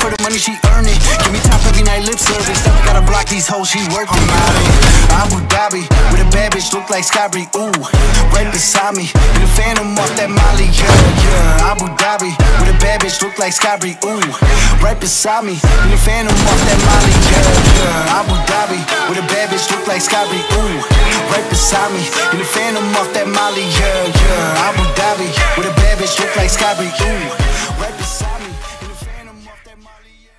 for the money, she earn it. Give me top every night, lip service. Never gotta block these hoes, she work I'm out in Abu Dhabi with a bad bitch, look like Scotty. Ooh, right beside me. In the phantom off that Molly, yeah, yeah. Abu Dhabi with a bad bitch, look like Scotty. Ooh, right beside me. In the phantom off that Molly, yeah, yeah. Abu Dhabi with a bad bitch, look like Scotty. Ooh, right beside me. In the phantom off that Molly, yeah, yeah. Abu Dhabi with a bad bitch, look like Scotty. Ooh, right beside me. In the phantom off that Molly, yeah.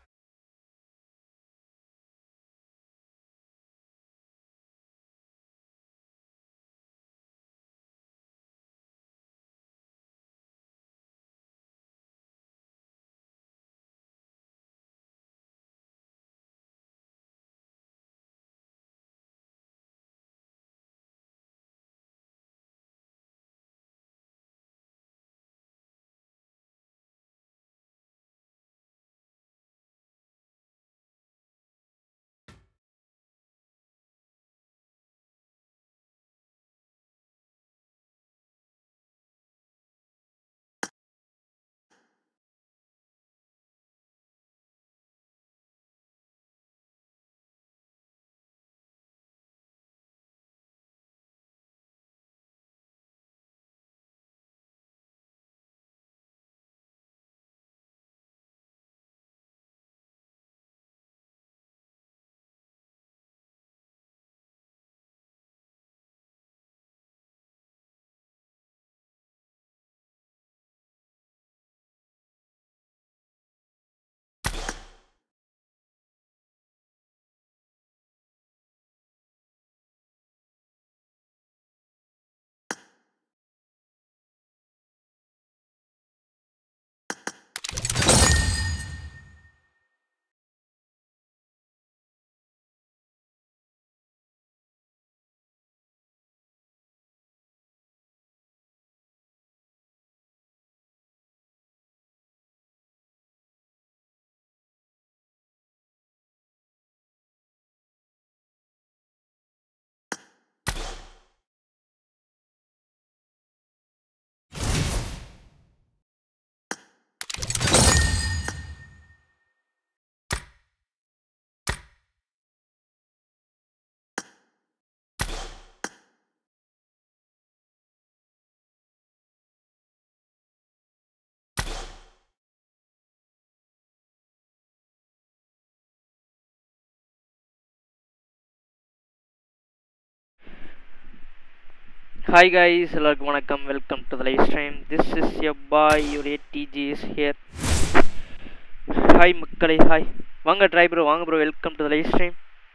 Hi guys எல்லாருக்கும் வணக்கம் welcome to the live stream this is a boy யுடைய DG is here hi மக்களே hi வாங்க ட்ரை bro வாங்க bro welcome to the live stream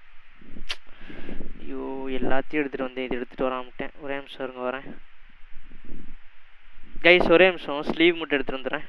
ஐயோ எல்லாத்தையும் எடுத்துகிட்டு வந்தேன் இது எடுத்துகிட்டு வராமட்டேன் ஒரே நிமிஷம் இருங்க வரேன் கைஸ் ஒரே நிமிஷம் ஸ்லீவ் மட்டும் எடுத்துகிட்டு வந்துடுறேன்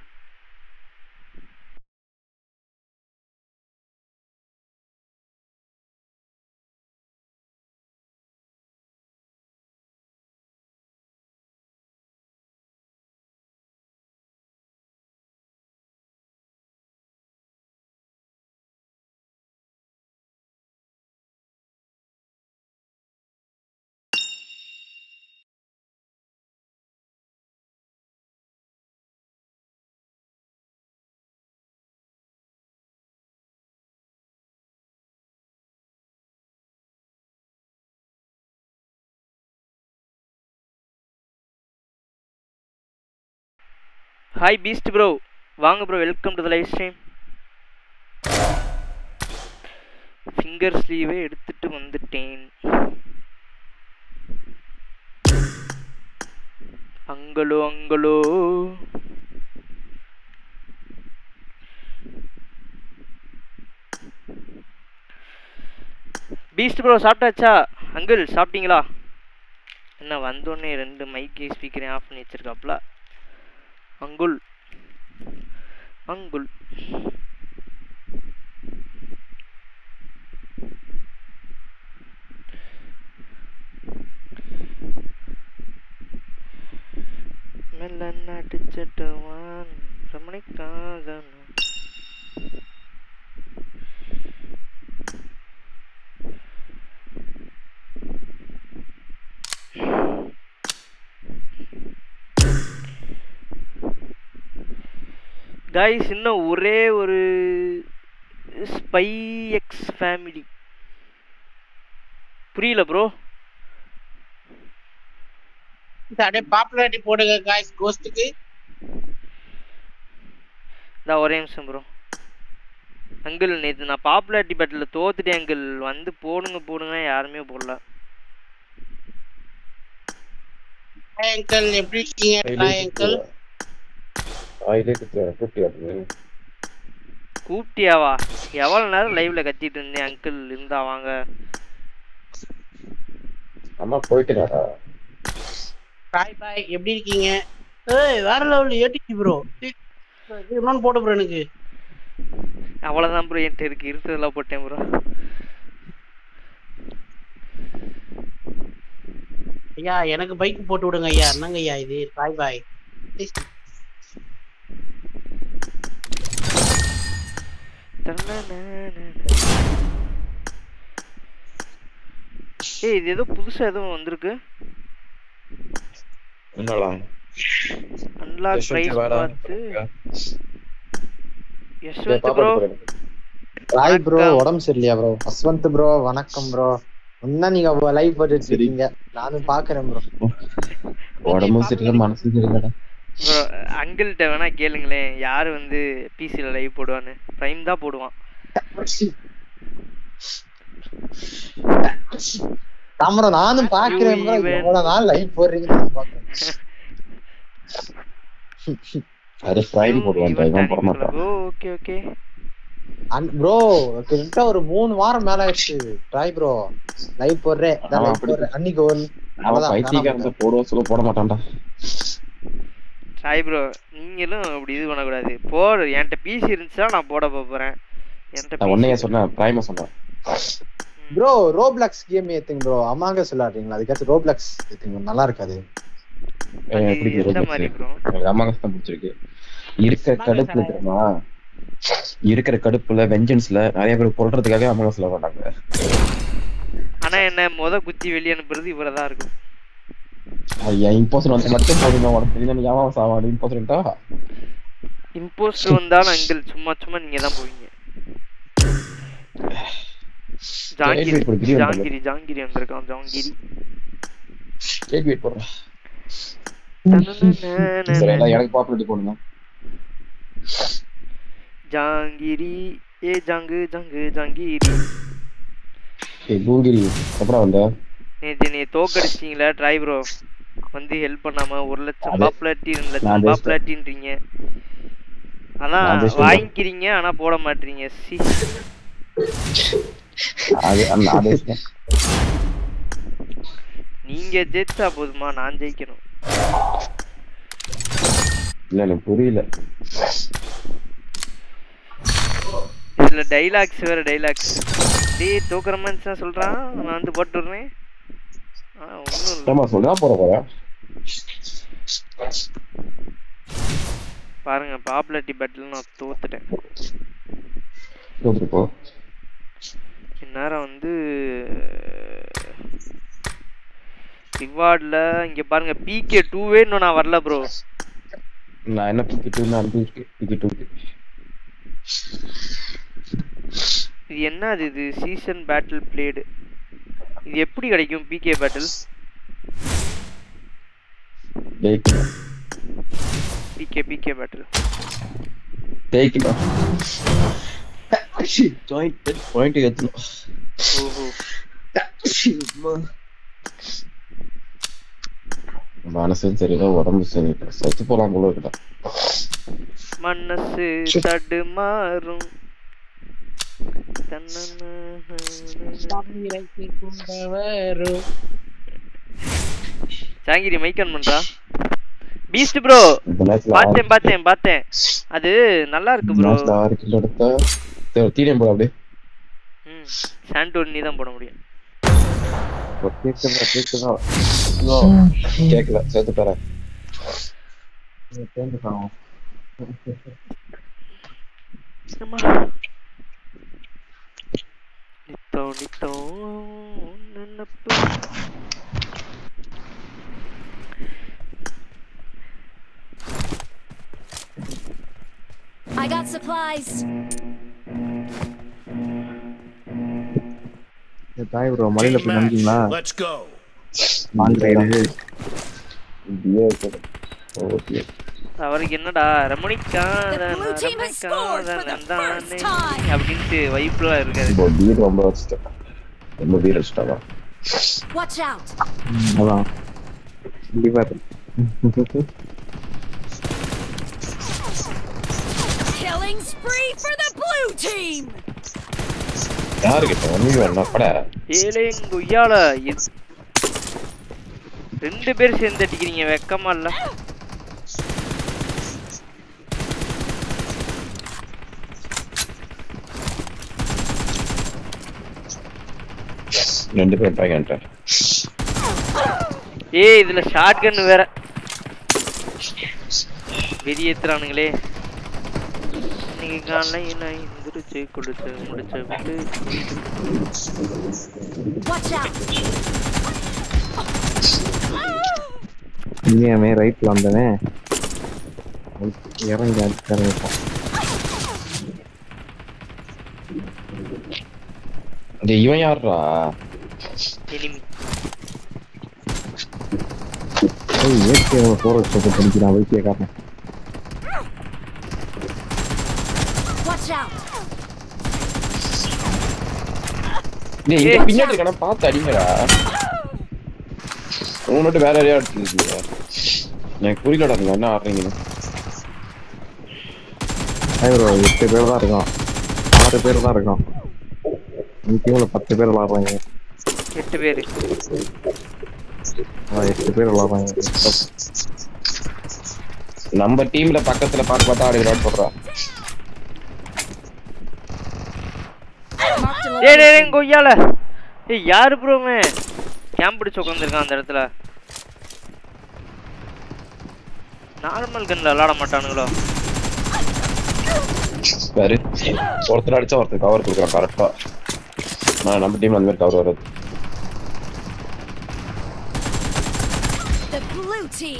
ஹாய் பீஸ்ட் ப்ரோ வாங்க bro welcome to the live stream finger ஸ்லீவே எடுத்துட்டு வந்துட்டேன் அங்களோ அங்களோ பீஸ்ட் ப்ரோ சாப்பிட்டாச்சா அங்கிள் சாப்பிட்டீங்களா என்ன வந்தோடனே ரெண்டு மைக்கு ஸ்பீக்கரையும் ஆஃப் பண்ணி வச்சிருக்காப்ல அங்குல் அங்குல் மெல்ல நடிச்சிட்டுவான் ரமணிக்காக கைஸ் இன்னும் ஒரே ஒரு ஸ்பை எக்ஸ் ஃபேமிலி புரியல ப்ரோ அப்படியே பாப்புலாரிட்டி போடுங்க காய்ஸ் கோஸ்ட்டுக்கு இந்த ஒரே நிமிஷம் ப்ரோ அங்கிள் நேற்று நான் பாப்புலாரிட்டி பேட்டில் தோத்துட்டேன் அங்கிள் வந்து போடுங்க போடுங்க யாருமே போடல ஹாய் அங்கிள் எப்படி இருக்கீங்க ஹாய் அங்கிள் கூப்பிட்டியாவா எவ்வளோ நேரம் லைவ்ல கத்திட்டு இருந்தேன் அங்கிள் இருந்தா வாங்க அம்மா போயிட்டுனாடா ஹாய் பாய் எப்படி இருக்கீங்க ஏய் வேற லெவல் ஏடிசி ப்ரோ இன்னொன்னு போட்டு ப்ரோ எனக்கு அவ்வளோதான் ப்ரோ என்கிட்ட இருக்கு இருக்கிறதெல்லாம் போட்டேன் ப்ரோ ஐயா எனக்கு பைக் போட்டு விடுங்க ஐயா என்னங்க ஐயா இது பாய் பாய் ஏய் இது ஏதோ புதுசா எதுவும் வந்திருக்கு என்னடா அன்லாக் யஷ்வந்த் பிரைஸ் வாடா. பார்த்து டேய், யஷ்வந்த் பாப்பா ப்ரோ போடு. ஹாய் ப்ரோ வணக்கம். உடம்பு சரியில்லையா ப்ரோ வசந்த் ப்ரோ வணக்கம் ப்ரோ இன்னும் நீங்க லைவ் போட்டுட்டு சரி. இருக்கீங்க நானும் பாக்குறேன் ப்ரோ உடம்பும் சரியில்லை மனசும் சரியில்லடா ப்ரோ அங்கிள்கிட்ட வேணா கேளுங்களேன் யார் வந்து பிசியில் லைவ் போடுவான்னு ப்ரைம் தான் போடுவான் தாமரை நானும் பாக்குறேன் ப்ரோ even- எவ்வளவு நாள் லைவ் போடுறீங்க நானும் பாக்குறேன் அது பிரைம் போடுவான் இவன் போட மாட்டான் ஓகே ஓகே ப்ரோ கிட்ட ஒரு மூணு வாரம் மேல ஆயிடுச்சு ட்ரை ப்ரோ லைவ் போடுறேன் ஆமா, லைவ் அப்படி. போடுறேன் அன்னைக்கு ஒரு அவன் அவ்வளவுதான், பைத்தியக்காரன் காணாம போடுவோம் சொல்ல போட மாட்டான்டா சாய் ப்ரோ நீங்களும் அப்படி இது பண்ணக்கூடாது போடு என்கிட்ட பிசி இருந்துச்சா நான் போட போறேன் என்கிட்ட நான் உன்னைய சொன்னேன் பிரைம சொன்னேன் ப்ரோ ரோப்ளாக்ஸ் கேம் ஏத்துங்க ப்ரோ அமாங்க சொல்லாடுறீங்களா அதுக்காச்சும் ரோப்ளாக்ஸ் ஏத்துங்க நல்லா இருக்காது ஏய், எப்படி எந்த Roblox? மாதிரி ப்ரோ எனக்கு அம்மா கஷ்டம் பிடிச்சிருக்கு இருக்கிற அம்மா கடுப்புல கஷ்டம். தெரியுமா இருக்கிற கடுப்புல வெஞ்சன்ஸ்ல நிறைய பேர் கொல்றதுக்காக அம்மா சொல்ல மாட்டாங்க ஆனா என்ன முத குத்தி வெளியே அனுப்புறது இவரை தான் இருக்கும் அது என் இம்போசர் வந்து மட்டும் போதுங்க உனக்கு தெரியும் நீ ஏன் சாவாடு இம்போசர்ட்டா இம்போஸ்டர் வந்தாலும் அங்கிள் சும்மா சும்மா நீங்க தான் போவீங்க jangiri Wait, wait, wait, jangiri jangiri வந்திருக்கான் ஜாங்கிரி கேக் வெயிட் பண்றேன் சரி எல்லாம் எனக்கு பாப்புலரிட்டி போடுங்க ஜாங்கிரி ஏ ஜாங்கு ஜாங்கு ஜாங்கிரி ஏய் பூங்கிரி அப்புறம் வந்த நேத்து நீ தோக்கடிச்சிட்டீங்களா ட்ரை ப்ரோ வந்து ஹெல்ப் பண்ணாம ஒரு லட்சம் அது- பாப்புலாரிட்டி ரெண்டு நான் லட்சம் ஜெயிச்சிட்டேன். பாப்புலாரிட்டின்றீங்க அதான் நான் ஜெயிச்சிட்டேன். வாங்கிக்கிறீங்க ஆனா போட மாட்டீங்க சி அது அந்த அது நீங்க ஜெயிச்சா போதுமா நான் ஜெயிக்கணும் இல்ல எனக்கு புரியல இதுல டைலாக்ஸ் வேற டைலாக்ஸ் டேய் தோக்குற மனுஷன் சொல்றான் நான் வந்து போட்டு விடுறேன் ஆ ஒன்றும் இல்லை ஏமா சொல்றா போற போற பாருங்க பாப்புலாரிட்டி பேட்டில் நான் தோத்துட்டேன் தோத்துட்டு போ இந்நேரம் வந்து ரிவார்டில் இங்க பாருங்க பிகே டூவே இன்னும் நான் வரல ப்ரோ நான் என்ன பிக்கெட்டு நான் அனுப்பிச்சு பிக்கெட்டு இது என்ன அது இது சீசன் பேட்டில் பிளேடு இது எப்படி கிடைக்கும் பிகே பேட்டில் ஜெயிக்கணும் பிகே பிகே பேட்டில் ஜெயிக்கணும் ஜாயிண்ட் பாயிண்ட் ஏத்தணும் ஓஹோ மனசும் சரியில்லை உடம்பு சரியில்லை செத்து போலாம் போல இருக்குடா மனசு தடுமாறும் வரும் ஜாங்கிரி மைக்கன் பண்றா பீஸ்ட் ப்ரோ இந்த மேட்ச்ல பார்த்தேன் பார்த்தேன் பார்த்தேன் அது நல்லா இருக்கு ப்ரோ மேட்ச்ல ஆறு கிலோ எடுத்தா தீரம் போட அப்படியே ம் சாண்டோர் நீ தான் போட முடியும் கேட்கல கேட்கல கேட்கல சேர்த்து தரேன் அம்மா. நித்தோ நித்தோ நினப்பு supplies. தாய் ப்ரோ மலையில போய் நம்பிங்களா Let's go. வாங்குறது இப்படியே இருக்குது. ஓகே அவருக்கு என்னடா ரமணிக்காத The blue team has scored for the first time. அப்படின்ட்டு வைப்லாம் இருக்காரு இப்போ பீர் ரொம்ப வச்சுட்டேன் ரொம்ப பீர் வச்சுட்டாங்க Watch out. அதான் கண்டிப்பா Killing spree for the blue team. யாருக்கிட்ட ஒன்றும் என்ன பட ஏலேங்க கொய்யால இது- ரெண்டு பேர் சேர்ந்து அடிக்கிறீங்க வெக்கமா இல்ல ரெண்டு பேர் பையன்ட்டேன் ஏய் இதுல ஷார்ட் கன் வேற வெறியேத்துறானுங்களே இன்னைக்கு காலைல நான் எந்திரிச்சு கொடுத்து முடிச்ச விட்டு Watch out. இனிமே ரைட்ல வந்தவன் இறங்கி அடிச்சு டேய், இவன் யாருடா எனிமி ஏகே போற சொல்ல படிக்கிறான் வைத்தியக்காரன் Watch out. டேய் இங்க ஏய். பின்னாடி இருக்கான பார்த்து அடிங்கடா உன் மட்டும் வேற யாரையா அடிச்சிருக்கீங்க எனக்கு புரியலடா நீங்க என்ன ஆடுறீங்கன்னு ப்ரோ எட்டு பேர் தான் இருக்கோம் ஆறு பேர் தான் இருக்கோம் இந்த டீம்ல பத்து பேர் விளாடுறாங்க எட்டு பேரு ஆ, எட்டு பேர் விளாடுறாங்க நம்ம டீம்ல பக்கத்துல பார்த்து பார்த்தா ஆடுகிறான்னு சொல்றா Marked a டேய் டேய் location. டேய், கொய்யால ஏய் யாரு ப்ரோமே கேம்ப் பிடிச்சு உட்காந்துருக்கான் அந்த இடத்துல நார்மல் கன்ல விளாட மாட்டானுங்களோ பாரு ஒருத்தர் அடிச்சா ஒருத்தர் கவர் கொடுக்குறான் கரெக்டா நான் நம்ம டீம்ல அந்த மாதிரி கவர் வராது The blue team.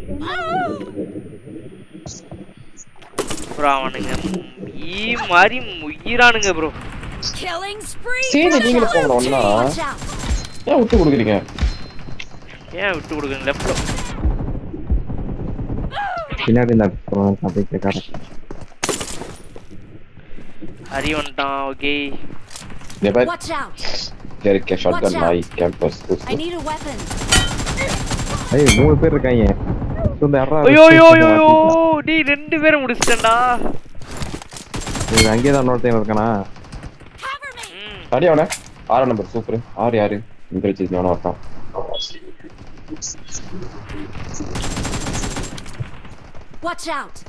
ப்ரோ அவனுங்க ஈ மாதிரி முயிரானுங்க ப்ரோ Killing spree சரி, for the நீங்களும் blue போங்கடா, team. ஒண்ணா. Watch out. ஏன் விட்டு கொடுக்குறீங்க ஏன் விட்டு கொடுக்குங்க லெஃப்ட்ல பின்னாடி இந்த வைத்தியக்காரன் ஹரி வந்துட்டான் ஓகே இந்த மாதிரி Watch out. இருக்க ஷார்ட் கன் நாய் campus I need a weapon. ஏய் மூணு பேர் இருக்காங்க இந்த யாரா ஐயோ ஐயோ ஐயோ ஐயோ டேய் ரெண்டு பேரும் முடிச்சிட்டேன்டா அங்கேயே தான் இன்னொருத்தன் இருக்கானா Cover me. ம் அடி அவன ஆறாம் நம்பர் சூப்பர் ஆறு யாரு இந்த வச்சு அவன வரட்டான் Watch out.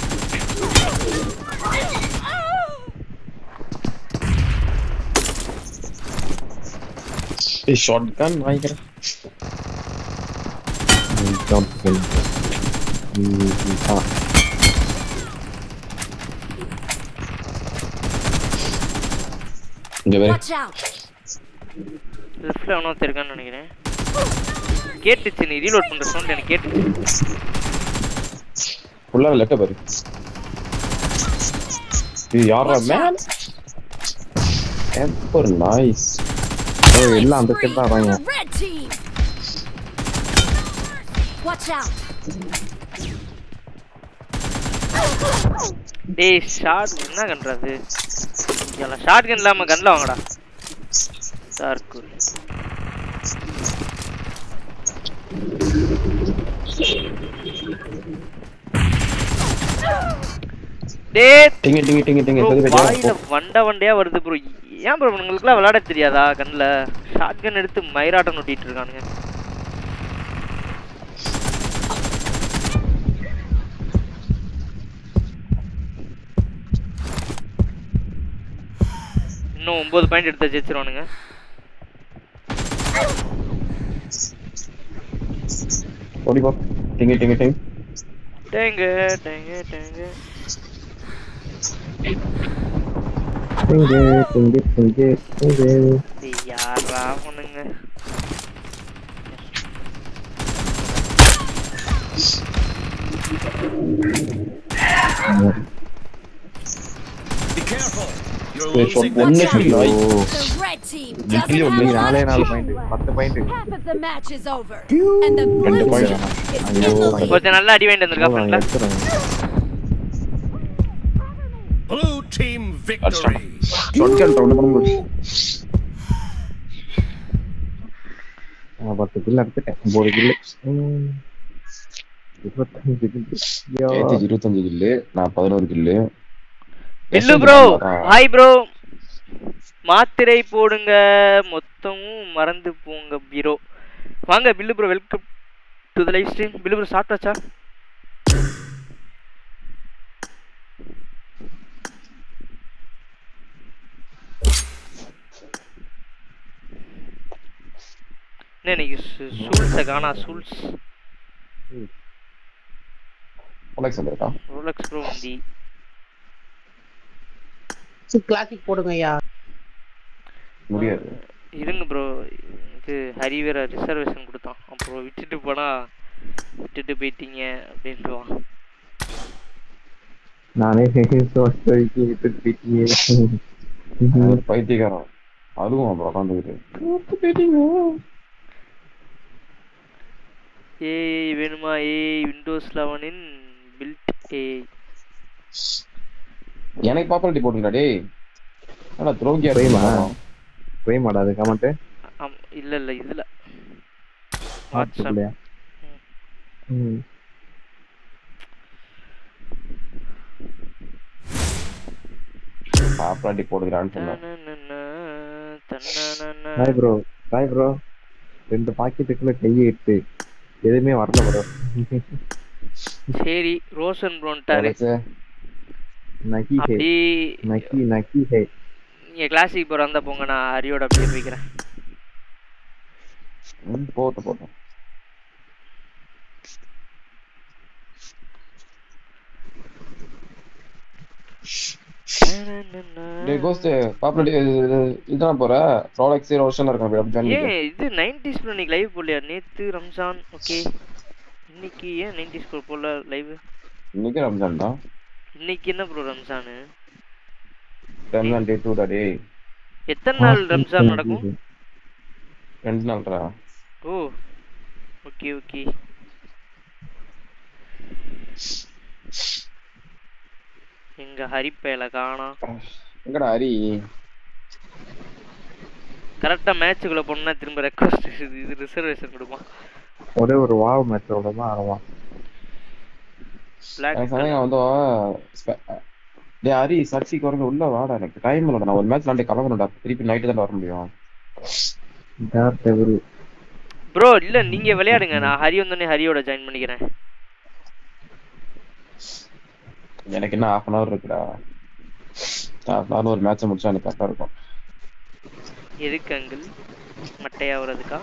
ஏய் ஷார்ட் கன் வாங்கிக்கிறேன் ஜம்ப் கில் ஆ இங்க வேற Watch out. லெஃப்ட்ல எவனோ இருக்கான்னு நினைக்கிறேன் கேட்டுச்சு நீ ரீலோட் பண்ற சவுண்ட் எனக்கு கேட்டுச்சு ஃபுல்லா லெஃப்ட் பாரு இது யாரா Watch man out. Super nice ஏய் எல்லாம் அந்த Spree சைடு தான் for வராங்க the red team. Watch out. டேய் ஷார்ட் என்ன கன்றது இதெல்லாம் ஷார்ட் கன் இல்லாம கன்ல வாங்கடா டார்க் டேய் டிங்க டிங்க டிங்க டிங்க bro, சரி வாயில சரி வண்ட வண்டையா வருது ப்ரோ ஏன் ப்ரோ உங்களுக்குலாம் விளையாட தெரியாதா கண்ணுல ஷார்ட் கன் எடுத்து மயிராட்டம் நொட்டிட்டு இருக்கானுங்க இன்னும் ஒன்பது பாயிண்ட் எடுத்து ஜெயிச்சிருவானுங்க ஓடி போ டிங்க டிங்க டிங்க டேங்க டேங்க டேங்க டிங்கு டிங்கு டிங்கு டிங்கு டேய் யாரா பண்ணுங்க careful. You're Wait, losing one the Watch out. ஐயோ The red team doesn't இன்னைக்கு have a lot நாலே of நாலு time பாயிண்ட் left. பத்து point Half of the match is over, and the blue ரெண்டு team point is ஐயோ, in the lead. ஒருத்தன் நல்லா அடி வாங்கிட்டு வந்திருக்கா ஃப்ரெண்ட்ல Blue team victory. Shotgun round பண்ண முடியும் நான் பத்து கில் எடுத்துட்டேன் ஒன்பது கில்லு இருபத்தஞ்சு கில்லு ஏத்தி இருபத்தஞ்சு கில்லு நான் பதினோரு கில்லு இல்லு ப்ரோ ஹாய் ப்ரோ மாத்திரை போடுங்க மொத்தமும் மறந்து போங்க பீரோ வாங்க Billu bro welcome to the live stream Billu bro சாப்பிட்டாச்சா என்ன இன்னைக்கு சூல்ஸை காணா சூல்ஸ் அலெக்ஸ் வந்திருக்கா ரோலக்ஸ் ப்ரோ வண்டி கிளாசிக் போடுங்க ஐயா முடியாது இருங்க ப்ரோ இது ஹரி வேற ரிசர்வேஷன் கொடுத்தான் அப்புறம் விட்டுட்டு போனா விட்டுட்டு போயிட்டீங்க அப்படின்ட்டுவான் நானே சோஸ்டரிக்கு விட்டுட்டு போயிட்டீங்க ஒரு பைத்தியக்காரன் அதுவும் அப்புறம் உட்காந்துக்கிட்டு ஏய் வேணுமா ஏய் விண்டோஸ் லெவனின் பில்ட் ஏய் எனக்கு பாப்புலாரிட்டி போட்டுருக்கா டேய் ஆனா துரோகியா தெரியுமா? இருக்கா போய் மாட்டாது கமெண்ட் ஆம் இல்ல இல்ல இதுல வாட்ஸ்அப் வாட்ஸ்அப்லையா ம் பாப்புலாரிட்டி போட்டுக்கிறான்னு சொன்னேன் தனனன, தனனன. ஹாய் ப்ரோ ஹாய் ப்ரோ ரெண்டு பாக்கெட்டுக்குள்ள கையை இட்டு எதுவுமே வரல ப்ரோ சரி ரோஷன் ப்ரோன்ட்டாரு அலெக்ஸ் நகி ஹே அப்படி நகி நகி ஹே நீங்க கிளாசிக் போற இருந்தா போங்க நான் ஹரியோட அப்படியே போய்க்கிறேன் ம், போகட்டும் போகட்டும் டேய் கோஸ்ட் பாப்புலாரிட்டி இதான் போற ப்ராடக்ட்ஸ் ரோஷன் இருக்கான் அப்படி ஜாயின் ஏன் இது நைன்டிஸ் ப்ரோ இன்னைக்கு லைவ் போடலையா நேத்து ரம்ஜான் ஓகே இன்னைக்கு ஏன் நைன்டிஸ் ப்ரோ போடல லைவ் இன்னைக்கு ரம்ஜான் தான் இன்னைக்கு என்ன ப்ரோ ரம்ஜானு ரம்ஜான் டே டூ டே எத்தனை நாள் ரம்ஜான் நடக்கும் ரெண்டு நாள்ரா ஓ ஓகே ஓகே எங்க ஹரிப்பேல காணோம் எங்கடா ஹரி கரெக்டா மேட்சுக்குள்ள போனா திரும்ப ரெக்வஸ்ட் இது ரிசர்வேஷன் கொடுப்பான் ஒரே ஒரு வாவ் மேட்சோட தான் ஆடுவான் பிளாக் எனக்கு சமயம் வந்து ஸ்பெ- டேய் ஹரி சர்ச்சைக்கு வரங்க உள்ள வாடா எனக்கு டைம் இல்லடா நான் ஒரு மேட்ச் விளாண்டு கிளம்பணும்டா திருப்பி நைட்டு தான் வர முடியும் டேர் டெவில் ப்ரோ இல்ல நீங்க விளையாடுங்க நான் ஹரி வந்தோடனே ஹரியோட ஜாயின் பண்ணிக்கிறேன் எனக்கு என்ன ஹாஃப் அன் ஹவர் இருக்குடா ஹாஃப் அன் ஹவர் ஒரு மேட்சை முடிச்சா எனக்கு கரெக்டாக இருக்கும் எதுக்கு அங்கிள் மட்டையாவதுக்கா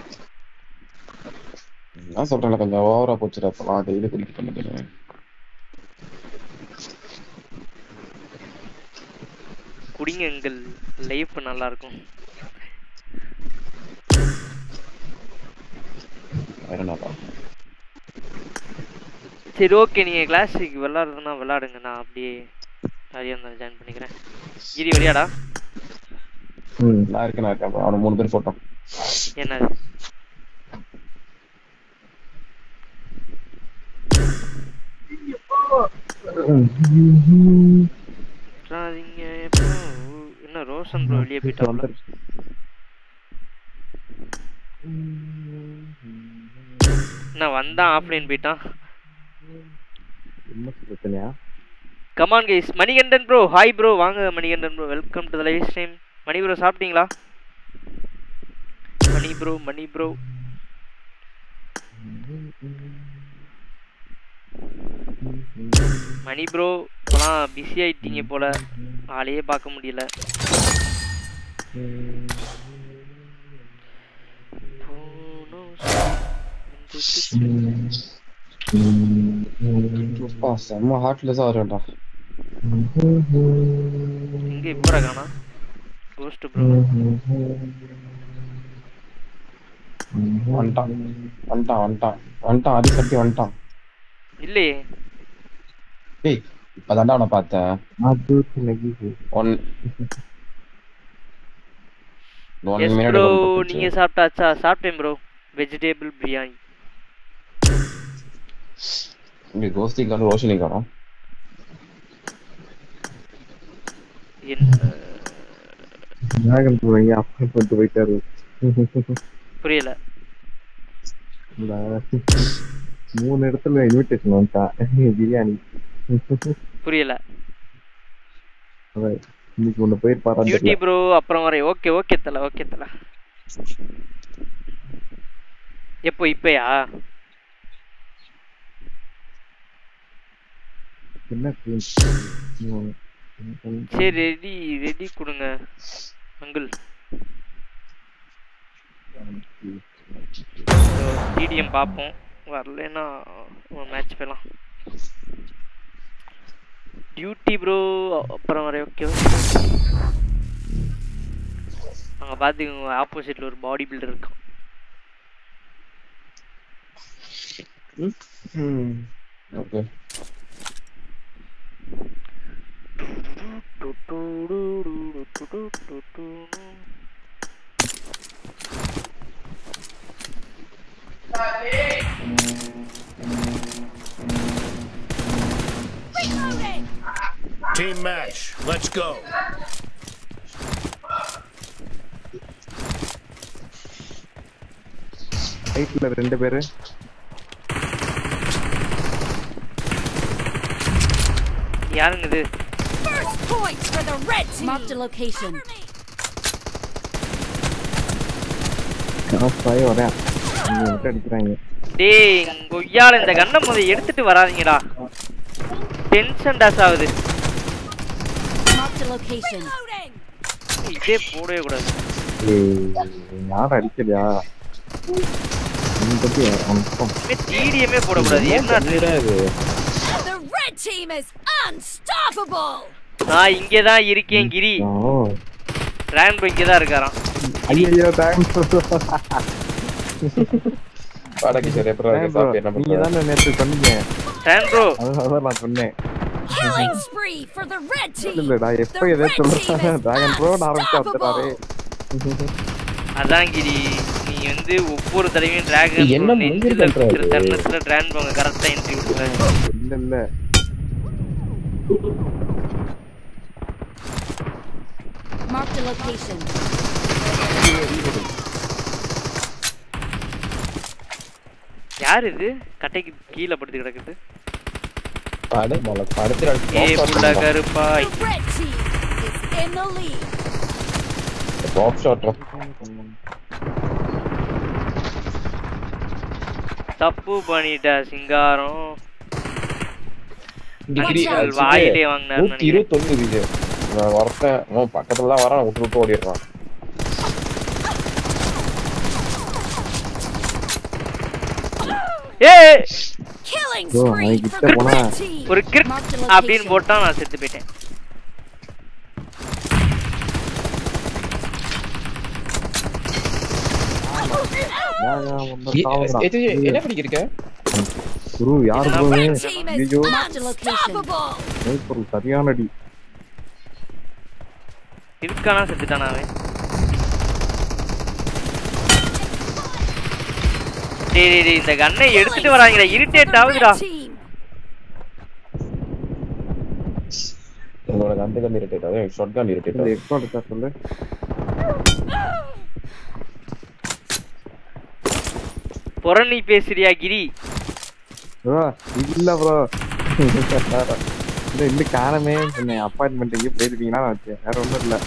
நான் சொல்றேன்ல கொஞ்சம் ஓவரா போச்சுடா இப்பலாம் டெய்லி கிரிக்கெட் பண்ணிக்கிறேன் குடிங்க அங்கிள் லைஃப் நல்லா இருக்கும் வேற என்னப்பா சரி ஓகே நீங்க கிளாசிக் விளாடுறதுனா விளாடுங்க நான் அப்படியே ஹரியா இருந்தாலும் ஜாயின் பண்ணிக்கிறேன் கிரி வரியாடா ம் நான் இருக்கேன் நான் இருக்கேன் அவனை மூணு பேர் போட்டோம் என்னது விட்றாதீங்க எப்போ என்ன ரோஷன் ப்ரோ வெளியே போயிட்டாப்ல என்ன வந்தான் ஆஃப்லைன் போயிட்டான் என்ன பிரச்சனையா come on guys Manikandan bro hi bro வாங்க Manikandan bro welcome to the live stream Mani bro சாப்பிட்டீங்களா Mani bro Mani bro Mani bro இப்போலாம் பிஸி ஆயிட்டீங்க போல ஆளையே பார்க்க முடியல அப்பா செம்ம ஹார்ட்லெஸ்ஸா வருவேன்டா எங்க இப்போ காணா கோஸ்ட் ப்ரோ வந்துட்டான் வந்துட்டான் வந்துட்டான் வந்துட்டான் அடி சட்டி வந்துட்டான் இல்லையே டேய் இப்பதான்டா அவனை பார்த்தேன் அது நெகிது one one S minute bro நீங்க சாப்பிட்டாச்சா சாப்பிட்டேன் ப்ரோ வெஜிடேபிள் பிரியாணி இங்க கோஸ்டி காணும் ரோஷினி காணும் என்ன டிராகன் ப்ரோ எங்க அப்பா போட்டு போயிட்டாரு புரியல இந்த மூணு இடத்துல இன்விடேஷன் வந்துட்டா பிரியாணி புரியல அதான் இன்னைக்கு ஒண்ணு போயிருப்பாரான்னு டியூட்டி தெரியல ப்ரோ அப்புறம் வரேன் ஓகே ஓகே தல ஓகே தல எப்போ இப்பயா என்ன cream? ம். சரி ரெடி ரெடி கொடுங்க அங்கிள் டிடிஎம் பார்ப்போம் வரலன்னா மேட்ச் போயிடலாம் டியூட்டி ப்ரோ அப்புறம் வர ஓகே அங்கே பார்த்துக்கோங்க ஆப்போசிட்டில் ஒரு பாடி பில்டர் இருக்கான் ம். Okay Reloading! Team match. Let's go. ரைட்ல ரெண்டு பேரு யாருங்க இது First point for the red team! Marked a location. காசாயி வரேன் இங்க விட்டு அடிக்கிறாங்க டேய் கொய்யால இந்த கண்ணை முதல்ல எடுத்துட்டு வராதீங்கடா டென்ஷன் டாஸ் ஆகுது Marked a location. Reloading! இதே போடவே கூடாது ஏய் யாரும் அடிக்கலையா நீ பத்தி அனுப்பம் டிடிஎம்மே போடக்கூடாது என்ன இது The red team is unstoppable! நான் இங்கே தான் இருக்கேன் கிரி ஓ ரேன்போ இங்கே தான் இருக்காராம் ஐயோ தேங்க்ஸ் வாடா கிஷோர் எப்பறம் இருக்க சாப்பிட்டு என்ன நீங்க பண்ற தானே நேற்று சொன்னீங்க ரேன்போ அதான் நான் சொன்னேன் Killing spree for the red team! இல்லடா எப்ப எதோ சொல்றேன் டிராகன் ப்ரோ ஆரம்பிச்சு வந்துட்டாரு அதான் கிரி நீ வந்து ஒவ்வொரு தடவையும் டிராகன் என்ன முந்திரி பண்றாரு? தருணத்துல டிரான்போங்க கரெக்டா என்ட்ரி விட்டுறாங்க இல்ல இல்ல Marked a location. யார் இது கட்டைக்கு கீழே படுத்து கிடக்குது அட மல படுத்து ஏ புள்ள கருப்பாய் The red team is in the lead! Top shot தப்பு பண்ணிட்டா சிங்காரம் டிகிரி அடிச்சல் வாயிலே வாங்கினாரு நூத்தி இருபத்தொன்னு இது நான் வரத்தேன் அவன் பக்கத்துல தான் வரான் விட்டு விட்டு ஓடிடுறான் ஏ Killing Bro, spree I for get the that red one. team! ஒரு கிரிப் Marked a அப்படின்னு location. போட்டா நான் செத்து போயிட்டேன் என்ன படிக்கிருக்க குரு யாரு The போவே red team is ஐயோ Marked a location. unstoppable! பொருள் சரியான அடி இருக்கானா செத்துட்டானா அவன் டேய் டேய் டேய், இந்த கண்ணை எடுத்துட்டு வராங்கடா இரிட்டேட் ஆகுதுடா Red team! உங்களோட கந்து கந்து இரிட்டேட் அதான் ஷார்ட் கன் இந்த இரிட்டேட் எக்ஸ்ட்ரா இருக்கா சொல்லு புறணி பேசுறியா கிரி ப்ரோ இல்ல ப்ரோ இல்ல இன்னும் காணமே சொன்னேன் அப்பாயின்மெண்ட் எங்கேயும் போயிருக்கீங்கன்னா நான் வச்சேன் வேற ஒண்ணும் இல்ல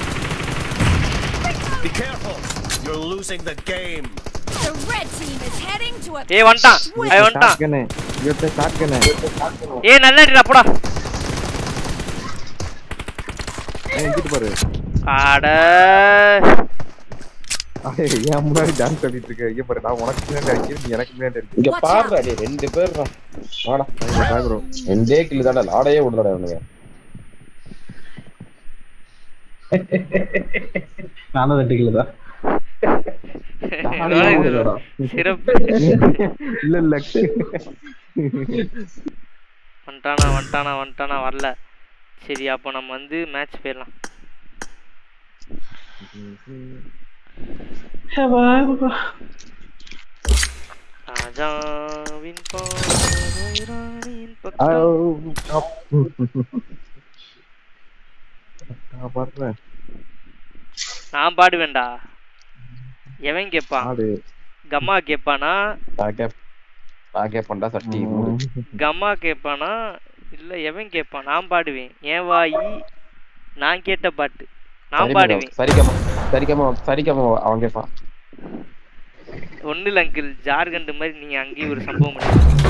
Be careful. You're losing the game. The red team is heading to a ஏய் வந்துட்டான் அவன் வந்துட்டான் ஷாட்கனு இவர்கிட்ட ஷாட்கனு ஏய் நல்லா அடிடா போடா எங்கிட்டு பாரு அட ஏய், ஏன் முன்னாடி டான்ஸ் ஆடிட்டு இருக்க இங்க பாரு நான் உனக்கு முன்னாடி அடிக்கிறேன் நீ எனக்கு முன்னாடி அடிக்கிறேன் இங்க பாருடா டேய் ரெண்டு பேர் வாடா ப்ரோ ரெண்டே கில்லு தான்டா லாடையே விடலடா இவனுங்க நானும் ரெண்டு கிலோ தான் சிறப்பு இல்ல இல்ல வந்துட்டான் வந்துட்டானா வந்துட்டானா வந்துட்டானா வரல சரி அப்போ நம்ம வந்து மேட்ச் போயிடலாம் ராஜாவின் பார்வை ராணியின் பக்கம் நான் பாடுறேன் நான் பாடுவேன்டா எவன் கேட்பான் ஆடு கம்மா கேட்பானா நான் கேப் நான் கேப்பேன்டா சட்டி மூடு. கம்மா கேட்பானா இல்ல எவன் கேட்பான் நான் பாடுவேன் என் வாயி நான் கேட்ட பாட்டு நான் சரி பாடுவேன் மேடம். சரிகமா சரிகமா சரிகமா அவன் கேட்பான் ஒண்ணு இல்ல அங்கிள் ஜார்க்கண்ட் மாதிரி நீங்க அங்கேயும் ஒரு சம்பவம் பண்ணி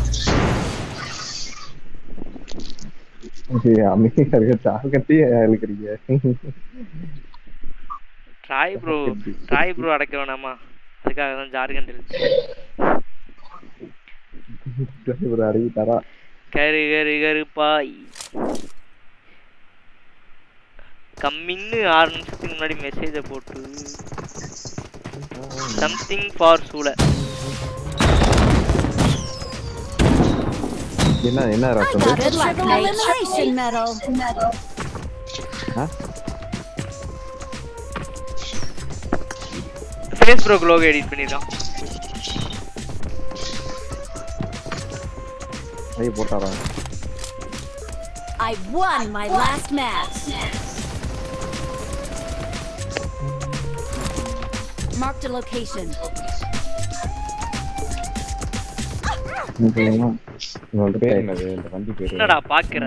அமைதியா இருக்க டார்கெட்டே இழுக்கிறீங்க ட்ராய் ப்ரோ ட்ராய் ப்ரோ அடக்க வேணாமா அதுக்காக தான் ஜார்க்கண்ட் இருக்கு ஒரு அடங்கி தரா கரு கரு கருப்பாய் கம்மிங்னு ஆறு நிமிஷத்துக்கு முன்னாடி மெசேஜை போட்டு சம்திங் ஃபார் சூல என்ன என்ன I ரசம் got a triple elimination medal. Facebook logo edit பண்ணிருக்கான் கை போட்டாரா I won my last match. Marked a location. உங்கள்ட்ட பேர் பேர் என்னது இந்த வண்டி பேரு என்னடா பாக்குற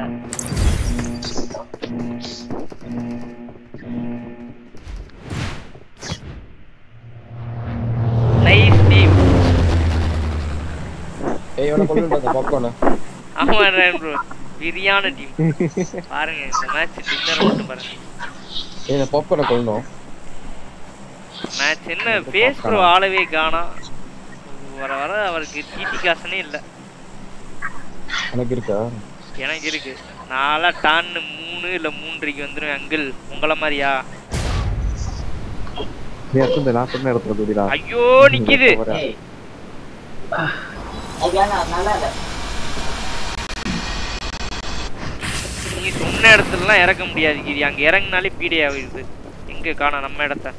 நைஸ் டீம் ஏய் இவனை கொண்டு அந்த பாப்கார்ன் ஆமா ப்ரோ பிரியான டீம் பாருங்க இந்த மேட்ச் டின்னர் மட்டும் பாருங்க ஏய் இந்த பாப்கார்னை கொள்ளணும் மேட்ச் என்ன ஃபேஸ் ப்ரோ ஆளவே காணா வர வர அவருக்கு டிடி காசனே இல்லை எனக்கு இருக்கா எனக்கு இருக்கு நான்லாம் டான்னு மூணு இல்லை மூன்றரைக்கு வந்துடும் அங்கிள் உங்கள மாதிரியா நீ அடுத்த நான் சொன்ன இடத்துல கூடிடா ஐயோ நிக்குது நீ சொன்ன இடத்துலலாம் இறக்க முடியாது கிரி அங்க இறங்குனாலே பீடே ஆகுது எங்க காணோம் நம்ம இடத்த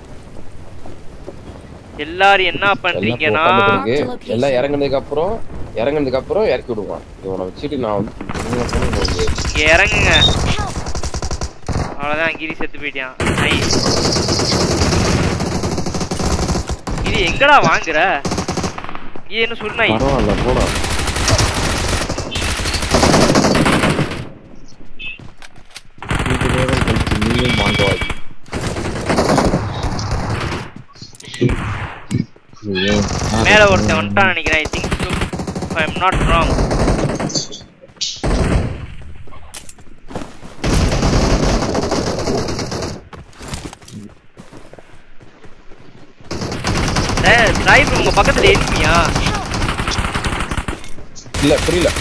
எல்லாரும் என்ன பண்றீங்கன்னா எல்லாம் இருக்கு எல்லாம் இறங்குனதுக்கு அப்புறம் இறங்குனதுக்கு அப்புறம் இறக்கி விடுவான் இவனை வச்சுட்டு நான் வந்து இவனை கொண்டு போக முடியாது. இங்க இறங்குங்க அவ்வளவுதான் கிரி செத்து போயிட்டான் Nice. கிரி எங்கடா வாங்குற நீ என்ன சொன்ன பரவாயில்ல போடா இது நேரம் கழிச்சு நீயும் வாங்குவாய் ஐயோ, நான் மேல ஒருத்தன் வந்துட்டான் நினைக்கிறேன் I think I am not wrong driver உங்க பக்கத்துல எனிமியா இல்ல புரியல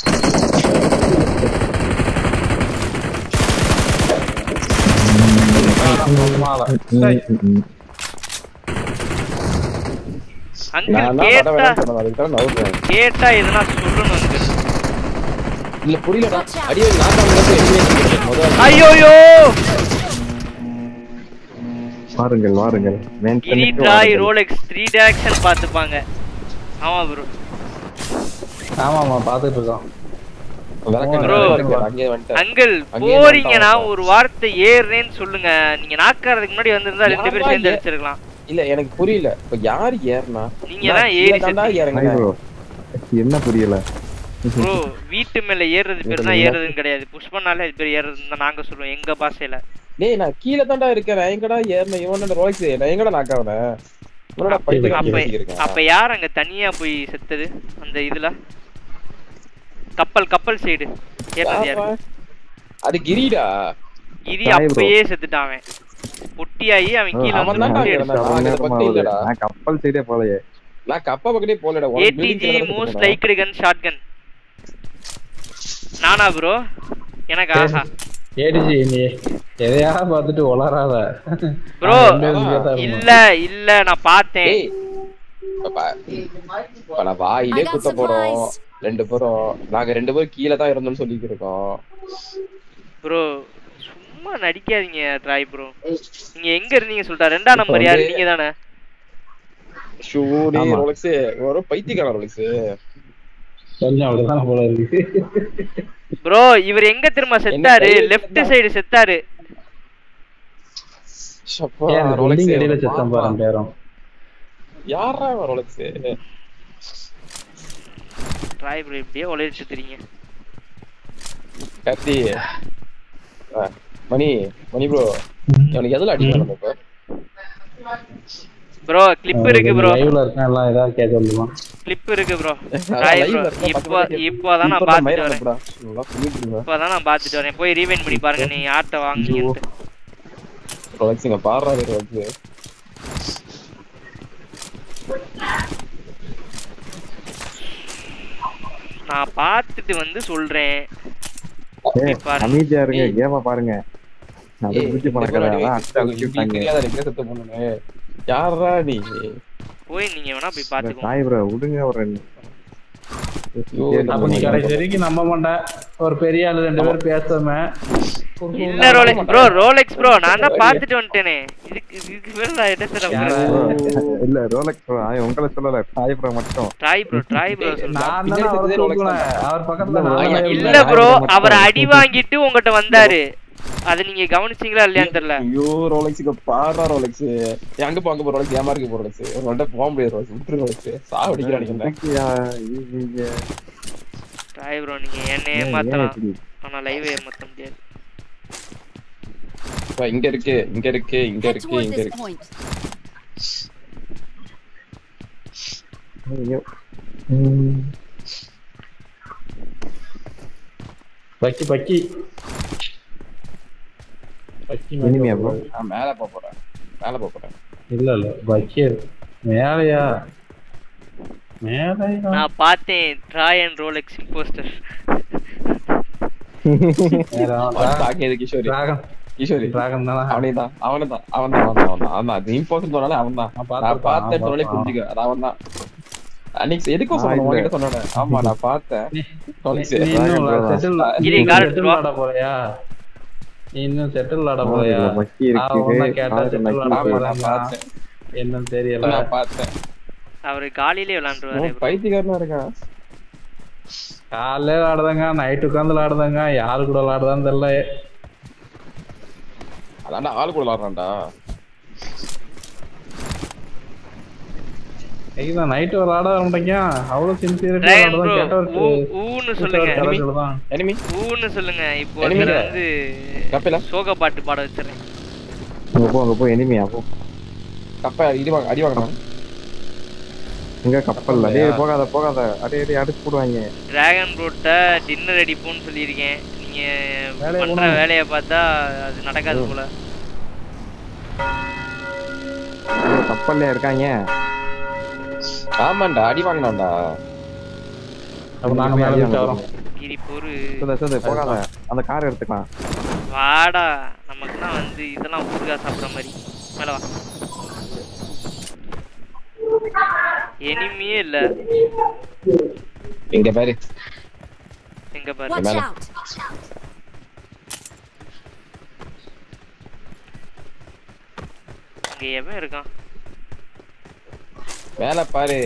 அங்கிள் நான் தான் வர கேட்டா வேணாம்னு சொன்னேன் அதுக்கு தான் நவுறேன் கேட்டா எதனா சொல்லணும் அங்கிள் இல்ல புரியலடா அடியே நான் தான் உங்களுக்கு எதுவுமே முதல்ல ஐயோயோ வாருங்கள் வாருங்கள் கிரி மென்ஷனுக்கு ட்ராய் வாருங்கள். ரோலெக்ஸ் த்ரீ டேரக்ஷன் பார்த்துப்பாங்க ஆமா ப்ரோ ஆமாமா பாத்துட்டு இருக்கோம் Bro, அங்கே வந்துட்டேன் அங்கிள் அங்கேயே போறீங்கன்னா வந்துட்டான். ஒரு வார்த்தை ஏறுறேன்னு சொல்லுங்க நீங்க நாக்காரதுக்கு முன்னாடி வந்திருந்தா ரெண்டு பேரும் யாரா சேர்ந்து ஏ- அடிச்சிருக்கலாம் இல்ல எனக்கு புரியல இப்ப யார் ஏறினா நீங்க தான் ஏறி தாண்டா செத்தீங்க. இறங்குனேன் bro. என்ன புரியல ப்ரோ வீட்டு மேல ஏறுறது பேர் தான் ஏறுறதுன்னு கிடையாது புஷ் பண்ணாலே அது பேர் ஏறுறதுன்னு தான் நாங்க சொல்லுவோம் எங்க பாஷையில டேய் நான் கீழ தாண்டா இருக்கேன் நான் எங்கடா ஏறின இவன் அந்த ரோல்ஸ் நான் எங்கடா நாக்காவன இவனோட பைத்தியம் அப்ப இருக்கேன் அப்ப யார் அங்க தனியா போய் செத்தது அந்த இதுல கப்பல் கப்பல் சைடு ஏறது யாரு அது கிரிடா கிரி Try bro. அப்பயே செத்துட்டான் அவன் பொட்டியாகி அவன் கீழ அவன் வந்து தான்டா முட்டி இறந்தான். அடிச்சான். நான் இதை பத்தி இல்லடா. நான் கப்பல் சைடே போலையே நான் கப்பா பக்கத்தே போலடா உனக்கு building ஏடிஜி கீழ தான் மோஸ்ட் சுத்தினேன். லைக்டு கன் ஷாட் கன் நானா ப்ரோ எனக்கு ஆஹா ஏடிஜி நீ எதையா பார்த்துட்டு உளராத ப்ரோ நான் ரெண்டு பேரும் சேர்த்தா இருப்போம். இல்ல இல்ல நான் பார்த்தேன் டேய் இப்ப பா- இப்ப நான் வாயிலே I got குத்த போறோம் supplies. ரெண்டு பேரும் நாங்க ரெண்டு பேரும் கீழே தான் இருந்தோம்னு சொல்லிட்டு இருக்கோம் ப்ரோ சும்மா நடிக்காதீங்க ட்ராய் ப்ரோ நீங்க எங்க இருந்தீங்க சொல்லிட்டா ரெண்டாம் இப்ப நம்பர் யாரு வந்து- நீங்க தானே ஷூ டே ஆமா. ரோலக்ஸ் ஒரு பைத்தியக்காரன் ரோலக்ஸ் கொஞ்சம் அப்படிதான் போல இருக்கு ப்ரோ இவர் எங்க திரும்ப செத்தாரு கையில லெஃப்ட் இருந்தா- சைடு செத்தாரு ஷப்பா ஏன் அந்த ரோலக்ஸ் building அடியில செத்தம் பாரு ரெண்டு பேரும் யாரா ரோலக்ஸ் ட்ராய் ப்ரோ இப்படியே உழைச்சிட்டு தெரியுங்க கத்தி ஆ, மணி மணி ப்ரோ அவனுக்கு எதுல அடிக்கணும் இப்ப ப்ரோ கிளிப் இருக்கு ப்ரோ லைவ்ல இருக்கேன் எல்லாம் ஏதாவது கேட்க சொல்லுவான் கிளிப் இருக்கு ப்ரோ அதான் ட்ராய் live ப்ரோ ல இருக்கா, இப்போ பக்கத்துல இப்போதான் நான் இப்பதான் பார்த்துட்டு மயிரை வரேன் அனுப்புடா. நல்லா சொல்லிட்டு இருங்க. இப்போதான் நான் பார்த்துட்டு வரேன் போய் ரீவைண்ட் பண்ணி பாருங்க நீ யார்கிட்ட வாங்குனீங்கன்ட்டு ரோலக்ஸ் இங்க பாடுறா ரோலக்ஸ் நான் பார்த்துட்டு வந்து சொல்றேன் ஏய், பாருங்க. அமைதியா இருங்க ஏய். கேம பாருங்க அது ஏய், புரிஞ்சு இந்த பணக்கார பேர் அடி அதான் வாங்கி அடிச்சு அடிச்சு உங்களுக்கு விட்டாங்க தெரியாத எனக்கு செத்து போனே யாரா நீ போய் நீங்க வேணா போய் பாத்துக்கோங்க சாய் ப்ரோ விடுங்க ஒரு ரெண்டு ஐயோ, அப்ப நீ கடைசி வரைக்கும் நம்ப மாட்டேன் ஒரு பெரிய ஆளு ரெண்டு பேரும் பேசாம இல்ல ரோலெக்ஸ் ப்ரோ ரோலெக்ஸ் ப்ரோ நான் தான் பார்த்துட்டு வந்துட்டேனே இதுக்கு இதுக்கு வேற நான் என்ன சார் இல்ல ரோலக்ஸ் ப்ரோ உங்களை சொல்லல சாய் ப்ரோ மட்டும் ட்ராய் ப்ரோ ட்ராய் ப்ரோ சொல்றேன் நான் பின்னாடி தானே அவரை செத்ததே ரோலக்ஸ் தூக்குனேன். தான். அவர் பக்கத்துல இல்ல, நான் ஐயா, தான் இல்ல இருந்தேன். ப்ரோ மட்டும். அவர் அடி வாங்கிட்டு உங்ககிட்ட வந்தாரு அது நீங்க கவனிச்சீங்களா இல்லையான்னு தெரியல ஐயோ ரோலக்ஸுக்கு பாடுறா ரோலக்ஸ் அங்க போ அங்க போ ரோலக்ஸ் ஏமா இருக்கு போ ரோலக்ஸ் ஒரு வண்ட போக முடியாது ரோலக்ஸ் விட்டுரு ரோலக்ஸ் சாவடிக்கிறானுங்க எனக்குயா, இது நீங்க ட்ராய் ப்ரோ நீங்க என்னைய ஏன் ஏமாத்தலாம் இப்படி? ஆனா லைவ் ஏமாத்த முடியாது இப்ப இங்க இருக்கு இங்க இருக்கு இங்க Head இருக்கு toward இங்க this இருக்கு point. ஐயோ. ம். பக்கி பக்கி பக்கி மேல இனிமையா bro? போகுது. நான் மேல போக போறேன் மேல போக போறேன் இல்ல இல்ல பக்கி இருக்கு. மேலையா மேலையா நான் பார்த்தேன் ட்ராய் அண்ட் ரோலெக்ஸ் இம்போஸ்டர் வேற அவன் தாக்கியது கிஷோரி டிராகன் கிஷோரி டிராகன் தானே அவனே தான் அவனே தான் அவன் தான் அவன் தான் அவன் தான் அவன் தான் அது இம்பார்ட்டன் சொன்னாலே அவன் தான் நான் நான் பார்த்திருப்பேன், பார்த்தேன் நான் சொன்னாலே பார்த்திருப்பேன். புரிஞ்சுக்க அது அவன் தான் அன்னைக்கு எதுக்கும் நான் சொன்னேன் இல்ல. உன்கிட்ட சொன்னேன் ஆமா நான் பார்த்தேன் நீ ரோலக்ஸ் நீ இன்னும் டிராகன் settle- தான். நீ இரு, இன்னும் கார்டு settle எடுத்துட்டு வா. ஆட போறியா நீ இன்னும் செட்டில் ஆட ஆமா, போறியா இதுல மக்கி ஆ, இருக்குது, உன்னை கேட்டா காது settle மக்கி ஆட ஆமா இருக்குது. நான் போறியா? பார்த்தேன் என்னன்னு தெரியல நான் பார்த்தேன் அவரு காலையிலே விளாண்டுருவாரு அவன் பைத்தியக்காரனா இருக்கான் காலையில ஆடுதாங்க நைட் உட்காந்து ஆடுதாங்க யாரு கூட விளாடுதான்னு தெரியல அதான்டா ஆள் கூட விளாடுறான்டா இதுதான் நைட்டு விளாட மாட்டேங்க அவ்வளவு சின்சியரிட்டி டிராகன் ப்ரோ விளாடுதான் கேட்டவருக்கு ஊன்னு சொல்லுங்க தான் எனிமி ஊன்னு சொல்லுங்க இப்போ Enemy ஒருத்தர் இல்ல. வந்து கப்பலா சோக பாட்டு பாட வச்சிடுறேன் அங்க போ அங்க போ இனிமையா போ கப்ப அடி வாங்க அடி வாங்கணும் எங்க கப்பல்ல கப்பல்லையா? டேய் போகாத போகாத அடே அடே அடிச்சு போடுவாங்க டிராகன் ப்ரோட்ட டின்னர் அடிப்போம்னு சொல்லியிருக்கேன் நீங்க வேலையை பண்ற போடணும். வேலையை பார்த்தா அது நடக்காது போல ஐயோ, கப்பல்ல இருக்காங்க ஆமாண்டா அடி வாங்கினான்டா அப்ப நாங்க மேல விட்டு வரோம் கிரி பொறு சுந்த சுந்த போகாத அந்த கார் எடுத்துக்கலாம் வாடா நமக்குலாம் வந்து இதெல்லாம் ஊறுகாய் சாப்பிட்ற மாதிரி மேல வா எனிமியே இல்ல இங்க பாரு எங்க பாரு Watch Mela. out! அங்க எவன் இருக்கான் மேல பாரு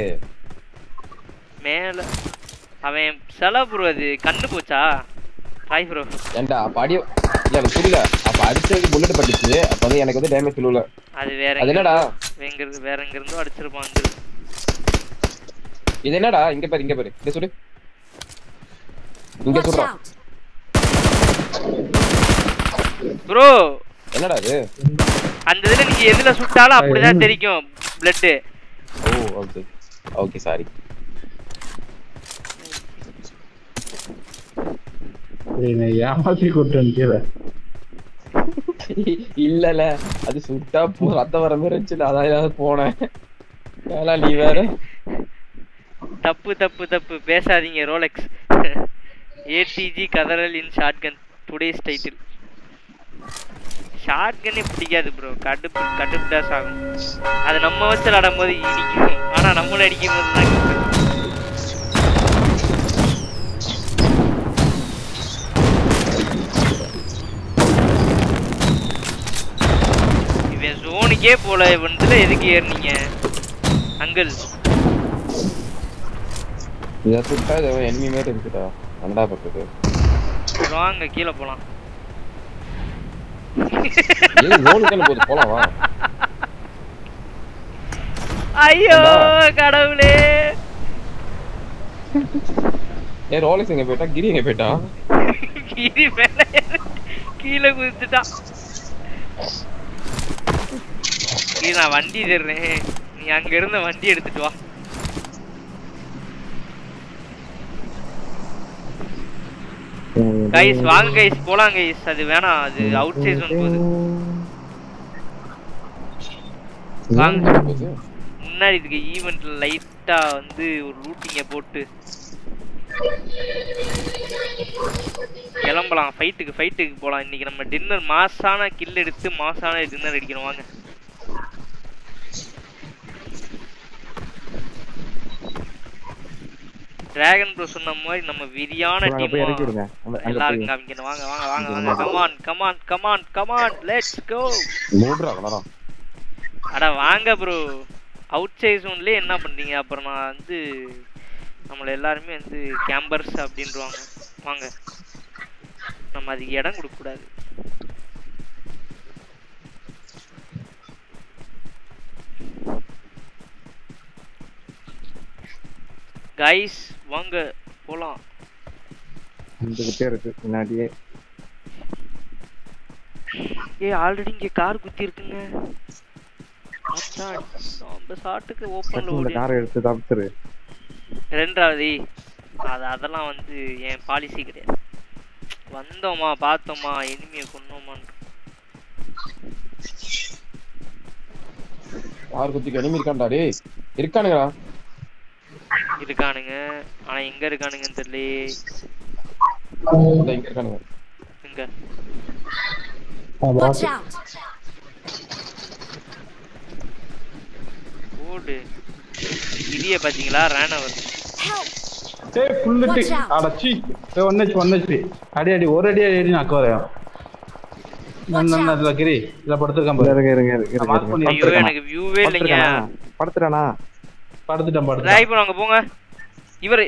மேல அவன் செல ப்ரோ அது கண்ணு போச்சா ஹாய் ப்ரோ ஏன்டா அப்ப அடி இல்ல எனக்கு புரியல அப்ப அடிச்சதுக்கு புல்லட் பட்டுச்சு அப்ப வந்து எனக்கு வந்து டேமேஜ் விழுல அது வேற அது என்னடா எங்க இருந்து வேற எங்க இருந்தோ அடிச்சிருப்பான் வந்து இது என்னடா இங்க பாரு இங்க பாரு இங்க சுடு இங்க Watch சுடுறா out! ப்ரோ என்னடா இது அந்த இதுல நீங்க எதுல சுட்டாலும் அப்படிதான் தெரிக்கும் blood oh okay okay sorry நீ ஏமாத்தி கூட்டு வந்துக்கிற இல்லல அது சுட்டா போ ரத்தம் வர மாதிரி இருந்துச்சு அதான் ஏதாவது போனேன் ஏலா நீ வேற தப்பு தப்பு தப்பு பேசாதீங்க ரோலெக்ஸ் ஏடிஜி கதறல் இன் ஷாட்கன் டுடேஸ் டைட்டில் ஷாட்கனே பிடிக்காது ப்ரோ கடுப்பு கடுப்பு டேஸ் ஆகும் அது நம்ம வச்சு விளாடும் போது இனிக்கும் ஆனா நம்மள அடிக்கும் போது தான் யூஏக்கே போல வந்துல எதுக்கு ஏறுனீங்க அங்கிள் இதை சுட்டா இது என்மி மாரி இருக்குடா ரெண்டா பக்கத்து வாங்க கீழே போலாம் ஏய் ஜோனுக்கு என்ன போகுது போலாம் வா ஐயோ கடவுளே ஏ ரோலிஸ் எங்க போயிட்டா கிரி எங்க போயிட்டா கிரி மேல ஏறி கீழே குதிச்சுட்டான் கிரி நான் வண்டி தர்றேன் நீ அங்க இருந்த வண்டி எடுத்துட்டு வா கைஸ் வாங்க கைஸ் போலாம் கைஸ் அது வேணாம் அது அவுட் சைஸ் ஒன்று போகுது வாங்க முன்னாடி இதுக்கு ஈவெண்ட்ல லைட்டா வந்து ஒரு லூட்டிங்க போட்டு கிளம்பலாம் ஃபைட்டுக்கு ஃபைட்டுக்கு போலாம் இன்னைக்கு நம்ம டின்னர் மாசான கில் எடுத்து மாசான டின்னர் அடிக்கணும் வாங்க டிராகன் ப்ரோ சொன்ன மாதிரி நம்ம விரியான அங்க டீம் போய் இறக்கி விடுங்க. அங்க- அங்க எல்லாரும் போய். காமிக்கணும் வாங்க வாங்க வாங்க வாங்க come on come on come on come on let's go மூடுறா கலரா அட வாங்க ப்ரோ அவுட் சைஸ் ஒன்லயே என்ன பண்றீங்க அப்புறம் நான் வந்து நம்மள எல்லாருமே வந்து கேம்பர்ஸ் அப்படின்றவாங்க வாங்க நம்ம அதுக்கு இடம் கொடுக்க கூடாது கைஸ் வாங்க போலாம் வந்துகிட்டே இருக்கு முன்னாடியே ஏ ஆல்ரெடி இங்க கார் குத்தி இருக்குங்க மச்சான், நம்ம சாட்டுக்கு ஓப்பன்ல டக்குனு இந்த ஓடி காரை எடுத்து தப்பிச்சிரு ரெண்டாவது அது அதெல்லாம் வந்து என் பாலிசி கிடையாது வந்தோமா பார்த்தோமா எனிமியை கொன்னோமான்னு யார் குத்திக்கு எனிமி இருக்கான்டா டேய் இருக்கானுங்களா இருக்கானுங்க ஆனா எங்க இருக்கானுங்கன்னு தெரியலையே இந்த இங்க இருக்கானுங்க எங்க Watch out! ஓடு இடிய பாத்தீங்களா ரேனவர் ஏய் புல்லுட்டு Watch out. அடச்சி ஏய் ஒன்னச்சு ஒன்னச்சு அடி அடி ஒரு அடி அடி நான் வரேன் Watch out! இதுல கிரி இதுல படுத்துருக்கான் இருங்க, பாரு இருங்க, இருங்க, இருங்க, mark இருங்க. பண்ணி ஐயோ படுத்துருக்கானா? எனக்கு வியூவே இல்லைங்க படுத்துருக்கானா? படுத்துறானா படுத்துட்டேன் படுத்துட்டேன் டிரைவ் பண்ணுவாங்க போங்க இவரு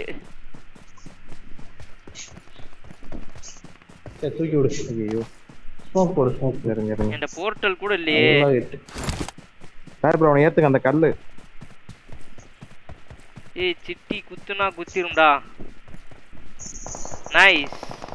ஏய், தூக்கி விடு ஐயோ ஸ்மோக் போடு ஸ்மோக் இருங்க இருங்க என் போர்ட்டல் கூட இல்லையே சார் ப்ரோ அவனை ஏத்துங்க அந்த கல்லு ஏய் சிட்டி குத்துனா குத்திரும்டா நைஸ்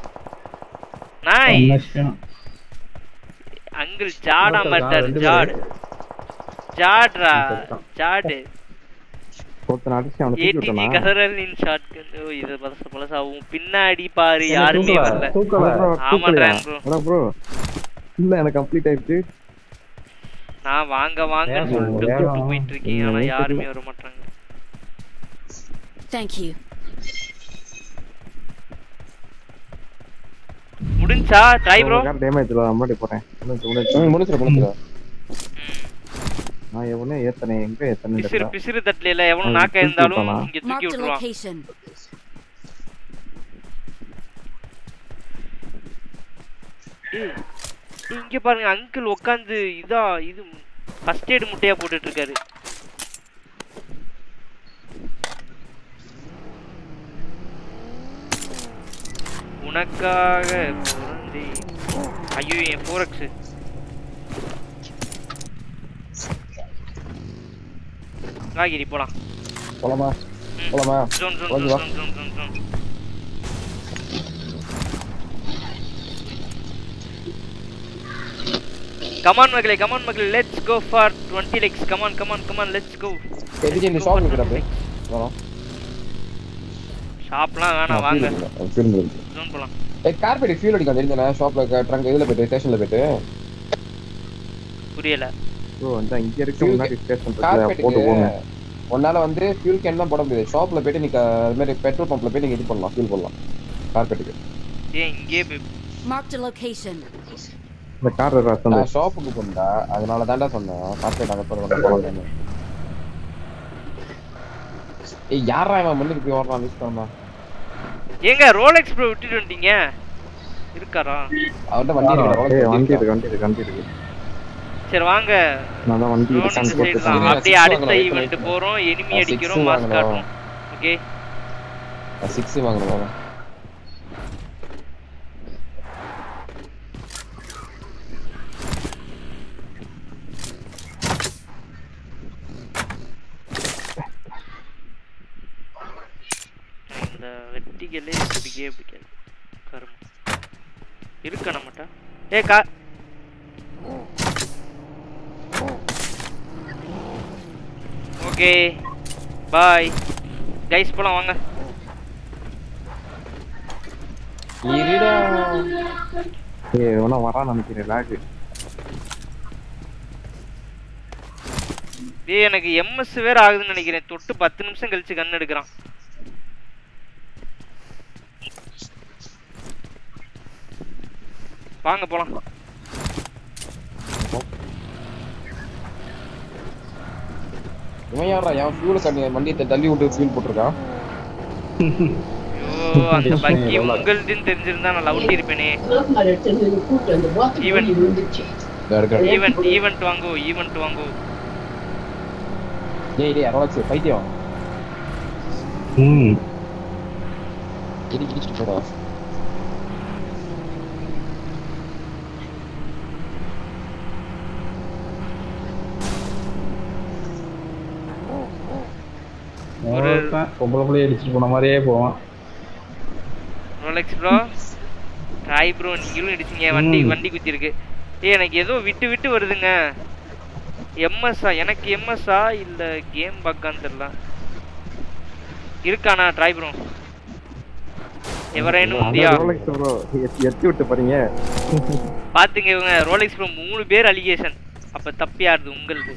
நைஸ் அங்கிள் ஜாடா ஒருத்தர் மாட்டார் ரெண்டு ஜாட் பேரு. ஜாட்ரா ஒருத்தர் ஜாடு ஒருத்தன் அடிச்சு அவனை தூக்கி ஏடிஜி விட்டானா கதறல் இன் ஷாட் ஓ இது பலச பலசாவும் பின்னாடி பாரு என்ன யாருமே தூக்கல? வரல தூக்கல. bro, ஆமாண்டா தூக்கலையா? Bro bro, bro. இல்ல எனக்கு கம்ப்ளீட் ஆயிடுச்சு நான் வாங்க வாங்கன்னு வேகம், சொல்லிட்டு வேகம். கூப்பிட்டு போயிட்டு இருக்கேன் ஆனா என்னன்னே யாருமே வர மாட்டாங்க Thank you. முடிஞ்சா ட்ரை ப்ரோ டேமேஜ் இல்ல முன்னாடி போறேன் முடிஞ்சு, முடிஞ்சு. ம் முடிச்சிரு முடிச்சிரு நான் எவனே ஏத்தனே எங்க ஏத்தனே பிசிறு பிசிறு தட்டுல இல்ல எவனும் அவன் நாக்க தூக்கி இருந்தாலும் விட்டானா? இங்க தூக்கி Marked a விட்டுருவான் location. ஏய், ஏய், இங்க பாருங்க அங்கிள் உட்காந்து இதா இது ஃபர்ஸ்ட் எய்ட் முட்டையா போட்டுட்டு இருக்காரு உனக்காக பிறந்தேன். ஐயோ என் ஃபோரக்ஸ் ராகிரி போலாம் போலாமா ம். போலாமா ஜோன் ஜோன் வந்து ஜோன் வா. Zone zone zone zone come on மக்களே கமான் மக்களே let's go for 20 likes come on come on come on let's go எதுக்கு இந்த ஷாப் இருக்கிறப்ப வரோம் ஷாப்லாம் வேணாம் வாங்க ஃபியூல் இருக்கு ஜோன் போலாம் ஏய் கார்பெட் ஃபியூல் அடிக்க தெரிஞ்சனா ஷாப்ல ட்ரங்க் இதுல போயிட்டு ஸ்டேஷன்ல போயிட்டு புரியல ப்ரோ இந்த இங்க இருக்க Fuel முன்னாடி ஸ்டேஷன் போட்டு கார்பெட்டுக்கு போங்க உன்னால வந்து ஃபியூல் கேன் தான் போட முடியாது ஷாப்ல போயிட்டு நீ க- அது மாதிரி பெட்ரோல் பம்ப்ல போய் நீங்க இது பண்ணலாம் ஃபியூல் போடலாம் கார்பெட்டுக்கு ஏன் இங்கே போய் Marked a location. இந்த கார் ரசம் நான் ஷாப்புக்கு போனடா அதனால தான்டா சொன்னேன் கார்பெட் அங்க போறது போறாங்க ஏய் யாரா இவன் முன்னுக்கு போய் ஓடுறான் மிஸ் பண்ணா ஏங்க ரோலெக்ஸ் ப்ரோ விட்டுட்டு வந்துட்டீங்க இருக்காரா அவன்கிட்ட வண்டி ஏய் வண்டி இருக்கு இருக்கு வண்டி இருக்கு வண்டி இருக்கு சரி வாங்க நான் தான் வண்டி drone எடுத்து இந்த போட்டு side தான். இருங்க, அப்படியே six அடுத்த வாங்கலாம், wait ஈவெண்ட் பண்ணி. போறோம் எனிமி நான் அடிக்கிறோம் six மாஸ் வாங்கலாம். காட்டுறோம் ஓகே சிக்ஸ் வாங்கணும் இந்த வெட்டிகளே பிடிக்கவே பிடிக்காது கருமம் இருக்கா நம்மகிட்ட ஏ கா ஓகே பாய் கைஸ் போலாம் வாங்க இருடா ஏய் இவனா வரான்னு நினைக்கிறேன் லேகு டேய் எனக்கு எம்எஸ் வேற ஆகுதுன்னு நினைக்கிறேன் தொட்டு பத்து நிமிஷம் கழிச்சு கண் எடுக்கிறான் வாங்க போலாம் இவன் யாரா என் ஃபியூல கண்ணி வண்டியை தள்ளி விட்டு ஃபியூல் போட்டிருக்கான் ஐயோ அந்த பக்கி உங்களுதுன்னு தெரிஞ்சிருந்தா நான் லவுட்டி இருப்பேனே ஈவென்ட் இதோ இருக்கிறேன் ஈவென்ட் ஈவென்ட் வாங்கோ ஈவென்ட் வாங்கோ டேய் டேய் ரோலக்ஸ் பைத்தியம் ம் இடி இடிச்சிட்டு போடா ஒரு- ஒருத்தன் பொம்பளை பிள்ளைய அடிச்சுட்டு போன மாதிரியே போவான் ரோலெக்ஸ் ப்ரோ ட்ரை ப்ரோ நீங்களும் இடிச்சீங்க வண்டி ம். வண்டி குத்தி இருக்கு ஏய் எனக்கு ஏதோ விட்டு விட்டு வருதுங்க எம்எஸ்ஆ எனக்கு எம்எஸ்ஆ இல்ல கேம் பக்கான்னு தெரியல இருக்கானா ட்ரை ப்ரோ எவரேனும் உண்டியா ரோலெக்ஸ் ப்ரோ எத்தி விட்டு பாருங்க பாத்துங்க இவங்க ரோலெக்ஸ் ப்ரோ மூணு பேர் அலிகேஷன் அப்ப தப்பியாருது உங்களுக்கு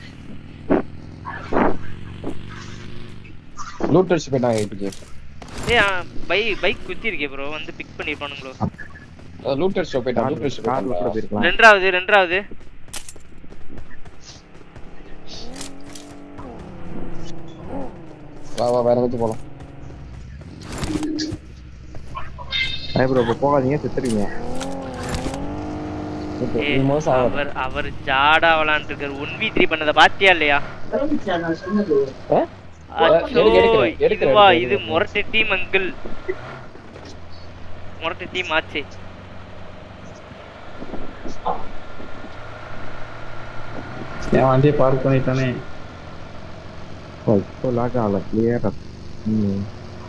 லூட் அடிச்சு போயிட்டாங்க இப்படி ஏய் பை பைக் குத்தி இருக்கே ப்ரோ வந்து பிக் பண்ணிருப்பானுங்களோ லூட் அடிச்சு போயிட்டான் லூட் அடிச்சு கார்ல கூட போயிட்டான் போயிருக்கலாம் ரெண்டாவது ரெண்டாவது வா வா வேற எங்கேயும் போலாம் ஐ ப்ரோ இப்போ போகாதீங்க செத்துருவீங்க இப்போ ஏய், இது மோசம் ஆகாது அவர் அவர் ஜாடா விளாண்டு இருக்காரு ஒன் வி த்ரீ பண்ணத பாத்தியா இல்லையா ஆ? அச்சோ, எடுக்க, எடுக்க, எடுக்க, இதுவா எடுக்க, இது எடுக்க. முரட்டு டீம் அங்கிள் முரட்டு டீம் ஆச்சு என் வண்டியை பார்க் பண்ணிட்டானே ஓ இப்போ லாக் ஆகல கிளியரா ம்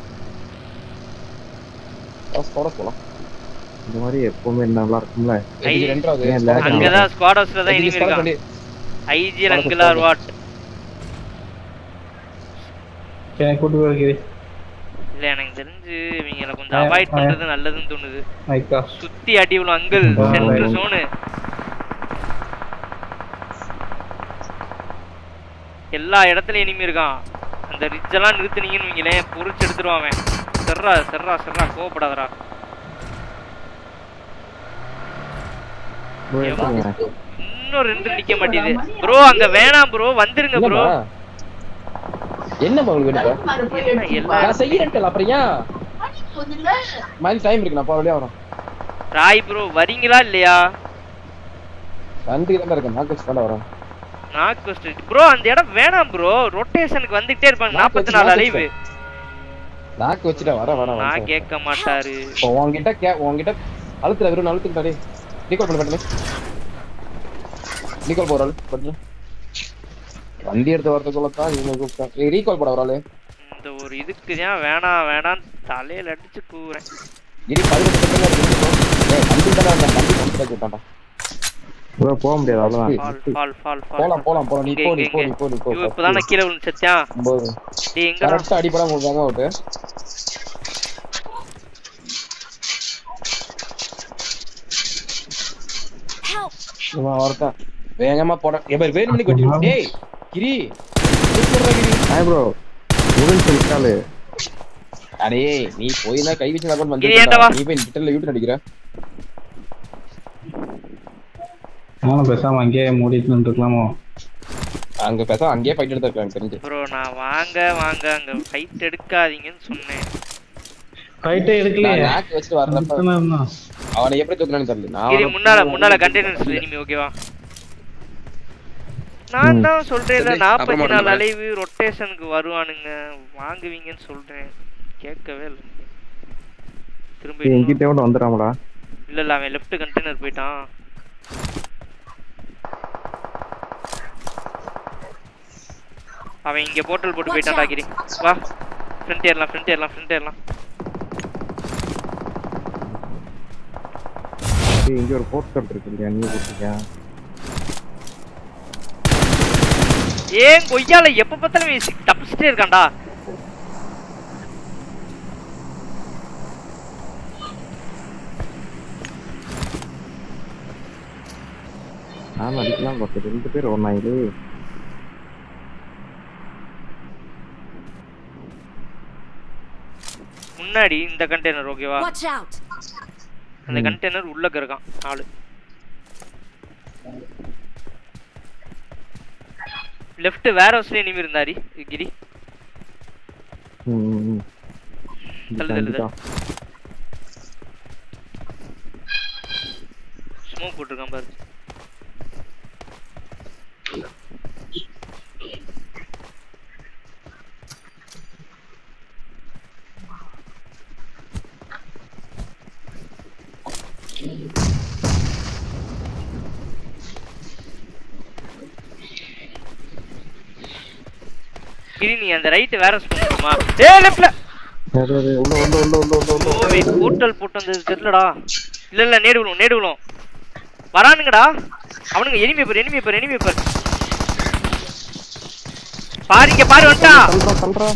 ஸ்குவாடஸ் போலாம் இந்த மாதிரி எப்பவுமே நல்லா இருக்கும்ல இது ரெண்டாவது ஏன் lag ஆகுது? அங்கதான் ஸ்குவாட் ஹவுஸ்ல தான் இது இனிமே squad இருக்கான் பண்ணி- ஐஜிஎல் Squad அங்கிள் ஆர் house வாட் எனக்கு கூட்டு போயிருக்கிறே இல்ல எனக்கு தெரிஞ்சு இவங்களை கொஞ்சம் ஆ, அவாய்ட் ஆ. பண்றது நல்லதுன்னு தோணுது மைக்கா சுத்தி அடி விழும் அங்கிள் ஆ, சென்டர் right. சோனு எல்லா இடத்துலயும் இனிமே இருக்கான் அந்த ரிட்ஜ் எல்லாம் நிறுத்துனீங்கன்னு வைங்களேன் பொறிச்சு எடுத்துருவான் அவன் செர்ரா செர்ரா செர்ரா கோவப்படாதடா ப்ரோ எடுத்துங்க இன்னும் ரெண்டு நிக்க மாட்டேது ப்ரோ அங்க வேணாம் ப்ரோ வந்துருங்க ப்ரோ என்னம்மா? என்னம்மா உங்களுக்கு வேணும் இப்ப? எல்லா நான் செய்யறேன் அப்புறம் ஏன் மாதிரி டைம் இருக்கு நான் போற வழியா வரேன் ராய் ப்ரோ வரீங்களா இல்லையா நன்றி தான் இருக்கேன் நான் கட்சி பண்ண வரேன் நாக் கொஸ்ட் ப்ரோ அந்த இடம் வேணாம் ப்ரோ ரொட்டேஷனுக்கு வந்துட்டே இருப்பாங்க நாக்கு நாற்பத்தி வச்சு நாலு நாக்கு அலைவு நாக்கு வச்சுட்டா வர வர நான் கேட்க மாட்டாரு இப்போ உன்கிட்ட கே உன்கிட்ட அழுத்துல வெறும் அழுத்துட்டாடே ரீகால் பண்ண பண்ணு ரீகால் போற ஆளு பண்ணு வண்டி எடுத்து வரதுக்குள்ள தான் இவங்க கூப்பிட்டேன் ரீகால் போட ஒரு ஆளு இந்த ஒரு இதுக்கு தான் வேணாம் வேணாம் தலையில அடிச்சு கூறேன் இரு பதினெட்டு செகண்ட் இருக்கு ஏய் வண்டி தானே அந்த வண்டி கொண்டு போயிட்டான்டா ப்ரோ போக முடியாது அவ்வளவுதான் ஃபால் ஃபால் ஃபால் ஃபால் போலாம் போலாம் போலாம் நீ இங்க, போ நீ இங்க, போ நீ இங்க. போ நீ போ ஐயோ, இப்பதான் நான் கீழே விழுந்து செத்தியான் ஒன்பது டேய் எங்கடா கரெக்டா அடிப்படாம விடுவாங்க அவுட்டு Help! இவன் ஒருத்தன் வேகமா போட எவர் வேணும்னு கொட்டி டேய் கிரி சூப்பர்ரா கிரி ஐ ப்ரோ உடன் சொல்லிட்டாலு அடே நீ போய் தான் கை வச்சு நகர் கிரி, ஏன்டா வா? வந்து நீ போய் கிட்டல யூட் அடிக்கிற நானும் பேசாம அங்கேயே மூடிட்டு நின்றுக்கலாமோ அங்க பேச அங்கேயே ஃபைட் எடுத்து இருக்காங்க தெரிஞ்சு ப்ரோ நான் வாங்க வாங்க அங்க ஃபைட் எடுக்காதீங்கன்னு சொன்னேன் ஃபைட்டே நான் எடுக்கலையே நாக்கு வச்சுட்டு வரலப்ப நிறுத்தினா இருந்தான். அவனை எப்படி தூக்குறான்னு தெரியல நான் கிரி அவனை முன்னால போய் முன்னால ஓடி கண்டெய்னர்ஸ் இனிமே ஓகேவா நான் ம். தான் சொல்றேன்ல சரி, நாற்பத்தி அப்புறமா நாலு நம்ம- அலைவு ரொட்டேஷனுக்கு வருவானுங்க வாங்குவீங்கன்னு சொல்றேன் கேட்கவே இல்லை நீங்க. திரும்ப ஏய், என்கிட்ட கூட வந்துடாமடா இல்ல இல்ல அவன் லெஃப்ட் கண்டெய்னர் போயிட்டான் அவன் இங்க போர்ட்டல் போட்டு Watch போயிட்டான் out. டாகிரி வா ஃப்ரண்ட் ஏறலாம் ஃப்ரண்ட் ஏறலாம் ஃப்ரண்ட் ஏறலாம் ஏய், இங்க ஒரு போஸ்டர் இருக்கு இல்லையா நீ கொடுத்துருக்கியா ஏன் கொய்யால எப்ப பார்த்தாலும் இவன் சி- தப்பிச்சுட்டே இருக்கான்டா நான் அடிக்கலாம் பார்த்து ரெண்டு பேர் ஒன்னாயிரு முன்னாடி இந்த கண்டெய்னர் ஓகேவா Watch out! அந்த ம். கண்டெய்னர் உள்ளக்க இருக்கான் ஆளு லெஃப்ட் வேற ஹவுஸ்ல இனிமே இருந்தாரி கிரி ம், ம், ம். தள்ளு, தள்ளு, இதுதான், ஸ்மோக் போட்டிருக்கான் பாரு கிரி நீ அந்த ரைட் வேற பண்ணுமா ஏ லெஃப்ட்ல இதான். அது, அது, உள்ள உள்ள உள்ள உள்ள உள்ள உள்ள ஓ வெயிட் போர்ட்டல் போட்டு வந்தது தெரியலடா இல்ல இல்ல நேடு விழும் நேடு விழும் வரானுங்கடா அவனுங்க எனிமே பாரு எனிமே பாரு எனிமே பாரு பாரு இங்க பாரு வந்துட்டான் தள்ளுறா தள்ளுறா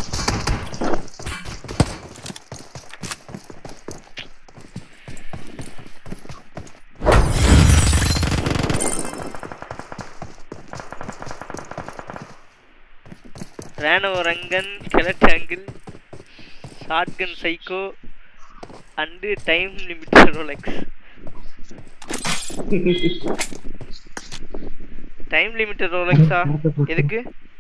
ரேனோ ரங்கன் கெலட்டாங்கிள் shotgun psycho and time limited Rolex time limited ரோலெக்ஸா எதுக்கு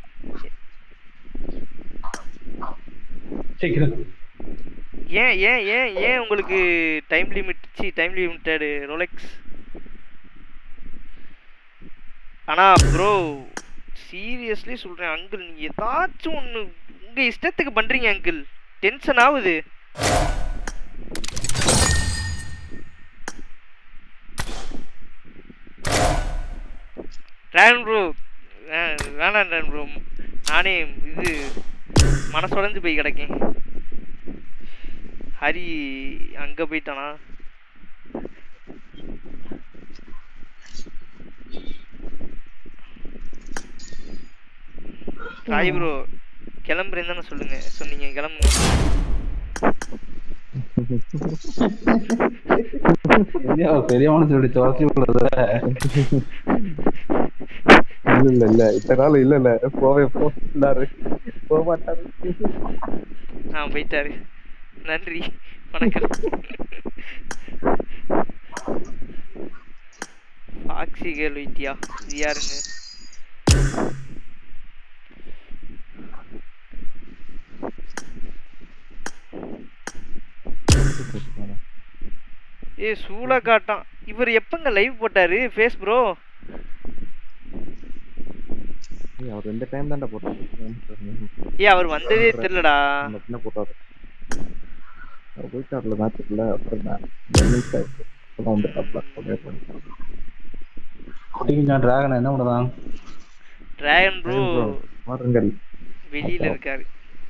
சீக்கிரம் ஏன் ஏன் ஏன் ஏன் உங்களுக்கு time limit see time limited Rolex ஆனா ப்ரோ சீரியஸ்லி சொல்றேன் அங்கிள் நீங்க ஏதாச்சும் ஒண்ணு உங்க இஷ்டத்துக்கு பண்றீங்க அங்கிள் டென்ஷன் ஆகுது ட்ராகன் ப்ரோ வேணாம் ட்ராகன் ப்ரோ நானே இது மனசுடைஞ்சு போய் கிடக்கேன் ஹரி அங்க போயிட்டானா ராய் ப்ரோ கிளம்புறேன்னு தானே சொல்லுங்க சொன்னீங்க கிளம்புங்க பெரிய பெரிய மனுஷனுடைய துவச்சி விடுறத இல்ல இல்ல இல்ல இத்தனை நாள் இல்ல இல்ல போவே போனாரு போக மாட்டாரு ஆ போயிட்டாரு நன்றி வணக்கம் ஆக்சிகல் வைத்தியா இது யாருங்க ஏ சூள காட்டான் இவர் எப்பங்க லைவ் போட்டாரு ஃபேஸ் ப்ரோ ஏய், அவர் ரெண்டு டைம் தான்டா போட்டாரு ஏ அவர் வந்ததே தெரியலடா நம்ம என்ன போட்டாரு அவர் போயிட்டார்ல மேட்ச் இல்ல அப்புறம் நான் மினிட்ஸ் ஆயிடுச்சு அப்புறம் வந்துட்டாப்ல அப்படியே பண்ணிட்டான். குட்டிங்க டிராகன் என்ன பண்ணுதான் டிராகன் ப்ரோ வாருங்கள் வெளியில இருக்காரு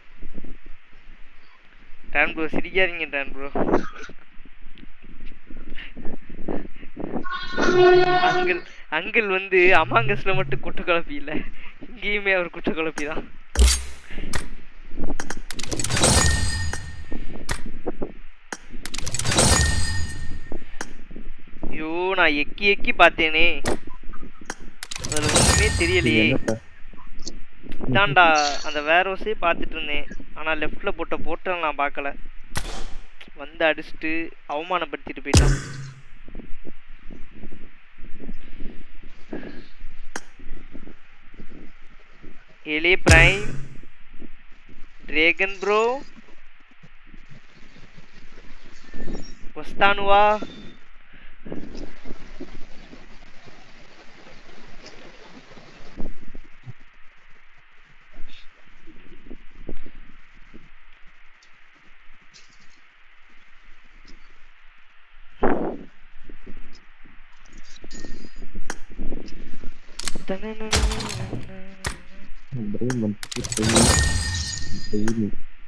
டான் ப்ரோ சிரிக்காதீங்க டான் ப்ரோ அங்கிள் அங்கிள் வந்து அமாங்கஸ்ல மட்டும் குட்டு குழப்பி இல்ல இங்கேயுமே அவர் குட்டு குழப்பி தான் ஐயோ நான் எக்கி எக்கி பார்த்தேனே அதுல ஒண்ணுமே தெரியலையே என்னத்த? தான்டா அந்த வேர் ஹவுஸே பார்த்துட்டு இருந்தேன் ஆனால் லெஃப்டில் போட்ட போர்ட்டல் நான் பார்க்கல வந்து அடிச்சுட்டு அவமானப்படுத்திட்டு போயிட்டான் எலே பிரைம் డ్రేగన్ బ్రో వస్తానువా பிரேம் வந்து training. training.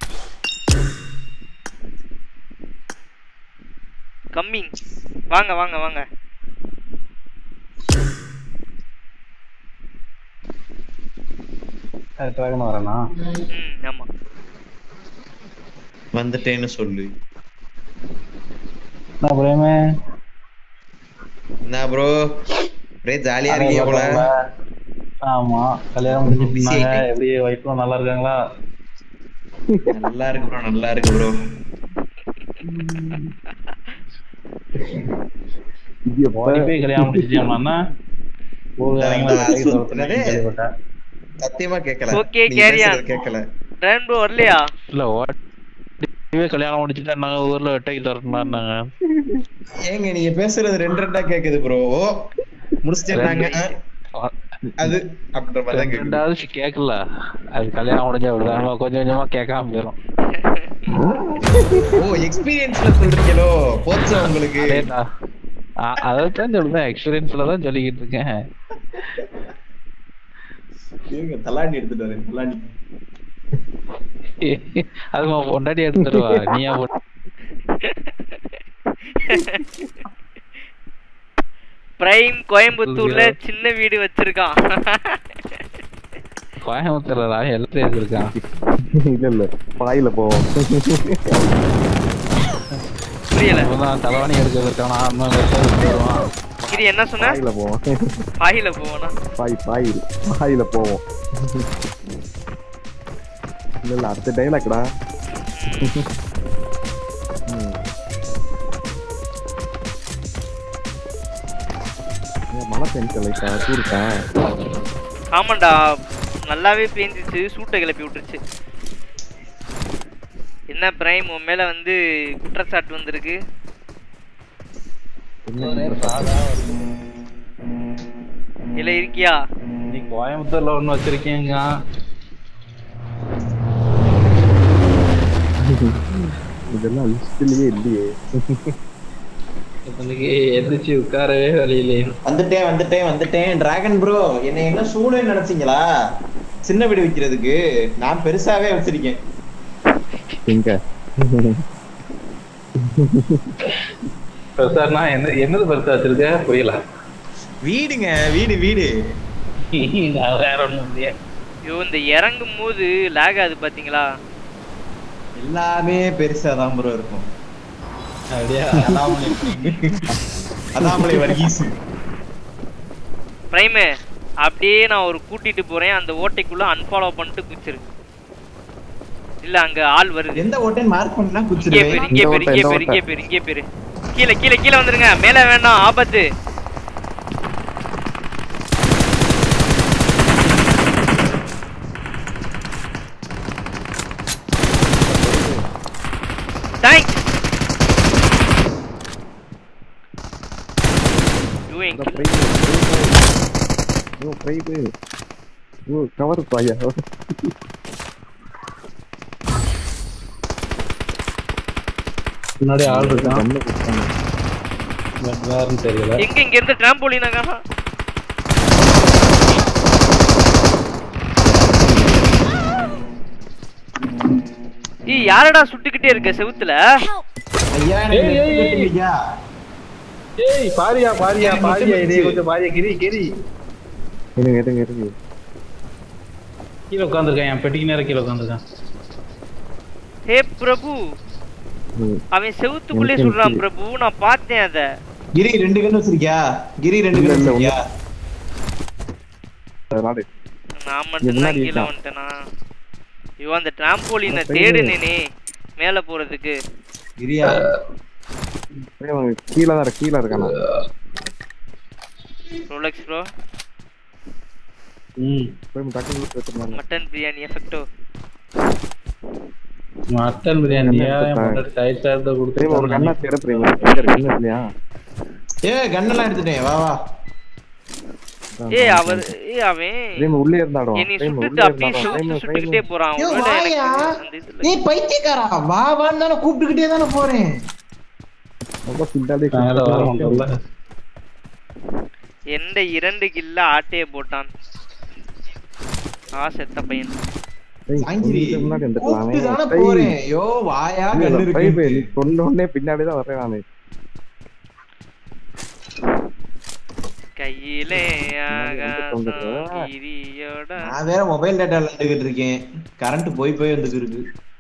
கம்மிங் வாங்க வாங்க வாங்க ட்ராகன் வரேனா ம் ஆமா வந்துட்டேன்னு சொல்லு நான் பிரேமே என்ன ப்ரோ ஒரே ஜாலியா இருக்கீங்க போல ஆமா கல்யாணம் முடிஞ்சிருந்தாங்க எப்படி ஒய்ஃப்லாம் நல்லா இருக்காங்களா நல்லா இருக்கு ப்ரோ நல்லா இருக்கு ப்ரோ இது எப்ப ஓடி போய் கல்யாணம் முடிச்சிட்டியாமாண்ணா சொன்னதே சத்தியமா கேட்கல Okay, நீ carry on. பேசுறது கேட்கல ரேன்போ வரலையா இல்ல ஓடி கல்யாணம் முடிச்சுட்டா நாங்க ஊர்ல வெட்டைக்கு தரணும்னாங்க ஏங்க நீங்க பேசுறது ரெண்டு ரெண்டா கேக்குது ப்ரோ முடிச்சிட்டாங்க அது அப்படின்ற மாதிரி தான் கேக்குது ரெண்டாவது கேட்கல அது கல்யாணம் முடிஞ்சா விடுதாங்க கொஞ்சம் கொஞ்சமா கேட்காம போயிடும் ஓ எக்ஸ்பீரியன்ஸ்ல சொல்றீங்களோ போச்சா உங்களுக்கு அதேடா. அ- அதைத்தான் சொல்றேன் எக்ஸ்பீரியன்ஸ்ல தான் சொல்லிக்கிட்டு இருக்கேன் இருங்க தலாண்டி எடுத்துட்டு வரேன் தலாண்டி அது உன் பொண்டாட்டி எடுத்துருவா நீயா போ- பிரைம் கோயம்புத்தூர்ல சின்ன வீடு வச்சிருக்கான் கோயம்புத்தூர்ல நான் எல்லாத்தையும் வச்சிருக்கான் இல்ல இல்ல பாயில போவோம் புரியல இப்பதான் தலைவாணி எடுக்கிறதுக்கான ஆன்மா வருவான் இது என்ன சொன்ன பாயில போவோம் பாயில போவனா பாய் பாய் பாயில போவோம் இல்ல இல்ல அடுத்த டைலாக்டா மழை பெஞ்ச லைட்டா தூருக்கா ஆமாண்டா நல்லாவே பேஞ்சிச்சு சூட்டை கிளப்பி விட்டுருச்சு என்ன பிரைம் உன் மேல வந்து குற்றச்சாட்டு வந்திருக்கு இல்ல இருக்கியா நீ கோயம்புத்தூர்ல ஒண்ணு வச்சிருக்கீங்க இதெல்லாம் லிஸ்ட்லயே இல்லையே இன்னைக்கு எந்திரிச்சு உட்காரவே வழியிலே வந்துட்டேன் வந்துட்டேன் வந்துட்டேன் டிராகன் ப்ரோ என்ன என்ன சூடுன்னு நினைச்சீங்களா சின்ன வீடு விக்கிறதுக்கு நான் பெருசாவே வச்சிருக்கேன் எங்க பெருசானா என்ன என்னது பெருசா வச்சிருக்க புரியல வீடுங்க வீடு வீடு நான் வேற ஒண்ணும் இல்லையே ஐயோ இந்த இறங்கும் போது லேக் ஆகுது பாத்தீங்களா எல்லாமே பெருசா தான் ப்ரோ இருக்கும் அப்படியா அதாமலை அதாமலை வர்கீஸ் பிரைமு அப்படியே நான் ஒரு கூட்டிட்டு போறேன் அந்த ஓட்டைக்குள்ள அன்ஃபாலோ பண்ணிட்டு குச்சிரு இல்ல அங்க ஆள் வருது எந்த ஓட்டைன்னு மார்க் பண்ணலாம் இங்கே குச்சிருவேன் பேரு இங்கே பேரு இங்கே பேரு இங்கே பேரு இங்கே பேரு கீழே கீழே கீழே வந்துருங்க மேல வேண்டாம் ஆபத்து தேங்க்ஸ் டூயிங் ஐயோ பிரைட் ஐயோ கவர் பாயா முன்னாடி ஆள் இருக்கான் கண்ணு குத்தாங்க பட் வேறன்னு தெரியல எங்க இங்க இருந்து டிராம்போலினா காணோம் ஏய் யாரடா சுட்டுக்கிட்டே இருக்க செவுத்துல ஐயா எனக்கு net இல்லையா ஏய் பாரியா பாரியா பாரியா இதே கொஞ்சம் பாரியா கிரி கிரி இருங்க இருங்க இருங்க கீழே உட்காந்துருக்கேன் என் பெட்டிக்கு நேரம் கீழே உட்காந்துருக்கேன் ஹே பிரபு ம். அவன் செவுத்துக்குள்ளே எனக்கு சொல்றான் எனக்கு- பிரபு நான் பார்த்தேன் அத கிரி ரெண்டு கண்ணு வச்சிருக்கியா கிரி ரெண்டு இல்ல, கண்ணு இல்ல, வச்சிருக்கியா அதனால நான் மட்டும் தான் முன்னாடி கீழே இருக்கான். வந்துட்டேனா ஐயோ அந்த டிராம்போலினை நான் தேடுனேனே மேல போறதுக்கு கிரியா ஏய், அவன் கீழே தான் இருக்கு, கீழே இருக்கானா ரோலக்ஸ் ப்ரோ ம் போய் டக்குனு வீட்டு வச்சிருந்தாங்க மட்டன் பிரியாணி எஃபெக்டோ மட்டன் பிரியாணி ஏன் பொண்டாட்டி தயிர் சாதத்தை பிரேம் ஒரு கண்ணா கொடுத்து தேட பிரேம் எங்க இருக்கு கண்ணு இல்லையா ஏ கண்ணெல்லாம் எடுத்துட்டேன் வா வா ஏய் அவர் ஏய் அவன் பிரேம் உள்ளே இருந்தாடும் என்னை பிரேம் சுட்டுட்டு உள்ளே அப்படியே இருந்தாடும் செவுத்து பிரேம் சுட்டுக்கிட்டே போறான் ஏய், ஒருவேளை வாயா. எனக்கு அந்த இதுல ஏய் பைத்தியக்காரா வா வான்னு தானே கூப்பிட்டுக்கிட்டே தானே போறேன் ரொம்ப சிந்தாலே மேல வர முடியல எந்த இரண்டு கில்ல ஆட்டைய போட்டான் ஆ செத்த பையன் ஏய், சாங்கிரி, கொஞ்சம் முன்னாடி வந்துருக்கலாமே. கூப்பிட்டு தானே ஏய், போறேன் யோ வாயா இல்ல, கண்ணு இல்ல, இருக்கு five, நீ சொன்ன உடனே பின்னாடி தான் வர்றேன் நானு கையிலே ஆகாசம் வந்துடுறா. கிரியோட நான் வேற மொபைல் டேட்டால இருந்துகிட்டு இருக்கேன் கரண்ட் போய் போய் வந்துட்டு இருக்கு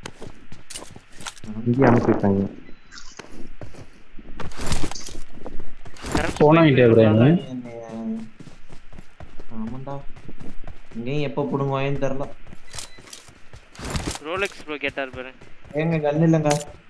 இங்கே அனுப்பிட்டாங்க கரண்ட் போனா போய் இல்லையா போய் இப்ராஹிம்? வருதா? ஆமாண்டா இங்கேயும் எப்ப புடுங்குவாயின்னு தெரியல ரோலெக்ஸ் ப்ரோ கேட்டார் பாரு ஏங்க கண்ணு இல்லைங்க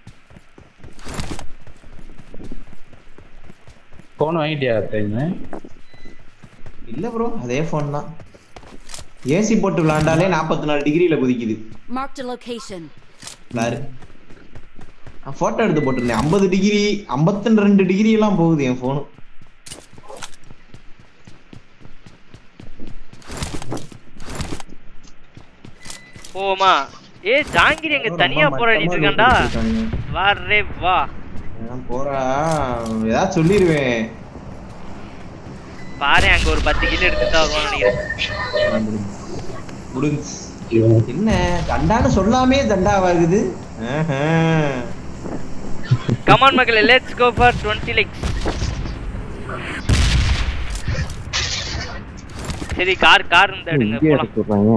போன் வாங்கிட்டியா டைம் இல்ல ப்ரோ அதே ஃபோன் தான் ஏசி போட்டு விளையாண்டாலே நாற்பத்தி நாலு டிகிரியில குதிக்குது Marked a location. பாரு நான் போட்டோ எடுத்து போட்டிருந்தேன் ஐம்பது டிகிரி ஐம்பத்தி ரெண்டு டிகிரி எல்லாம் போகுது என் போனு போமா ஏ ஜாங்கிரி அங்க தனியா போராடிட்டு இருக்கான்டா வா ரே வா நான் போறா ஏதாவது சொல்லிடுவேன் பாரு அங்க ஒரு பத்து கிலோ எடுத்துட்டு தான் வருவான்னு நினைக்கிறேன் முடிஞ்சு என்ன தண்டான்னு சொல்லாமே தண்டாவாகுது ஆஹா. கமான் மக்களே லெட்ஸ் கோ ஃபார் 20 லைக்ஸ் சரி கார் கார் இருந்தா எடுங்க இங்கே போலாம் எடுத்து விடுறாங்க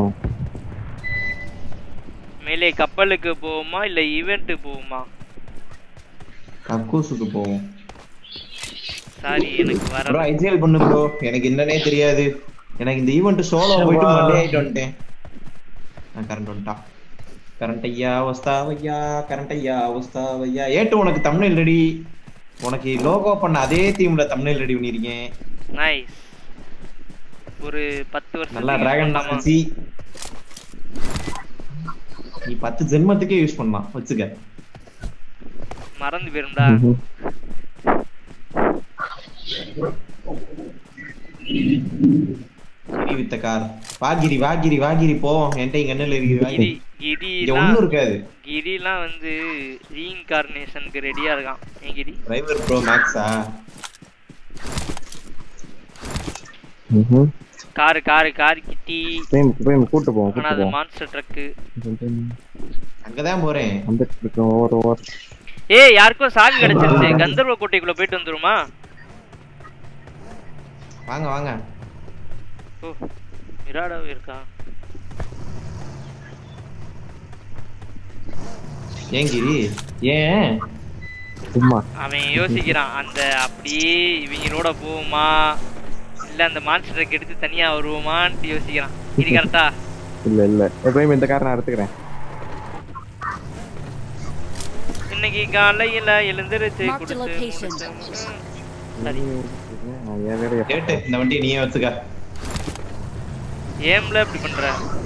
மேலே கப்பலுக்கு போவோமா இல்ல ஈவென்ட் போவோமா கக்கூசுக்கு போவோம் சாரி எனக்கு ப்ரோ வர ஐஜிஎல் பண்ணு ப்ரோ எனக்கு என்னன்னே தெரியாது எனக்கு இந்த ஈவெண்ட் சோலோ போயிட்டு மண்டே ஆயிட்டு வந்துட்டேன் நான் கரண்ட் வந்துட்டான் கரண்ட் ஐயா அவஸ்தாவையா கரண்ட் ஐயா அவஸ்தாவையா ஏட்டு உனக்கு தமிழ் ரெடி உனக்கு லோகோ பண்ண அதே தீம்ல தமிழ் ரெடி பண்ணிருக்கேன் நைஸ் ஒரு பத்து வருஷம் நல்லா டிராகன் சி நீ பத்து ஜென்மத்துக்கே யூஸ் பண்ணலாம் வச்சுக்க மறந்து போயிரும்டா கிரி வித்த கார் வாகிரி வாகிரி வாகிரி போவோம் என்கிட்ட இங்க என்ன இருக்குது வாகிரி கிரி இங்க ஒண்ணும் இருக்காது கிரிலாம் வந்து ரீஇன்கார்னேஷனுக்கு ரெடியா இருக்கான் ஏன் கிரி டிரைவர் ப்ரோ மேக்ஸா காரு காரு கார் கிட்டி பிரேம் பிரேம் கூட்டு போவோம் ஆனா கூட்டு அது போவோம் மான்ஸ்டர் ட்ரக்கு அங்கதான் போறேன் வந்துட்டு இருக்கோம் ஓவர் ஓவர் ஏய் யாருக்கோ சாவி கிடைச்சிருச்சு கந்தர்வ கோட்டைக்குள்ள போயிட்டு வந்துருமா வாங்க வாங்க ஓ மிராடாவே இருக்கா ஏன் கிரி ஏன் சும்மா அவன் யோசிக்கிறான் அந்த அப்படியே இவங்களோட போவோமா இல்ல அந்த மான்ஸ்டர் ட்ரக் எடுத்து தனியா வருவோமான்னு யோசிக்கிறான் இது கரெக்டா இல்ல இல்ல பிரேம் இந்த காரை நான் எடுத்துக்கிறேன் இன்னைக்கு காலையில எழுந்திருச்சு Marked a குடிச்சு location. முடிச்சு. சரி நான் என் வேலையை கேட்டு இந்த வண்டியை நீயே வச்சுக்க ஏம்ல இப்படி பண்ற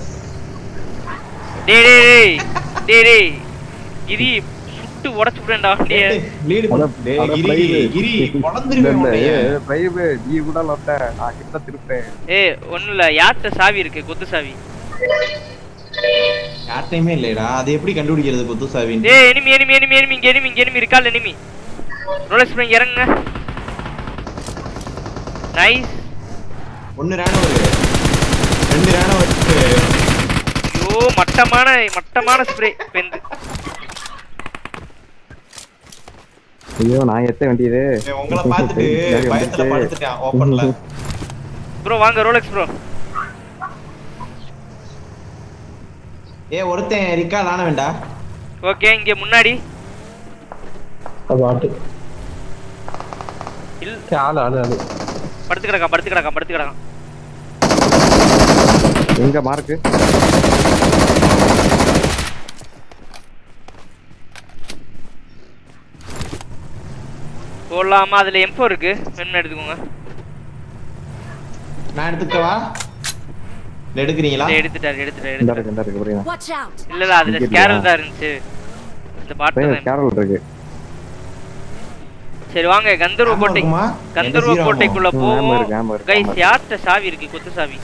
டேய் டேய் டேய் டேய் டேய் கிரி சுட்டு உடைச்சு விடுறேன்டா வண்டிய லீடு அட- டேய் அட கிரி பிரைவு. கிரி இல்ல, பொழந்துருவேன் இல்ல, உன்னைய. ஏய், பிரைவு, நீ கூட லொட்ட, நான் கிட்ட திருப்பேன். ஏய் ஒண்ணும் இல்ல யார்கிட்ட சாவி இருக்கு கொத்து சாவி யார்ட்டையுமே இல்லையடா அது எப்படி கண்டுபிடிக்கிறது குத்து சாவின்னு ஏய் எனிமி எனிமி எனிமி எனிமி இங்க எனிமி இங்க எனிமி இருக்கால் எனிமி ரோலக்ஸ் பண்ணி இறங்குங்க நைஸ் ஒன்னு ராணுவ ரெண்டு ராணுவ ஐயோ மட்டமான மட்டமான ஸ்ப்ரே பெந்து ஐயோ நான் எத்த வேண்டியது உங்களை பார்த்துட்டு சரி, பயத்துல வந்துச்சு. படுத்துட்டேன் ஓப்பன்ல ப்ரோ வாங்க ரோலக்ஸ் ப்ரோ ஏ ஒருத்தன் ரிக்கால் ஆன வேண்டா ஓகே இங்க முன்னாடி பாட்டு இல்ல ஆளு ஆளு ஆளு படுத்து கிடக்கான் படுத்து கிடக்கான் படுத்து கிடக்கான் எங்க மார்க்கு போடலாமா அதுல M4 இருக்கு வேணும்னா எடுத்துக்கோங்க நான் எடுத்துக்கவா இல்ல எடுக்கிறீங்களா இதை எடுத்துட்டாரு எடுத்துட்டாரு இந்த எடுத்துட்டாரு இருக்கு இந்த இருக்கு புரியுதா Watch out! இல்ல இல்ல அதுல இங்க ஸ்கேரல் இல்லையா? தான் இருந்துச்சு இந்த பாட்டு பிரேம், தான் கேரல் இருக்கு சரி வாங்க கந்தர்வ ஆமா கோட்டை இருக்குமா? கந்தர்வ என்கிட்ட கோட்டைக்குள்ள ம், ஆமா போவோம் இருக்கு, ஆமா இருக்கு, கைஸ் ஆமா இருக்கு. யார்கிட்ட சாவி இருக்கு குத்து சாவி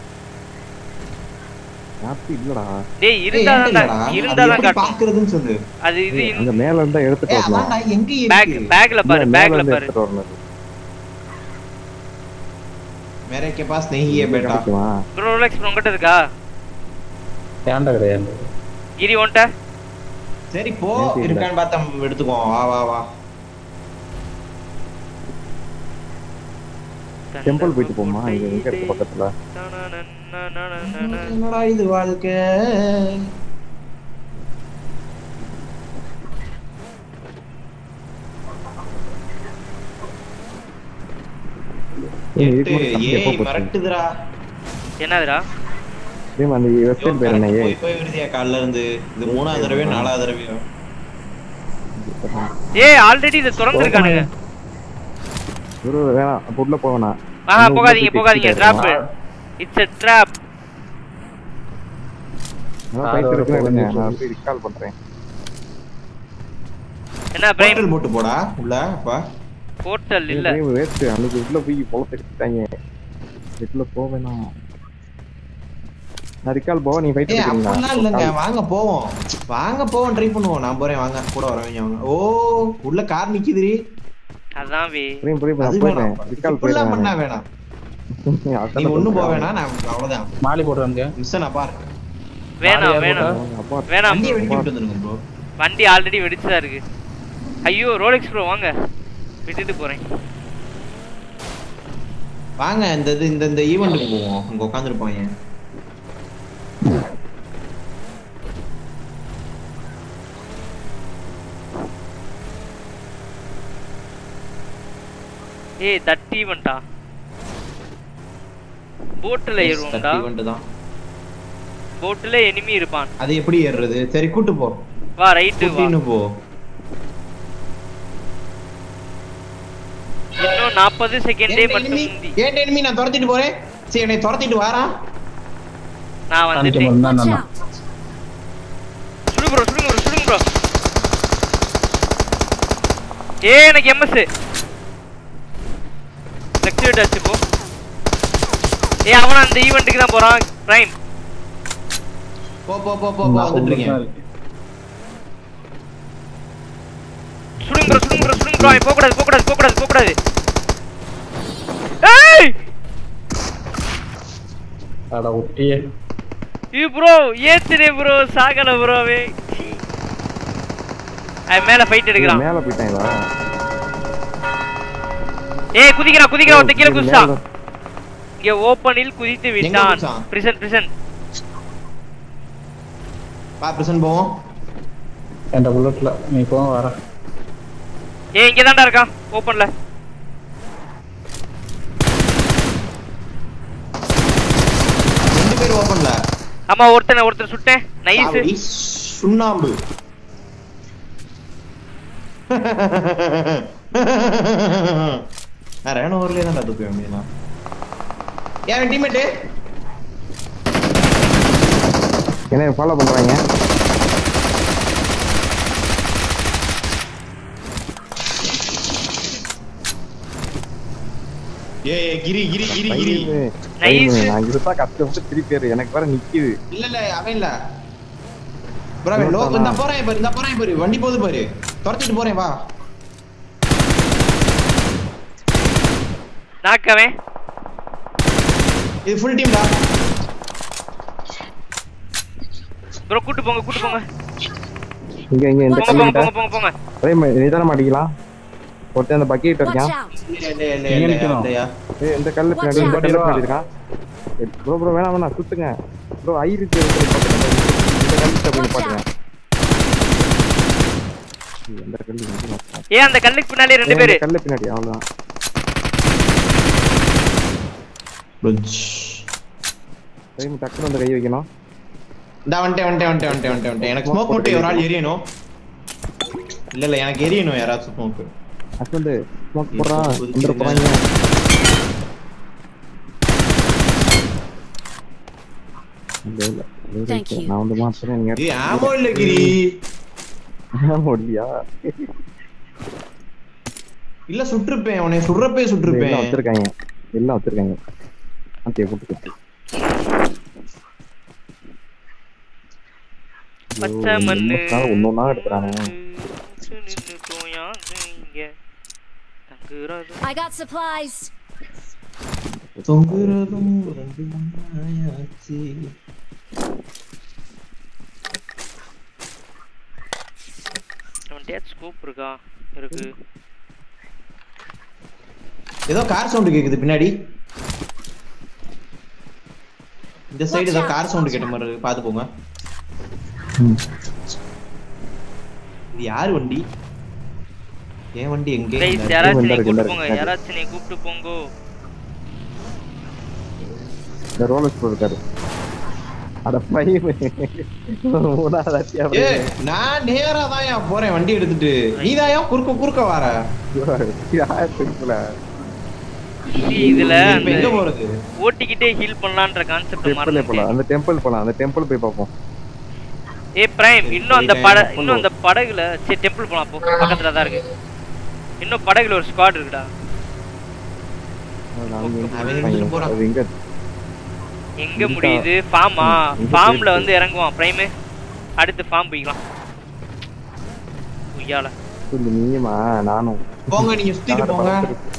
யாருக்கு இல்லடா டேய் ஏய், இருந்தா என்கிட்ட தான் இல்லடா. இருந்தா அது தான் எப்படி காட்டும் பாக்குறதுன்னு சொல்லு அது இது ஏய், அங்க மேல இருந்தா எடுத்துட்டு ஏய் வரணும் அதான்டா எங்க பேக் இருக்கு பேக்ல இல்ல, பாரு மேல பேக்ல இருந்து பாரு எடுத்துட்டு வரணும் मेरे के पास नहीं है बेटा கிடைக்குமா ப்ரோ ரோலெக்ஸ் ப்ரோ உங்ககிட்ட இருக்கா ஏன்டா கிடையாது கிரி ஒன்ட்ட சரி போ எனக்கு இல்ல. இருக்கான்னு பார்த்தா எடுத்துக்குவோம் வா வா வா டெம்பிள் போயிட்டு போமா இங்க எங்க இருக்கு பக்கத்துல என்னடா இது வாழ்க்கை ஏய், எட்டு, இதுக்கு முன்னாடி எப்போ ஏய் போச்சு? மிரட்டுதுடா என்னதுடா டேய், அந்த வெப்சைட் பேர் என்ன ஏய் போய் போய் விடுதியா காலைல இருந்து இது மூணாவது தடவை நாலாவது தடவையோ ஏய் ஆல்ரெடி இத திறந்திருக்கானுங்க ஒரு வேணாம் அப்ப உள்ள போக வேணாம் ஆஹா இன்னும் உள்ள போகாதீங்க போய் போகாதீங்க exit ட்ராப் ஆயிடும். இட்ஸ் எ ட்ராப் அதான் பைக் இருக்குன்னு இருங்க நான் போய் recall பண்றேன் என்ன பிரைம் போர்ட்டல் போட்டு போடா உள்ள அப்பா போர்ட்டல் இல்ல வேஸ்ட் அன்னைக்கு உள்ள போய் பொழத்து எடுத்துட்டாங்க இதுக்குள்ள போக வேணாம் நான் ரிக்கால் போவா நீ ஃபைட் ஏய் அப்படிலாம் இல்லைங்க பண்ணிக்கிறீங்களா வாங்க போவோம் வாங்க போவோம் ட்ரை பண்ணுவோம் நான் போறேன் வாங்க கூட வரவங்க வாங்க ஓ உள்ள கார் நிக்குதுரி அதான் வே புரியும் புரியும் அது நான் போயிடுறேன் வேணாம் ரிக்கால் இப்படிலாம் பண்ணா போயிடுறேன் வேணாம் நீ ஒண்ணும் போக வேணாம் நான் அவ்வளவுதான் மாலி போடுறாங்க மிஸ் நான் பாரு வேணாம் யார் வேணாம் அப்பா வேணாம் வண்டியை வெடிக்க விட்டு வந்துருங்க ப்ரோ வண்டி ஆல்ரெடி வெடிச்சுதான் இருக்கு ஐயோ ரோலெக்ஸ் ப்ரோ வாங்க விட்டுட்டு போறேன் வாங்க இந்த இது இந்த இந்த ஈவெண்ட்டுக்கு போவோம் அங்க உட்காந்துருப்பாங்க ஏய் தட்டி வண்டா போட்ல ஏறுவோம்டா ஈவெண்ட் தான் போட்ல எனிமி இருப்பான் அது எப்படி ஏறுறது சரி கூட்டு போ வா ரைட்டு வா கூட்டின்னு போ இன்னும் நாற்பது செகண்டே மட்டும் முந்தி ஏன் enemy நான் துரத்திட்டு போறேன் சரி என்னை துரத்திட்டு வாரான் நான் வந்துட்டேன் Watch நான் out! சுடுங்க ப்ரோ சுடுங்க ப்ரோ சுடுங்க ப்ரோ ஏ எனக்கு எம்எஸ் ஃபிளக்சுவேட் ஆச்சு போ ஏ அவன் அந்த ஈவெண்ட்டுக்கு தான் போறான் பிரைம் போ போ போ போ போ வந்துட்டு இருக்கேன் சுடுங்க ப்ரோ சுடுங்க ப்ரோ சுடுங்க ப்ரோ போக கூடாது போக கூடாது போக கூடாது போக கூடாது ஏய் அட ஒட்டியே இது ப்ரோ ஏத்துனே ப்ரோ சாகல ப்ரோவே அவன் மேல ஃபைட் எடுக்கிறான் மேல போயிட்டாங்களா ஏய் குதிக்கிறான் குதிக்கிறான் ஒருத்தன் கீழே இது குதிச்சான் மேல- இங்க ஓப்பனில் குதித்து எங்க விட்டான் குதிச்சான்? பிரிசன் பிரிசன் வா பிரசன் போவோம் என் புல்லட்ல நீ போ வர ஏய் இங்க தான்டா இருக்கான் ஓப்பன்ல ரெண்டு பேர் ஓபன்ல ஆமா ஒருத்தனை ஒருத்தர் சுட்டேன் நைஸ் சுண்ணாம்பு நான் ரேனோ ஓவர்லயே தான் தப்பு வேண்டியனா ஏன் டீம்மேட் என்ன ஃபாலோ பண்றாங்க ஏய் ஏய், கிரி கிரி கிரி கிரி ஐயோ, Nice. ஐயோ, நான் இதுதான் கஷ்டப்பட்டு திருப்பி ஏறு. எனக்கு வேற நிக்குது இல்ல இல்ல அவன் இல்ல ப்ரோ அவன் லோ இந்த போறேன் பாரு இந்த போறேன் பாரு வண்டி போகுது பாரு துரத்திட்டு போறேன் வா நாக்கவன் இது ஃபுல் டீம் டா ப்ரோ கூட்டு போங்க கூட்டு போங்க இங்க இங்க இந்த போங்க போங்க கல்லுகிட்ட போங்க போங்க போங்க அதே மாதிரி நீ தானே மாட்டிக்கலாம் ஒருத்தன் அந்த பக்கெட் Watch இருக்கான் out! இல்ல இல்ல இல்ல எங்க இல்ல நிக்கணும்? இல்லையா ஏய் இந்த கல்லு பின்னாடி இந்த கல்லு பின்னாடி இருக்கான் ப்ரோ ப்ரோ வேணாம் வேணாம் சுத்துங்க ப்ரோ ஐ இருக்கு இந்த கல்லுட்ட போய் பாருங்க இந்த கல்லு வந்து மாட்டேன். ஏன் அந்த கல்லுக்கு பின்னாலே ரெண்டு ஏய், பேரு இந்த கல்லு பின்னாடி அவ்வளவுதான் டைம் டக்குனு வந்து கை வைக்கணும் இந்த வந்துட்டேன் வந்துட்டேன் வந்துட்டேன் வந்துட்டேன் வந்துட்டேன் எனக்கு ஸ்மோக் மட்டும் ஒரு ஆள் எரியணும் இல்ல இல்ல எனக்கு எரியணும் யாராச்சும் ஸ்மோக் ஹஸ்பண்ட் ஸ்மோக் போடுறான் கொதிக்குதுங்க. வந்துட போறாங்க இல்ல இல்ல இல்ல, Thank you. நான் வந்து மாத்துறேன் நீங்க ஏய் ஆமோ இல்ல கிரி ஆமா இல்லையா இல்ல சுட்டிருப்பேன் உன்னை சுடுறப்பே எல்லாம் சுட்டிருப்பேன் வச்சிருக்காங்க எல்லாம் வச்சிருக்காங்க ஆத்திய போட்டு பச்சை மண்ணு ஒன்னொன்னா எடுக்கிறானே நின்னு போயாங்க இங்க தங்குறது I got supplies. தொங்குறதும் ரெண்டு நாயாச்சு அவன்கிட்ட ஸ்கோப் இருக்கா இருக்கு ஏதோ கார் சவுண்ட் கேக்குது பின்னாடி இந்த சைடு ஏதோ கார் சவுண்ட் கேட்ட மாதிரி இருக்கு பாத்து போங்க இது யார் வண்டி ஏன் வண்டி எங்க கைஸ் யாராச்சும் நீ கூப்பிட்டு போங்க யாராச்சும் நீ கூப்பிட்டு போங்கோ இந்த ரோலக்ஸ் ப்ரோ இருக்காரு அட பையன் மூணாவது அத்தியா ஏ நான் நேரா தான் போறேன் வண்டி எடுத்துட்டு நீ தான் குறுக்க குறுக்க வர திருப்பல இதுல இப்ப அந்த எங்க போறது ஓட்டிக்கிட்டே ஹீல் பண்ணலான்ற கான்செப்ட் டெம்பிள் மறந்துட்டேன் போலாம் அந்த டெம்பிள் போலாம் அந்த டெம்பிள் போய் பார்ப்போம் ஏ பிரைம் இன்னும் அந்த பட போயிட்டேன். இன்னும் அந்த படகுல சரி டெம்பிள் போலாம் போ பக்கத்துல தான் இருக்கு இன்னும் படகுல ஒரு ஸ்குவாட் இருக்குடா அவன் எடுத்துட்டு போறான். அது எங்க எங்க முடியுது ஃபார்மா இங்க ஃபார்ம்ல போயிருக்கு. வந்து இறங்குவான் பிரைம் அடுத்து ஃபார்ம் போய்க்கலாம் உய்யால இந்த நீயுமா நானும் போங்க நீங்க சுத்திட்டு போங்க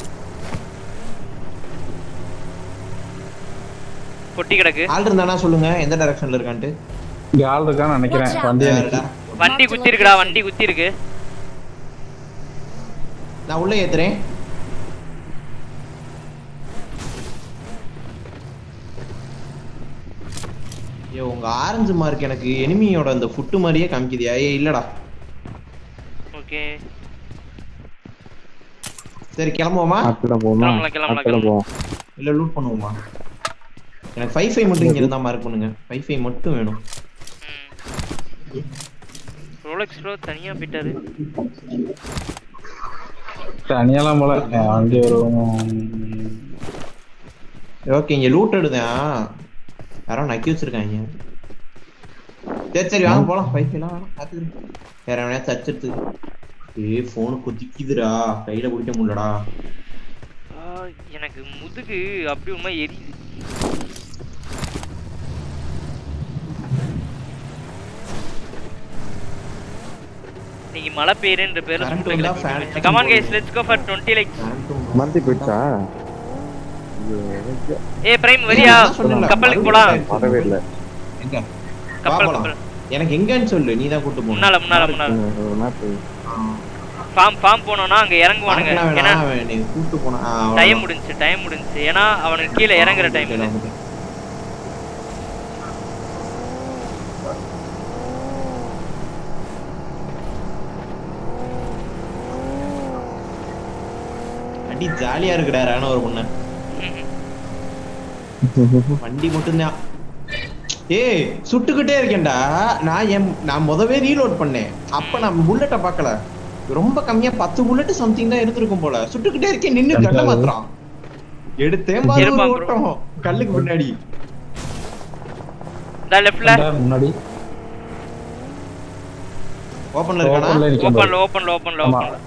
கொட்டி கிடக்கு ஆள் இருந்தானா சொல்லுங்க எந்த டைரக்ஷன்ல இருக்கான்ட்டு இங்க ஆள் இருக்கான்னு நினைக்கிறேன் வண்டியா நிக்கு. வண்டி குத்தி இருக்குடா வண்டி குத்தி இருக்கு நான் உள்ள ஏத்துறேன் ஐயோ உங்க ஆரஞ்சு மார்க் எனக்கு எனிமியோட அந்த ஃபுட்டு மாதிரியே காமிக்குதியா ஏய் இல்லடா ஓகே சரி கிளம்புவோமா அடுத்துதான் போகணுமா கிளம்பலாம், கிளம்பலாம், அடுத்துதான் போவோம் இல்ல லூட் பண்ணுவோமா எனக்கு ஃபைவ் ஃபைவ் மட்டும் இங்க இருந்தா மார்க் பண்ணுங்க ஃபைவ் ஃபைவ் மட்டும் வேணும் ரோலக்ஸ் ப்ரோ தனியா போயிட்டாரு தனியெல்லாம் போல என் வண்டி வரும் ஓகே இங்க லூட் எடுதேன் யாரோ நக்கி வச்சிருக்காங்க சரி சரி வாங்க போலாம் ஃபைவ் ஃபைவ்லாம் வேணாம் பார்த்துக்கிறேன் வேற எவனையாச்சும் அடிச்சிருது ஏய் ஃபோனு குதிக்குதுடா கையில பிடிக்க முடியலடா ஆ, எனக்கு முதுகு அப்படி ஒரு மாதிரி எரியுது நீங்க மழை பெய்யுறன்ற பேர்ல Current வந்தா fan come on guys let's go for 20 likes மந்தி போயிடுச்சா ஏ பிரைம் வரியா நான் சொன்னேன்ல, கப்பலுக்கு போலாம் வரவே இல்லை எங்க கப்பல் வா போலாம். கப்பல் எனக்கு எங்கன்னு சொல்லு நீ தான் கூட்டு போகணும் முன்னால முன்னால முன்னால ஒரு மேப்பு ஃபார்ம் ஃபார்ம் போனோம்னா அங்க இறங்குவானுங்க மறக்கனா ஏன்னா வேணாம், அவன் நீ கூட்டு போனா ஆ, அவ்வளவுதான். டைம் முடிஞ்சுச்சு டைம் முடிஞ்சுச்சு ஏன்னா அவனுக்கு கீழே இறங்குற டைம் இது அடி ஜாலியா இருக்குடா ராணா ஒரு பொண்ணு வண்டி மட்டும்தான் ஏய் சுட்டுக்கிட்டே இருக்கேன்டா நான் என் நான் முதவே ரீலோட் பண்ணேன் அப்ப நான் புல்லட்டை பார்க்கல ரொம்ப கம்மியா பத்து புல்லட் சம்திங் தான் எடுத்திருக்கும் போல சுட்டுக்கிட்டே இருக்கேன் நின்னு கண்ண மாத்திரம் எடுத்தேன் பாரு ஒரு இருப்பான் bro. ஓட்டம் கல்லுக்கு முன்னாடி இந்த லெஃப்ட்ல முன்னாடி ஓப்பன்ல இருக்கானா ஓப்பன்ல நிக்கும் பாரு. ஓப்பன்ல ஓப்பன்ல ஓப்பன்ல ஆமா. ஓப்பன்ல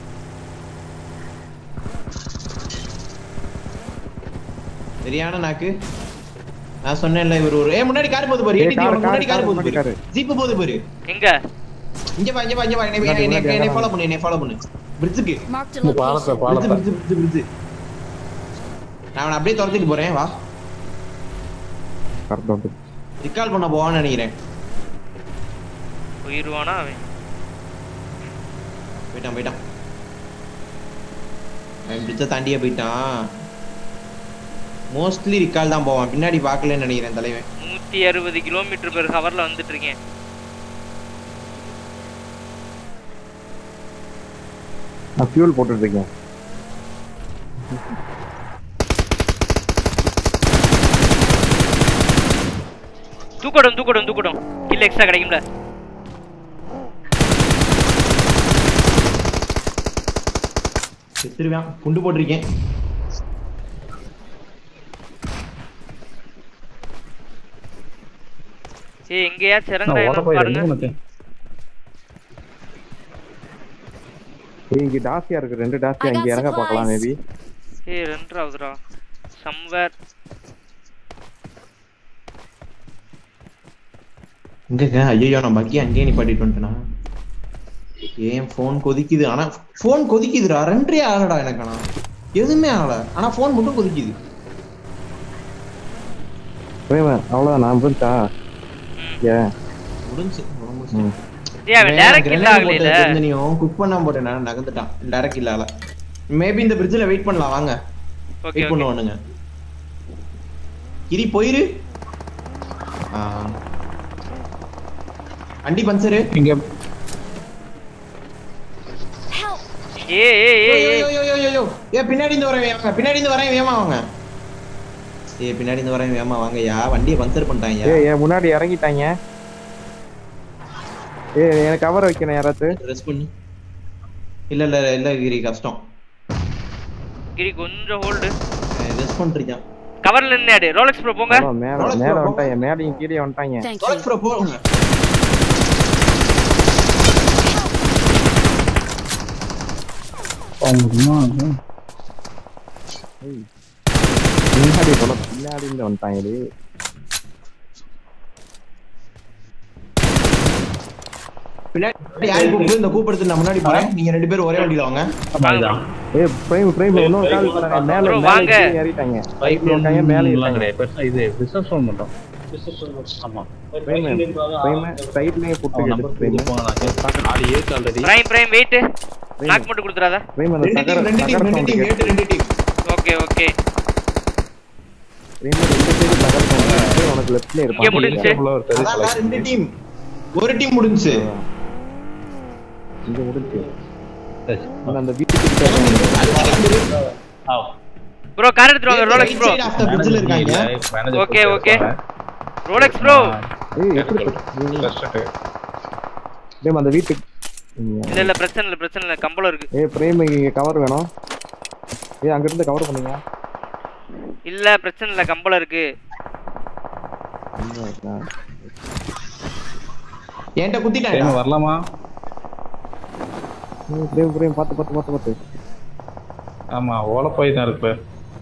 சரியான நாக்கு நான் சொன்னேன்ல இவர் ஒரு ஏ முன்னாடி கார் போகுது பாரு ஏய், ஏடிடி car, முன்னாடி car, கார் போகுது முன்னாடி பாரு car. ஜீப் போகுது பாரு எங்க இங்க வா இங்க வா இங்க வா என்னை முன்னாடி, என்னை முன்னாடி என்னை அதான். ஃபாலோ பண்ணு என்னை ஃபாலோ பண்ணு பிரிட்ஜுக்கு Marked a இந்த பாலத்தை location. பிரிட்ஜ் பாலத்தை பிரிட்ஜ் பிரிட்ஜ் பிரிட்ஜ் நான் அவனை அப்படியே துரத்திட்டு போறேன் வா கரெக்டாக வந்து ரிகால் பண்ண போவான்னு நினைக்கிறேன் போயிருவானா அவன் போயிட்டான் போயிட்டான் அவன் பிரிட்ஜை தாண்டியே போயிட்டான் மோஸ்ட்லி ரிகால் தான் போவான் பின்னாடி பார்க்கலன்னு நினைக்கிறேன் தலைவன் நூத்தி அறுபது கிலோமீட்டர் பெர் ஹவர்ல வந்துட்டு இருக்கேன் நான் ஃபியூல் போட்டுட்டு இருக்கேன் தூக்கடும் தூக்கடும் தூக்கடும் கில் எக்ஸ்ட்ரா கிடைக்கும்ல செத்துருவேன் குண்டு போட்டிருக்கேன் ஏய் எங்கேயாச்சும் நான் இறங்குறா ஓட என்னன்னு போய் பாருங்க உனக்கு ஏய், இங்க டாசியா இருக்கு ரெண்டு டாசியா I இங்க got இறங்க பார்க்கலாம் supplies. மேபி ஏய் ரெண்டாவதுடா சம்வேர் எங்கங்க ஐயோ நான் பக்கி அங்கேயே நிப்பாட்டிட்டு வந்துட்டேனா ஏன் ஃபோன் கொதிக்குது ஆனா ஃபோன் கொதிக்குதுடா ரெண்டே ஆகலடா எனக்கு ஆனா எதுவுமே ஆகல ஆனா ஃபோன் மட்டும் கொதிக்குது பிரேமன் அவ்வளவுதான் நான் புரிஞ்சா ஏ முடிஞ்சு முடிஞ்சு ம் ஏய் அவன் டைரக்ட் கில் ஆகலைல தெரிஞ்சனியும் குக் பண்ணாம போட்டேன் நான் நகர்ந்துட்டான் டைரக்ட் இல்லால மேபி இந்த பிரிட்ஜ்ல வெயிட் பண்ணலாம் வாங்க ஓகே வெயிட் பண்ணுவானுங்க கிரி போயிரு ஆ. வண்டி பஞ்சரு இங்க ஏய் ஏய் ஏய் ஏய் யோ, யோ, யோ, யோ. ஏ பின்னாடி இருந்து வரேன் வாங்க பின்னாடி இருந்து வரேன் வேமா வாங்க ஏ பின்னாடி இருந்து வரேன் வேமா வாங்கய்யா வண்டியை பஞ்சர் பண்ணிட்டாங்க ஏய் ஏன் முன்னாடி இறங்கிட்டாங்க ஏய் எனக்கு கவர் வைக்கணும் யாராச்சும் ரெஸ்ட் பண்ணு இல்ல இல்ல இல்ல கிரி கஷ்டம் கிரி கொஞ்சம் ஹோல்டு ரெஸ்ட் பண்றீங்க கவர்ல நின்னாடு ரோலக்ஸ் ப்ரோ போங்க அவ்வளோ, மேல ரோலக்ஸ் மேல ப்ரோ, வந்துட்டாங்க மேலையும் கீழே வந்துட்டாங்க Thank you. ரோலக்ஸ் ப்ரோ போங்க போக முடியுமா முன்னாடி போல பின்னாடி இருந்து வந்துட்டாங்களே பின்னாடி யாரு கூப்பிடு இந்த கூப்பிடுறது நான் முன்னாடி போறேன் நீங்க ரெண்டு பேரும் ஒரே வண்டியில வாங்க ஏய் பிரேம் பிரேம் இன்னொரு கால் பண்ணாங்க மேல bro, மேல வாங்க. கீழே ஏறிட்டாங்க பைப்ல வந்துட்டாங்க மேல ஏறிட்டாங்க இது பிசினஸ் ஃபோன் பண்றோம் ஆமா பிரேம் பிரேம் சைடுலயே புட்டு பிரேம் ஆடி ஏத்து already prime prime wait knock மட்டும் கொடுத்துறாத பிரேம் அந்த ரெண்டு சகர டீம் ரெண்டு சகர டீம் ரெண்டு சவுண்ட் டீம் கேட்டு ஏட்டு ரெண்டு டீம் ஓகே ஓகே பிரேம் ரெண்டு சைடு சகர சவுண்ட் உனக்கு லெஃப்ட்ல இங்க இருப்பான் முடிஞ்சுச்சு அதான் ரெண்டு டீம் ஒரு டீம் முடிஞ்சுச்சு இங்க முடிஞ்சு அந்த வீட்டுக்கு கிட்ட ப்ரோ கார் எடுத்துட்டு வாங்க Rolex bro side off the பிரிட்ஜ்ல இருக்காங்க ஓகே ஓகே ரோலக்ஸ் ப்ரோ ஏய் எப்படி பிரேம் அந்த வீட்டுக்கு இல்ல இல்ல பிரச்சனை இல்ல பிரச்சனை இல்ல கம்பளம் இருக்கு ஏய் பிரேம் இங்க கவர் வேணும் ஏய் அங்க இருந்து கவர் பண்ணுங்க இல்ல பிரச்சனை இல்ல கம்பளம் இருக்கு என்கிட்ட குத்திட்டாங்க வரலாமா ஏய், பிரேம் பிரேம் பாத்து பாத்து பாத்து பாத்து ஆமா ஓல போய் தான் இருக்கு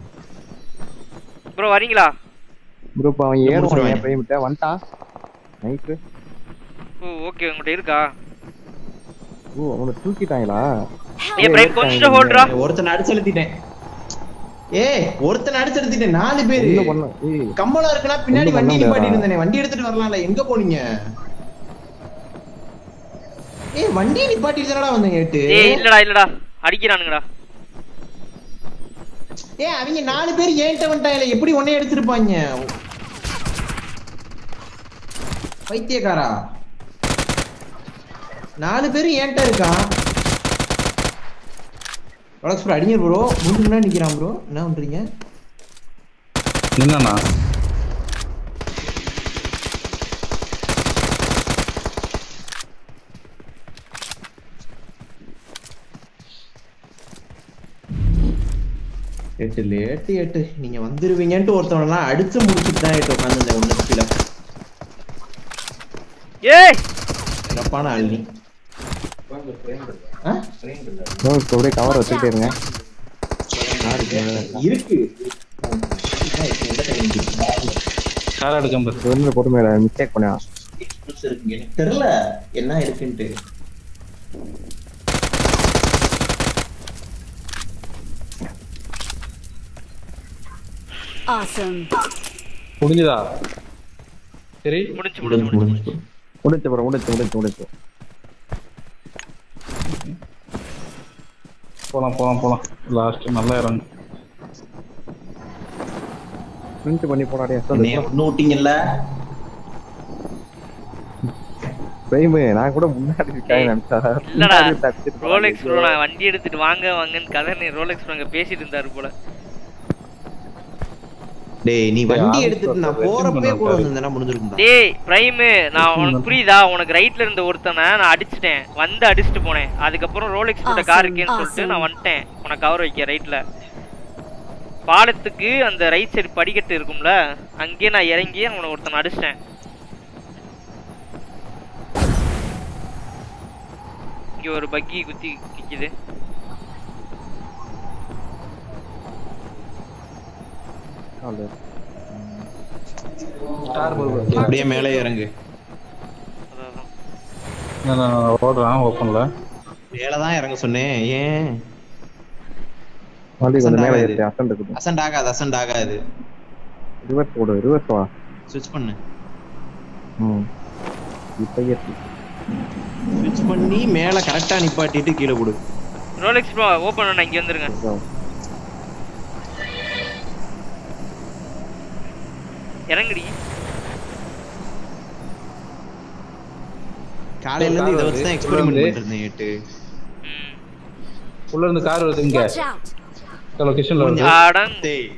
ப்ரோ வரீங்களா ப்ரோ இப்ப அவன் ஏறுவான் முடிச்சிருவாங்க. என் பிரேம் கிட்ட வந்துட்டான் நைட்டு ஓ ஓகே உங்கள்ட்ட இருக்கா ஓ அவனை தூக்கிட்டாங்களா ஏய் பிரைம் கொஞ்சம் ஹோல்ட்ரா ஒருத்தனை அடிச்சு அழுத்திட்டேன் ஏய் ஒருத்தனை அடிச்சு அழுத்திட்டேன் நாலு பேரு என்ன பண்ண ஏய் கம்பளம் இருக்குன்னா பின்னாடி ஒண்ணும் வண்டி பண்ண நிப்பாட்டி முடியாதா? இருந்தேனே வண்டி எடுத்துட்டு வரலாம்ல எங்க போனீங்க ஏய் வண்டி நிப்பாட்டி தானடா வந்தீங்க எட்டு ஏய் இல்லடா இல்லடா அடிக்கிறானுங்கடா ஏய் அவங்க நாலு பேர் ஏன்ட்ட வந்துட்டாங்களே எப்படி உன்னைய எடுத்திருப்பாங்க பைத்தியக்காரா நாலு பேர் ஏன்ட்ட இருக்கான் வளர்ச்சி ப்ரோ அடிங்க ப்ரோ மூணு முன்னாடி நிக்கிறான் ப்ரோ என்ன பண்றீங்க என்னண்ணா எட்டு லேட்டு எட்டு நீங்க வந்துருவீங்கன்ட்டு ஒருத்தவனெல்லாம் அடிச்சு முடிச்சுட்டு தான் எட்டு உட்காந்து ஒண்ணு கீழே ஏய் சிறப்பான அள்ளி ஆ? ப்ரோ இப்ப அப்படியே கவர் வச்சுக்கிட்டே இருங்க இருக்கு கார் எடுக்க ஒன்று போட்டு மேல மிஸ்டேக் பண்ணா இருக்கு எனக்கு தெரியல என்ன இருக்குன்ட்டு Awesome. முடிஞ்சதா சரி முடிஞ்சு முடிஞ்சு முடிஞ்சு முடிச்சு ப்ரோ முடிச்சு முடிச்சு முடிச்சு போலாம் போலாம் போலாம் லாஸ்ட் நல்லா இறங்கு பிரிண்ட் பண்ணி போடாடியா நோட்டிங்கல்ல பிரேம் நான் கூட முன்னாடி இருக்காங்க நினைச்சா இல்லடா பின்னாடி தப்பிச்சிட்டு ரோலெக்ஸ் ப்ரோ போறாங்க. நான் வண்டி எடுத்துட்டு வாங்க வாங்கன்னு கதை நீ ரோலெக்ஸ் ப்ரோ அங்க பேசிட்டு இருந்தாரு போல டேய் நீ டேய், வண்டி ஆரம்பிச்சு எடுத்துட்டு நான் வரட்டும், போறப்பே ரெஸ்ட் கூட பண்ண வந்திருந்தேன்னா முடிஞ்சிருக்கும் டேய் பிரைம் நான் உனக்கு புரியுதா உனக்கு ரைட்ல இருந்த ஒருத்தனை நான் அடிச்சிட்டேன் வந்து அடிச்சிட்டு போனேன் அதுக்கப்புறம் ரோலெக்ஸ் போட்ட கார் இருக்கேன்னு சொல்லிட்டு நான் வந்துட்டேன் உனக்கு கவர் வைக்க ரைட்ல பாலத்துக்கு அந்த ரைட் சைடு படிக்கட்டு இருக்கும்ல அங்கேயே நான் இறங்கி உனக்கு ஒருத்தனை அடிச்சிட்டேன் இங்க ஒரு பக்கி குத்தி நிக்குது அப்படியே மேலே இறங்கு அதான், அதான். நான் ஓடுறேன் ஓப்பன்ல மேலே தான் இறங்க சொன்னேன் ஏன் வண்டி கொஞ்சம் மேல அசண்ட் ஏற்றி அசண்ட் இருக்குது அசண்ட் ஆகாது அசண்ட் ஆகாது ரிவர்ஸ் போடு ரிவர்ஸ் வா ஸ்விட்ச் பண்ணு ம் இப்போ ஏற்றி ஸ்விட்ச் பண்ணி மேல கரெக்டா நிப்பாட்டிட்டு கீழே கொடு ரோலெக்ஸ் ப்ரோ ஓப்பன் பண்ண இங்க வந்துருங்க இறங்குடி காலையில இருந்து இதை வச்சு தான் எக்ஸ்பெரிமெண்ட் பண்ணிட்டு இருந்தேன் எட்டு உள்ள இருந்து கார் வருது இங்க Watch out! லொகேஷன்ல வருது அடங்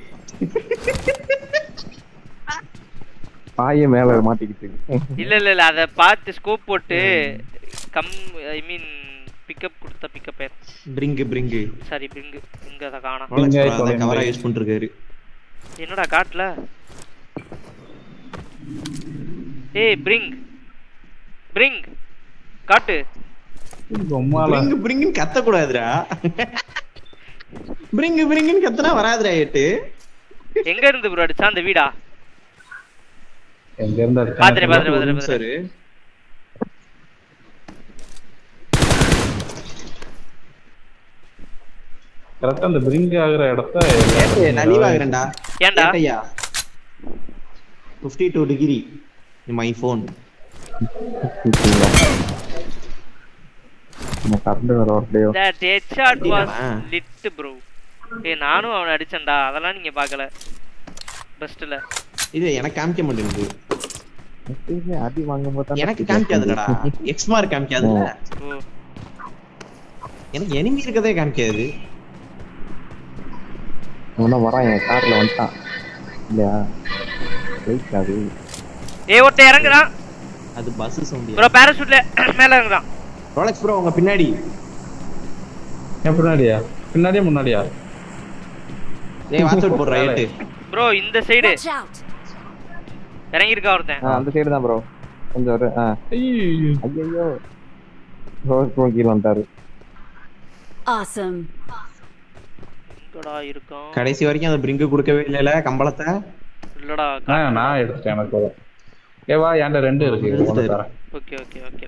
பாய மேல மாட்டிக்கிட்டு இல்ல இல்ல இல்ல அத பார்த்து ஸ்கோப் போட்டு கம் ஐ மீன் பிக்கப் கொடுத்த பிக்கப் பேர் பிரிங்கு பிரிங்கு சாரி பிரிங்கு இங்க அத காணோம் அதான் கவரா யூஸ் பண்ணிருக்காரு என்னடா காட்டல ஏய் பிரிங் பிரிங் காட்டு பிரிங்கு பிரிங்குன்னு கத்த கூடாதுடா பிரிங்கு பிரிங்குன்னு கத்தனா வராதுடா எட்டு எங்க இருந்து ப்ரோ அடிச்சா அந்த வீடா எங்க இருந்து பாத்துறேன் பாத்துறேன் பாத்துறேன் சார் பாத்துறேன் கரெக்டா அந்த பிரிங்க் ஆகுற இடத்த நான் லீவ் ஆகுறேன்டா ஏன்டா? ஏட்டையா fifty two degree my phone நம்ம கரண்ட் வேற வரலையோ தட் ஹெட்ஷாட் வாஸ் அடிடானா? லிட் ப்ரோ ஏய் நானும் அவனை அடிச்சேன்டா அதெல்லாம் நீங்க பார்க்கல பெஸ்ட்ல இது எனக்கு காமிக்க மாட்டேங்குது எப்பயுமே அடி வாங்கும் போது எனக்கு காமிக்காதுலடா எக்ஸ் மார்க் காமிக்காதுல்ல ஓ எனக்கு எனிமி இருக்கதே காமிக்காது அவனா வரான் என் கார்ல வந்துட்டான் இல்லையா ஜெயிக்காது ஏய் ஒருத்தன் இறங்குறான் அது பஸ் சவுண்ட் ப்ரோ பாராசூட்ல மேல இறங்குறான் ரோலக்ஸ் ப்ரோ உங்க பின்னாடி என் பின்னாடியா பின்னாடியா முன்னாடியா ஏய் வாட்ச் அவுட் போடுற ஏட்டு ப்ரோ இந்த சைடு Watch out! இறங்கியிருக்கா ஒருத்தன் ஆ அந்த சைடு தான் ப்ரோ கொஞ்சம் ஒரு ஆ ஐயோ ரோஸ் ப்ரோ கீழே வந்துட்டாரு Awesome. எங்கடா இருக்கான் கடைசி வரைக்கும் அந்த பிரிங்கு கொடுக்கவே இல்லைல கம்பளத்தை இல்லடா ஆ, நான் எடுத்துட்டேன் எனக்கு போதும் ஏ வா என்கிட்ட ரெண்டு இருக்கு ஒன்று தரேன் ஓகே ஓகே ஓகே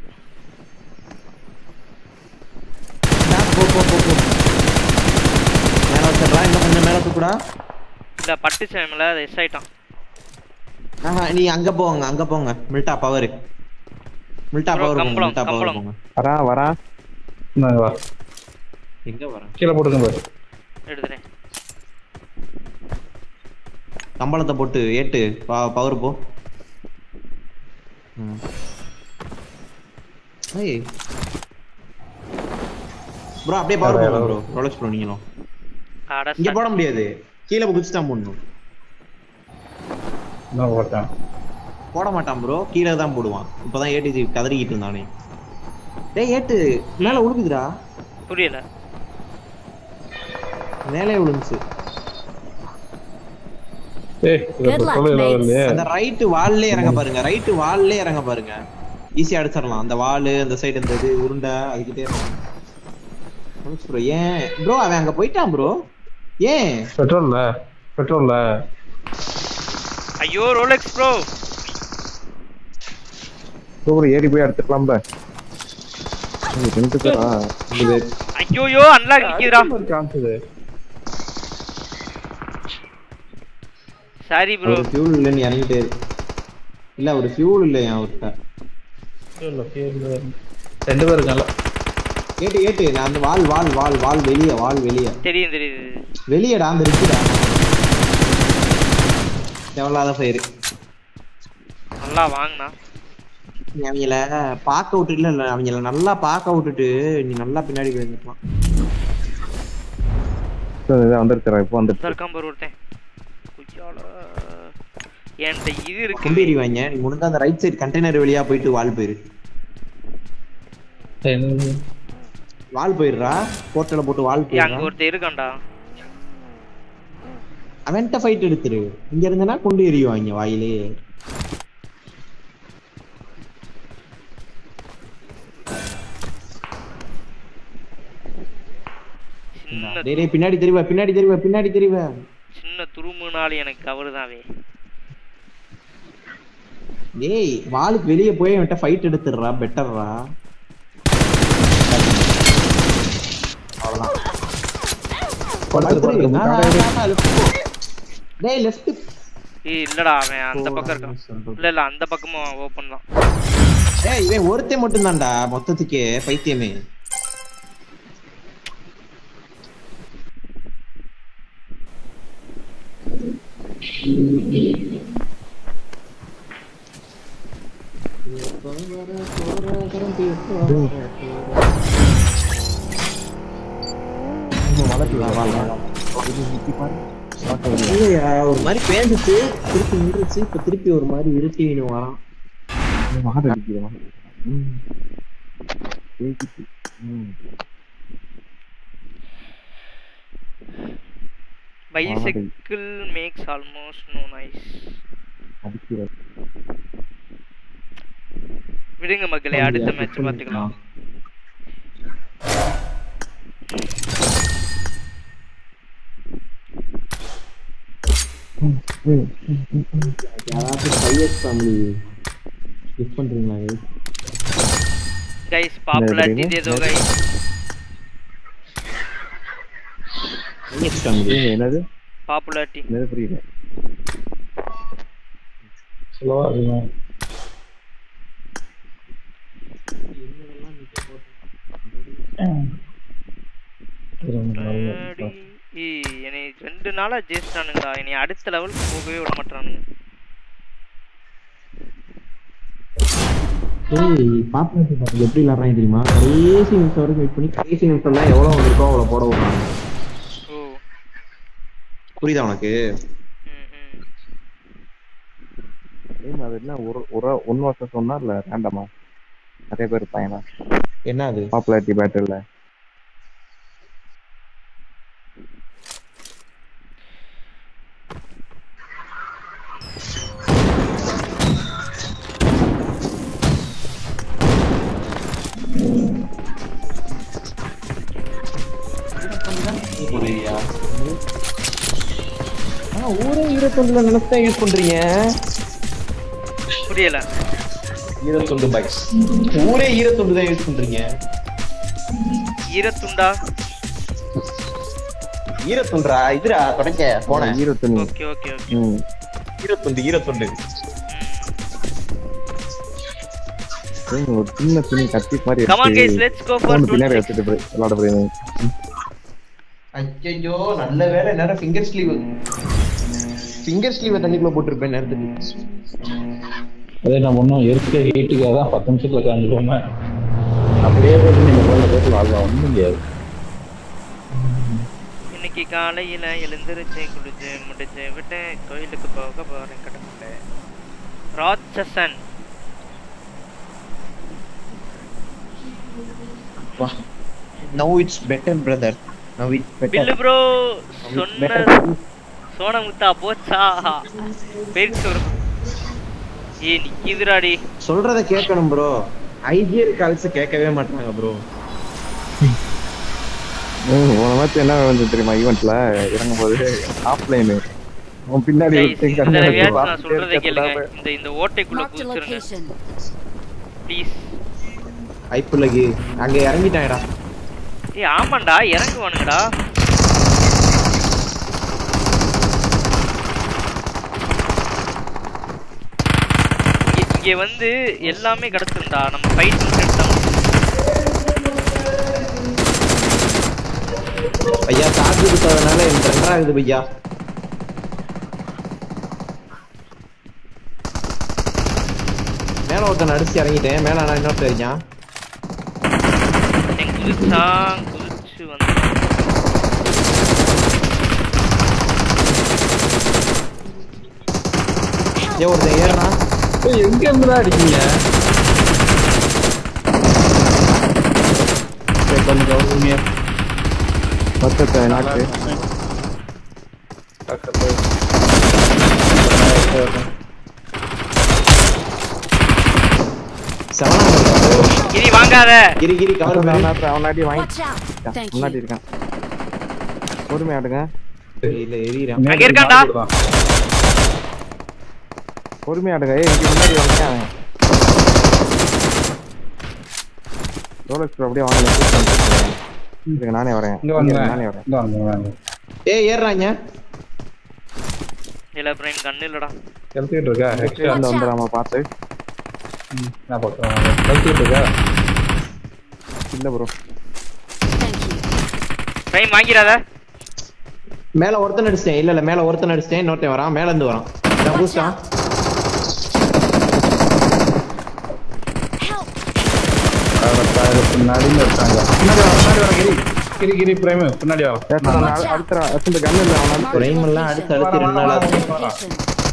போ போ போ போ மேல வச்சிடறா இன்னும் கொஞ்சம் மேல தூக்குடா இல்ல பட்டு சேமல அது எஸ் ஆயிட்டான் ஆஹா நீ அங்க போங்க அங்க போங்க மில்டா பவர் மில்டா Bro, பவர் கம்பளம், மில்டா பவர் கம்பளம். போங்க வரா வரா இந்தாங்க வா எங்க வரேன் கீழே போட்டுங்க பாரு எடுத்துறேன் கம்பளத்தை போட்டு ஏட்டு பவர் போ ம். ஏய் ப்ரோ அப்படியே பவர் போங்க ப்ரோ ரோலக்ஸ் ப்ரோ நீங்களும் அட இங்க போட முடியாது கீழே குதிச்சு தான் போடணும் இன்னும் போட்டேன் போட மாட்டான் ப்ரோ கீழே தான் போடுவான் இப்பதான் ஏடிஜி கதறிக்கிட்டு இருந்தானே டேய் ஏட்டு மேல உழுகுதுடா புரியல மேலே விழுந்துச்சு ஏய் இதை Good luck, சொல்ல mates. இல்லையே அந்த ரைட்டு வால்லே இறங்க பாருங்க ரைட்டு வால்லே இறங்க பாருங்க ஈஸியா அடிச்சிடலாம் அந்த வாலு அந்த சைடு இந்த இது உருண்டை அதுக்கிட்டே ப்ரோ ஏன் ப்ரோ அவன் அங்க போயிட்டான் ப்ரோ ஏன் பெட்ரோல்ல பெட்ரோல்ல ஐயோ ரோலெக்ஸ் ப்ரோ ப்ரோ ஏறி போய் எடுத்துக்கலாம்ல ஏய், ரெண்டு பேரா ரெண்டு பேர் ஐயோயோ அன்லாக் நிக்குதுடா காமிச்சது சாரி ப்ரோ ஒரு ஃபியூல் இல்லைன்னு இறங்கிட்டே இரு. இல்ல ஒரு ஃபியூல் இல்லையா அவர்கிட்ட ரெண்டு பேர் இருக்காங்க ஏட்டு ஏட்டு நான் அந்த வால் வால் வால் வால் வெளிய வால் வெளிய தெரியும் தெரியுது வெளியடா அந்த இருக்குடா தேவையில்லாத ஃபயரு நல்லா வாங்கினா நீ அவங்கள பார்க்க விட்டுட்டு இல்ல அவங்கள நல்லா பார்க்க விட்டுட்டு நீ நல்லா பின்னாடி கிடந்துக்கலாம் வந்துருச்சுரா இப்போ வந்துருச்சு இருக்கான் பாரு ஒருத்தன் குய்யால என்கிட்ட இது இருக்கு கும்பி எறிவாங்க நீ முடிஞ்சா அந்த ரைட் சைடு கண்டெய்னர் வழியா போயிட்டு வால் போயிரு வால் போயிடுறா போர்ட்டல போட்டு வால் ஏய், அங்க போயிடுறா ஒருத்தன் இருக்கான்டா அவன்கிட்ட ஃபைட் எடுத்துரு இங்க இருந்தனா குண்டு எறிவாங்க வாயிலே சின்ன டேய் டேய், பின்னாடி தெரிவா பின்னாடி தெரிவா பின்னாடி தெரிவா சின்ன துருமுனாலும் எனக்கு அவருதாவே டேய் வாளுக்கு வெளிய போய் அவன்கிட்ட ஃபைட் எடுத்துடுறா பெட்டர்ரா படுத்துரு, படுத்துரு. அவ்வளவுதான் டேய் லெஃப்ட் ஏய் இல்லடா அவன் அந்த பக்கம் இருக்கான் இல்ல இல்ல அந்த பக்கமும் ஓபன் தான் ஏய் இவன் ஒருத்தன் மட்டும் தான்டா மொத்தத்துக்கே பைத்தியமே இல்லையா ஒரு மாதிரி பேஞ்சிச்சு திருப்பி நின்றுச்சு இப்ப திருப்பி ஒரு மாதிரி இருட்டி வரான் மாடு அடிக்குது மாடு ம் ஜெயிக்குது. ம் bicycle max almost no nice அடிக்கிறது விடுங்க மக்களே அடுத்த மேட்ச் பாத்துக்கலாம் யாராவது பையஸ் ஃபேமிலி கிஃப்ட் பண்றீங்களா கைஸ் பாப்புலாரிட்டி दे दो गाइस பையஸ் ஃபேமிலி ஏய், என்னது பாப்புலாரிட்டி என்னது புரியல ஸ்லோவா இருக்குங்க ஏய் என்னை ரெண்டு நாளா ஜெயிச்சிட்டானுங்கடா என்னை அடுத்த லெவலுக்கு போகவே விட மாட்டானுங்க ஏய் பாப்புலாரிட்டி பார்த்து எப்படி விளாட்றாங்க தெரியுமா கடைசி நிமிஷம் வரைக்கும் வெயிட் பண்ணி கடைசி நிமிஷம் தான் எவ்வளவு வந்திருக்கோ அவ்வளவு போட விடுறாங்க ஓ புரியுதா உனக்கு ம் ம் ஏய், அது என்ன ஒரு ஒரு ஒன் வருஷம் சொன்னா இல்ல ரேண்டமா நிறைய பேர் இருப்பாங்க என்ன அது பாப்புலாரிட்டி பேட்டில் ஆ ஊரே ஈரத்துண்டுல நினைச்சா யூஸ் பண்றீங்க புரியல ஈரத்துண்டு பைக்ஸ் ஊரே ஈரத்துண்டு தான் யூஸ் பண்றீங்க ஈரத்துண்டா ஈரத்துண்டா இதுடா தொடக்க போனேன் ஈர துணி ஓகே ஓகே ஓகே ம் ஈரத்துண்டு ஈரத்துண்டு ஏய், ஒரு சின்ன துணி கத்தி மாதிரி கம் ஆன் எடுத்து guys let's go for phone பின்னாடி எடுத்துட்டு போய் விளையாட போய் ஐயோ நல்ல வேலை நேரம் ஃபிங்கர் ஸ்லீவ் ஃபிங்கர் ஸ்லீவ் தண்ணிக்குள்ள போட்டிருப்பேன் நேரத்துக்கு அதே நான் ஒன்றும் இருக்க ஹீட்டுக்காக தான் பத்து நிமிஷத்துல காஞ்சிக்கோங்க அப்படியே போட்டு நீங்க போல போட்டு வாழலாம் ஒன்றும் முடியாது இன்னைக்கு காலையில எழுந்திருச்சு குளிச்சு முடிச்சு விட்டு கோயிலுக்கு போக போறேன் கடவுளே ராட்சசன் now it's better brother now it's Billu better bro சொன்ன சோனமுத்தா போச்சா பேர் சொல் ஏ நிக்குதுடாடி சொல்றத கேட்கணும் ப்ரோ ஐஜிஎல் கால்ஸ் கேட்கவே மாட்டாங்க ப்ரோ உன மாதிரி என்ன வந்து தெரியுமா ஈவெண்ட்ல இறங்கும் போது ஆஃப்லைனு உன் பின்னாடி Guys, ஒருத்தன் இந்த கண்ணை வச்சு தடவையாச்சும் நான் பார்த்துட்டே சொல்றதை கேளுங்க இருக்கறதால இந்த இந்த ஓட்டைக்குள்ள Marked a குதிச்சிருங்க location. ப்ளீஸ் ஐப்புலகு அங்க இறங்கிட்டாங்கடா ஏய் ஆமாண்டா இறங்குவானுங்கடா இங்க- இங்க வந்து எல்லாமே கிடச்சிருந்தா நம்ம ஃபைட் எடுத்தோம் ஐயா சார்ஜ் கொடுத்ததுனால எனக்கு ரெண்டாகுது பையா மேல ஒருத்தன் அடிச்சு இறங்கிட்டேன் மேல நான் இன்னொருத்தன் இருக்கான் என் குதிச்சா குதிச்சு வந்து ஏன் ஒருத்தன் ஏறினா எங்க இருந்துடா அடிக்கீங்க சரி, கொஞ்சம் கவனிங்க மொத்தத்தை நாக்கு செவனா கிரி வாங்காத கிரி கிரி கவர் பண்ணு அவனாட்டி அவனாட்டி வாங்கி Watch out. Thank you. முன்னாடி இருக்கான் பொறுமையா ஆடுங்க இல்ல எரியறான் அங்க இருக்கான்டா. பொறுமையா ஆடுங்க ஏய் இங்க முன்னாடி வந்துட்டான் அவன் ரோலக்ஸ் அப்படியே வாங்க நான் shoot பண்ணிட்டு இருங்க, நானே வரேன் இங்க வாங்க இருங்க, நானே வரேன் இங்க வாங்க வாங்க ஏய் ஏறுறாங்க இல்ல பிரைம் கண்ணு இல்லடா கழுத்திட்டு இருக்கா வந்து வந்துடாம பார்த்து நான் பார்க்குறேன் கழுத்திட்டு இருக்கா இல்ல ப்ரோ பிரைம் வாங்கிடாத மேல ஒருத்தன் அடிச்சிட்டேன் இல்ல இல்ல மேல ஒருத்தன் அடிச்சிட்டேன் இன்னொருத்தன் வரான் மேல இருந்து வரான் நான் பூஸ்டான் பின்னாடி இருக்காங்க பின்னாடி வர பின்னாடி வர கிரி கிரி கிரி பிரேம் பின்னாடி வர அடுத்த அடுத்த கன் இல்ல அவனால பிரைம் எல்லாம் அடுத்து அடுத்து ரெண்டு நாள் ஆச்சு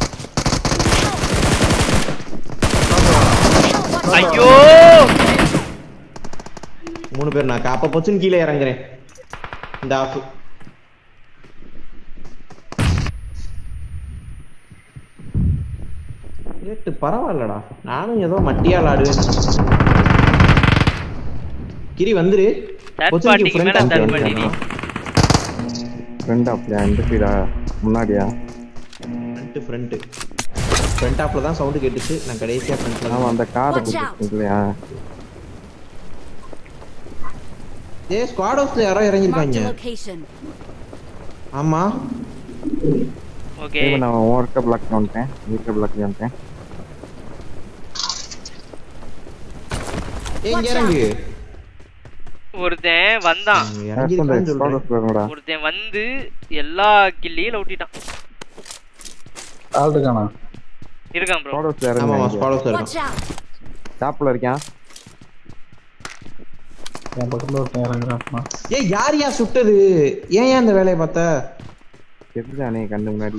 ஐயோ மூணு பேர் நான் அப்ப பொச்சுன்னு கீழே இறங்குறேன் இந்த ஆஃப் ரேட்டு பரவாயில்லடா நானும் ஏதோ மட்டியால் ஆடுவேன் கிரி வந்துரு Third பொச்சுனுக்கு party க்கு friend மேல third ஆ party டி. ஃப்ரெண்ட் அப்படியா இந்த சைடா முன்னாடியா ஃப்ரண்ட் ஃப்ரண்ட் ஃப்ரண்ட் ஆப்ல தான் சவுண்ட் கேட்டுச்சு நான் கடைசியா ஃப்ரண்ட்ல ஆமா அந்த காரை Watch out. இல்லையா ஏ ஸ்குவாட் ஹவுஸ்ல யாரோ Marked இறங்கிருக்காங்க a location. ஆமா ஓகே இப்போ நான் ஒர்க்க பிளாக் வந்துட்டேன் வீக்க பிளாக் வந்துட்டேன் ஏய் இங்க இறங்கு ஒருத்தன் வந்தான் இறங்கிருக்கான்னு சொல்றேன் ஒருத்தன் வந்து எல்லா கில்லையும் லவுட்டிட்டான் ஆள் இருக்கானா இருக்கான் ப்ரோ ஆமா ஆமா ஸ்குவாட் ஹவுஸ்ல Watch இருக்கான் out. டாப்ல இருக்கான் என் பக்கத்துல ஒருத்தன் இறங்குறான் ஏய் யார் யா சுட்டது ஏன் ஏன் அந்த வேலையை பார்த்த எப்படிதானே கண்ணு முன்னாடி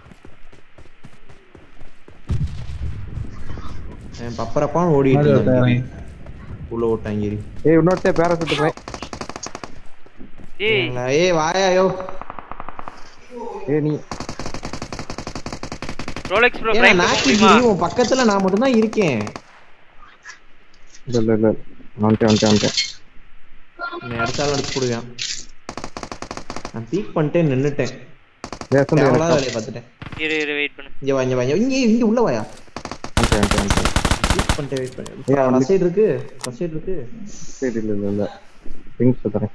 என் பப்பரப்பான்னு ஓடிட்டு முன்னாடி ஒருத்தன் இருந்தான் இறங்கி உள்ள ஓட்டாங்க ஏய் இன்னொருத்தே பேர சுட்டு போய் ஏய் ஏய் வாயா யோ ஏய் நீ ரோலெக்ஸ் ப்ரோ ஏன்னா பிரைம் நாக்கி முடியுமா கிரி, உன் பக்கத்துல நான் மட்டும் தான் இருக்கேன் இல்ல இல்ல இல்ல வந்துட்டேன் வந்துட்டேன் வந்துட்டேன் என்னை அடிச்சாலும் அடிச்சு போடுவேன் நான் பீக் பண்ணிட்டே நின்னுட்டேன் பேசுறது தேவையில்லாத எனக்கு வேலையை பார்த்துட்டேன் இரு இரு வெயிட் பண்ணு இங்க வா இங்க வா இங்க இங்க இங்க உள்ள வாயா வந்துட்டேன் வந்துட்டேன் வந்துட்டேன் பீக் பண்ணிட்டே வெயிட் பண்ணு ஏய், அவன் ஃபர்ஸ்ட் சைடு இருக்கு ஃபர்ஸ்ட் சைடு இருக்கு சரி இல்ல இல்ல இல்ல திங்ஸ் தரேன்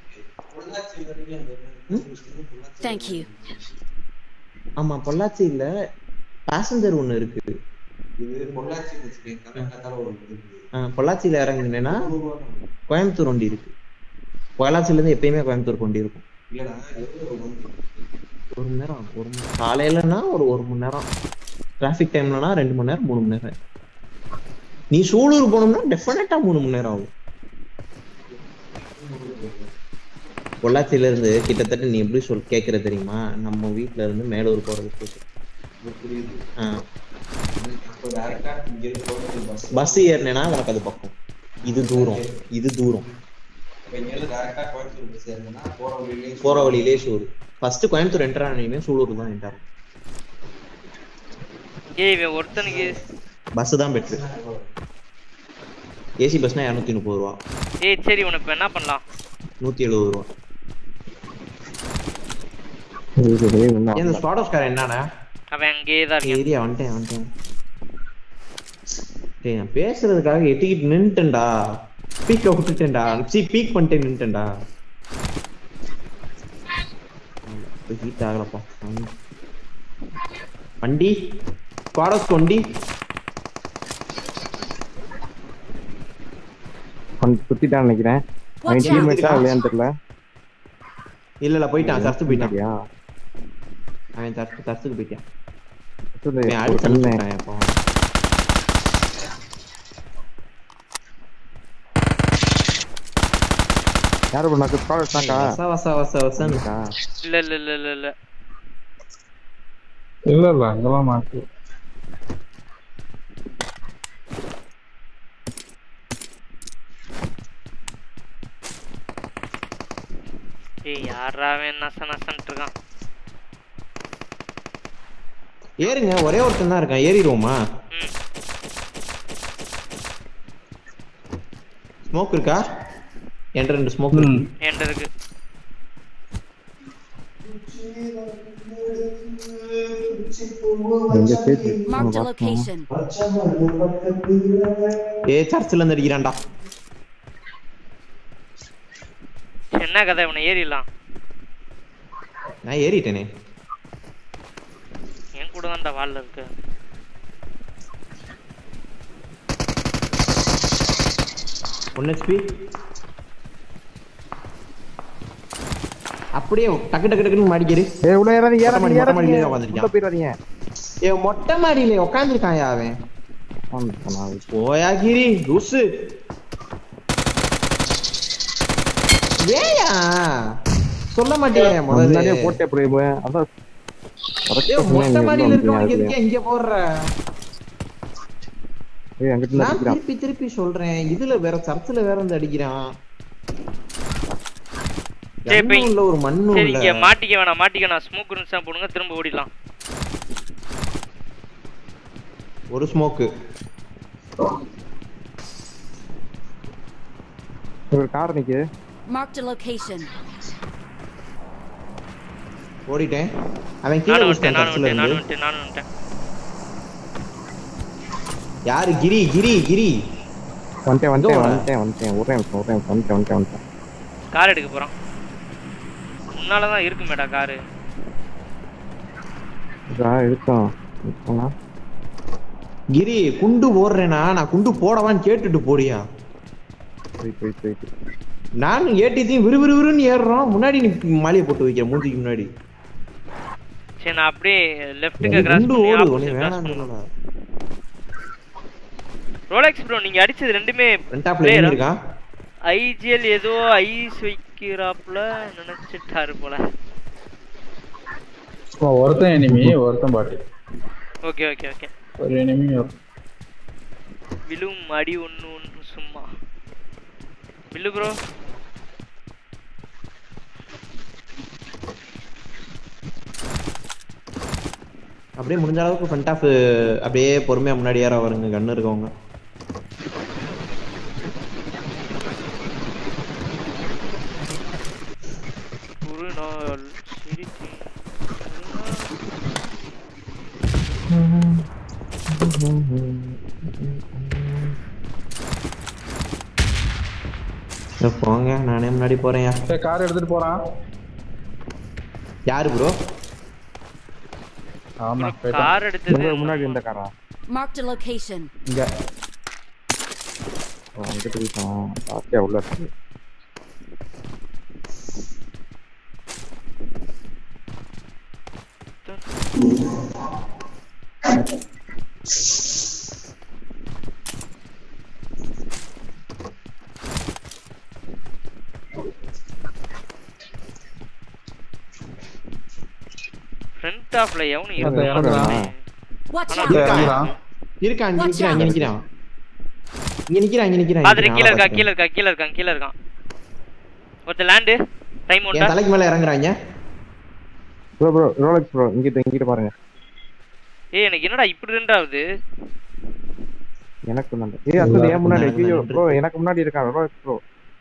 Thank you. ஆமா பொள்ளாச்சி இல்ல பேசஞ்சர் ஒண்ணு இருக்கு ஆ, பொள்ளாச்சியில இறங்குனேன்னா கோயம்புத்தூர் வண்டி இருக்கு பொள்ளாச்சில இருந்து எப்பயுமே கோயம்புத்தூர் வண்டி இருக்கும் ஒரு மணி நேரம் ஒரு மணி நேரம். காலையிலனா ஒரு ஒரு மணி நேரம் டிராஃபிக் டைம்லனா ரெண்டு மணி நேரம் மூணு மணி நேரம் நீ சூலூர் போகணும்னா டெஃபினட்டா மூணு மணி நேரம் ஆகும் பொள்ளாச்சியில இருந்து கிட்டத்தட்ட நீ எப்படி சொல் கேக்குற தெரியுமா நம்ம வீட்ல இருந்து மேலூர் போறதுக்கு ஆ பஸ் ஏறினேன்னா உனக்கு அது பக்கம் இது தூரம் இது தூரம் போற வழியிலே சூலூர் ஃபர்ஸ்ட் கோயம்புத்தூர் என்டர் ஆனீங்க சூலூர் தான் என்டர் ஏய் இவன் ஒருத்தனுக்கு பஸ் தான் பெட்ரு ஏசி பஸ்னா இரநூத்தி முப்பது ரூபா ஏய் சரி உனக்கு என்ன பண்ணலாம் நூத்தி எழுபது ரூபா இன்னும் ஏன் இந்த ஸ்பாட் ஹவுஸ்காரன் என்னடா அவன் அங்கேயே தான் இருக்கான் ஏரியா வந்துட்டேன் வந்துட்டேன் டேய் நான் பேசுறதுக்காக எட்டிக்கிட்டு நின்னுட்டேன்டா பீக்க விட்டுட்டேன்டா சி பீக் பண்ணிட்டு நின்னுட்டேன்டா ஹீட் ஆகலப்பா ம். வண்டி ஸ்குவாடஸ் வண்டி வந்து சுத்திட்டான்னு நினைக்கிறேன் அவன் Watch out. டீம்மேட்டா இல்லையான்னு தெரியல இல்ல இல்ல போயிட்டான் சர்ச்சு போயிட்டான் அப்படியா? அவன் சர்ச்சு சர்ச்சுக்கு போயிட்டான் சொல்லு, அவன் ஒரு அடிச்சு கண்ணு. அனுப்பிச்சுட்டான் இப்போ யாரு பண்ணாக்கு ஸ்குவாட் தாக்கா வச வச வச வசன்னு இல்ல இல்ல இல்ல இல்ல இல்ல இல்ல இல்ல அங்கெல்லாம் மாட்டு ஏய் யாரா அவன் நச நசன்ட்டு இருக்கான் ஏறுங்க ஒரே ஒருத்தன் தான் இருக்கான் ஏறிடுவோமா ம் ஸ்மோக் இருக்கா என்கிட்ட ரெண்டு ஸ்மோக் இருக்கு என்கிட்ட இருக்கு எங்க சேர்த்து Marked a location. ஏ சர்ச்சில் இருந்து அடிக்கிறான்டா என்ன கதை இவனை ஏறிடலாம் நான் ஏறிட்டேனே என் கூட போடுங்க அந்த வால்ல இருக்கு ஒன் ஹெச்பி அப்படியே டக்கு டக்கு டக்குன்னு மாடிக்கிரு ஏய் உள்ள ஏறாதீங்க மொட்டை ஏறாதீங்க மாடி, மொட்டை மாடியிலே ஏறாதீங்க உட்காந்துருக்கான். உள்ள போயிடாதீங்க ஏ மொட்டை மாடியில உட்காந்துருக்கான் அவன் உட்காந்துருக்கானா? போயா கிரி லூசு வேயா சொல்ல மாட்டேன் முன்னாடியே முதல்ல போட்டே போய் அதான் correct ஏய், ஆ மொட்டை சொன்னீங்க, மாடியில இங்க இருக்கவனுக்கு வந்துட்டீங்க எதுக்கு இங்க போடுற ஏய் அங்கிட்டு நான் நிக்கிறான் திருப்பி திருப்பி சொல்றேன் இதுல வேற சர்ச்சில் வேற வந்து அடிக்கிறான் சரி, இப்ப கண்ணும் இல்ல ஒரு மண்ணும் சரி இல்ல இங்க மாட்டிக்க வேணாம் மாட்டிக்க நான் ஸ்மோக் இருந்துச்சா போடுங்க திரும்ப ஓடிடலாம் ஒரு ஸ்மோக்கு ஒரு கார் நிக்கு Marked a location. ஓடிட்டேன் அவன் கீழே நானும் விட்டான் வந்துட்டேன் நானும் சர்ச்சில் வந்துட்டேன் நானும் இருந்து வந்துட்டேன் நானும் வந்துட்டேன் யாரு கிரி கிரி கிரி வந்துட்டேன் வந்துட்டேன் இதோ வரேன். வந்துட்டேன் வந்துட்டேன் ஒரே நிமிஷம் ஒரே நிமிஷம் வந்துட்டேன் வந்துட்டேன் வந்துட்டேன் கார் எடுக்க போறோம் முன்னால தான் இருக்கு மேடா காரு இதா இருக்கும் போனா கிரி குண்டு போடுறேனா நான் குண்டு போடவான்னு கேட்டுட்டு போடியா போய் போய் போய் நான் ஏட்டித்தையும் விறுவிறுவிறுன்னு ஏறுறோம் முன்னாடி நீ மாலையை போட்டு வைக்கிற மூஞ்சிக்கு முன்னாடி சரி நான் அப்படியே லெஃப்ட்டுக்கு கிராஸ் குண்டு பண்ணி ஓடு opposite உனக்கு cross வேணாம் பண்ணணும். சொல்லல ரோலெக்ஸ் ப்ரோ நீங்க அடிச்சது ரெண்டுமே ரெண்டாப்ல என்ன இருக்கான் ஐஜிஎல் ஏதோ ஐஸ் வைக்கிறாப்புல நினைச்சிட்டாரு போல சும்மா ஒருத்தன் எனிமி ஒருத்தன் பாட்டு ஓகே ஓகே ஓகே ஒரு எனிமி விழும் அடி ஒண்ணு ஒன்று சும்மா வில்லு ப்ரோ அப்படியே முடிஞ்ச அளவுக்கு ஃப்ரண்ட் ஆஃப் அப்படியே பொறுமையா முன்னாடி ஏற வருங்க கண்ணு இருக்கவங்க ஒரு நாள் சிரித்தேன் சரி, போங்க நானே முன்னாடி போறேன்யா கார் எடுத்துட்டு போறான் யாரு ப்ரோ ஆமா கார் எடுத்தது உங்க முன்னாடி இந்த காரா Marked a location. இங்க ஓ, அங்கிட்டு போயிட்டான் பாத்தியா உள்ள இருக்கு ஃப்ரண்ட் ஆஃப்ல எவனும் அந்த இருக்க இறங்குறான். Watch ஆனா out! இறங்குறான். இருக்கான் இங்க Watch நிக்கிறான் இங்க out. நிக்கிறான் இங்க நிக்கிறான் இங்க நிக்கிறான் பாத்துட்டு இங்க கீழ நிக்கிறான். இருக்கா கீழ இருக்கா கீழ இருக்கான் கீழ இருக்கான் ஒருத்த லேண்டு டைம் என் உண்டா தலைக்கு மேல இறங்குறாங்க ப்ரோ ப்ரோ ரோலக்ஸ் ப்ரோ இங்கிட்ட இங்கிட்ட பாருங்க ஏய் எனக்கு என்னடா இப்படி ரெண்டாவது எனக்கு முன்னாடி ஏய் அசல் ஏன் முன்னாடி முன்னாடி ஐயோ நின்று. ப்ரோ எனக்கு முன்னாடி இருக்கான் ரோலக்ஸ் ப்ரோ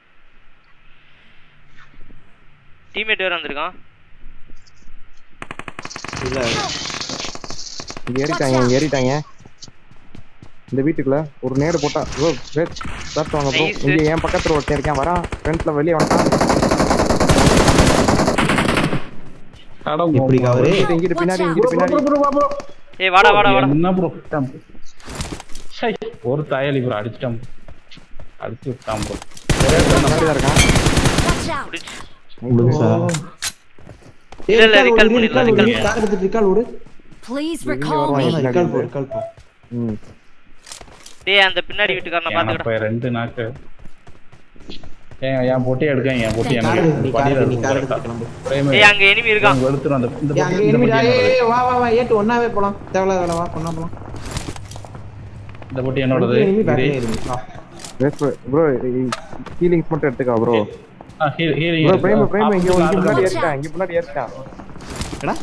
டீம்மேட் வேற வந்திருக்கான் இல்ல இங்க ஏறிட்டாங்க இங்க ஏறிட்டாங்க இந்த வீட்டுக்குள்ள ஒரு நேடு போட்டா ப்ரோ வெயிட் ஸ்டார்ட் வாங்க ப்ரோ Nice. இங்க என் பக்கத்துல ஒருத்தன் இருக்கான் வரான் ஃப்ரண்ட்ல வெளிய வந்துட்டான் அட இப்படி உங்க- கவரு இங்கிட்டு இங்கிட்டு பின்னாடி Watch out. இங்கிட்டு பின்னாடி bro, bro, bro. ஏய் வாடா வாடா வாடா என்ன ப்ரோ சை ஒரு தாயாளி ப்ரோ அடிச்சிட்டான் அடிச்சு விட்டான் ப்ரோ பின்னாடி தான் இருக்கான் Watch out! புடிச்சு. முழுசா இல்ல, இல்ல, recall பண்ணிடலாம், recall கார் எடுத்துட்டு recall விடு Please இங்க recall வருவான், me. இங்க recall போ recall போ ம் டேய் அந்த பின்னாடி வீட்டுக்காரனை பாத்துக்கடா போய் ரெண்டு நாக்கு ஏன் என் பொட்டி எடுக்க என் பொட்டி கார் எனக்கு நீ கார் படியில நீ கார் இருக்கு எடுத்துட்டு கிளம்பு பிரேமே ஏய் அங்க எனிமி இருக்கான் வெளுத்துரும் அந்த இந்த ஏய், பொட்டி அங்க இந்த enemy டா. பொட்டி ஏய், என்னோடது. ஏய், வா வா வா ஏட்டு ஒண்ணாவே போலாம் தேவையில்லாத வேலை வா ஒண்ணா போலாம் இந்த பொட்டி என்னோடது enemy back இது- ல enemy. வா. ப்ரோ ஹீலிங்ஸ் மட்டும் எடுத்துக்கா ப்ரோ ஆ, heal- healing ப்ரோ இருக்கு. பிரேம் பிரேம் இங்க opposite இங்க முன்னாடி ஆள் ஏறிட்டான் இங்க முன்னாடி ஏறிட்டான் என்னடா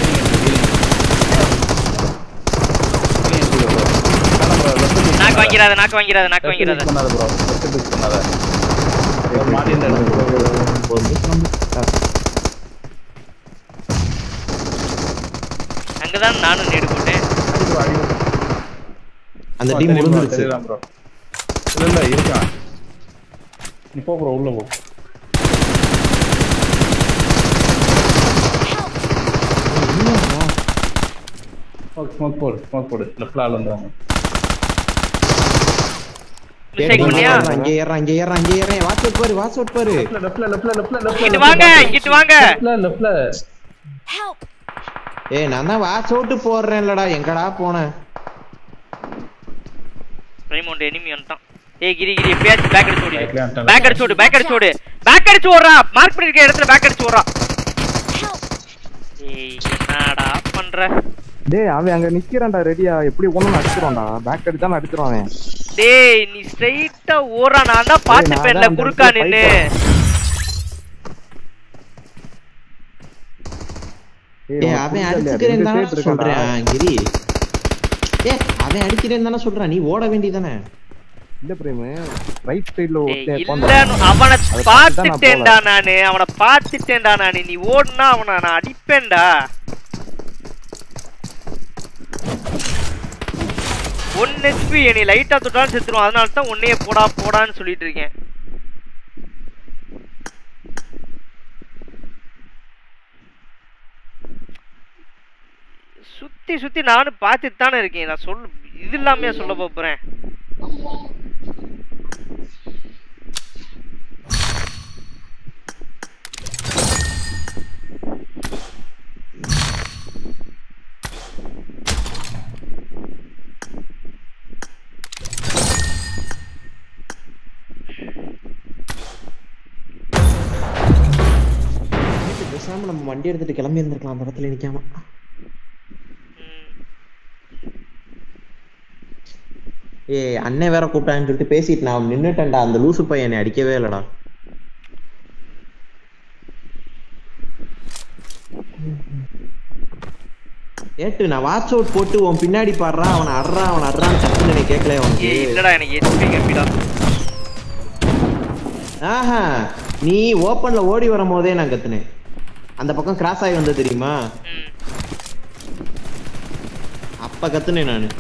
நாக்கு வாங்கிறாத நாக்கு வாங்கிறாத நாக்கு வாங்கிறாத Left click பண்ணாத bro. Left click பண்ணாத. ஒரு மாடி இந்த இடத்துல ஒரு நிமிஷம் கிளம்பு. ஆ. அங்கதான் நானும் நேடு போட்டேன் அடி bro, அடி bro. அந்த ஆ, டீம் சரி bro, முடிஞ்சிருச்சு சரிதான் bro. இல்ல இல்ல இருக்கான் நீ போ ப்ரோ உள்ள போ ஸ்மோக் ஸ்மோக் போடு ஸ்மோக் போடு லெஃப்ட்ல ஆள் வந்துறாங்க மிஸ்டேக் பண்ணியா இங்க ஏறான் இங்க ஏறான் இங்க ஏறான் வாட்ச் அவுட் பாரு வாட்ச் அவுட் பாரு லெஃப்ட்ல லெஃப்ட்ல லெஃப்ட்ல லெஃப்ட்ல இங்கிட்டு வாங்க இங்கிட்டு வாங்க லெஃப்ட்ல லெஃப்ட்ல Help! ஏய் நான் தான் வாட்ச் அவுட் போடுறேன்லடா எங்கடா போனேன் ரைமோண்ட் எனிமி வந்துட்டான் ஏய் கிரி கிரி எப்பயாச்சும் பேக் அடிச்சு ஓடி Backல வந்துட்டான். பேக் அடிச்சு ஓடு பேக் அடிச்சு ஓடு பேக் அடிச்சு ஓடுறா மார்க் பண்ணிருக்க இடத்துல பேக் அடிச்சு ஓடுறா Help! ஏய் என்னடா பண்ற டேய் அவன் அங்க நிக்கிறான்டா ரெடியா எப்படி ஒண்ணு அடிச்சிருவான்டா பேக் அடிச்சு தான் அடிச்சிருவான் அவன் டேய் நீ ஸ்ட்ரைட்டா ஓடுறா நான் தான் பாத்துப்பேன்ல நான் தான் குறுக்கா அந்த நின்னு ஏய், ஏய் உனக்கு அவன் புரியல, அடிச்சுக்கிறேன் ரெண்டு தானே பேர் இருக்கான்டா. சொல்றேன் கிரி ஏ அவன் அடிக்கிறேன் தானே சொல்றான் நீ ஓட வேண்டியதானே இல்ல பிரேம் ரைட் சைடுல ஏய், ஒருத்தன் இல்ல உட்கார்ந்திருக்கான். அவனை அதை பார்த்துட்டு தான் நான் பாத்துட்டேன்டா நானு அவனை பாத்துட்டேன்டா நானு நீ ஓடுனா அவனை நான் அடிப்பேன்டா ஒன் ஹெச்பி நீ லைட்டா தொட்டாலும் செத்துரும் அதனால தான் உன்னையே போடா போடான்னு சொல்லிட்டு இருக்கேன் சுத்தி சுத்தி நானும் பார்த்துட்டு தானே இருக்கேன் நான் சொல் இது இல்லாமையா சொல்ல போறேன் பேசாம நம்ம வண்டி எடுத்துட்டு கிளம்பி இருந்திருக்கலாம் அந்த இடத்துல நிக்காம ஏய் அண்ணன் வேற கூப்பிட்டான்னு சொல்லிட்டு பேசிட்டு நான் நின்னுட்டேன்டா அந்த லூசு பையன் என்னை அடிக்கவே இல்லடா ஏட்டு நான் வாட்ச் அவுட் போட்டு உன் பின்னாடி பாடுறான் அவனை அட்றான் அவனை அட்றான்னு சட்டுன்னு எனக்கு கேட்கல அவனுக்கு ஏய் இல்லடா எனக்கு ஹெச்பி கம்மிடா ஆஹா நீ ஓப்பன்ல ஓடி வரும் போதே நான் கத்துனேன் அந்த பக்கம் கிராஸ் ஆகி வந்தது தெரியுமா ம் அப்ப கத்துனேன் நானு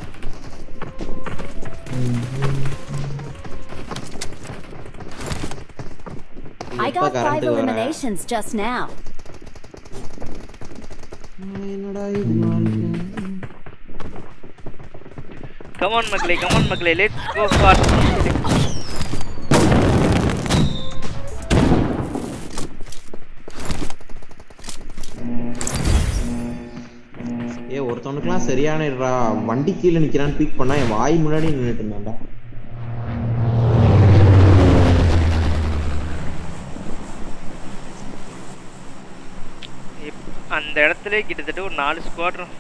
I எப்ப got five current வர? eliminations just now. என்னடா இது வாழ்க்கை? கமான் மக்களே கமான் மக்களே லெட்ஸ் கோ ஃபார் ஏ ஒருத்தவனுக்குலாம் சரியான இடா வண்டி கீழே நிக்கிறான்னு பீக் பண்ணா என் வாய் முன்னாடி நின்னுட்டு இருந்தான்டா அந்த இடத்துல கிட்டத்தட்ட ஒரு நாலு ஸ்குவாட்ரன்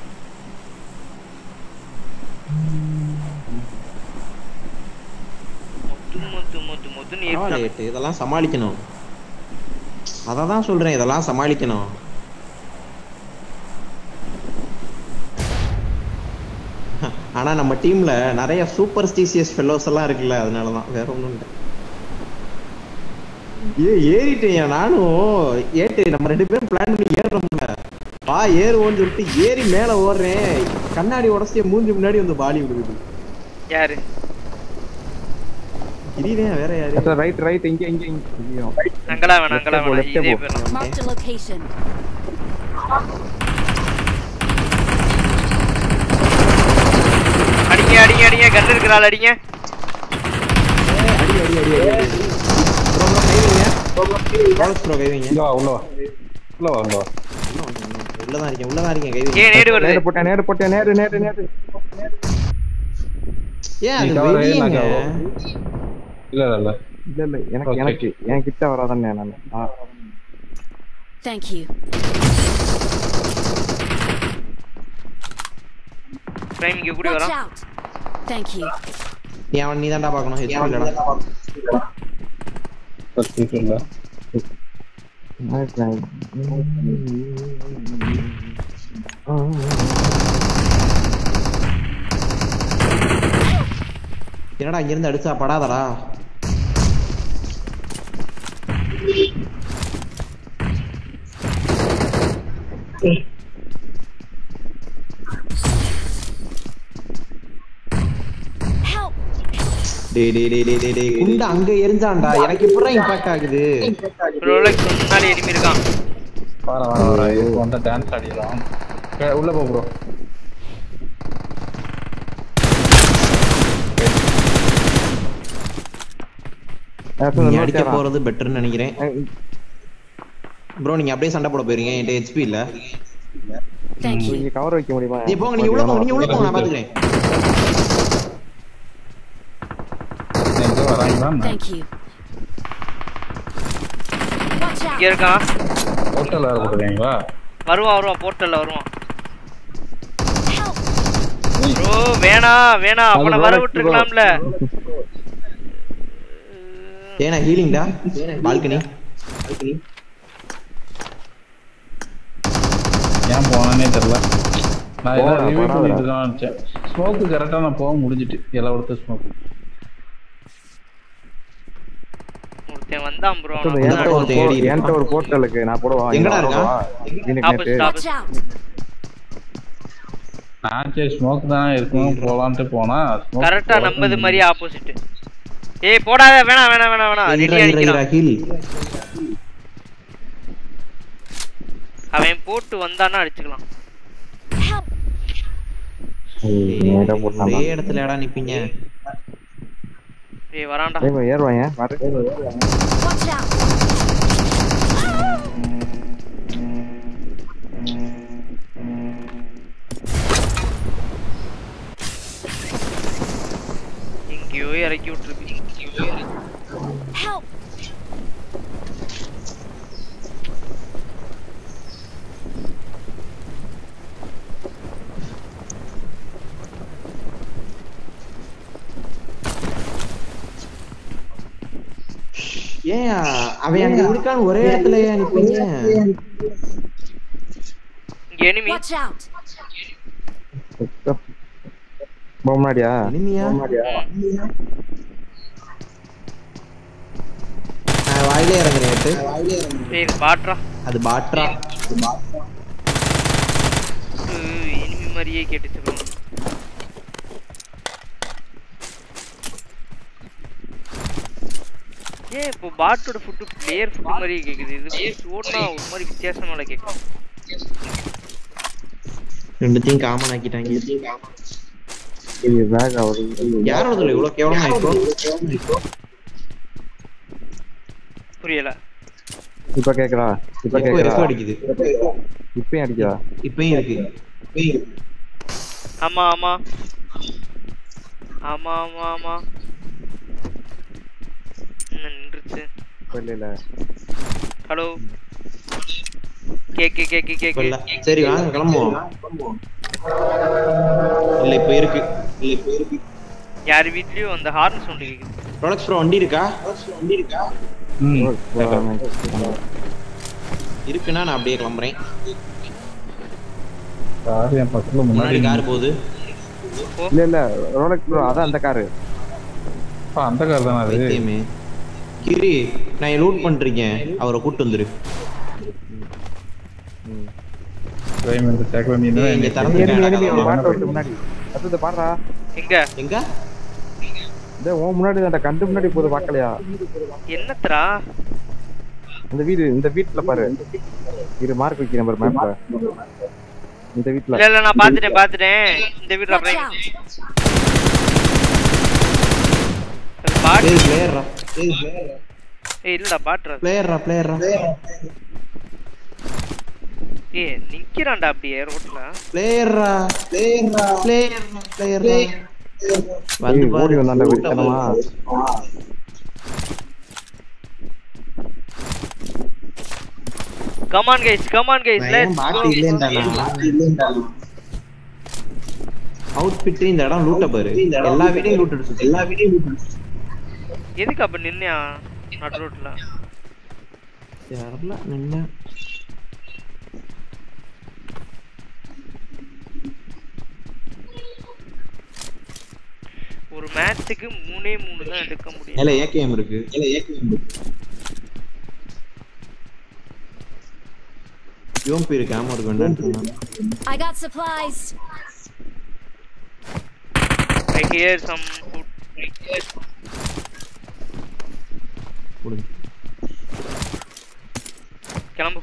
மொத்து மொத்து மொத்து மொத்துன்னு பரவாயில்ல ஏறிட்டான். ஏட்டு, இதெல்லாம் சமாளிக்கணும் அதை தான் சொல்றேன் இதெல்லாம் சமாளிக்கணும் ஆனா நம்ம டீம்ல நிறைய சூப்பர் ஸ்டீசியஸ் ஃபெல்லோஸ் எல்லாம் இருக்குல்ல அதனாலதான் வேற ஒண்ணும் இல்லை ஏ ஏறிட்டேன் நானும் ஏட்டு நம்ம ரெண்டு பேரும் பிளான் பண்ணி ஏறுறோம்ல வா ஏறுவோம்னு சொல்லிட்டு ஏறி மேல ஓடுறேன் கண்ணாடி உடச்சி மூஞ்சி முன்னாடி வந்து பாலி விடுது யாரு கிரிதான் வேற யாரு ரைட் ரைட் இங்க இங்க இங்க இங்கேயும். அங்கலா வேணாம் அங்கலா Left போ, வேணாம் left இதே போ. போயிடலாம் Marked a location. அடிங்க அடிங்க அடிங்க கன் இருக்கிறாள் அடிங்க அடி அடி அடி அடி அடி ப்ரோ ப்ரோ கை வைங்க ரோலக்ஸ் ப்ரோ கை வைங்க உள்ள வா உள்ள வா உள்ள வா உள்ள வா உள்ளதான் இருக்கேன் உள்ளதான் இருக்கேன் கை ஏ வைங்க நேடு வருது நேரு போட்டேன் நேரு போட்டேன் நேரு நேரு நேரு ஏன் நீ அது cover ஆகி வெளியங்க நான் cover. இல்ல இல்ல இல்ல இல்ல இல்ல எனக்கு Okay. எனக்கு என் கிட்ட வராதானே நான் ஆ, Thank you. பிரைம் இங்க கூடி Watch வரான் out. Thank you. நீ அவன் நீ தான்டா பார்க்கணும் ஹெச்பி இல்லடா ஃபர்ஸ்ட் இல்ல என்னடா இங்க இருந்து அடிச்சா படாதடா Help. டேய் டேய் டேய் டேய் டேய் டேய் குண்டு அங்க எரிஞ்சான்டா எனக்கு இப்பதான் இம்பாக்ட் ஆகுது ரோலக்ஸ் முன்னாடி எனிமி இருக்கான் வர வர வர இப்போ வந்து டான்ஸ் ஆடிடலாம் ஏ, உள்ள போ ப்ரோ நீங்க அடிக்க போறது பெட்டர்னு நினைக்கிறேன் ப்ரோ நீங்க அப்படியே சண்டை போட போறீங்க என்கிட்ட ஹெச்பி இல்ல Thank you. நீங்க கவர் வைக்க முடியுமா நீ போங்க நீங்க உள்ள போங்க நீங்க உள்ள போங்க நான் பாத்துக்கிறேன் எங்க வராங்களா Thank you. Watch out. இங்க இருக்கான் ஹோட்டல் வேற போடுறீங்களா வருவான் வருவான் போர்ட்டல்ல வருவான் Help. ப்ரோ வேணாம் வேணாம் அவனை அது வர Rolex விட்டுருக்கலாம்ல ஏனா ஹீலிங்டா பால்கனி ஏன் போனானே தெரியல நான் ஏதோ போடா, ரிவ்யூ போடா. பண்ணிட்டு இருக்கான்னு நினைச்சேன் ஸ்மோக்கு கரெக்டா நான் போக முடிஞ்சிட்டு எல்லாம் கொடுத்த ஸ்மோக் ஒருத்தன் வந்தான் ப்ரோ சொல்லு, என்கிட்ட ஒரு தேடி போ- இருக்கான். என்கிட்ட ஒரு போர்ட்டல் இருக்கு நான் போடவா எங்கடா இங்க இருக்கான்? வரவா? எனக்கு நேத்து ஆப்போசிட் Watch ஆப்போசிட் out. நான் சரி ஸ்மோக் தானே இருக்கும் போலான்ட்டு போனா smoke கரெக்டா போட நம்பது மாதிரி ஆப்போசிட் ஏய் போடாத வேணாம் வேணாம் வேணாம் வேணாம் ரெடி இரா இரா அடிக்கிறான் ஹீல் அவன் போட்டு வந்தான்னா அடிச்சுக்கலாம் Help. நேரா போட்டானா? ஒரே இடத்துல ஏடா நிப்பீங்க ஏய் வரான்டா ஏய், இவன் ஏறுவாங்க வர Watch out. எங்கேயோ இறக்கி விட்டுருக்கு எங்கேயோ இறக்கி Help. ஏன் அவன் அங்க இருக்கான்னு ஒரே இடத்துல ஏன் நிப்பீங்க இங்க எனிமி Watch out. போக முன்னாடியா இனிமையா நான் வாயிலே இறங்குறேன் நேத்து. ஏய் இது பாட்றா அது பாட்ரா எனிமி மாதிரியே கேட்டுச்சு bro. ஏன் இப்போ பாட்டோட ஃபுட்டு பிளேயர் ஃபுட்டு மாதிரியே கேக்குது இது ஓடுனா ஒரு மாதிரி வித்தியாசமால கேட்கும் ரெண்டுத்தையும் காமன் ஆக்கிட்டாங்க இது வேக ஆகுது யாரோட இவ்வளவு கேவலமா இப்போ புரியல இப்ப கேக்குதா இப்ப இப்போ கேக்குதா எக்கோ அடிக்குது இப்பயும் அடிக்குதா இப்பயும் இருக்கு இப்பயும் இருக்கு ஆமா ஆமா ஆமா ஆமா ஆமா என்ன நின்றுச்சு இப்ப இல்ல இல்ல ஹலோ கேக்கு கேக்கு இப்ப கேக்கு இல்ல சரி வாங்க கிளம்புவோம் இல்ல இப்ப இருக்கு இல்ல இப்ப இருக்கு யார் வீட்லயும் அந்த ஹார்ன் சவுண்ட் கேக்குது ப்ராடக்ட்ஸ் ப்ரோ வண்டி இருக்கா வண்டி இருக்கா இருக்குன்னா நான் அப்படியே கிளம்புறேன் கார் என் பக்கத்துல முன்னாடி முன்னாடி கார் போகுது இல்ல இல்ல ரோலக்ஸ் ப்ரோ அதான் அந்த காரு அப்பா, அந்த கார் தானே அது வைத்தியமே கிரி நான் லூட் பண்ணிருக்கேன் அவரை கூட்டு வந்துரு கிரைம் இந்த டேக்ல நீ ஏய், இங்க திறந்து enemy, enemy, இருக்காங்க. ஒரு பாட்டு வருது முன்னாடி அடுத்தது பாடுறா எங்க எங்க இந்த உன் முன்னாடி அந்த கண்டு முன்னாடி போகுது பார்க்கலையா என்னத்தரா இந்த வீடு இந்த வீட்டுல பாரு இரு மார்க் வைக்கிறேன் பாரு மேப்ல இந்த வீட்டுல இல்ல இல்ல நான் பாத்துட்டேன் பாத்துட்டேன் இந்த வீட்ல Watch அப்புறம் out. அது பாட்டு ஏய் பிளேயர்ரா ஏய் பிளேயர்ரா ஏய் இல்லடா பாட்டுறா பிளேயர்ரா பிளேயர்ரா ஏய் நிக்கிறான்டா அப்படியே ரோட்ல பிளேயர்ரா பிளேயர்ரா பிளேயர்ரா பிளேயர்ரா வந்து ஏய், ஓடி பாரு வந்தான்டா வெறித்தனமா கமான் கைஸ் கமான் கைஸ் நான் ஏன் பாட்டு இல்லைன்டா அவுட்ஃபிட் இந்த இடம் லூட்ட பாரு எல்லா வீடையும் லூட் அடிச்சு எல்லா வீடையும் லூட் அடிச்சு எதுக்கு அப்ப நின்னியா நடு ரோட்ல தெரியல நின்ன ஒரு மேட்ச்சுக்கு மூணே மூணு தான் எடுக்க முடியும் இல்ல ஏகேஎம் இருக்கு இல்ல ஏகேஎம் இருக்கு யோம்பி இருக்கு ஆமா இருக்கு வேண்டாம் I got supplies. I hear some food. கொடுங்க கிளம்பு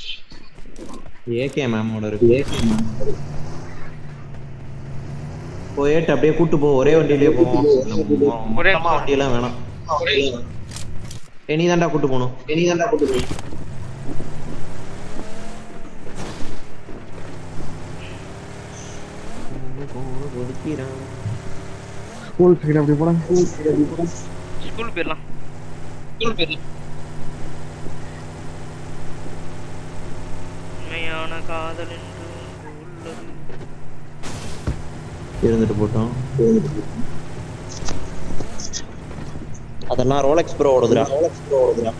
ஏகேஎம் ஆமோட இருக்கு ஏகேஎம் போயிட்டு அப்படியே கூட்டு போ ஒரே வண்டியிலேயே போவோம் ஒரே மொத்தமா வண்டியெல்லாம் வேணாம் ஏய், நீ தான்டா கூட்டு போகணும் ஏய், நீ தான்டா கூட்டு போகணும் ஸ்கூல் சைடு அப்படி போலாம் ஸ்கூல் போயிடலாம் உண்மையான காதல் என்று உள்ளது இருந்துட்டு போட்டோம் அதெல்லாம் ரோலெக்ஸ் ப்ரோ ஓடுதுடா ரோலெக்ஸ் ப்ரோ ஓடுதுடா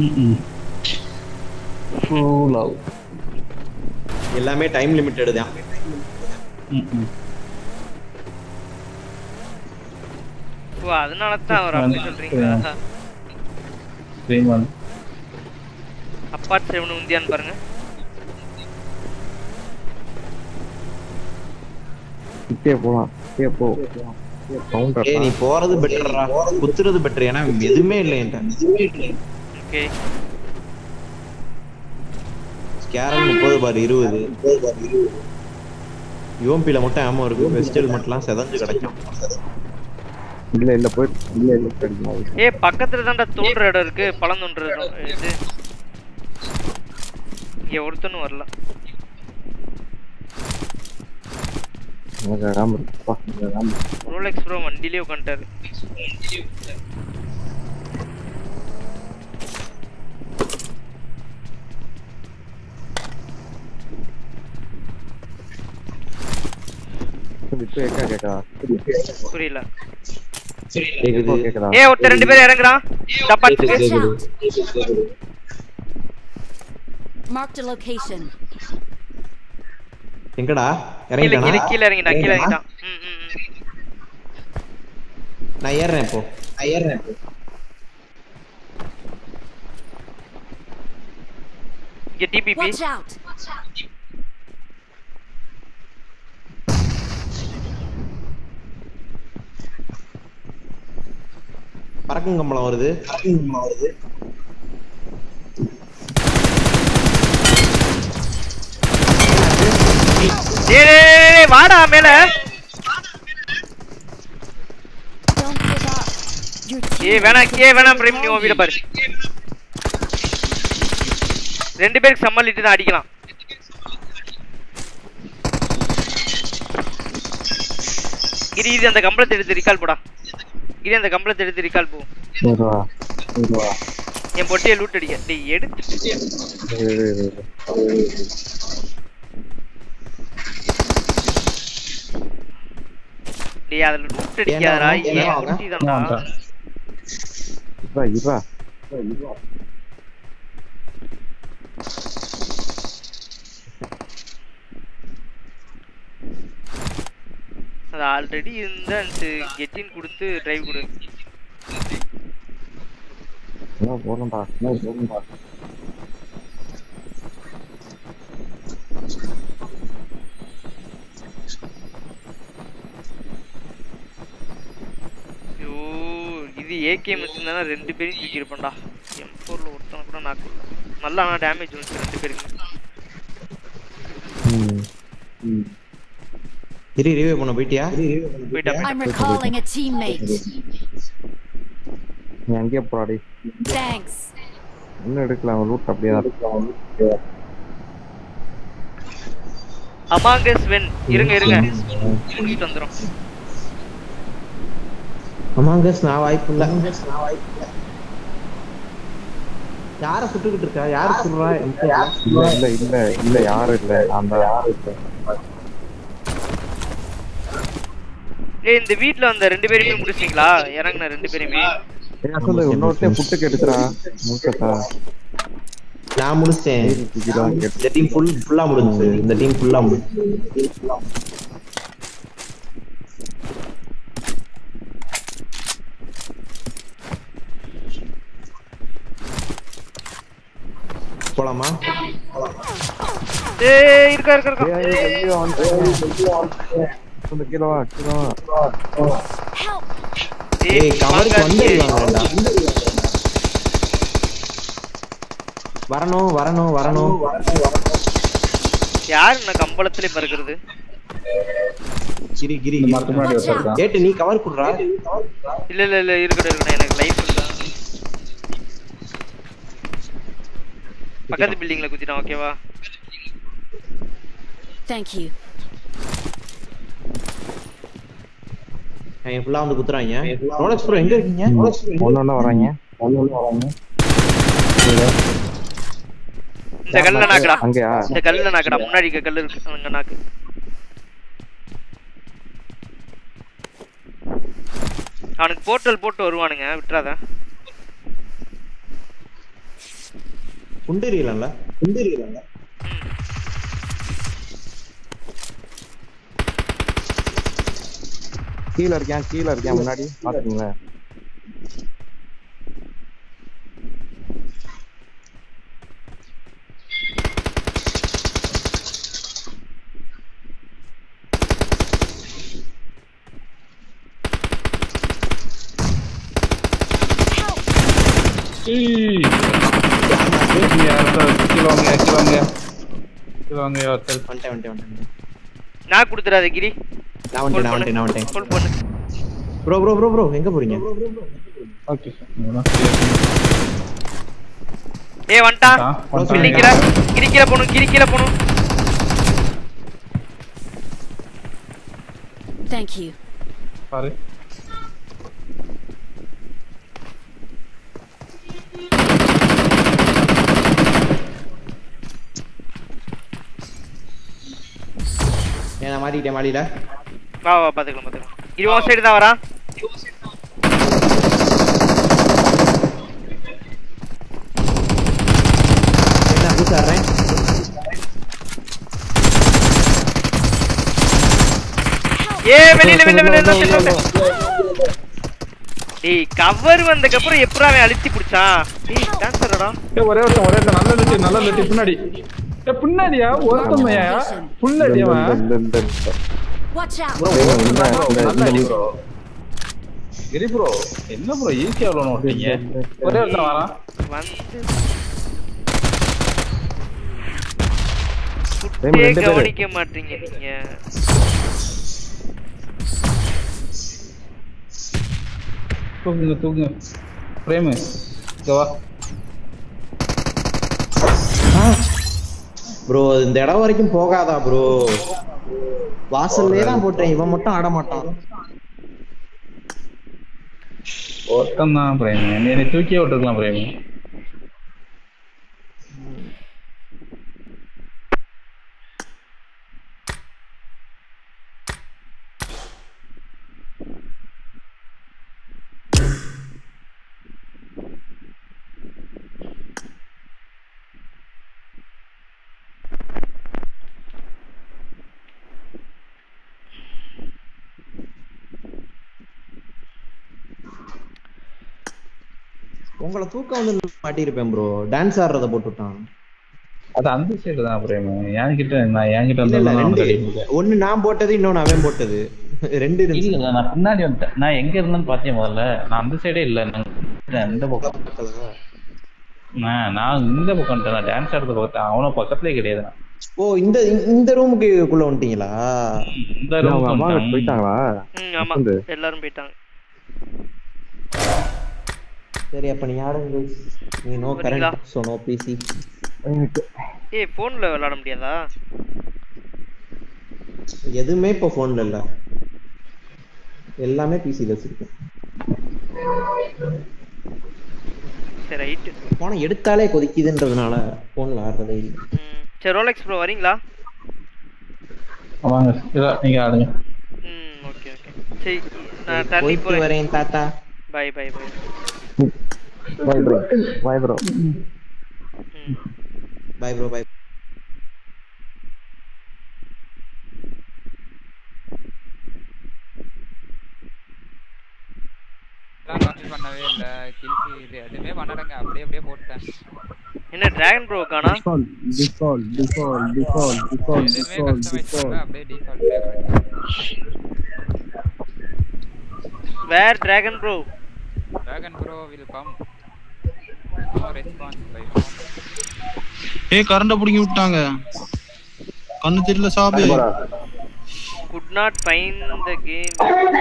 லவ் எல்லாமே டைம் லிமிட்டட் தான் ஓ அதனால தான் அவர் அப்படி சொல்றீங்களா ஸ்ரீமான் அப்பாட் செவன் உந்தியான்னு பாருங்க கிட்டே போலாம் கிட்டே போ கவுண்டர் ஏய் நீ போறது பெட்டர்ரா குத்துறது பெட்டர் ஏன்னா எதுவுமே இல்லை என்கிட்ட ஓகே ஸ்கேரல் முப்பது பார் இருபது யூஎம்பில மட்டும் ஆமோ இருக்கு வெஸ்டல் மட்டும்லாம் செதஞ்சு கிடைக்கும் இல்ல இல்ல போய் இல்ல இல்ல கிடைக்கும் ஏ பக்கத்துல தான்டா தோன்ற இடம் இருக்கு பழம் தோன்ற இடம் இது இங்க ஒருத்தனும் வரல எனக்கு ராம் இருக்குப்பா ராம் ரோலெக்ஸ் ப்ரோ வண்டியிலே உட்காந்துட்டாரு இப்போ கேட்கா கேட்கா புரியல இப்போ கேட்கதா ஏ ஒருத்தர் ரெண்டு பேரும் இறங்குறான் டப்பாத்துக்கு Watch out! Marked a location. எங்கடா கீழே இறங்கிட்டானா கீழே கீழே இறங்கிட்டான் கீழே இறங்கிட்டானா? இறங்கிட்டான் ம், ம், ம். நான் ஏறுறேன் இப்போ நான் ஏறுறேன் இப்போ இங்க டிபிபி Watch out! பறக்கும் கம்பளம் வருது பறக்கும் கம்பளம் வருது டேய் டேய், டேய், டேய், வாடா மேல Don't give up. Your A team வேணாம் ஏ வேணாம் பிரேம் நீ உன் வீட பாரு ரெண்டு பேருக்கு சம்மலிட்டு தான் அடிக்கலாம் கிரி இது அந்த கம்பளத்தை எடுத்து ரிகால் போடா கிரி அந்த கம்பளத்தை எடுத்து ரிகால் போ சரிவா சரிவா என் பொட்டியை லூட் அடிக்க டேய் எடுத்து டேய் அதுல லூட் அடிக்காதடா ஏன்னா ஏன் அவங்க- பொட்டி தான்டா இருடா இருடா அது ஆல்ரெடி இருந்த அந்த கெட்டின் கொடுத்து டிரைவ் கொடு என்ன போகணும்டா என்ன போகணும்டா ஐயோ இது ஏகேஎம் வச்சிருந்தா ரெண்டு பேரையும் தூக்கி இருப்பேன்டா எம் ஃபோர்ல ஒருத்தனை கூட நாக்கு நல்லா ஆனால் டேமேஜ் வந்துச்சு ரெண்டு பேருக்கு ம் ம் இரு ரிவே பண்ண போயிட்டியா போயிட்டா I'm recalling a teammate. நீ அங்கேயே போடாடி Thanks. இன்னும் எடுக்கலாம் லூட் அப்படியே தான் இருக்கு அமாங்கஸ் வென் இருங்க இருங்க கூட்டிட்டு வந்துரும் அமாங்கஸ் நான் வாய்ப்பு இல்ல யார சுட்டுக்கிட்டு இருக்கா யாரு சுடுறா இல்ல இல்ல இல்ல இல்ல யாரும் இல்ல அந்த யாரும் இல்ல ஏய் இந்த வீட்ல வந்த ரெண்டு பேருமே முடிச்சிட்டீங்களா இறங்குன ரெண்டு பேருமே ஏன் சொல்லு இன்னொருத்தன் புட்டுக்கு எடுத்துடா முழுக்கத்தா நான் முடிச்சிட்டேன் தூக்கிதான் இந்த டீம் ஃபுல் ஃபுல்லா முடிஞ்சு இந்த டீம் ஃபுல்லா முடிஞ்சு போலாமா ஏய் இருக்கா இருக்கா இருக்கா ஏய், ஏய், ஐயோ, வந்து, ஐயோ, வந்து. வந்து கீழே வா கீழே வா Help! ஏய் கவருக்கு வந்து வாங்கடா வரணும் வரணும் வரணும் யார் இந்த கம்பளத்திலே பறக்கிறது கிரி கிரி இந்த மரத்துக்கு முன்னாடி ஒருத்தன் இருக்கான். ஏட்டு நீ கவர் குடுறா இல்ல இல்ல இல்ல இருக்கட்டும் இருக்கட்டும் எனக்கு லைஃப் இல்ல பக்கத்து பில்டிங்ல குத்திட்டான் ஓகேவா Thank you. என் ஃபுல்லா வந்து குத்துறாங்க ரோலக்ஸ் ப்ரோ எங்க இருக்கீங்க ரோலக்ஸ் ப்ரோ ஒண்ணு ஒண்ணு வராங்க ஒண்ணு ஒண்ணு வராங்க இந்த கல்ல நாக்குடா அங்கயா இந்த கல்ல நாக்குடா முன்னாடி இருக்க கல்லு இருக்கு அங்க நாக்கு அவனுக்கு போர்ட்டல் போட்டு வருவானுங்க விட்டுறாத குண்டேரியலல்ல குண்டேரியலல்ல கீழ இருக்கேன் கீழ இருக்கேன் முன்னாடி பாத்துக்கீங்களேன் ஏய். இங்க ஒருத்தர் கீழ வாங்க கீழ வாங்க கீழ வாங்க ஒருத்தர் வந்துட்டேன் வந்துட்டேன் வந்துட்டேன் நான் கொடுத்துறாத கிரி நான் வந்துட்டேன் நான் வந்துட்டேன் நான் வந்துட்டேன் ஃபுல் பண்ணு ப்ரோ ப்ரோ ப்ரோ ப்ரோ எங்க போறீங்க ஓகே சார் இங்கதான் clear. ஏய் வந்துட்டான் ஆ, வந்துட்டான். கிரிக்கிற கிரிக்கிற போணும் கிரிக்கிற போணும் Thank you. பாரு ஏன் நான் மாட்டிக்கிட்டேன் மாடியில வா வா பாத்துக்கலாம் பாத்துக்கலாம் கிரி உன் சைடு தான் வரான் நான் பூசாடுறேன் ஏ வெளியில வெளியில வெளியில வெளியில, வெளியில டேய் கவர் வந்ததுக்கு அப்புறம் எப்பறா அவன் அழிச்சு புடிச்சான் டேய் டான்சர்டா ஏய், ஒரே ஒருத்தன் ஒரே ஒருத்தன் நல்ல லெட்டி நல்ல லெட்டி பின்னாடி ஏ பின்னாடியா ஒருத்தமையா ஃபுல் அடியவன் இந்த இந்த இந்த Watch out. இந்த இந்த நல்ல அடி இந்த ப்ரோ கிரி ப்ரோ என்ன ப்ரோ ஈஸியா அவ்வளோ நோட்டீங்க ஒரே ஒருத்தன் வரான் வந்து ரெண்டு சுட்டே பேரு. கவனிக்க மாட்டீங்க நீங்க தூக்குங்க தூக்குங்க பிரேமு இங்க வா ப்ரோ இந்த இடம் வரைக்கும் போகாதா ப்ரோ வாசல்லே தான் போட்டேன் இவன் மட்டும் ஆட மாட்டான் ஒருத்தன் தான் பிரேமு நீ என்னை தூக்கியே விட்டுருக்கலாம் பிரேமு உங்களை தூக்கம் வந்து மாட்டியிருப்பேன் ப்ரோ டான்ஸ் ஆடுறத போட்டுட்டான் அது அந்த சைடு தான் பிரேமு என்கிட்ட நான் என்கிட்ட இல்ல இல்ல வந்து ரெண்டு ஒண்ணு நான் போட்டது இன்னொன்னு அவன் போட்டது ரெண்டு இருந்துச்சு இல்ல நான் பின்னாடி வந்துட்டேன் நான் எங்க இருந்தேன்னு பாத்தேன் முதல்ல நான் அந்த சைடே இல்ல நான் இந்த பக்கம் நான் நான் இந்த பக்கம் வந்துட்டேன் நான் டான்ஸ் ஆடுறத பார்த்தேன் அவனும் பக்கத்துலயே கிடையாது நான் ஓ இந்த இந்த ரூமுக்குள்ள வந்துட்டீங்களா இந்த அவங்க ரூமுக்கு அம்மா வந்துட்டேன். போயிட்டாங்களா ம் ஆமா வந்து. எல்லாரும் போயிட்டாங்க சரி அப்ப நீ ஆடுங்க நீ நோ வரீங்களா? கரண்ட் சோ நோ பிசி ஏய் போன்ல விளையாட முடியாதா எதுவுமே இப்போ போன்ல இல்ல எல்லாமே பிசில வச்சிருக்கேன் சரி ரைட்டு போன எடுத்தாலே கொதிக்குதுன்றதுனால போன்ல ஆடுறதே இல்லை ம் சரி ரோலெக்ஸ் ப்ரோ வரீங்களா வாங்க இதா, நீங்க ஆடுங்க ம் ஓகே ஓகே சரி நான் தண்ணி போயிட்டு போறேன் வரேன் தாத்தா bye bye bye bye bro bye bro bye bro bye confuse பண்ணவே இல்ல கில்ஸ் இது எதுவுமே பண்ணலங்க அப்படியே அப்படியே போட்டேன் என்ன டிராகன் ப்ரோ காணா டிஃபால்ட் டிஃபால்ட் டிஃபால்ட் டிஃபால்ட் எதுவுமே டிஃபால்ட் கஸ்டமைஸ் டிஃபால்ட் பண்ணல அப்படியே default where dragon bro dragon bro will come no response bye ஏய் கரண்ட புடிங்கி விட்டாங்க கண்ணு தெரியல சாபு could not find the game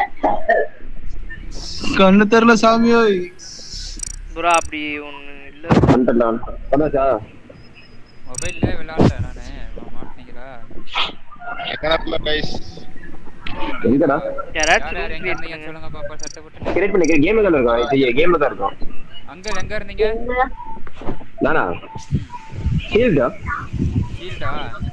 கண்ணு தெரியல சாமி ப்ரோ அப்படி ஒண்ணு இல்ல வந்துட்டேன் வந்தாச்சா மொபைல்ல விளையாடல நானு மாட்டீங்களா எங்கடா கைஸ் எங்கடா யாராச்சும் யார் room எங்க create இருந்தீங்க சொல்லுங்க பாப்பா சட்டை போட்டு கிரியேட் பண்ணி கேம்ல தான் இருக்கோம் இது கேம்ல தான் இருக்கோம் அங்கிள் எங்க இருந்தீங்க நானா ஷீல்டா ஷீல்டா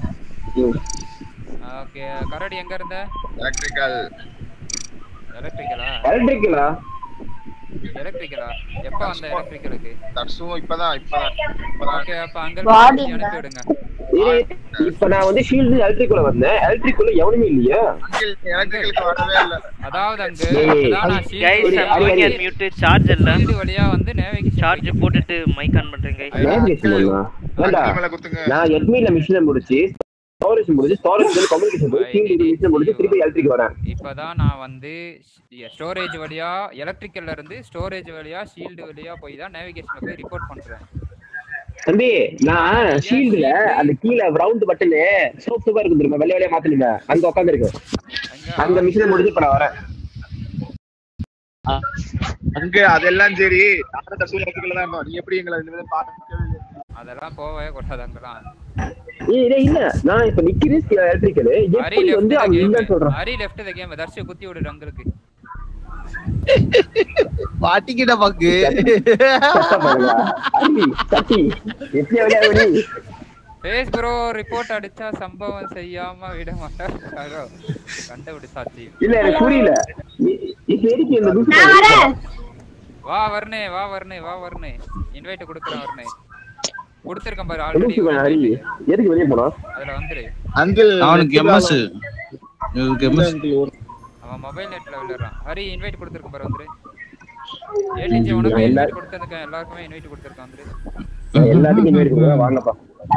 ஓகே கரடி எங்க இருந்த எலக்ட்ரிக்கல் எலக்ட்ரிக்கலா எலக்ட்ரிக்கலா எலக்ட்ரிக்கலா எப்ப வந்த எலக்ட்ரிக்கலுக்கு தர்சும் இப்பதான் இப்பதான் ஓகே அப்ப அங்கிள் Body அனுப்பி விடுங்க இப்ப நான் வந்து ஷீல்டு எலக்ட்ரிக்குள்ள வந்தேன் எலக்ட்ரிக்குள்ள எவனுமே இல்லையா எலக்ட்ரிக்கலுக்கு வரவே இல்ல அதாவது அங்க ஏய், அதான் நான் guys shield I'm going and mute charge இல்ல ஷீல்டு வழியா வந்து நேவிகேஷன் சார்ஜ் போட்டுட்டு மைக் ஆன் பண்றேன் கைஸ் நேவிகேஷன் பண்ணா வேண்டா நான் எட்மின்ல மிஷினை முடிச்சு ஸ்டோரேஜ் முடிச்சு ஸ்டோரேஜ் கம்யூனிகேஷன் போய் ஷீல்டு மிஷினை முடிச்சு திருப்பி எலக்ட்ரிக் வரேன் இப்பதான் நான் வந்து ஸ்டோரேஜ் வழியா எலக்ட்ரிக்கல்ல இருந்து ஸ்டோரேஜ் வழியா ஷீல்டு வழியா போய் தான் நேவிகேஷன்ல போய் ரிப்போர்ட் பண்றேன் தம்பி நான் ஷீல்டுல அந்த கீழே ரவுண்ட் பட்டனு சோப் சோப்பா இருக்கு தெரியுமா வெள்ளை வெள்ளையா மாத்தணுங்க அங்க உட்காந்து இருக்கு அந்த மிஷினை முடிச்சு இப்ப நான் வரேன் அங்க அதெல்லாம் சரி நானும் தர்சும் எலக்ட்ரிக்கல் தான் இருந்தோம் நீ எப்படி எங்களை இந்த விதம் பார்க்கவே இல்லை அதெல்லாம் போகவே கூடாது அங்கெல்லாம் ஏய் டேய், இல்ல நான் இப்ப நிக்கிறேன் எலக்ட்ரிக்கல் ஹரி எப்படி வந்து லெஃப்ட் அவங்க இல்லன்னு சொல்றான் Hari left the game Darshi குத்தி விடுற அங்களுக்கு மாட்டிக்கிட்ட பாக்கு சத்தம் பாருங்க. அடி, சட்டி எப்படி விளையாட வெளி ஃபேஸ் ப்ரோ ரிப்போர்ட் அடிச்சா சம்பவம் செய்யாம விட மாட்டார் யாரோ கண்டுபிடி சாட்சி இல்ல எனக்கு புரியல இ- இப்ப எதுக்கு இந்த லூசு வா வர்ணே வா வர்ணே வா வர்ணே இன்வைட் கொடுக்குறேன் வர்ணே கொடுத்துருக்கேன் பாரு லூசு ஆல்ரெடி வேணாம், ஹரி எதுக்கு வெளியே போனா அதுல வந்துரு அங்கிள் அவனுக்கு எம்எஸ் இவனுக்கு எம்எஸ் அவன் மொபைல் நெட்ல விளையாடுறான் ஹரி இன்வைட் கொடுத்துருக்கேன் பாரு வந்துரு ஏடிஜி உனக்கு எல்லா- இன்வைட் கொடுத்துருக்கேன் எல்லாருக்குமே இன்வைட் கொடுத்துருக்கேன் வந்துரு எல்லாத்துக்கும் இன்வைட் கொடுங்க வாங்கப்பா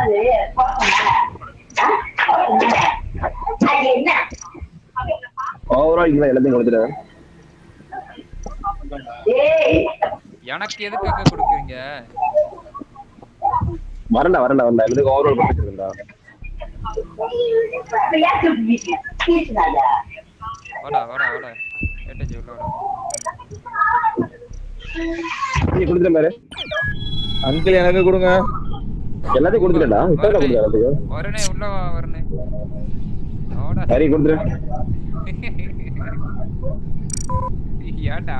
ஓவரால் இங்க எல்லாத்தையும் கொடுத்துட்டேன் எனக்கு எதுக்காக கொடுக்குறீங்க வரண்டா வரண்டா வரண்டா எல்லாத்துக்கும் ஓவரால் கொடுத்துருக்கேன்டா வாடா வாடா வாடா ஏடிஜி உள்ள வாடா நீ கொடுத்துட்டேன் பாரு அங்கிள் எனக்கு கொடுங்க எல்லாத்தையும் கொடுத்துட்டேன்டா இப்போ கொடுத்தேன் எல்லாத்துக்கும் வரனே உள்ள வா வரனே வாடா சரி கொடுத்துரு ஏன்டா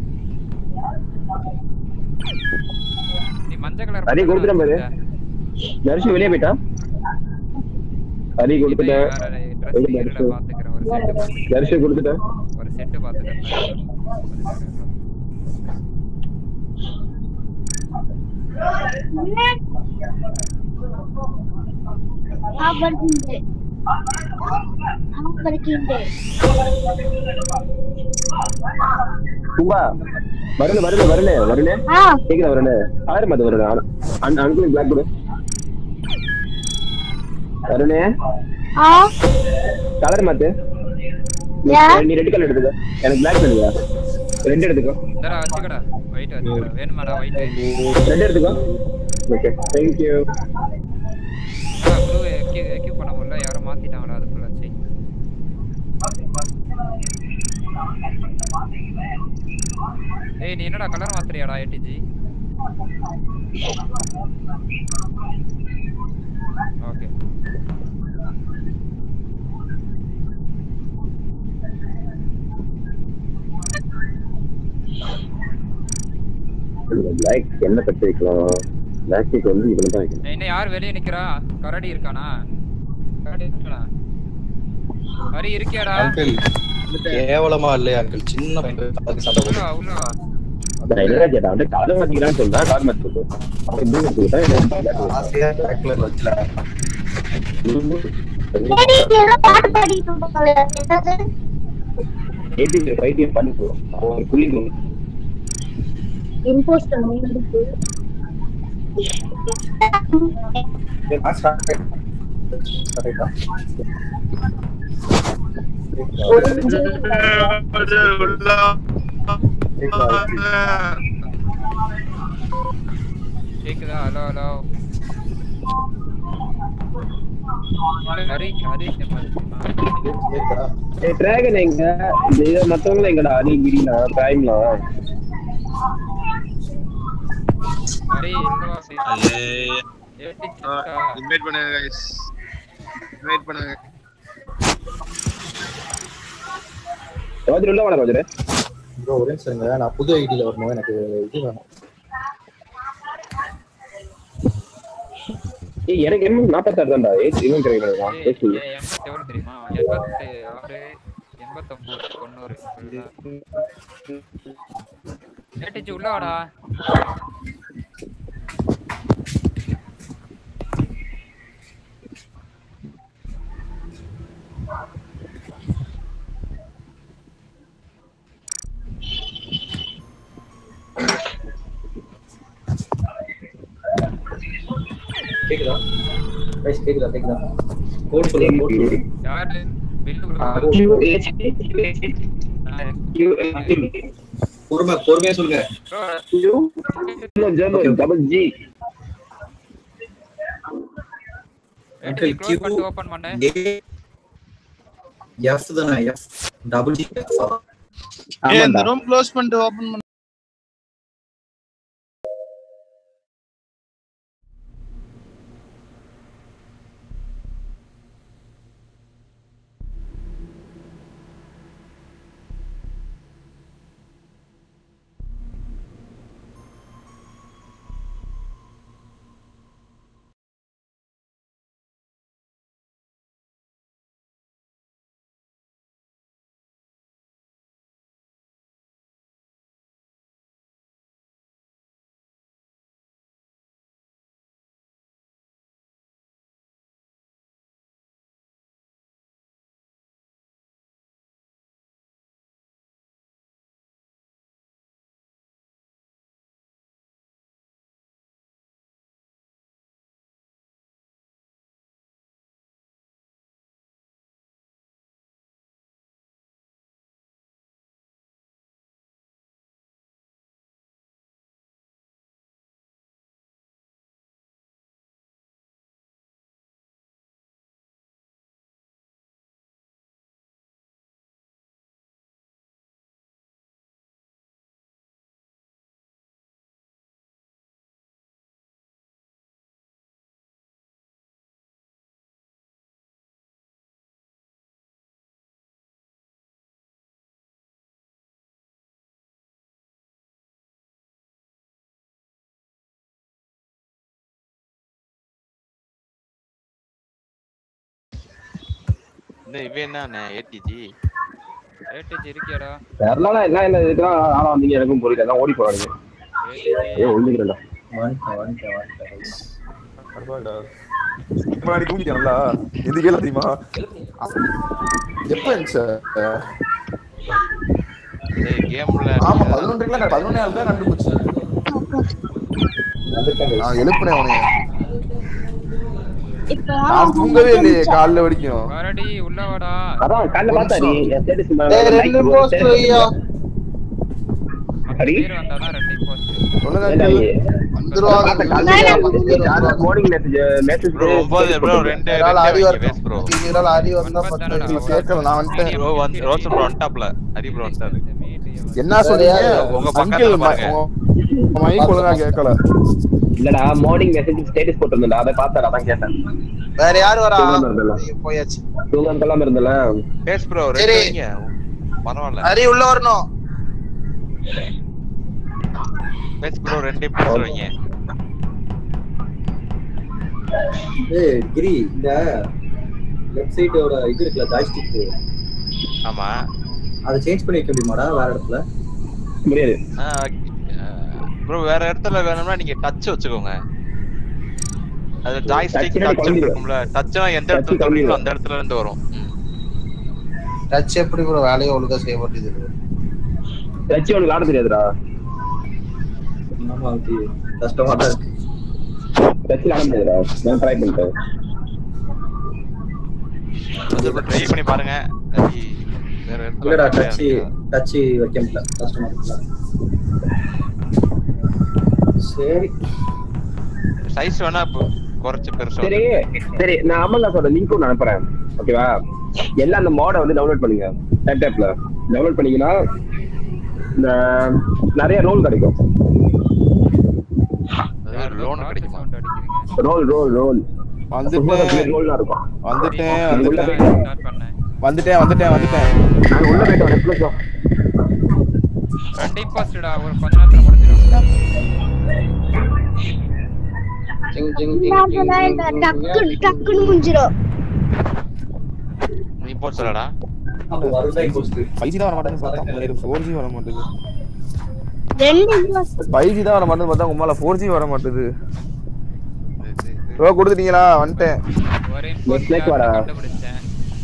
நீ மஞ்சள் கலர் ஹரி கொடுத்துட்டேன் பாரு தரிசி வெளியே போயிட்டா ஹரி கொடுத்துட்டேன் எங்க தரிசி பாத்துக்கிறேன் ஒரு செட்டு தரிசி கொடுத்துட்டேன் ஒரு செட்டு பாத்துக்கிறேன் கும்பா வருணு வருணு வருணு வருணு கேக்குதா வருணு ஆறு மாத்து வருணு அங்கிள் பிளாக் கொடு வருணு கலர் மாத்து நீ நீ ரெட் கலர் எடுத்துக்க எனக்கு பிளாக் எடுத்துக்க ரெண்டு எடுத்துக்கோ இந்தடா வச்சுக்கடா ஒயிட் வச்சுக்கடா வேணுமாடா ஒயிட் ரெண்டு எடுத்துக்கோ ஓகே தேங்க்யூ ப்ளூ எக்யூப் பண்ண முடியல யாரும் மாத்திட்டாங்கடா அதுக்குள்ள சரி ஏய் நீ என்னடா கலர் மாத்துறியாடா ஏடிஜி ஓகே பிளாக் என்ன கட்டு வைக்கலாம் பிளாக் வந்து இவனை தான் வைக்கணும் இன்னும் யார் வெளிய நிக்கிறா கரடி இருக்கானா கரடி இருக்கானா ஹரி இருக்கியாடா அங்கிள் கேவலமா இல்லையா அங்கிள் சின்ன பையன் அதுக்கு சண்டை உள்ள வா, உள்ள வா. நான் என்ன கேட்டா வந்து கலர் மாத்திக்கிறான்னு சொல்றா கார் மாத்தி சொல்லு அவன் எப்படி எடுத்துக்கிட்டா எனக்கு black போட்டு ஆசையா பிளாக் கலர் வச்சுல எயிட்டி ஃபைவ் பண்ணி போடும் அவன் குளிங் இம்போஸ்டர் இருக்கு கேக்குதா ஹலோ ஹலோ ஹரி ஹரி ஏய் டிராகன் எங்க இந்த இது மத்தவங்க எங்கடா அடி கிரினா பிரைம்ல ஹரி எங்க வா இன்வைட் பண்ணுங்க guys இன்வைட் பண்ணுங்க ரோஜர் உள்ள வாடா ரோஜர் ப்ரோ ஒரே நிமிஷம் நான் புது ஐடியில் வரணும் எனக்கு இது வேணும் ஏய் எனக்கு என்ன நாற்பத்தாறு தான்டா ஏய் இவன் கிடைக்கிறான் பேசு எண்பத்தி எவ்வளவு தெரியுமா எண்பத்தி ஆறு எண்பத்தொன்பது தொண்ணூறு ஏடிச்சு உள்ள வாடா கேக்குதா கைஸ் கேக்குதா கேக்குதா கோட் சொல்லுங்க கோட் சொல்லுங்க யாரு பில்லு பொறுமை பொறுமையா சொல்லுங்க டபுள் ஜி ஏடிச்சு க்ளோஸ் பண்ணிட்டு ஓபன் பண்ணு எஃப் தானே எஃப் டபுள் ஜி ஏய் இந்த ரூம் க்ளோஸ் பண்ணிட்டு ஓபன் பண்ணு இந்த இவன் என்ன ஏடிஜி ஏடிச்சு இருக்கியாடா தெரியல என்ன என்ன இதுதான் ஆனா வந்தீங்க எனக்கும் புரியல அதான் ஓடி போறாங்க ஏ ஒழுங்குறா வந்துட்டேன் வந்துட்டேன் வந்துட்டேன் பரவாயில்லடா முன்னாடி தூங்கிட்டேன் நல்லா எதுக்கே தெரியுமா எப்ப இருந்துச்சு டேய் கேம்ல ஆமா பதினொன்றுக்குலாம் பதினொன்னே ஆள் தான் கண்டுபிடிச்சு நான் எழுப்புனேன் அவனைய நான் தூங்கவே இல்லையே காலைல வரைக்கும் வரடி உள்ள வாடா அதான் காலைல பார்த்தா நீ என் ஸ்டேட்டஸ் டேய் ரெண்டு போஸ்ட் ஐயா அடி பேர் வந்தாதான் ரெண்டு post morning message message bro ஒன்பது ப்ரோ ரெண்டு ஒரு ஆள் அரி ரெண்டு பேஸ் ப்ரோ ஒரு ஆள் அரி வந்தா பத்து கேட்கல நான் வந்துட்டேன் ப்ரோ வந்து ரோஷன் ப்ரோ வந்துட்டாப்ல ஹரி ப்ரோ வந்துட்டாரு என்ன சொன்னீங்க உங்க அங்கிள் பக்கத்துல பாருங்க மைக் ஒழுங்கா கேட்கல இல்லடா மார்னிங் மெசேஜ் ஸ்டேட்டஸ் போட்டிருந்தா அதை பார்த்தா அதான் கேட்டேன் வேற யாரு வரா தூங்காம இருந்தல போயாச்சு தூங்காம கொள்ளாம இருந்தல பேஸ் ப்ரோ ரெண்டு சரி. வைங்க பரவாயில்ல ஹரி உள்ள வரணும் பேஸ் ப்ரோ ரெண்டு பேஸ் வைங்க ஏய் கிரி இந்த லெஃப்ட் சைடோட இது இருக்குல்ல ஜாய்ஸ்டிக் ஆமா அதை சேஞ்ச் பண்ணி வைக்க முடியுமாடா வேற இடத்துல முடியாது ப்ரோ வேற இடத்துல வேணும்னா நீங்க டச் வச்சுக்கோங்க அது ஜாய்ஸ்டிக் Touch னா டச் குழம்பிடும். இருக்கும்ல டச்னா எந்த Touch இடத்துல தொடுறீங்களோ குழம்பிடும். அந்த இடத்துல இருந்து வரும் டச் எப்படி ப்ரோ வேலையை ஒழுங்கா செய்ய மாட்டேங்குது டச் உனக்கு ஆட தெரியாதுடா ஆமா அது கஷ்டமா தான் இருக்கு டச்ல ஆட முடியாதுடா நான் ட்ரை பண்ணிட்டேன் ட்ரை பண்ணி பாருங்க அது வேற இடத்துல இல்லடா வைக்க டச் டச் வைக்க முடியல கஷ்டமா இருக்குல்ல சரி சைஸ் வேணா இப்போ குறைச்சு பெருசா சரி சரி நான் அமல்தாஸோட லிங்க் ஒன்று அனுப்புறேன் ஓகேவா எல்லாம் அந்த மாடை வந்து டவுன்லோட் பண்ணுங்க லேப்டாப்ல டவுன்லோட் பண்ணீங்கன்னா இந்த நிறைய ரோல் கிடைக்கும் லோன் கிடைக்குமா ரோல் ரோல் ரோல் வந்துட்டேன் ரோல்லாம் இருக்கும் வந்துட்டேன் நீங்க உள்ள வந்துட்டேன் வந்துட்டேன் வந்துட்டேன் வந்துட்டேன் நாங்க உள்ள போயிட்டு வரேன் plus ரெண்டு இம்பாஸ்டடா ஒரு கொஞ்ச நேரத்துல முடிஞ்சிடும் ஜிங் ஜிங் டக்குன்னு டக்குன்னு முடிஞ்சிடும் நீ போ சொல்லடா ஃபைவ் ஜி தான் வர மாட்டேங்குது பார்த்தா ஃபோர் ஜி வர மாட்டேங்குது ரெண்டு ஃபைவ் ஜி தான் வர மாட்டேங்குது பார்த்தா உமால ஃபோர் ஜி வர மாட்டேங்குது ப்ரோ கொடுத்துட்டீங்களா வந்துட்டேன் ஒரு நெட் வாடா கண்டுபிடிச்சேன்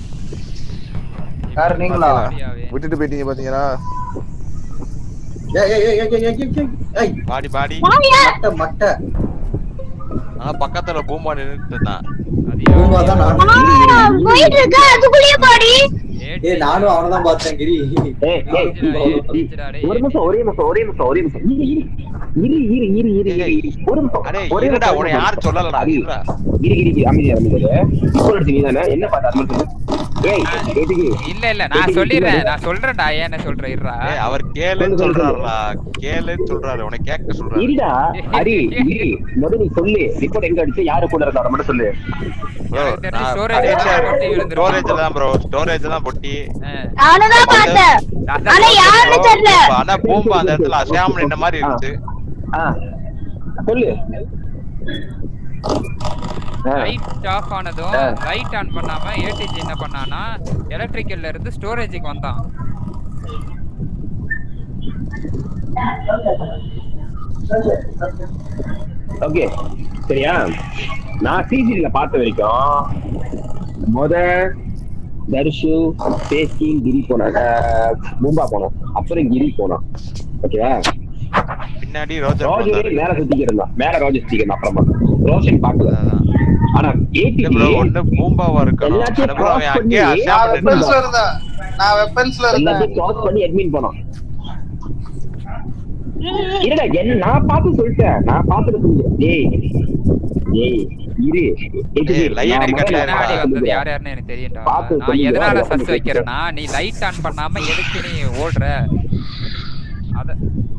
யார் நீங்களா விட்டுட்டு போயிட்டீங்க பாத்தீங்களா ஏய் ஏய் ஏய் ஏய் ஏய் ஏய் ஏய் பாடி பாடி மட்டை மட்டை ஆனா பக்கத்துல பூமா நின்னுட்டு இருந்தான் பூமா தான் நான் போயிட்டு இருக்க அதுக்குள்ளேயே பாடி ஏய் நானும் அவனை தான் பார்த்தேன் கிரி ஏய் ஏய் ஒரு நிமிஷம் ஒரே நிமிஷம் ஒரே நிமிஷம் ஒரே நிமிஷம் இரு இரு இரு இரு இரு இரு இரு ஒரு நிமிஷம் அடே ஒரே இருடா நிமிஷம் உன்னை யாரும் சொல்லலடா இரு இருடா இரு இரு இரு அமைதி அமைதி இப்போ எடுத்து நீ தானே என்ன பார்த்தா அது மட்டும் சொல்லு. ஏய் எதுக்கு இல்ல இல்ல நான் சொல்லிடுறேன் நான் சொல்றேன்டா ஏன்னு சொல்றேன் இருடா ஏய் அவர் கேளுன்னு சொல்றாருடா கேளுன்னு சொல்றாரு உன்னை கேட்க சொல்றாரு இருடா ஹரி இரு முதல்ல நீ சொல்லு ரிப்போர்ட் எங்க அடிச்சு யாரு கூட இருந்தா மட்டும் சொல்லு ஸ்டோரேஜ் தான் ப்ரோ ஸ்டோரேஜ் தான் பொட்டி நானும் தான் பார்த்தேன் ஆனா யாருன்னு தெரியல ஆனா பூம்பா அந்த இடத்துல அசையாம நின்ன மாதிரி இருந்துச்சு சொல்லு லைட் ஆஃப் ஆனதும் லைட் ஆன் பண்ணாம ஏடிஜி என்ன பண்ணானா எலக்ட்ரிக்கல்ல இருந்து ஸ்டோரேஜுக்கு வந்தான் ஓகே சரியா நான் சிஜில பார்த்த வரைக்கும் முத தர்ஷு பேஸ்கிங் கிரி போனாங்க மும்பா போனோம் அப்புறம் கிரி போனோம் ஓகேவா பின்னாடி ரோஜர் ரோஜரே மேல சுத்திக்கிட்டு இருந்தான் மேல ரோஜர் சுத்திக்கிட்டு அப்புறமா ரோஷன் பார்க்கல ஆனா ஏடிஜி ப்ரோ ஒண்ணு பூம்பாவா இருக்கணும் எல்லாத்தையும் ஆனா bro, அவன் cross அங்கேயே பண்ணி அசையாம வெப்பன்ஸ்ல நின்னுட்டான். இருந்தேன் நான் வெப்பன்ஸ்ல இருந்தேன் எல்லாத்தையும் கிராஸ் பண்ணி அட்மின் போனோம் இருடா என்ன நான் பார்த்து சொல்லிட்டேன் நான் பார்த்துட்டு சொல்லுங்க டேய் டேய் இரு எதுக்கு? ஏய், lion நான் அடிக்கல, முதல்ல பின்னாடி பார்த்து வந்தது சொல்லுங்க. யார் யாருன்னு எனக்கு தெரியும்டா பார்த்து நான் சொல்லுங்க, எதனால அது சஸ் வந்து வைக்கிறேன்னா நீ லைட் ஆன் பண்ணாம எதுக்கு நீ ஓடுற அத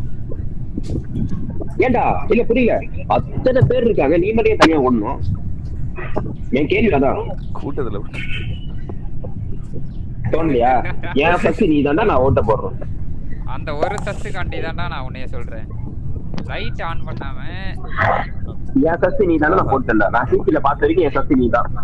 ஏன்டா இல்ல புரியல அத்தனை பேர் இருக்காங்க நீ மட்டும் ஏன் தனியா ஓடணும் என் கேள்வி அதான் கூட்டத்துல தோணலையா என் ஃபர்ஸ்ட் நீ தாண்டா நான் ஓட்ட போடுறேன் அந்த ஒரு சஸ்ஸுக்காண்டி தான்டா நான் உன்னைய சொல்றேன் லைட் ஆன் பண்ணாம என் ஃபர்ஸ்ட் நீ தானே நான் போட்டேன்டா நான் சிசில பார்த்த வரைக்கும் என் ஃபர்ஸ்ட் நீ தான்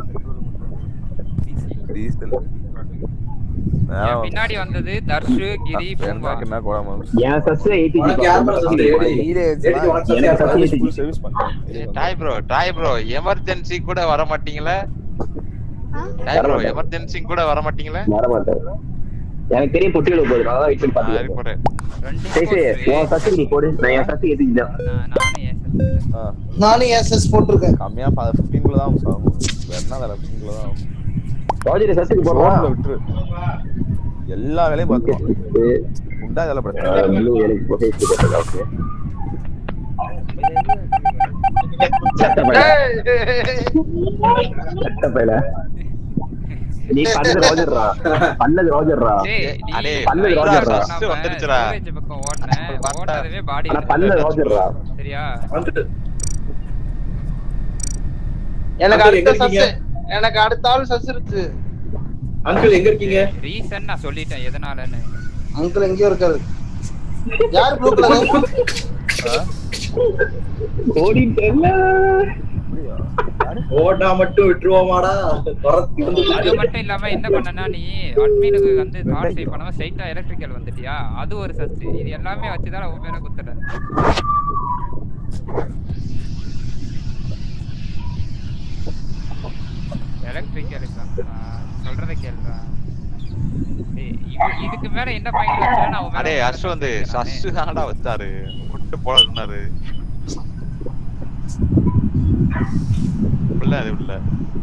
என் பின்னாடி வந்தது தர்ஷு கிரி பூம்பா என்ன கோடாம என் ஃபர்ஸ்ட் எயிட்டி உனக்கு யார் மேல சந்தேகம்? ஏடி, ஏடி, உனக்கு எனக்கு சந்தேகம்? first ATG. சர்வீஸ் பண்றேன் டாய் ப்ரோ டாய் ப்ரோ எமர்ஜென்சி கூட வர மாட்டீங்களா டாய் ப்ரோ வரமாட்டேன். எமர்ஜென்சி கூட வர மாட்டீங்களா வர மாட்டேன் எனக்கு தெரியும் பொட்டி விட போகுது நான் வெயிட் பண்ணி நான் பார்த்துக்கிறேன் போறேன் ரெண்டு சரி சரி உன் ஃபர்ஸ்ட் நீ போடு நான் என் ஃபர்ஸ்ட் ஏத்தி தான் நானும் ஏன் ஆ, நானும் எஸ்எஸ் போட்டிருக்கேன் கம்மியா ஃபிஃப்டீன் குள்ள தான் ஆகும் வேற என்ன வேலை ஃபிஃப்டீன் குள்ள தான் ஆகும் ரோஜர் ஃபர்ஸ்ட் ரோட்ல போடுறோம் விட்டுரு எல்லா வேலையும் பார்த்துருவோம் உண்டா இதெல்லாம் பிரச்சனை ப்ளூ எனக்கு பொட்டேஸ் போட்டதா ஓகே சட்ட பையல சட்ட பையல நீ பண்ணது ரோஜர்ரா பண்ணது ரோஜர்ரா டேய் நீ அடே, பண்ணது light ரோஜர் on ரா. பண்ணாம வந்துருச்சுடா. storage பக்கம் ஓடுனேன் ஓடுனதுவே பாடி ஆனா பண்ணது ரோஜர்ரா சரியா வந்துட்டு எனக்கு அங்கிள் எங்க அடுத்த இருக்கீங்க? சஸ் எனக்கு அடுத்த ஆள் சஸ் இருக்கு அங்கிள் எங்க இருக்கீங்க ரீசன் நான் சொல்லிட்டேன் எதனாலன்னு அங்கிள் எங்கேயோ இருக்காரு யார் ப்ளூ கலர் ஓடிட்டேன்ல ஓடா மட்டும் விட்டுருவோமாடா துரத்தி வந்து அது மட்டும் இல்லாம என்ன பண்ணனா நீ அட்மினுக்கு வந்து தாட் சேவ் பண்ணாம ஸ்ட்ரைட்டா எலக்ட்ரிக்கல் வந்துட்டியா அது ஒரு சஸ்ட் இது எல்லாமே வச்சுதான் உன் மேல குத்துறேன் எலக்ட்ரிக்கலுக்கு சொல்றத கேளுடா டேய், இது- இதுக்கு மேல என்ன பாயிண்ட் வச்சா நான் உன் மேல அடே குத்துறேன் அர்ஷ் வந்து நானு. சஸ்ஸு தானடா வச்சாரு விட்டு போனாரு உள்ள அது உள்ள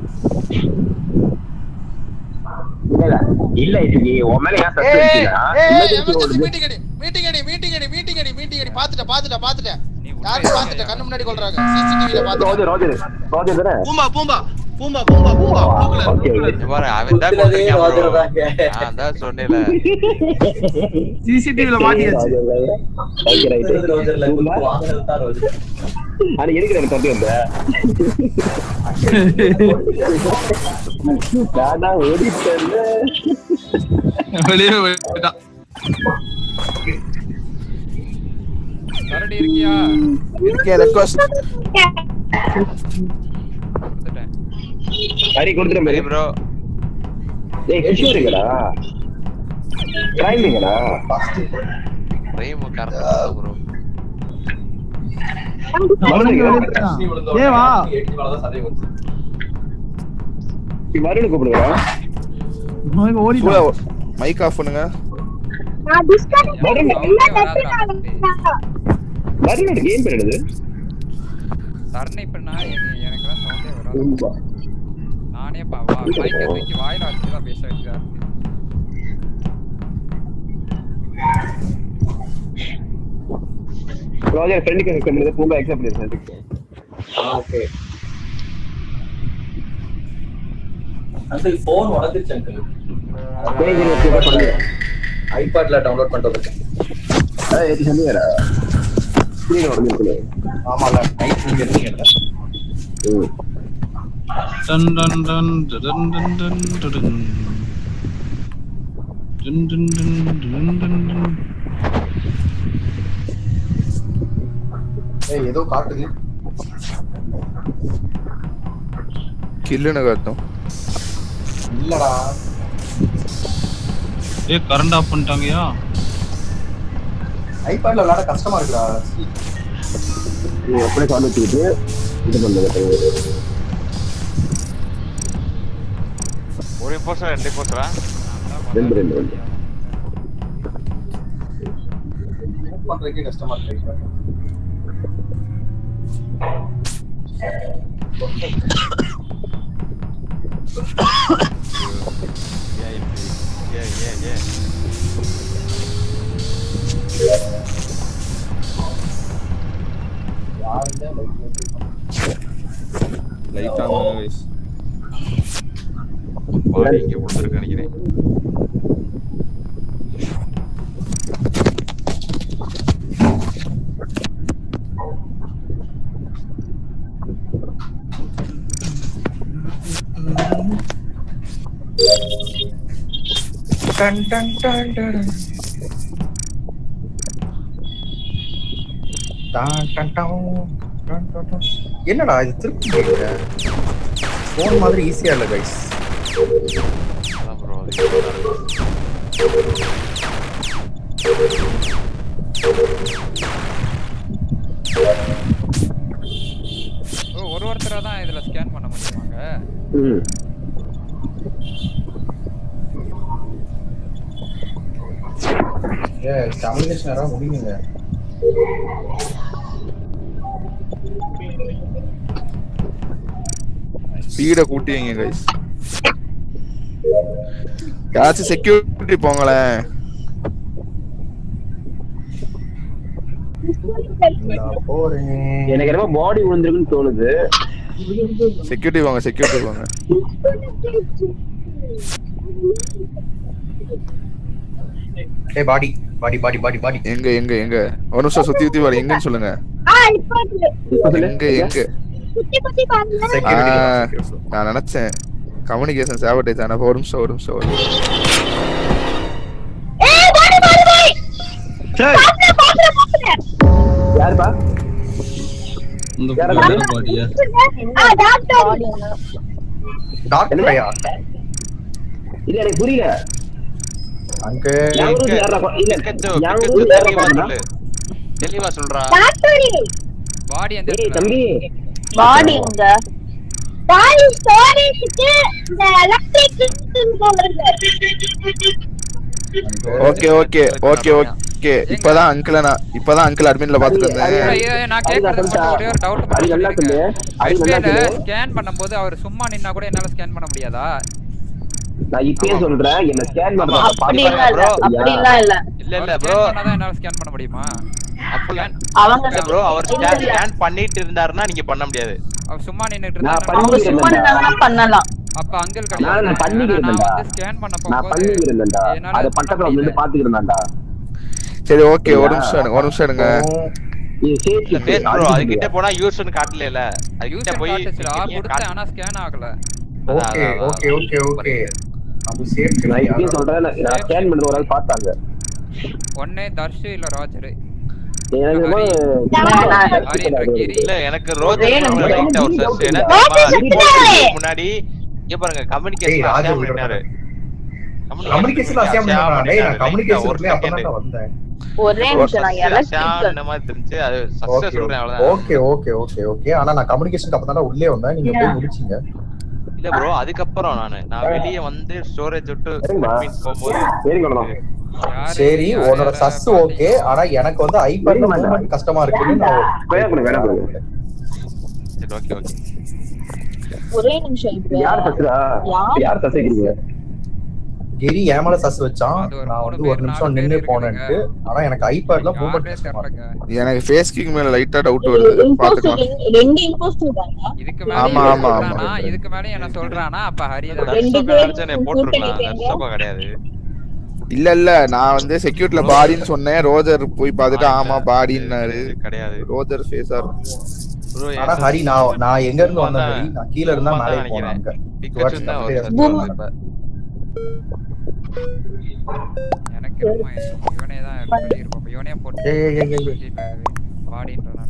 இல்ல இல்ல இது உன் மேல ஏன் சஸ்ட் வச்சினா மீட்டிங் அடி மீட்டிங் அடி மீட்டிங் அடி மீட்டிங் அடி மீட்டிங் அடி மீட்டிங் அடி பாத்துட்டேன் பாத்துட்டேன் பாத்துட்டேன் நீ யாரு பாத்துட்ட கண்ணு முன்னாடி கொல்றாங்க சிசிடிவில பாத்து ரோஜர் ரோஜர் ரோஜர் தானே பூம்பா பூம்பா பூம்பா பூம்பா பூம்பா ஓகே ஓகே இங்க பாரு, அவன் தான் போட்டிருக்கான் bro. நான் தான் சொன்னேன்ல. சிசிடிவில மாட்டியாச்சு ஓகே ரைட் ஆனா எதுக்கு எனக்கு தப்பி வந்த நானா ஓடிட்டேன் வெளியே போயிட்டான் கரடி இருக்கியா இருக்கே ரெக்வஸ்ட் ஹரி கொடுத்துறேன் சரி bro. ஏய் கிஷோருங்கடா கிரைமிங்கடா Frame correct ஆ bro. ஏ வா வருண் கூப்பிடுவா ஓடி மைக் ஆஃப் பண்ணுங்க நான் டிஸ்கனெக்ட் வருண் பண்ணல வருணோட கேம் பேர் என்னது சரணை பண்ணா எனக்கு சவுண்டே வராது நானே பா வா மைக்கை தூக்கி வாயில வச்சு தான் பேச வேண்டியதா இருக்கு ரோஜர் ஃப்ரெண்டுக்கு செக் பண்ணுறது பூம்பா எக்ஸாம் பண்ணிருக்கேன் ஓகே அங்கிள் ஃபோன் உடஞ்சிருச்சு அங்கிள் ஐபாட்ல டவுன்லோட் பண்ணிட்டு வந்திருக்கேன் ஏற்றி சொன்னீங்கடா ஸ்க்ரீன் உடஞ்சிருக்கு ஆமால நைட் நீங்க இருந்தீங்கல்ல ம் டன் டன் டன் டன் டன் டன் டன் டன் டன் டன் டன் டன் டன் ஏய் ஏதோ காட்டுது கில்லுன்னு காட்டும் இல்லடா ஏ கரண்ட் ஆஃப் பண்ணிட்டாங்கயா ஐபாட்ல விளையாட கஷ்டமா இருக்குடா நீ அப்படியே கால் வச்சுக்கிட்டு இது பண்ணுங்க ஒரு போஸ்டர் ரெண்டு போஸ்டரா ரெண்டு ரெண்டு ரெண்டு மூவ் பண்றதுக்கே கஷ்டமா இருக்கு iPad. Yeah, yeah, yeah, yeah. யாருமே like பண்ணிட்டு லைட் ஆன் பண்ணுங்க guys. பாடி இங்க விழுந்துருக்கு நினைக்கிறேன் டன் டன் டன் டன் டான் டன் டான் டன் டன் டன். என்னடா இது திருப்பி கேக்குற ஃபோன் மாதிரி ஈஸியா இல்ல கைஸ் அதான் bro அது நல்லா இருக்கும். ஓ ஒரு ஒருத்தரை தான் இதுல ஸ்கேன் பண்ண முடியுமாங்க ம் ஏ கம்யூனிகேஷன் யாராவது முடியுங்க ஸ்பீட கூட்டி வைங்க கைஸ் யாராச்சும் செக்யூரிட்டி போங்களேன் நான் போறேன் எனக்கு என்னமோ பாடி விழுந்திருக்குன்னு தோணுது செக்யூரிட்டி வாங்க செக்யூரிட்டி வாங்க ஏய் பாடி பாடி பாடி பாடி பாடி எங்க எங்க எங்க ஒரு நிமிஷம் சுத்தி சுத்தி வர எங்கன்னு சொல்லுங்க ஆ இப்போ இருக்கு. எங்க எங்க சுத்தி சுத்தி பாருங்க ஆ, நான் நினைச்சேன் கம்யூனிகேஷன் சேவட்டேஜ் ஆனா ஒரு நிமிஷம் ஒரு நிமிஷம் ஒரு நிமிஷம். ஏய் பாடி பாடி பாடி பாக்குறேன் பாக்குறேன் பாக்குறேன் யாருப்பா இந்த யாரா பாடி அது? பாடியா ஆ டாக்டர் டாக்டர் பையா இல்ல எனக்கு புரியல அங்க யாரும் யாரா பா- இல்ல பிக்கச்சோ, யாரும் பிக்கச்சோ, யாரா தெளிவா பாக்கணும்? சொல்லு. தெளிவா சொல்றா டாக்டர் பாடி எந்த ஏய் இடத்துல? தம்பி பாடி எங்க பாடி ஸ்டோரேஜ்க்கு இந்த எலக்ட்ரிக் வருது ஓகே ஓகே ஓகே ஓகே இப்பதான் அங்கிள் நான் இப்பதான் அங்கிள் அட்மின்ல பாத்துட்டு இல்ல, இருந்தேன் இது நான் கேட்கறதுக்கு மட்டும் ஒரே ஒரு டவுட் அது நல்லா சொல்லு அது நல்லா சொல்லு ஸ்கேன் பண்ணும்போது அவர் சும்மா நின்னா கூட என்னால ஸ்கேன் பண்ண முடியாதா நான் இப்பயே சொல்றேன் என்ன ஸ்கேன் ஆமா, பண்றேன் அப்படிலாம் இல்ல, அப்படிலாம் இல்ல இல்ல இல்ல ஸ்கேன் ப்ரோ பண்ணாதான் என்னால ஸ்கேன் பண்ண முடியுமா அவங்க ப்ரோ அவர் இல்ல, ஸ்கேன் இல்ல. ஸ்கேன் பண்ணிட்டு இருந்தாருன்னா நீங்க பண்ண முடியாது அவர் சும்மா நின்னுட்டு நான் இருந்தா அவங்க சும்மா இருந்தாங்கன்னா பண்ணலாம் அப்ப அங்கிள் நான் கிடையாது நான் பண்ணிக்கிட்டு ஏன்னா நான் இருந்தேன்டா வந்து ஸ்கேன் பண்ண நான் போகும்போது பண்ணிக்கிட்டு இருந்தேன்டா என்னால அது பக்கத்துல வந்து பாத்துக்கிட்டு இருந்தான்டா சரி ஓகே ஒரு நிமிஷம் எடுங்க ஒரு நிமிஷம் எடுங்க இது சேஃப் இல்ல ஃபேஸ் ப்ரோ அதுகிட்ட போனா யூஸ்னு காட்டல அதுகிட்ட யூசர் போய் காட்டுச்சுடா கொடுத்தேன் ஆனா ஸ்கேன் ஆகல ஓகே ஓகே ஓகே ஓகே அது சேஃப் நான் இப்பயும் சொல்றேன் நான் நான் ஸ்கேன் பண்ணது ஒரு ஆள் பார்த்தாங்க ஒண்ணே தர்ஷு இல்ல ராஜரு எனக்கு என்னமோ ஹரின்ற கிரி இல்ல எனக்கு ரோஜர் ஒரே நிமிஷம். லைட் ஹவுஸ் சார் என்ன ரோஜர் தெரியுமா? செத்துட்டாரு. முன்னாடி இங்க பாருங்க ஏய், கம்யூனிகேஷன் ராஜு அசியாம உள்ள நின்னாரு கம்யூனிகேஷன் அசியாம அசியாம டேய் நான் நின்னாரு. கம்யூனிகேஷன் ஒரு உள்ளே அப்பதான் second. நான் வந்தேன் ஒரே நிமிஷம் நான் அசியாம எலக்ட்ரிக்கல் நின்ன மாதிரி தெரிஞ்சு அது சஸ்டே சொல்றேன் அவ்வளவுதான் ஓகே ஓகே ஓகே ஓகே ஆனா நான் கம்யூனிகேஷன் அப்பதான் உள்ளே வந்தேன் நீங்க போய் முடிச்சீங்க இல்ல ப்ரோ அதுக்கப்புறம் நானு நான் வெளிய வந்து ஸ்டோரேஜ் விட்டு சரிம்மா. admin போகும்போது சரி கொள்ளலாம் சரி உன்னோட சஸ் ஓகே ஆனா எனக்கு வந்து ஐபேட்ல மூவ்மெண்ட் கஷ்டமா இருக்குன்னு நான் வேணாம் பண்ணு, வேணாம் பண்ணு. சரி ஓகே ஓகே ஒரே நிமிஷம் இப்ப யார் தச்சுடா யார் யார் தச்சுக்கிறீங்க கிரி என் மேல சஸ் வச்சான் நான் வந்து ஒரு நிமிஷம் நின்னு போனேன்ட்டு ஆனா எனக்கு ஐபேட்ல மூவ்மெண்ட் கஷ்டமா இருக்கு எனக்கு ஃபேஸ் கிங் மேல லைட்டா டவுட் வருது இம்போஸ்டர் பாத்துக்கலாம் ரெண்டு இம்போஸ்டர் தாங்க இதுக்கு ஆமா, மேல ஆமா, சொல்றானா ஆமா. இதுக்கு மேல என்ன சொல்றானா அப்ப ஹரி தான் ரெண்டு தர்ஷோகா பேரும் நினைச்சா என்னை போட்டிருக்கலாம் கூட்டணி தர்ஷோகா கிடையாது இல்ல இல்ல நான் வந்து செக்யூரிட்டில பாடின்னு சொன்னேன் ரோஜர் போய் பார்த்துட்டு ஆமா பாடின்னாரு கிடையாது ரோஜர் ஃபேஸா ப்ரோ ஆனா ஹரி நான் நான் எங்க இருந்து வந்தேன் ஹரி நான் கீழ இருந்தா மேலே போனேன் அங்க பிகாச்சு தான் ஒரு Towards சஸ்பென்ஸ் இப்ப எனக்கு என்னமோ இவனே தான் சொல்லியிருப்பான் இவனே போட்டு ஏய், ஏய், ஏய், ஏய், ஏய். பாடின்றான்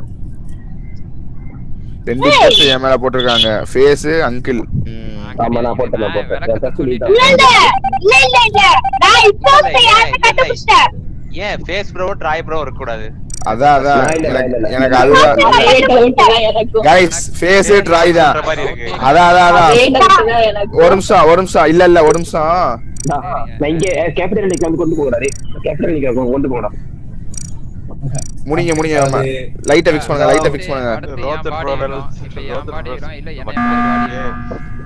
ரெண்டு ஸ்டெப்ஸ் என் மேல போட்டிருக்காங்க ஃபேஸ் அங்கிள் ஆமா நான் போட்டேன் நான் போட்டேன் என் தச்சு இல்ல இல்ல இல்ல இல்ல இல்ல நான் இம்போஸ்டர் யாருன்னு கண்டுபிடிச்சிட்டேன் ஏன் ஃபேஸ் ப்ரோ ட்ரை ப்ரோ இருக்க கூடாது அதான் அதான் நான் இல்ல, எனக்கு- நான் இல்ல. எனக்கு அதுதான் அதே doubt தான் எனக்கும் கைஸ் ஃபேஸ் ட்ரை தான் சொல்ற மாதிரி இருக்கு அதான் அதான் அதான் அதே doubt தான் எனக்கும் ஒரு நிமிஷம் ஒரு நிமிஷம் இல்ல இல்ல ஒரு நிமிஷம் நான் நான் இங்க கேபிட்டல் நிக்க வந்து கொண்டு போகடா கேபிட்டல் நிக்க கொண்டு போகடா முடிங்க முடிங்க ஆமா லைட்டை ஃபிக்ஸ் பண்ணுங்க லைட்டை ஃபிக்ஸ் பண்ணுங்க அடுத்து என் ரோஜர் பாடி ப்ரோ வரும் இப்ப என் ரோஜர் பாடி ப்ரோ வரும் இல்ல என்ன பாடி வரும்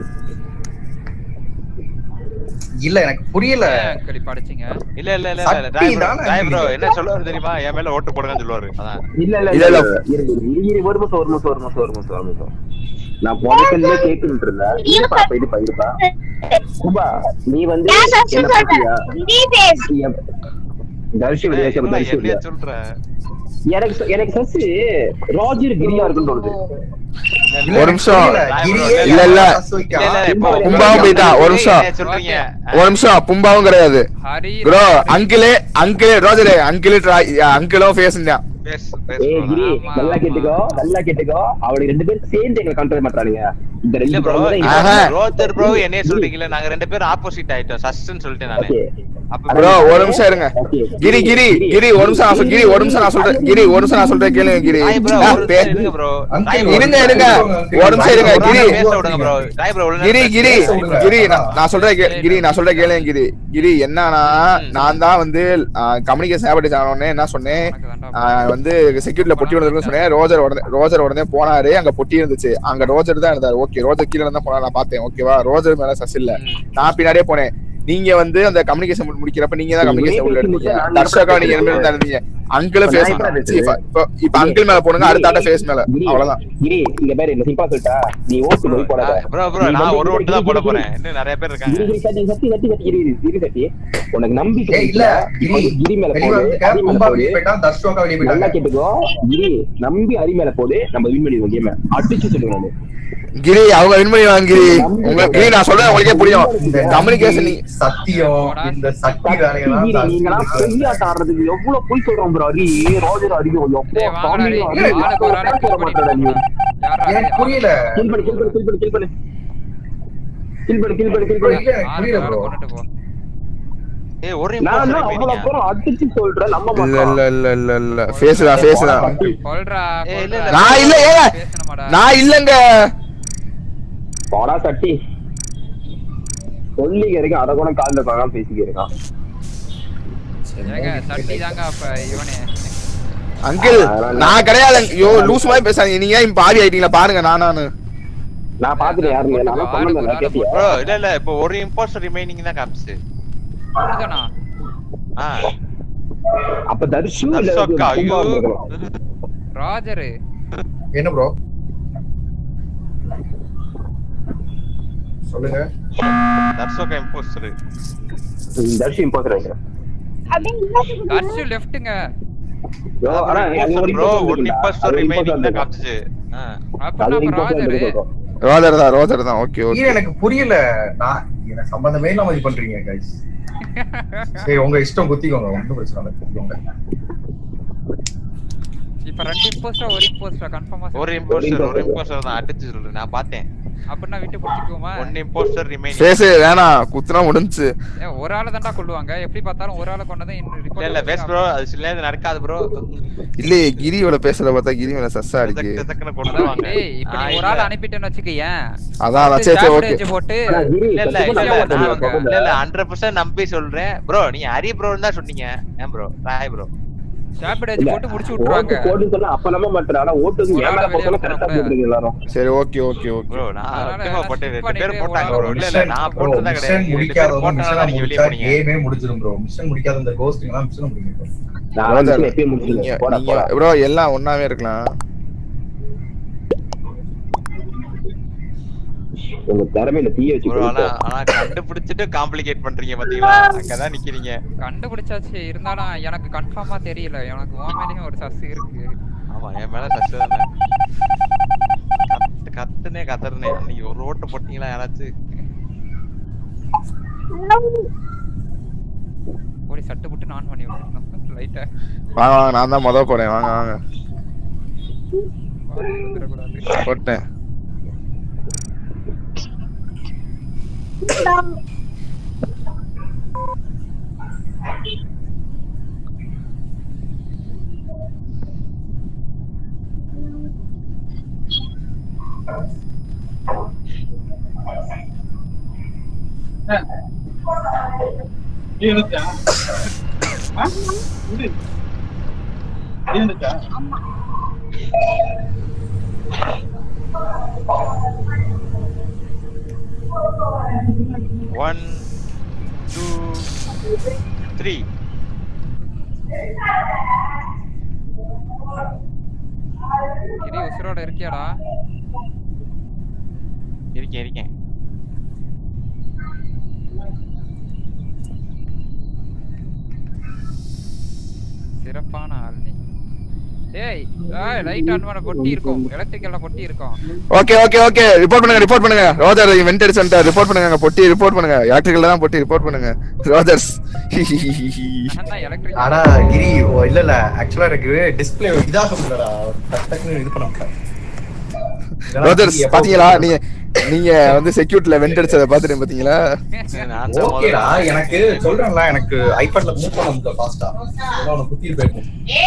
இல்ல எனக்கு புரியல அங்கிள் இப்ப அடிச்சீங்க இல்ல இல்ல இல்ல இல்ல சக்தி ட்ரை ப்ரோ தானே ட்ரை ப்ரோ இது. என்ன சொல்லுவாரு தெரியுமா என் மேல ஓட்டு போடுங்கன்னு சொல்லுவாரு அதான் இல்ல இல்ல இல்ல, இல்ல இல்ல. இரு இரு, இரு ஒரு நிமிஷம் ஒரு நிமிஷம் ஒரு நிமிஷம் ஒரு நிமிஷம் ஒரு நிமிஷம் நான் முதல்ல கேட்டுட்டு இருந்தேன் இருப்பா இப்ப இருப்பா இருப்பா குபா நீ வந்து நான் சச்சு என்ன பத்தியா சொல்றேன் நீ பேசு தர்ஷி விளையாட்டு என்ன தர்ஷி என்னைய சொல்ற எனக்கு ச- எனக்கு சஸ் ராஜர் கிரியா இருக்குன்னு தோணுது இல்ல, ஒரு நிமிஷம். புரியல. கிரியே இல்ல, இல்ல. சஸ் வைக்கான். இல்ல, இல்ல, இப்போ பும்பாவும் போயிட்டான் ஒரு நிமிஷம் என்ன சொல்றீங்க ஒரு நிமிஷம் பும்பாவும் கிடையாது ஹரி ப்ரோ அங்கிளே அங்கிளே ரோஜரே அங்கிளே ட்ரை அங்கிளும் ஃபேஸ் தான் பேஸ் பேஸ் ஏய் கிரி ஆமா, நல்லா ஆமா. கேட்டுக்கோ நல்லா கேட்டுக்கோ அவனுக்கு ரெண்டு பேரும் சேர்ந்து எங்களை கண்ட்ரோல் பண்றானுங்க இந்த இல்ல ரெண்டு ப்ரோ பேரும் தான் ஆஹா. ரோஜர் ப்ரோ என்னைய சொல்றீங்கல்ல நாங்க ரெண்டு பேரும் ஆப்போசிட் ஆயிட்டோம் சஸ்ன்னு சொல்லிட்டேன் நானு ஓகே அப்ப ப்ரோ ஒரு நிமிஷம் இருங்க ஓகே கிரி கிரி கிரி ஒரு நிமிஷம் நான் சொல் கிரி ஒரு நிமிஷம் நான் சொல்றேன் கிரி ஒரு நிமிஷம் நான் சொல்றேன் கேளுங்க கிரி ராய் ப்ரோ ஆ, ஒரு பே- நிமிஷம் இருங்க ப்ரோ Uncle, இருங்க இருங்க ஒரு நிமிஷம் இருங்க ஒரு கிரி ஆளை பேச விடுங்க ப்ரோ ராய் ப்ரோ கிரி கிரி பேச விடுங்க. கிரி நான் நான் சொல்றேன் கே- கிரி நான் சொல்றேன் கேளுங்க கிரி கிரி என்னன்னா நான் தான் வந்து கம்யூனிகேஷன் ஆபரேட் ஆன உடனே என்ன சொன்னேன் ஆ, வந்து செக்யூரிட்டில பொட்டி விழுந்துருக்குன்னு சொன்னேன் ரோஜர் உடனே ரோஜர் உடனே போனாரு அங்க பொட்டி இருந்துச்சு அங்க ரோஜர் தான் இருந்தாரு ஓகே ரோஜர் கீழ இருந்தா போனா நான் பார்த்தேன் ஓகேவா ரோஜர் மேல சஸ் இல்ல நான் பின்னாடியே போனேன் நீங்க வந்து அந்த கம்யூனிகேஷன் முடிக்கிறப்ப நீங்க தான் கம்யூனிகேஷன் உள்ள இருந்தீங்க தர்ஷகா நீங்க ரெண்டு பேரும் தான் இருந்தீங்க அங்கிளும் ஃபேஸ் இப்போ இப்ப அங்கிள் மேல போனுங்க அடுத்தாட்ட ஃபேஸ் மேல கிரி அவ்வளவுதான் கிரி இங்க பேரு என்ன சிம்பிளா சொல்லிட்டா நீ ஓட்டு போய் போடாத ப்ரோ ப்ரோ நீ நான் வந்து ஒரு கிரி, ஓட்டு தான் கிரி, போட கிரி, போறேன் இன்னும் நிறைய பேர் இருக்காங்க கிரி, கிரி, சட்டி, சட்டி, சட்டி, சட்டி, கிரி, கிரி, சட்டி. உனக்கு நம்பிக்கை ஏய், இல்ல, இருந்தா, கிரி, கிரி மேல வெளிய போடு, வந்துக்க, ஹரி மேல கும்பா போடு. வெளிய போயிட்டான், தர்ஷோகா வெளிய நல்லா போயிட்டாங்க. கேட்டுக்கோ கிரி நம்பி ஹரி மேல போடு நம்ம வின் பண்ணிடுவோம் கேம அடிச்சு சொல்லுங்க நானு கிரி அவங்க வின் பண்ணிடுவாங்க கிரி உங்க கிரி நான் சொல்றேன் உங்களுக்கே புரியும் இந்த கம்யூனிகேஷன் நம்பி, சத்தியம் இந்த சக்தி வேலையெல்லாம் கிரி, நீங்களாம் தர்ஷி பெரியாட்ட ஆடுறதுக்கு எவ்வளவு பொய் சொல்றோம் ப்ரோ ஹரி ரோஜர் அதிகம் எப்போ டேய், வாங்கடா, சாமி, டேய், ஹரி, ஆளுக்கு ஒரு ஆளு போட மாட்டாடா நீ யாரா எனக்கு புரியல கில் பண்ணு கில் பண்ணு கில் பண்ணு கில் பண்ணு கில் பண்ணு கில் பண்ணு கில் பண்ணு புரியல எனக்கு புரியல ப்ரோ கொண்டுட்டு போ ஏய் ஒரு நான் இம்போஸ்டர் தான் அவ்வளவு போயிட்டீங்க அப்புறம் அடிச்சு சொல்றேன் நம்ப இல்ல மாட்டான் இல்ல இல்ல இல்ல இல்ல ஃபேஸ் தான் ஃபேஸ் தான் கொல்றா ஏய், இல்ல, கொல்றா. இல்ல. நான் இல்ல ஏங்க பேசணுமாடா நான் இல்லங்க போடா சட்டி சொல்லிக்க இருக்கேன் அதை கூட காலில் பார்க்காம பேசிக்க இருக்கான் ஏங்க சட்டி தாங்க அப்ப இவனே அங்கிள் நான் கிடையாது ஐயோ லூஸ் மாதிரி பேசாதீங்க நீங்க ஏன் பாதி ஆயிட்டீங்களா பாருங்க நான் நானு நான் பாத்துட்டேன் யாருங்க நான் சொன்னேன் நான் கேட்டியா ப்ரோ இல்ல இல்ல இப்போ ஒரு இம்போஸ்டர் ரிமைனிங் தான் காமிச்சு இதுதானா ஆ அப்ப தர்ஷு இல்ல தர்ஷக்கா, ஐயோ. கும்பா இருக்கணும். ராஜரு என்ன ப்ரோ சொல்லுங்க தர்ஷோகா இம்போஸ்டர் தர்ஷு இம்பாஸ்டர் நினைக்கிறேன் தர்ஷு லெஃப்ட்டுங்க ப்ரோ ஆனா அங்க ஒரு ப்ரோ imposter ஒன் இருக்குடா. இம்போஸ்டர் அது ரிமைனிங் imposter தான் இருக்கா? காமிச்சுச்சு ஆ. அப்ப அது நம்ம imposter ராஜரு இருக்கும். ரோஜர் தான் ரோஜர் தான் ஓகே இது ஓகே எனக்கு புரியல நான் எனக்கு சம்பந்தமே இல்லாம இது பண்றீங்க கைஸ் சரி உங்க இஷ்டம் குத்திக்கோங்க ஒன்றும் பிரச்சனை இல்லை குத்திக்கோங்க இப்ப ரெண்டு இம்போஸ்டா ஒரு இம்போஸ்டா கன்ஃபார்மா ஒரு இம்போஸ்டர் ஒரு இம்போஸ்டர் தான் அடிச்சு சொல்றேன் நான் பார்த்தேன் அப்படின்னா விட்டு பிடிச்சிக்குவோமா ஒன் இம்போஸ்டர் ரிமைனிங் ஃபேஸ் வேணாம் குத்துனா முடிஞ்சுச்சு ஏ, ஒரு ஆளை தான்டா கொள்ளுவாங்க எப்படி பார்த்தாலும் ஒரு ஆளை கொண்டதை இல்ல இல்ல பேஸ் ப்ரோ அது சில நேரம் நடக்காது ப்ரோ இல்லையே கிரியோட பேசுறத பார்த்தா கிரி மேல சஸ்ஸா இருக்கு டக்குன்னு கொண்டுவாங்க டேய் இப்ப நீ ஒரு ஆளை அனுப்பிட்டேன்னு வச்சுக்கயேன் அதான் அதான் சரி சரி ஓகே போட்டு இல்ல இல்ல இல்ல இல்ல கொண்டுவாங்க. நான் இல்ல இல்ல ஹண்ட்ரட் பர்சன்ட் நம்பி சொல்றேன் ப்ரோ நீங்க ஹரி ப்ரோன்னு தான் சொன்னீங்க ஏன் ப்ரோ ராய் ப்ரோ சாப்பிடாச்சு போட்டு முடிச்சு ஓட்டு விட்டுருவாங்க போட்டுன்னு சொன்னா அப்ப நம்ப மாட்டேன் ஆனா ஓட்டுக்கு ஒரு ஏன் ஆளை மேல வெளியே போகணும் கரெக்டா போட்டுருக்கு எல்லாரும் சரி ஓகே ஓகே ஓகே ப்ரோ நான் அதனால சத்தியமா போட்டு skip ரெண்டு பேர் பண்ணிட்டு போட்டாங்க ஒரு ப்ரோ இல்ல இல்ல நான் போட்டதா மிஷன் கிடையாது ரெண்டு பேர் முடிக்காதவங்க போட்டனால மிஷன் நீங்க வெளியே முடிச்சா போனீங்க கேமே முடிஞ்சிடும் ப்ரோ மிஷன் முடிக்காத இந்த கோஸ்டிங் எல்லாம் மிஷன் முடிங்க bro. நான் ரோஜர் வந்து எப்பயும் நீங்க முடிச்சிருக்கேன் போடா நீங்க போடா ப்ரோ எல்லாம் ஒண்ணாவே இருக்கலாம் உங்க திறமையில தீய வச்சு ப்ரோ ஆனா கொடுத்தோம். ஆனா கண்டுபிடிச்சிட்டு காம்ப்ளிகேட் பண்றீங்க பாத்தீங்களா அங்கதான் நிக்கிறீங்க கண்டுபிடிச்சாச்சு இருந்தாலும் எனக்கு கன்ஃபார்மா தெரியல எனக்கு உன் மேலயும் ஒரு சஸ் இருக்கு ஆமா என் மேல சஸ்ட் தானே கத்து கத்துனே கத்துறனே அன்னைக்கு ஒரு ஓட்ட போட்டீங்களா யாராச்சும் ஓடி சட்டு புட்டு நான் பண்ணி விட்டுருந்தோம் லைட்டா வாங்க வாங்க நான் தான் மொதல் போறேன் வாங்க வாங்க வந்துடக்கூடாது போட்டேன் ஒன் டூ த்ரீ கிரி உசுரோட இருக்கியாடா இருக்கேன் இருக்கேன் சிறப்பான ஆள் நீ டேய் ஏய் லைட் ஆன் பண்ண பொட்டி இருக்கும் எலக்ட்ரிக்கல்ல பொட்டி இருக்கும் ஓகே ஓகே ஓகே ரிப்போர்ட் பண்ணுங்க ரிப்போர்ட் பண்ணுங்க ரோஜர் வெண்ட் அடிச்சு ரிப்போர்ட் பண்ணுங்க அங்க பொட்டி ரிப்போர்ட் பண்ணுங்க எலக்ட்ரிக்கல்ல தான் பொட்டி ரிப்போர்ட் பண்ணுங்க ரோஜர்ஸ் நான் தான் எலக்ட்ரிக்கல் ஆனா கிரி ஓ, இல்ல இல்ல ஆக்சுவலா எனக்கு டிஸ்பிளே இதாக முடியலடா டக்கு டக்குன்னு இது பண்ண முடியல இதெல்லாம் ரோஜர்ஸ் எப்போ- பாத்தீங்களா நீங்க நீங்க வந்து செக்யூரிட்டில வெண்ட் அடிச்சத பாத்துட்டு பாத்தீங்களா நான் தான் ஓகேடா முதல்ல- எனக்கு சொல்றேன்ல எனக்கு ஐபேட்ல மூவ் பண்ண முடியல ஃபாஸ்டா அதெல்லாம் உனக்கு குத்திட்டு போயிருக்கும்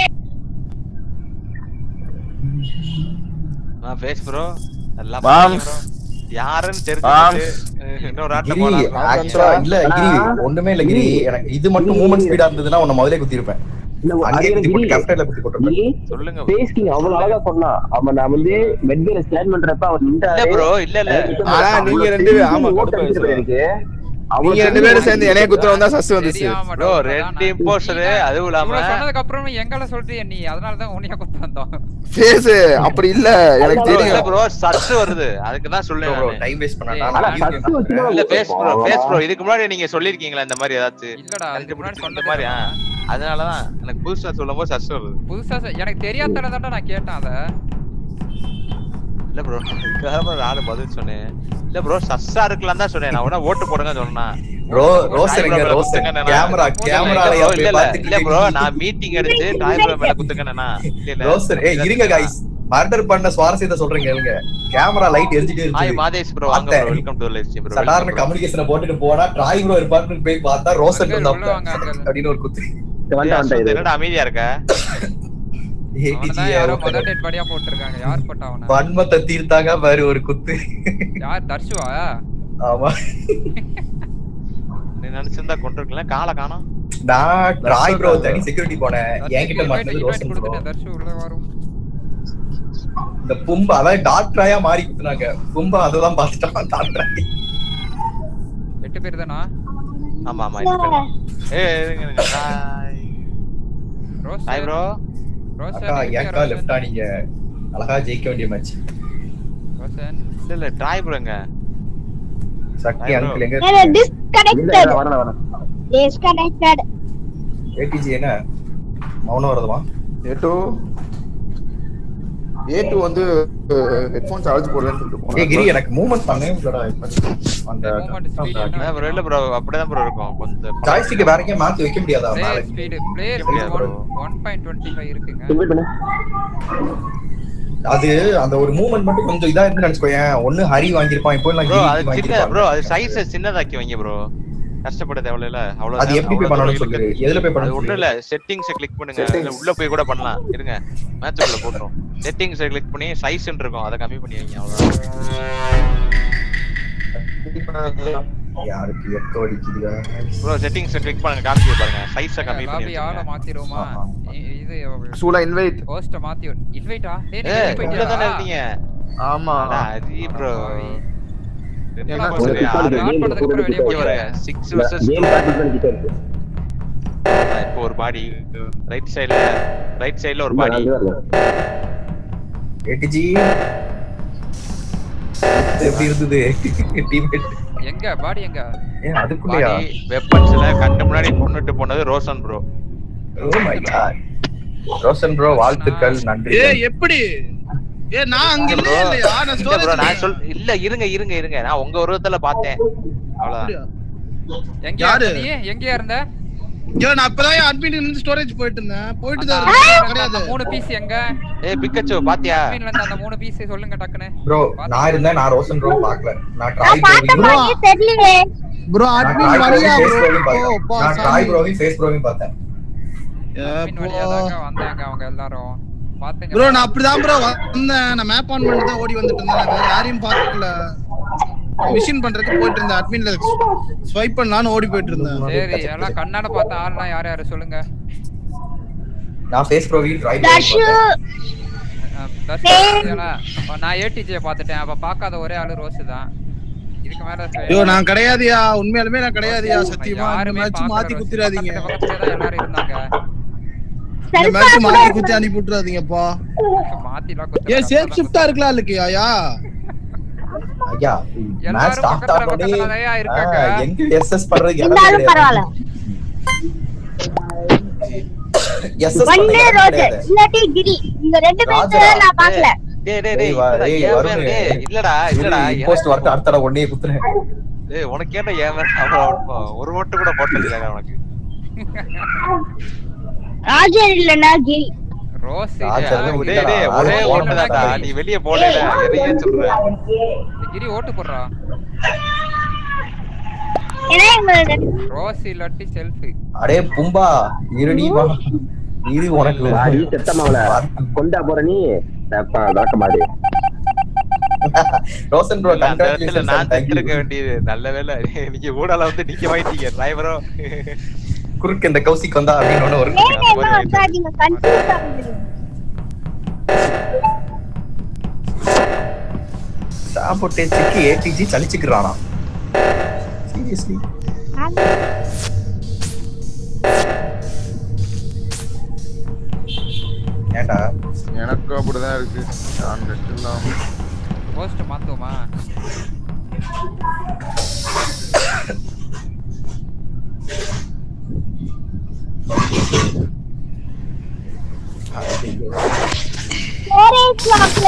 நான் ஃபேஸ் ப்ரோ எல்லாம் மாம். bro. யாருன்னு மாம். தெரிஞ்சு இன்னொரு ஆட்டம் கிரி போலாம் ஆக்சுவலா இல்ல கிரி ஒண்ணுமே இல்ல கிரி எனக்கு இது மட்டும் மூவ்மெண்ட் ஸ்பீடா இருந்ததுன்னா உன்னை முதல்ல குத்திருப்பேன் இல்ல, அது அங்கேயே குத்தி எனக்கு போட்டு கிரி. கேப்டன்ல குத்தி போட்டிருப்பேன் கிரி, சொல்லுங்க Face King அவ்வளவு அழகா சொன்னான் அவன் நான் வந்து மெட்வேல ஸ்டாண்ட் பண்றப்ப அவர் நின்றாரு இல்ல ப்ரோ இல்ல இல்ல ஆனா நீங்க ரெண்டு பேரும் ஆமா ஓட்டு அடிச்சிட்டு போயிருக்கு நீங்க ரெண்டு பேரும் சேர்ந்து என்னைய குத்துறவங்க தான் சஸ் வந்துச்சு தெரியாம ப்ரோ ரெண்டு இம்போஸ்டர் அதுவும் இல்லாம இவ்வளவு சொன்னதுக்கு அப்புறம் எங்கள சொல்றிய நீ அதனால தான் உன்னைய குத்து வந்தோம் ஃபேஸ் அப்படி இல்ல எனக்கு bro, இல்ல தெரியும் ப்ரோ சஸ் வருது அதுக்கு தான் சொல்லேன் ப்ரோ நானு. டைம் வேஸ்ட் ஏய், பண்ணா ஆனா சத்து வச்சுதான் இல்ல ஃபேஸ் ப்ரோ அவன் ஃபேஸ் ப்ரோ இதுக்கு முன்னாடி நீங்க சொல்லிருக்கீங்களா இந்த மாதிரி ஏதாச்சும் இல்லடா இதுக்கு முன்னாடி இந்த சொன்னது மாதிரி ஆ. அதனாலதான் எனக்கு புதுசா சொல்லும்போது சஸ் வருது புதுசா சொ- எனக்கு தெரியாதல தான்டா நான் கேட்டேன் அத இல்ல ப்ரோ இதுக்காக நானும் பதில் சொன்னேன் இல்ல ப்ரோ சஸ்ஸா இருக்கலாம் தான் சொன்னேன் நான் உடனே ஓட்டு போடுங்க சொன்னா ரோ ரோசன் எங்க ரோசன் கேமரா கேமரால இல்ல அப்படியே இல்ல பாத்துட்டு இல்ல ப்ரோ நான் மீட்டிங் எடுத்து டாய் ப்ரோ மேல குத்துக்கண்ணா இல்ல இல்ல ரோசன் ஏய் இருங்க गाइस மர்டர் பண்ண சுவாரஸ்யத்தை சொல்றேன் கேளுங்க கேமரா லைட் எரிஞ்சிட்டே ஹாய் இருந்துச்சு மாதேஷ் ப்ரோ வாங்க பார்த்தேன். Bro welcome to live stream bro சாதாரண கம்யூனிகேஷனை போட்டுட்டு போனா ட்ராய் ப்ரோ இருப்பாருன்னு போய் பார்த்தா ரோசன் அங்க இருந்தாப்ல உள்ள வாங்க, அங்க. அப்படின்னு ஒரு குத்து வந்துட்டான் வந்துட்டான் இது. என்னடா அமைதியா இருக்க அவனதான் யாரோ முதல் டேட் படியா போட்டிருக்காங்க யார் போட்டா அவன வன்மத்தை தீர்த்தாங்க பாரு ஒரு குத்து யார் தர்ஷுவா ஆமா நீ நினைச்சிருந்தா கொண்டிருக்கலாம் காலை காணோம் நான் ட்ராய் ப்ரோ தனி செக்யூரிட்டி போனேன் என்கிட்ட தர்ஷுக்கு மட்டும் invite ரோசன் bro. கொடுத்துட்டேன் தர்ஷு உள்ள வரும் இந்த பும்பா அதாவது டாக்டராயா மாறி குத்துனாங்க பும்பா அதெல்லாம் பார்த்துட்டான் டாக்டராய் எட்டு பேர் தானா ஆமா ஆமா இது பேரு. ஏய் இருங்க இருங்க hi Rose hi bro Rose அக்கா ஏக்கா லெஃப்டா நீங்க அழகா ஜெயிக்க வேண்டிய மேட்ச் ரோசன் இல்ல இல்ல ட்ராய் ப்ரோங்க சக்தி Hi, bro. அங்கிள் எங்க இல்ல, disconnected. Disconnected. ஏடிஜி என்ன மௌனம் வருதுமா ஏ டூ ஏ டூ வந்து ஹெட்ஃபோன் சார்ஜ் போடுறேன்னு சொல்லிட்டு ஏ கிரி போனேன் எனக்கு மூவ்மெண்ட் பண்ணவே முடியலடா இப்ப. அந்த இல்ல ப்ரோ இல்ல ப்ரோ அப்படிதான் ப்ரோ இருக்கும் கொஞ்சம் ஜாய்ஸ்டிக் வேற எங்கேயும் மாத்தி வைக்க முடியாதா மேல பிளேயர் ஸ்பீடு பிளேயர் முடியாது bro. One point twenty five இருக்குங்க அது அந்த ஒரு மூவ்மெண்ட் மட்டும் கொஞ்சம் இதா இருந்து நினைச்சுக்கோயேன் ஒண்ணு ஹரி வாங்கியிருப்பான் இப்போ எல்லாம் ப்ரோ கிரி அது சின்ன வாங்கியிருப்பான் ப்ரோ அது சைஸ் சின்னதாக்கி வைங்க ப்ரோ கஷ்டப்பட தேவையில்ல அவ்வளவு அது எப்படி போய் பண்ணணும்னு சொல்லு எதுல போய் அது பண்ணணும் ஒண்ணும் இல்ல செட்டிங்ஸ் கிளிக் பண்ணுங்க Settings. இல்ல உள்ள போய் கூட பண்ணலாம் இருங்க மேட்ச் உள்ள போட்டுரும் செட்டிங்ஸ் கிளிக் பண்ணி சைஸ் இருக்கும் அதை கம்மி பண்ணி வைங்க அவ்வளவுதான் யாருக்கு எக்கோ அடிக்குதுடா ப்ரோ செட்டிங்ஸ் கிளிக் பண்ணுங்க காமிச்சு பாருங்க சைஸ கம்மி பண்ணி லாபி ஆள வச்சுக்கோங்க மாத்திருவோமா இ- இது சூலா இன்வைட் ஹோஸ்ட மாத்தி இன்வைட்டா டேய் ஏய் நீ உள்ள தானே இருக்கீங்க ஆமா அட அரி ப்ரோ என்ன ஸ்டார்ட் பண்ணதுக்கு அப்புறம் வெளிய போயிடு 6 வெர்சஸ் கேம் பார்ட்டிசிபென்ட் கிட்ட இருக்கு இப்போ ஒரு பாடி ரைட் சைடுல ரைட் சைடுல ஒரு பாடி ஏடிஜி எப்படி இருந்தது டீம்மேட் எங்க பாடி எங்க ஏன் அதுக்குள்ளயா பாடி வெப்பன்ஸ்ல கண்ணு முன்னாடி கொன்னுட்டு போனது Roshan bro oh my god Roshan bro வாழ்த்துக்கள் நன்றி ஏய் எப்படி ஏ நான் அங்க இல்லையே இல்லையா நான் இல்ல ப்ரோ ஸ்டோரேஜ் நான் சொல் இல்ல இருங்க இருங்க இருங்க நான் உங்க உருவத்துல பார்த்தேன் அவ்வளவுதான் எங்க யாரு? இருந்த நீ எங்கயா இருந்த ஐயோ நான் அப்பதான் அட்மின் இருந்து ஸ்டோரேஜ் போயிட்டு இருந்தேன் போயிட்டு தான் இருக்கேன் கிடையாது அந்த மூணு பீஸ் எங்க ஏய் பிக்கச்சோ பாத்தியா ஸ்கிரீன்ல இருந்து அந்த மூணு பீஸ் சொல்லுங்க டக்குன்னு ப்ரோ நான் இருந்தேன் நான் ரோஷன் ப்ரோ பார்க்கல நான் ட்ராய் பார்த்த ப்ரோவையும் மாதிரியே தெரியலையே ப்ரோ நான் அட்மின் ட்ராய் வழியா ப்ரோவையும் ஃபேஸ் ப்ரோ ப்ரோவையும் பா பார்த்தேன் நான் ட்ராய் ப்ரோவையும் ஃபேஸ் ப்ரோவையும் பார்த்தேன் admin வழியா தாங்க வந்தாங்க அவங்க எல்லாரும் பாத்தீங்க ப்ரோ நான் அப்படிதான் ப்ரோ வந்தேன் நான் மேப் ஆன் பண்ணிட்டு தான் ஓடி வந்துட்டு இருந்தேன் நான் வேற யாரையும் பார்க்கல மிஷின் பண்றதுக்கு போயிட்டு இருந்தேன் அட்மின்ல ஸ்வைப் பண்ணலாம்னு ஓடி போயிட்டு இருந்தேன் சரி எல்லாம் கண்ணால பார்த்த ஆள்லாம் யார் யாரு சொல்லுங்க நான் ஃபேஸ் ப்ரோவையும் ட்ராய் தர்ஷு அஹ், தர்ஷன் பாத்தியாளா? அப்ப நான் ஏடிஜே பார்த்துட்டேன் அப்ப பார்க்காத ஒரே ஆளு ரோஸ் தான் இதுக்கு மேல ஐயோ நான் கிடையாதுயா உண்மையாலுமே நான் கிடையாதுயா சத்தியமா இந்த யாருமே மேட்ச் பார்க்கல மாத்தி ரோஸ். குத்திராதீங்க பக்கத்துல பக்கத்துல தான் எல்லாரும் இருந்தாங்க இந்த மேட்ச் மாத்தி குத்தி அனுப்பி விட்டுறாதீங்கப்பா மாத்திலாம் ஏ சேஃப் ஷிஃப்டா இருக்கலாம் இல்லையா ஐயா ஐயா எல்லாரும் மேட்ச் ஸ்டார்ட் பக்கத்துல ஆனோடனே பக்கத்துலயா இருக்காங்க. ஆ, எங்க எஸ்எஸ் பண்றது இருந்தாலும் பரவாயில்ல எஸ்எஸ் ஒண்ணு ரோஸ் இல்லாட்டி கிரி இந்த ரெண்டு ராஜா. பேரும் நான் பார்க்கல டேய் டேய் டேய் டேய் வா- இல்லடா, டேய் ஏன் வருண். மேல- டேய், இல்லடா இல்லடா போஸ்ட் வரட்டு அடுத்த தடவை ஒன்னே குத்துறேன் டேய் உனக்கு ஏன்டா ஏன் மேல அவ்வளவு ஒரு ஓட்டு கூட போட்டது இல்லடா உனக்கு ராஜர் இல்லனா கிரி ரோஸ் ராஜா இல்ல. தான் டேய் டேய் ஒரே ஓட்டு தான்டா நீ வெளிய போடல எதையும் சொல்ற கிரி ஓட்டு போடுறா ஏன்னா எங்களோட ரோஸ் இல்லாட்டி செல்ஃப் அடே பும்பா இருடி வா இது உனக்கு வாடி செத்தமாவல கொண்டா போற நீ தப்பா நடக்க மாட்டே ரோஷன் ப்ரோ இல்ல, அந்த இடத்துல நான் கங்க்ராச்சுலேஷன் செத்துருக்க வேண்டியது நல்ல வேலை நீங்க ஊடால வந்து நிக்க வாங்கிட்டீங்க டிரைவரோ குறுக்கு இந்த கௌசிக் வந்தா அப்படின்னு ஒண்ணு ஒரு நேம் என்ன வச்சாதீங்க கன்ஃபியூஸ் ஆகுது சாப்போட்டேஜுக்கு ஏடிஜி சலிச்சுக்கிறானா சீரியஸ்லி ஏன்டா எனக்கும் அப்படிதான் இருக்கு நான் நெட் இல்லாம போஸ்ட் மாத்துவோமா ஸ்டோரேஜ் லாக்ல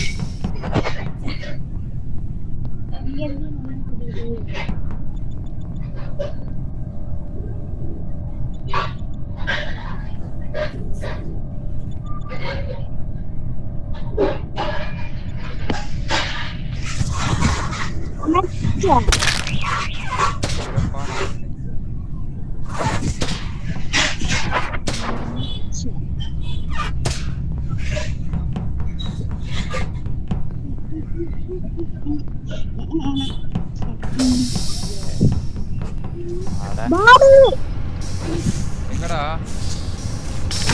பாபு எங்கடா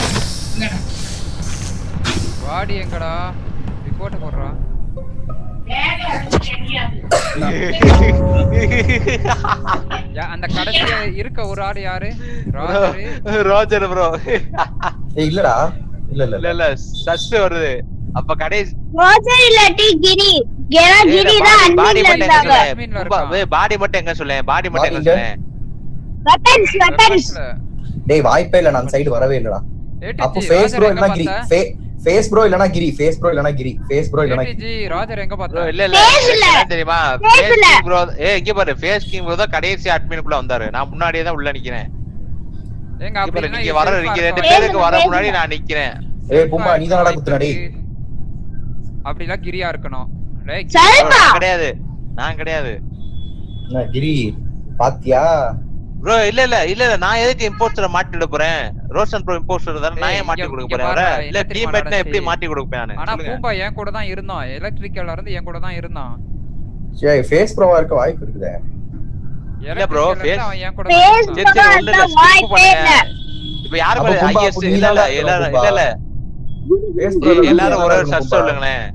பாடி எங்கடா ரிப்போர்ட் போடுறா யா- அந்த கடைசியா இருக்க ஒரு ஆள் யாரு ராஜரு ரோஜர் ப்ரோ ஏய் இல்லடா இல்ல இல்ல இல்ல இல்ல சஸ் வருது அப்ப கடைசி ரோஜர் இல்லாட்டி கிரி ஏன்னா கிரி தான் பாடி அன்பில் மட்டும் எங்க இருந்தாங்க சொல்லேன் பாடி மட்டும் எங்க சொல்லேன் பாடி மட்டும் எங்க இங்க. சொல்லேன் வெப்பன்ஸ் வெப்பன்ஸ் டேய் வாய்ப்பே இல்ல நான் சைடு வரவே இல்லடா அப்போ ஏடிஜி, ஃபேஸ் ப்ரோ ராஜர் இல்லனா எங்க கிரி பார்த்த? ஃபேஸ் ப்ரோ இல்லனா கிரி ஃபேஸ் ப்ரோ இல்லனா கிரி ஃபேஸ் ப்ரோ இல்லனா ஏடிஜி ராஜர் எங்க ப்ரோ பார்த்தா இல்ல இல்ல என்ன தெரியுமா ஃபேஸ் கிங் ப்ரோ ஏ இங்க பாரு ஃபேஸ் கிங் ப்ரோ தான் கடைசி அட்மினுக்குள்ள வந்தாரு நான் முன்னாடியே தான் உள்ள நிக்கிறேன் எங்க இங்க பாரு அப்படின்னா நீங்க இது வர safe ஆ நீங்க ரெண்டு இருக்கும். பேருக்கு வர முன்னாடி நான் நிக்கிறேன் ஏய் பும்பா நீ தானடா குத்துன டேய் அப்படிலாம் கிரியா இருக்கணும் டேய், Bro, நான் கிடையாது நான் கிடையாது என்ன கிரி பாத்தியா ப்ரோ இல்ல இல்ல இல்ல இல்ல நான் எதுக்கு இம்போஸ்டரை மாட்டி விட போறேன் ரோஷன் ப்ரோ இம்போஸ்டர் தானே நான் ஏன் மாட்டி இங்க- கொடுக்க இங்க போறேன் அவரை பாருடா, இல்ல என்ன டீம் தெரியுமா மேட்னா எப்படி நடந்துச்சு? மாட்டி கொடுப்பேன் நானு ஆனா சொல்லுங்க பூம்பா என் கூட தான் இருந்தான் எலக்ட்ரிக்கல்ல இருந்து என் கூட தான் இருந்தான் சரி ஃபேஸ் ப்ரோவா இருக்க வாய்ப்பு இருக்குதே இல்ல ப்ரோ Electrical ல ஃபேஸ் இருந்து அவன் என் கூட சரி தான் சரி இருந்தான். ஒண்ணு இல்ல skip பண்ணுங்க இப்போ யாரு அப்ப பாரு பூம்பா, ஐஎஸ் அப்ப நீ இல்ல இல்ல தான் இல்ல இருக்கணும் இல்ல இல்ல ஃபேஸ் ஏய், ப்ரோ எல்லாரும் ஒரு ஒரு சர்ச் சொல்லுங்களேன்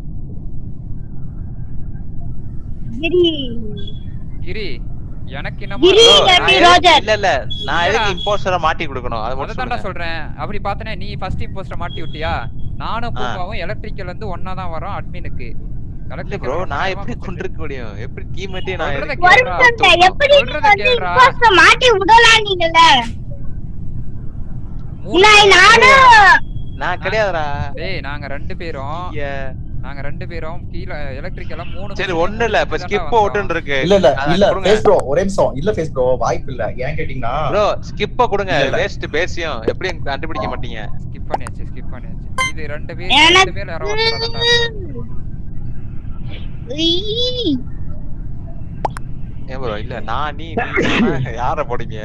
கிரி கிரி எனக்கு என்னமோ கிரி Bro, இல்லாட்டி நான் எதுக்கு- ரோஜர் இல்ல இல்ல நான் எதுக்கு இம்போஸ்டரை மாட்டி கொடுக்கணும் அது மட்டும் அததான்டா சொல்லுங்க சொல்றேன் அப்படி பார்த்தனே நீ ஃபர்ஸ்ட் போஸ்டர் மாட்டி விட்டியா நானும் பூப்பாவும் எலக்ட்ரிக்கல்ல இருந்து ஒண்ணா தான் வரோம் அட்மினுக்கு இல்ல ப்ரோ நான் எப்படி கொண்டிருக்க முடியும் எப்படி டீம்மேட்டே நான் சொல்றத எதுக்கு கேளுடா. வருஷம் எப்படி நீ சொல்றத வந்து கேளுடா. imposter மாட்டி விடலாம் நீங்கல்ல நான் நானும் நான் கிடையாதுடா டேய் நாங்க ரெண்டு பேரும் நாங்க ரெண்டு பேரும் கீழ எலக்ட்ரிக்கல்ல மூணு சரி பேரும் ஒண்ணு இல்ல இப்ப தான்டா ஸ்கிப் வந்தோம். அவுட்னு இருக்கு இல்ல இல்ல அத இல்ல கொடுங்க. ஃபேஸ் ப்ரோ ஒரே நிமிஷம் இல்ல ஃபேஸ் ப்ரோ வாய்ப்பு இல்ல ஏன் கேட்டீங்கன்னா ப்ரோ ஸ்கிப்ப கொடுங்க இல்ல, இல்ல. வேஸ்ட் பேசியும் எப்படி கண்டுபிடிக்க மாட்டீங்க ஸ்கிப் பண்ணியாச்சு ஸ்கிப் பண்ணியாச்சு இது ரெண்டு பேர் எனக்கு- ரெண்டு பேர் யாரோ ஒருத்தர் தான்டா இருப்பாரு. ஈ. ஏன் ப்ரோ இல்ல நான் நீ நீ யார போடுங்க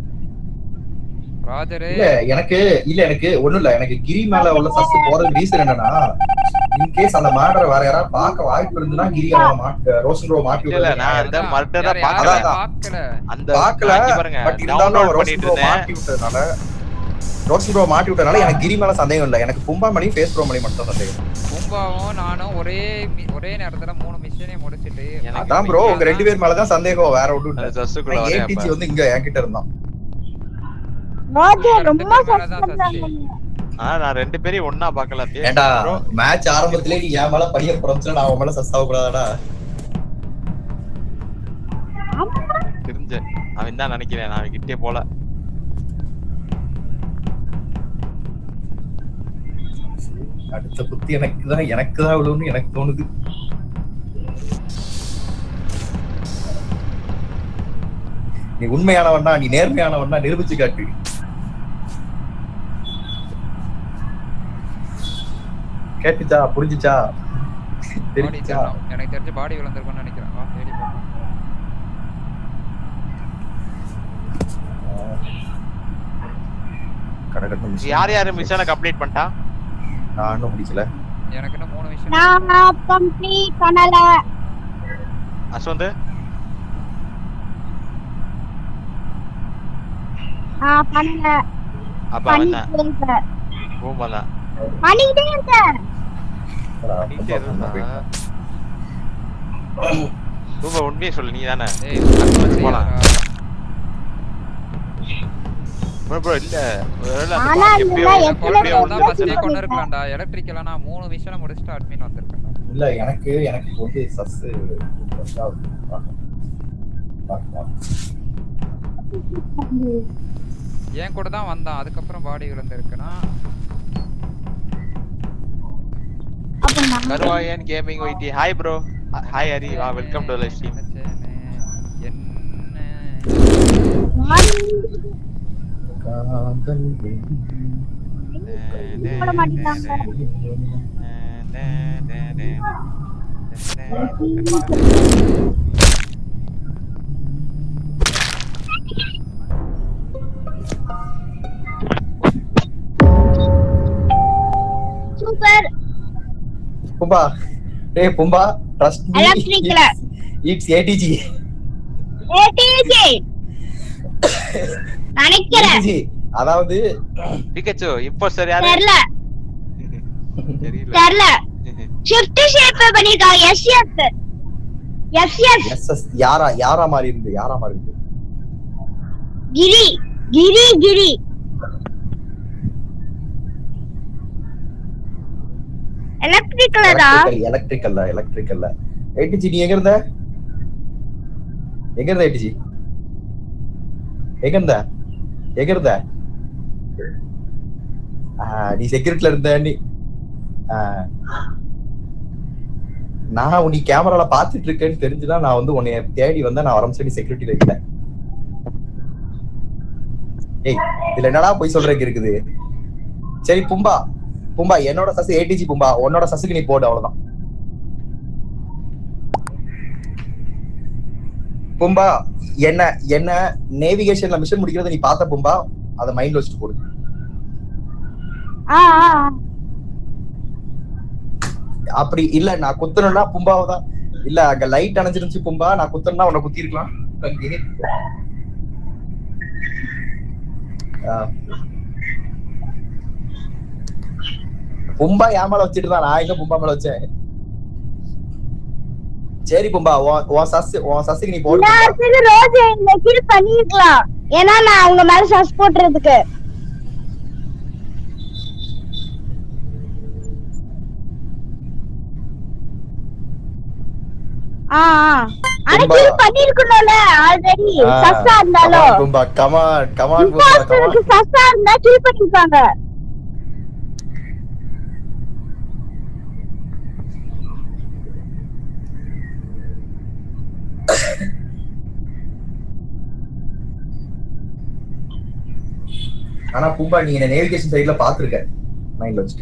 ராஜரு இல்ல எனக்கு இல்ல எனக்கு ஒண்ணும் இல்ல எனக்கு கிரி மேல உள்ள சஸ் போறது ரீசன் என்னன்னா இன் கேஸ் அந்த மேட்டர் வேற யாராவது பார்க்க வாய்ப்பு இருந்துன்னா கிரி அவன மாட்ட ரோஷன் ப்ரோ மாட்டி இல்ல இல்ல விடுறது நான் நியாயம். அந்த மர்டரா யார் பாக்கல அதான், பார்க்கல அந்த பார்க்கல நான் இங்க பாருங்க பட் இருந்தாலும் டவுன்லோட் ரோஷன் பண்ணிட்டு ப்ரோ இருந்தேன் மாட்டி விட்டதுனால ரோஷன் ப்ரோ மாட்டி விட்டதுனால எனக்கு கிரி மேல சந்தேகம் இல்ல எனக்கு கும்பா மணி ஃபேஸ் ப்ரோ மணி மட்டும் தான் சந்தேகம் பூம்பாவும் நானும் ஒரே மி- ஒரே நேரத்துல மூணு மிஷனையும் முடிச்சிட்டு அதான் ப்ரோ உங்க ரெண்டு பேர் மேலதான் சந்தேகம் வேற ஒன்றும் அந்த இல்ல சஸ்ஸுக்குள்ள வரேன் ஏடிஜி அப்ப. வந்து இங்க என்கிட்ட இருந்தான் ரோஜர் ரொம்ப ரெண்டு பேர் மேலதான் கஷ்டப்படுறாங்க ஆ நான் ரெண்டு பேரையும் ஒண்ணா பார்க்கல ஏண்டா மேட்ச் ஆரம்பத்திலே நீ என் மேல படிய புறம்ச்சு நான் அவன் மேல சஸ் ஆக கூடாதாடா தெரிஞ்ச அவன் தான் நினைக்கிறேன் நான் அவன் கிட்டே போல அடுத்த புத்தி எனக்கு தான் எனக்கு தான் விழுவுன்னு எனக்கு தோணுது நீ உண்மையானவனா நீ நேர்மையானவனா நிரூபிச்சு காட்டு கேட்டுச்சா புரிஞ்சுச்சா பாடி தெரிஞ்சுச்சா தெரியணும். எனக்கு தெரிஞ்சு பாடி விழுந்திருக்கும்னு நினைக்கிறேன் வா தேடி பார்ப்போம் கடகட்டும் யார் யாரு மிஷனை கம்ப்ளீட் பண்ணிட்டா நான் இன்னும் முடிக்கல எனக்கு இன்னும் மூணு விஷயம் நான் கம்ப்ளீட் பண்ணல அஸ்வந்த் நான் பண்ணல அப்ப அவன் தான் பண்ணிட்டே இருக்கேன் பூமா தான் பண்ணிக்கிட்டே இருக்கேன் பண்ணிட்டே இருந்தா பூமா உண்மையை சொல்லு நீ தானே ஏய் போலாம் ப்ரோ ப்ரோ இல்ல ஒருவேளை அந்த ஆனா பாட்டு இல்ல, எப்பயோ எத்தனை எப்பயோ பேர் உள்ள தான் ஃபர்ஸ்டே பிரச்சனை. கொண்டு இருக்கலாம்டா எலக்ட்ரிக்கல நான் மூணு மிஷனை முடிச்சுட்டு அட்மின் வந்திருக்கேன்டா இல்ல எனக்கு எனக்கு இப்போ வந்து சஸ் என் கூட தான் வந்தான் அதுக்கப்புறம் பாடி விழுந்திருக்குன்னா அப்ப நான் Karuvayan gaming YT hi bro hi Hari வா வெல்கம் டு லைவ் ஸ்ட்ரீம் போட மாட்டேங்கிறாங்க சூப்பர் பும்பா டேய் பும்பா ட்ரஸ்ட் மீ Electric-ல. இட்ஸ் ஏடிஜி ஏடிஜி நினைக்கிறேன் ஏடிஜி அதாவது பிகச்சு இப்போ சரி யாரு தெரியல தெரியல தெரியல ஷிஃப்ட் ஷேப் பண்ணிருக்காங்க yes yes yes yes yes yes யாரா யாரா மாதிரி இருந்து யாரா மாதிரி இருந்து கிரி கிரி கிரி எலக்ட்ரிக்கலடா எலக்ட்ரிக்கல்ல எலக்ட்ரிக்கல்ல ஏடிஜி நீ எங்க இருந்த எங்க இருந்த ஏடிஜி எங்க இருந்த எங்க இருந்த ஆ, நீ செக்யூரிட்டில இருந்த நீ ஆ. நான் நீ கேமரால பாத்துட்டு இருக்கேன்னு தெரிஞ்சுதான் நான் வந்து உன்னைய தேடி வந்தா நான் வரம் சொல்லி செக்யூரிட்டில இல்ல ஏய் இதுல என்னடா போய் சொல்றதுக்கு இருக்குது சரி பும்பா பும்பா என்னோட சசு ஏடிஜி பும்பா உன்னோட சசுக்கு நீ போடு அவ்வளவுதான் பும்பா என்ன என்ன நேவிகேஷன்ல மிஷன் முடிக்கிறத நீ பார்த்த பும்பா அத மைண்ட்ல வச்சுட்டு போடு ஆ ஆ ஆ. அப்படி இல்ல நான் குத்தணும்னா பும்பாவை தான் இல்ல அங்க லைட் அணைஞ்சிருந்துச்சு பும்பா நான் குத்தணும்னா உன்னை குத்தி இருக்கலாம் பும்பா என் மேல வச்சுட்டு தான் நான் எங்க பும்பா மேல வச்சேன் சரி பும்பா உன் உன் சஸ் உன் சஸ்ஸுக்கு நீ போடு நான் சரி ரோஜா இந்த கில் பண்ணிருக்கலாம் ஏன்னா நான் அவங்க மேல சஸ் போட்டுறதுக்கு ஆ ஆ. ஆனா ரொம்ப- கில் பண்ணிருக்கணும்ல ஆல்ரெடி சஸ்ஸா இருந்தாலும் பும்பா கமான் கமான் பும்பா கமான் இம்போஸ்டருக்கு சஸ்ஸா இருந்தா கில் பண்ணிருப்பாங்க ஆனா பூம்பா நீ என்ன நேவிகேஷன் சைடுல பாத்துருக்க மைண்ட்ல வச்சுட்டு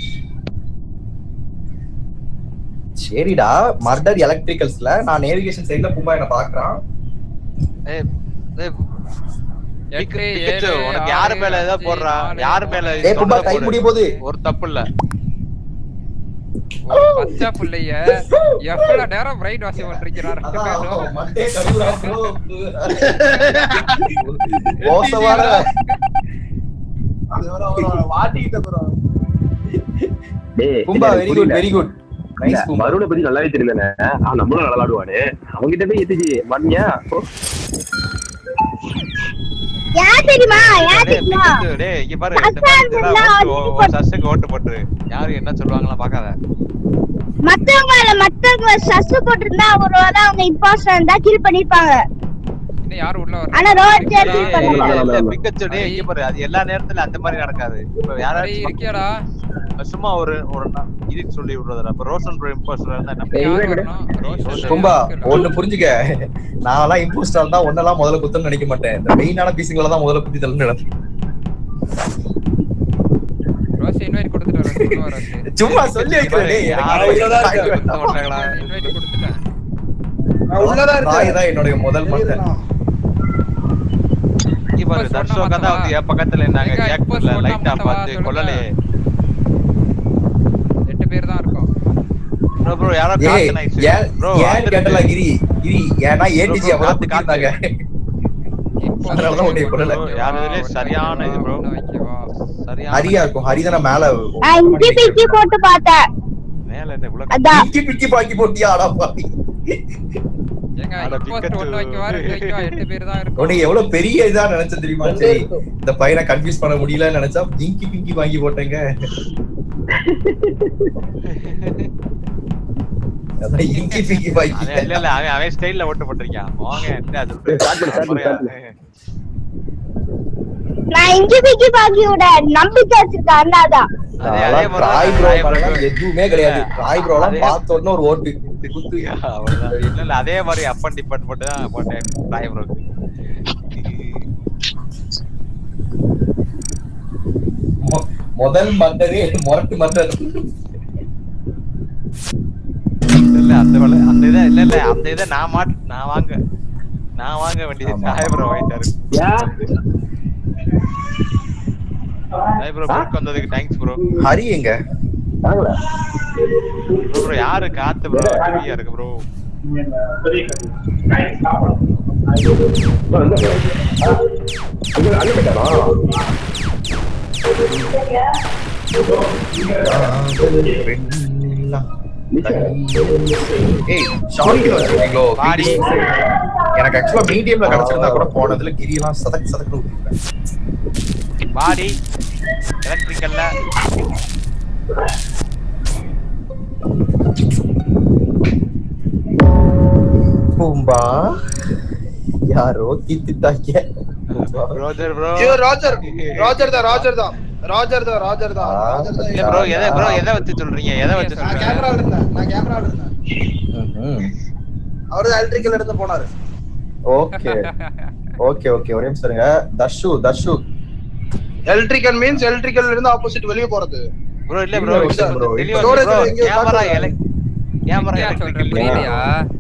சரிடா மர்டர் எலக்ட்ரிக்கல்ஸ்ல நான் நேவிகேஷன் சைடுல பூம்பா என்ன பாக்குறான் ஏய், ஏய், எட்டு, பிக்காச்சு, ஏழு, உனக்கு யாரு ஆறு, மேல ஏதோ அஞ்சு, போடுறா நாலு, யாரு மேல ஏய், பும்பா, சொன்னதை time போடு. முடிய போகுது. ஒரு தப்பு இல்ல ஒரு பச்சை புள்ளைய எவ்வளவு நேரம் பிரைட் வாஷ் பண்றீங்கிறார் ரெண்டு பேரும் மோசமான பூம்பா வெரி குட் வெரி குட் இல்ல, வருணை பத்தி நல்லாவே தெரியுதானே ஆ, நம்மளும் நல்லா விளாடுவானு அவங்கிட்ட போய் எத்திச்சு வந்தியா ஏன் தெரியுமா ஏன் டேய், தெரியுமா பிக்காச்சு, டேய், இங்க பாரு இந்த சஸ்ஸா மாதிரி இதெல்லாம் இருந்தா ஓட்டு, உன் உன் சஸ்ஸுக்கு ஓட்டு போட்டுரு யாரு என்ன சொல்லுவாங்களா பாக்காத மத்தவங்க மத்தவங்க சஸ் போட்டிருந்தா ஒருவேளை அவங்க இம்பாஸ்டர் இருந்தா கில் பண்ணிருப்பாங்க இன்னும் யாரும் உள்ள வர ஆனா ரோஜா கில் ஏய், பண்ணல இல்ல, இல்ல, பிக்காச்சு, டேய், இங்க பாரு அது எல்லா நேரத்துல அந்த மாதிரி நடக்காது இப்ப யாராச்சும் இருக்கியாடா சும்மா ஒரு ஒரு நா- இதுக்கு சொல்லி விடுறதுடா இப்ப ரோஷன் ப்ரோ இம்போஸ்டர் இருந்தா என்ன யார் பண்ணுவீங்க? வரணும்? ரோஷன் பூம்பா ஒண்ணு புரிஞ்சுக்க நான்லாம் இம்போஸ்டர் தான் ஒன்னெல்லாம் முதல்ல குத்தன்னு நினைக்க மாட்டேன் இந்த மெயினான பீஸுங்களை தான் முதல்ல குத்தி தள்ளு நினைப்பேன் ரோஸ் இன்வைட் கொடுத்துட்டு வரேன் உள்ள வராது சும்மா சொல்லி வைக்கிறேன் டேய், எனக்கு யாரும் நான் இங்க குத்த மாட்டாங்களா? இன்வைட் கொடுத்துட்டேன் உள்ளதா ராய் இருக்கு தான் என்னுடைய முதல் மட்டை இங்க பாரு சொன்னா தர்ஷோகா தான் வந்து என் பக்கத்துல இருந்தாங்க எங்க ஜாக்பூர்ல இப்ப சொன்னா லைட்டா மட்டும் வா, பார்த்து சொல்லுங்க. கொல்லலையே எட்டு பேர் தான் இருக்கோம் ப்ரோ ப்ரோ யாரோ ஏய் காத்து நைஸ் ஏன் ப்ரோ ஏன் கேட்டல கிரி கிரி ஏன்னா ஏடிஜி bro, அவரை காத்து, குத்திருந்தாங்க அதனாலதான் உன்னை கொல்லல யார் இதுலயே சரியான இது ப்ரோ சரியான ஹரியா இருக்கும் ஹரிதான மேல நான் இஞ்சி பிச்சி போட்டு பார்த்தேன் மேல என்ன இவ்வளவு அதான் பிக்கி பிக்கி பாக்கி போட்டியா ஆடா பாவி ஏங்க அட, இம்போஸ்ட் பிக்கத்து. ஒண்ணு வைக்கவா ரெண்டு வைக்கவா எட்டு பேர் தான் இருக்கும் உனக்கு எவ்வளவு பெரிய இதா நினைச்ச தெரியுமா சரி இந்த பையனை கன்ஃபியூஸ் பண்ண முடியலன்னு நினைச்சா பிங்கி பிங்கி வாங்கி போட்டேங்க அதான் இங்கி பிங்கி வாங்கி அவன் இல்ல இல்ல அவன் அவன் ஸ்டைல்ல ஓட்டு போட்டிருக்கான் வாங்க என்ன அது Start பண்ணு, start பண்ணு, start பண்ணு. நான் இஞ்சி பிச்சி பாக்கி விட நம்பிக்கை வச்சிருக்கேன் அண்ணாதான் அதே அதே நான்லாம் மாதிரி ராய் தான் ப்ரோ ராய் bro. மேலலாம் எதுவுமே கிடையாது ராய் ப்ரோலாம் அதே- பார்த்த உடனே ஒரு ஓட்டு குத்து அவ்வளவுதான் இல்ல இல்ல அதே மாதிரி அப்பன் டிப்பன் மட்டும் தான் போட்டேன் ராய் ப்ரோ மொ- முதல் மண்டரே முரட்டு மண்டர் இல்ல இல்ல அந்த வேலை அந்த இதை இல்ல இல்ல அந்த இதை நான் மாட் நான் வாங்க நான் வாங்க வேண்டியது ராய் ப்ரோ வாங்கிட்டாரு ராய் ப்ரோ புக் வந்ததுக்கு தேங்க்ஸ் ப்ரோ ஹரி எங்க ப்ரோ ப்ரோ யாரு காத்து ப்ரோ ஹெவியா இருக்கு ப்ரோ ஏய் ஷார்ட்ல வச்சிருக்கீங்களோ வாடி. எனக்கு ஆக்சுவலா மீடியம்ல கிடைச்சிருந்தா கூட போனதுல கிரி எல்லாம் சதக் சதக்கு ஊத்திருப்பேன் பாடி எலக்ட்ரிக்கல்ல பூம்பா யாரோ தீத்துட்டாங்க ரோஜர் ப்ரோ ஐயோ ராஜர் ராஜர் தான் ராஜர் தான் ராஜர் தான் ராஜர் தான் ராஜர் தான் இல்ல ப்ரோ எதை ப்ரோ எதை வச்சு சொல்றீங்க எதை வச்சு நான் சொல்றீங்க கேமரால இருந்தேன் நான் கேமரால இருந்தேன் அவரு எலக்ட்ரிக்கல் எடுத்து போனாரு ஓகே ஓகே ஓகே ஒரே நிமிஷம் இருங்க Darshu Darshu electrical means electrical இருந்து ஆப்போசிட் வெளிய போறது ப்ரோ இல்ல ப்ரோ இல்ல bro, தெளிவா storage ப்ரோ எங்கேயோ கேமரா காட்டுறாங்க. எலக் கேமரா எலக்ட்ரிக்கல் புரியலையா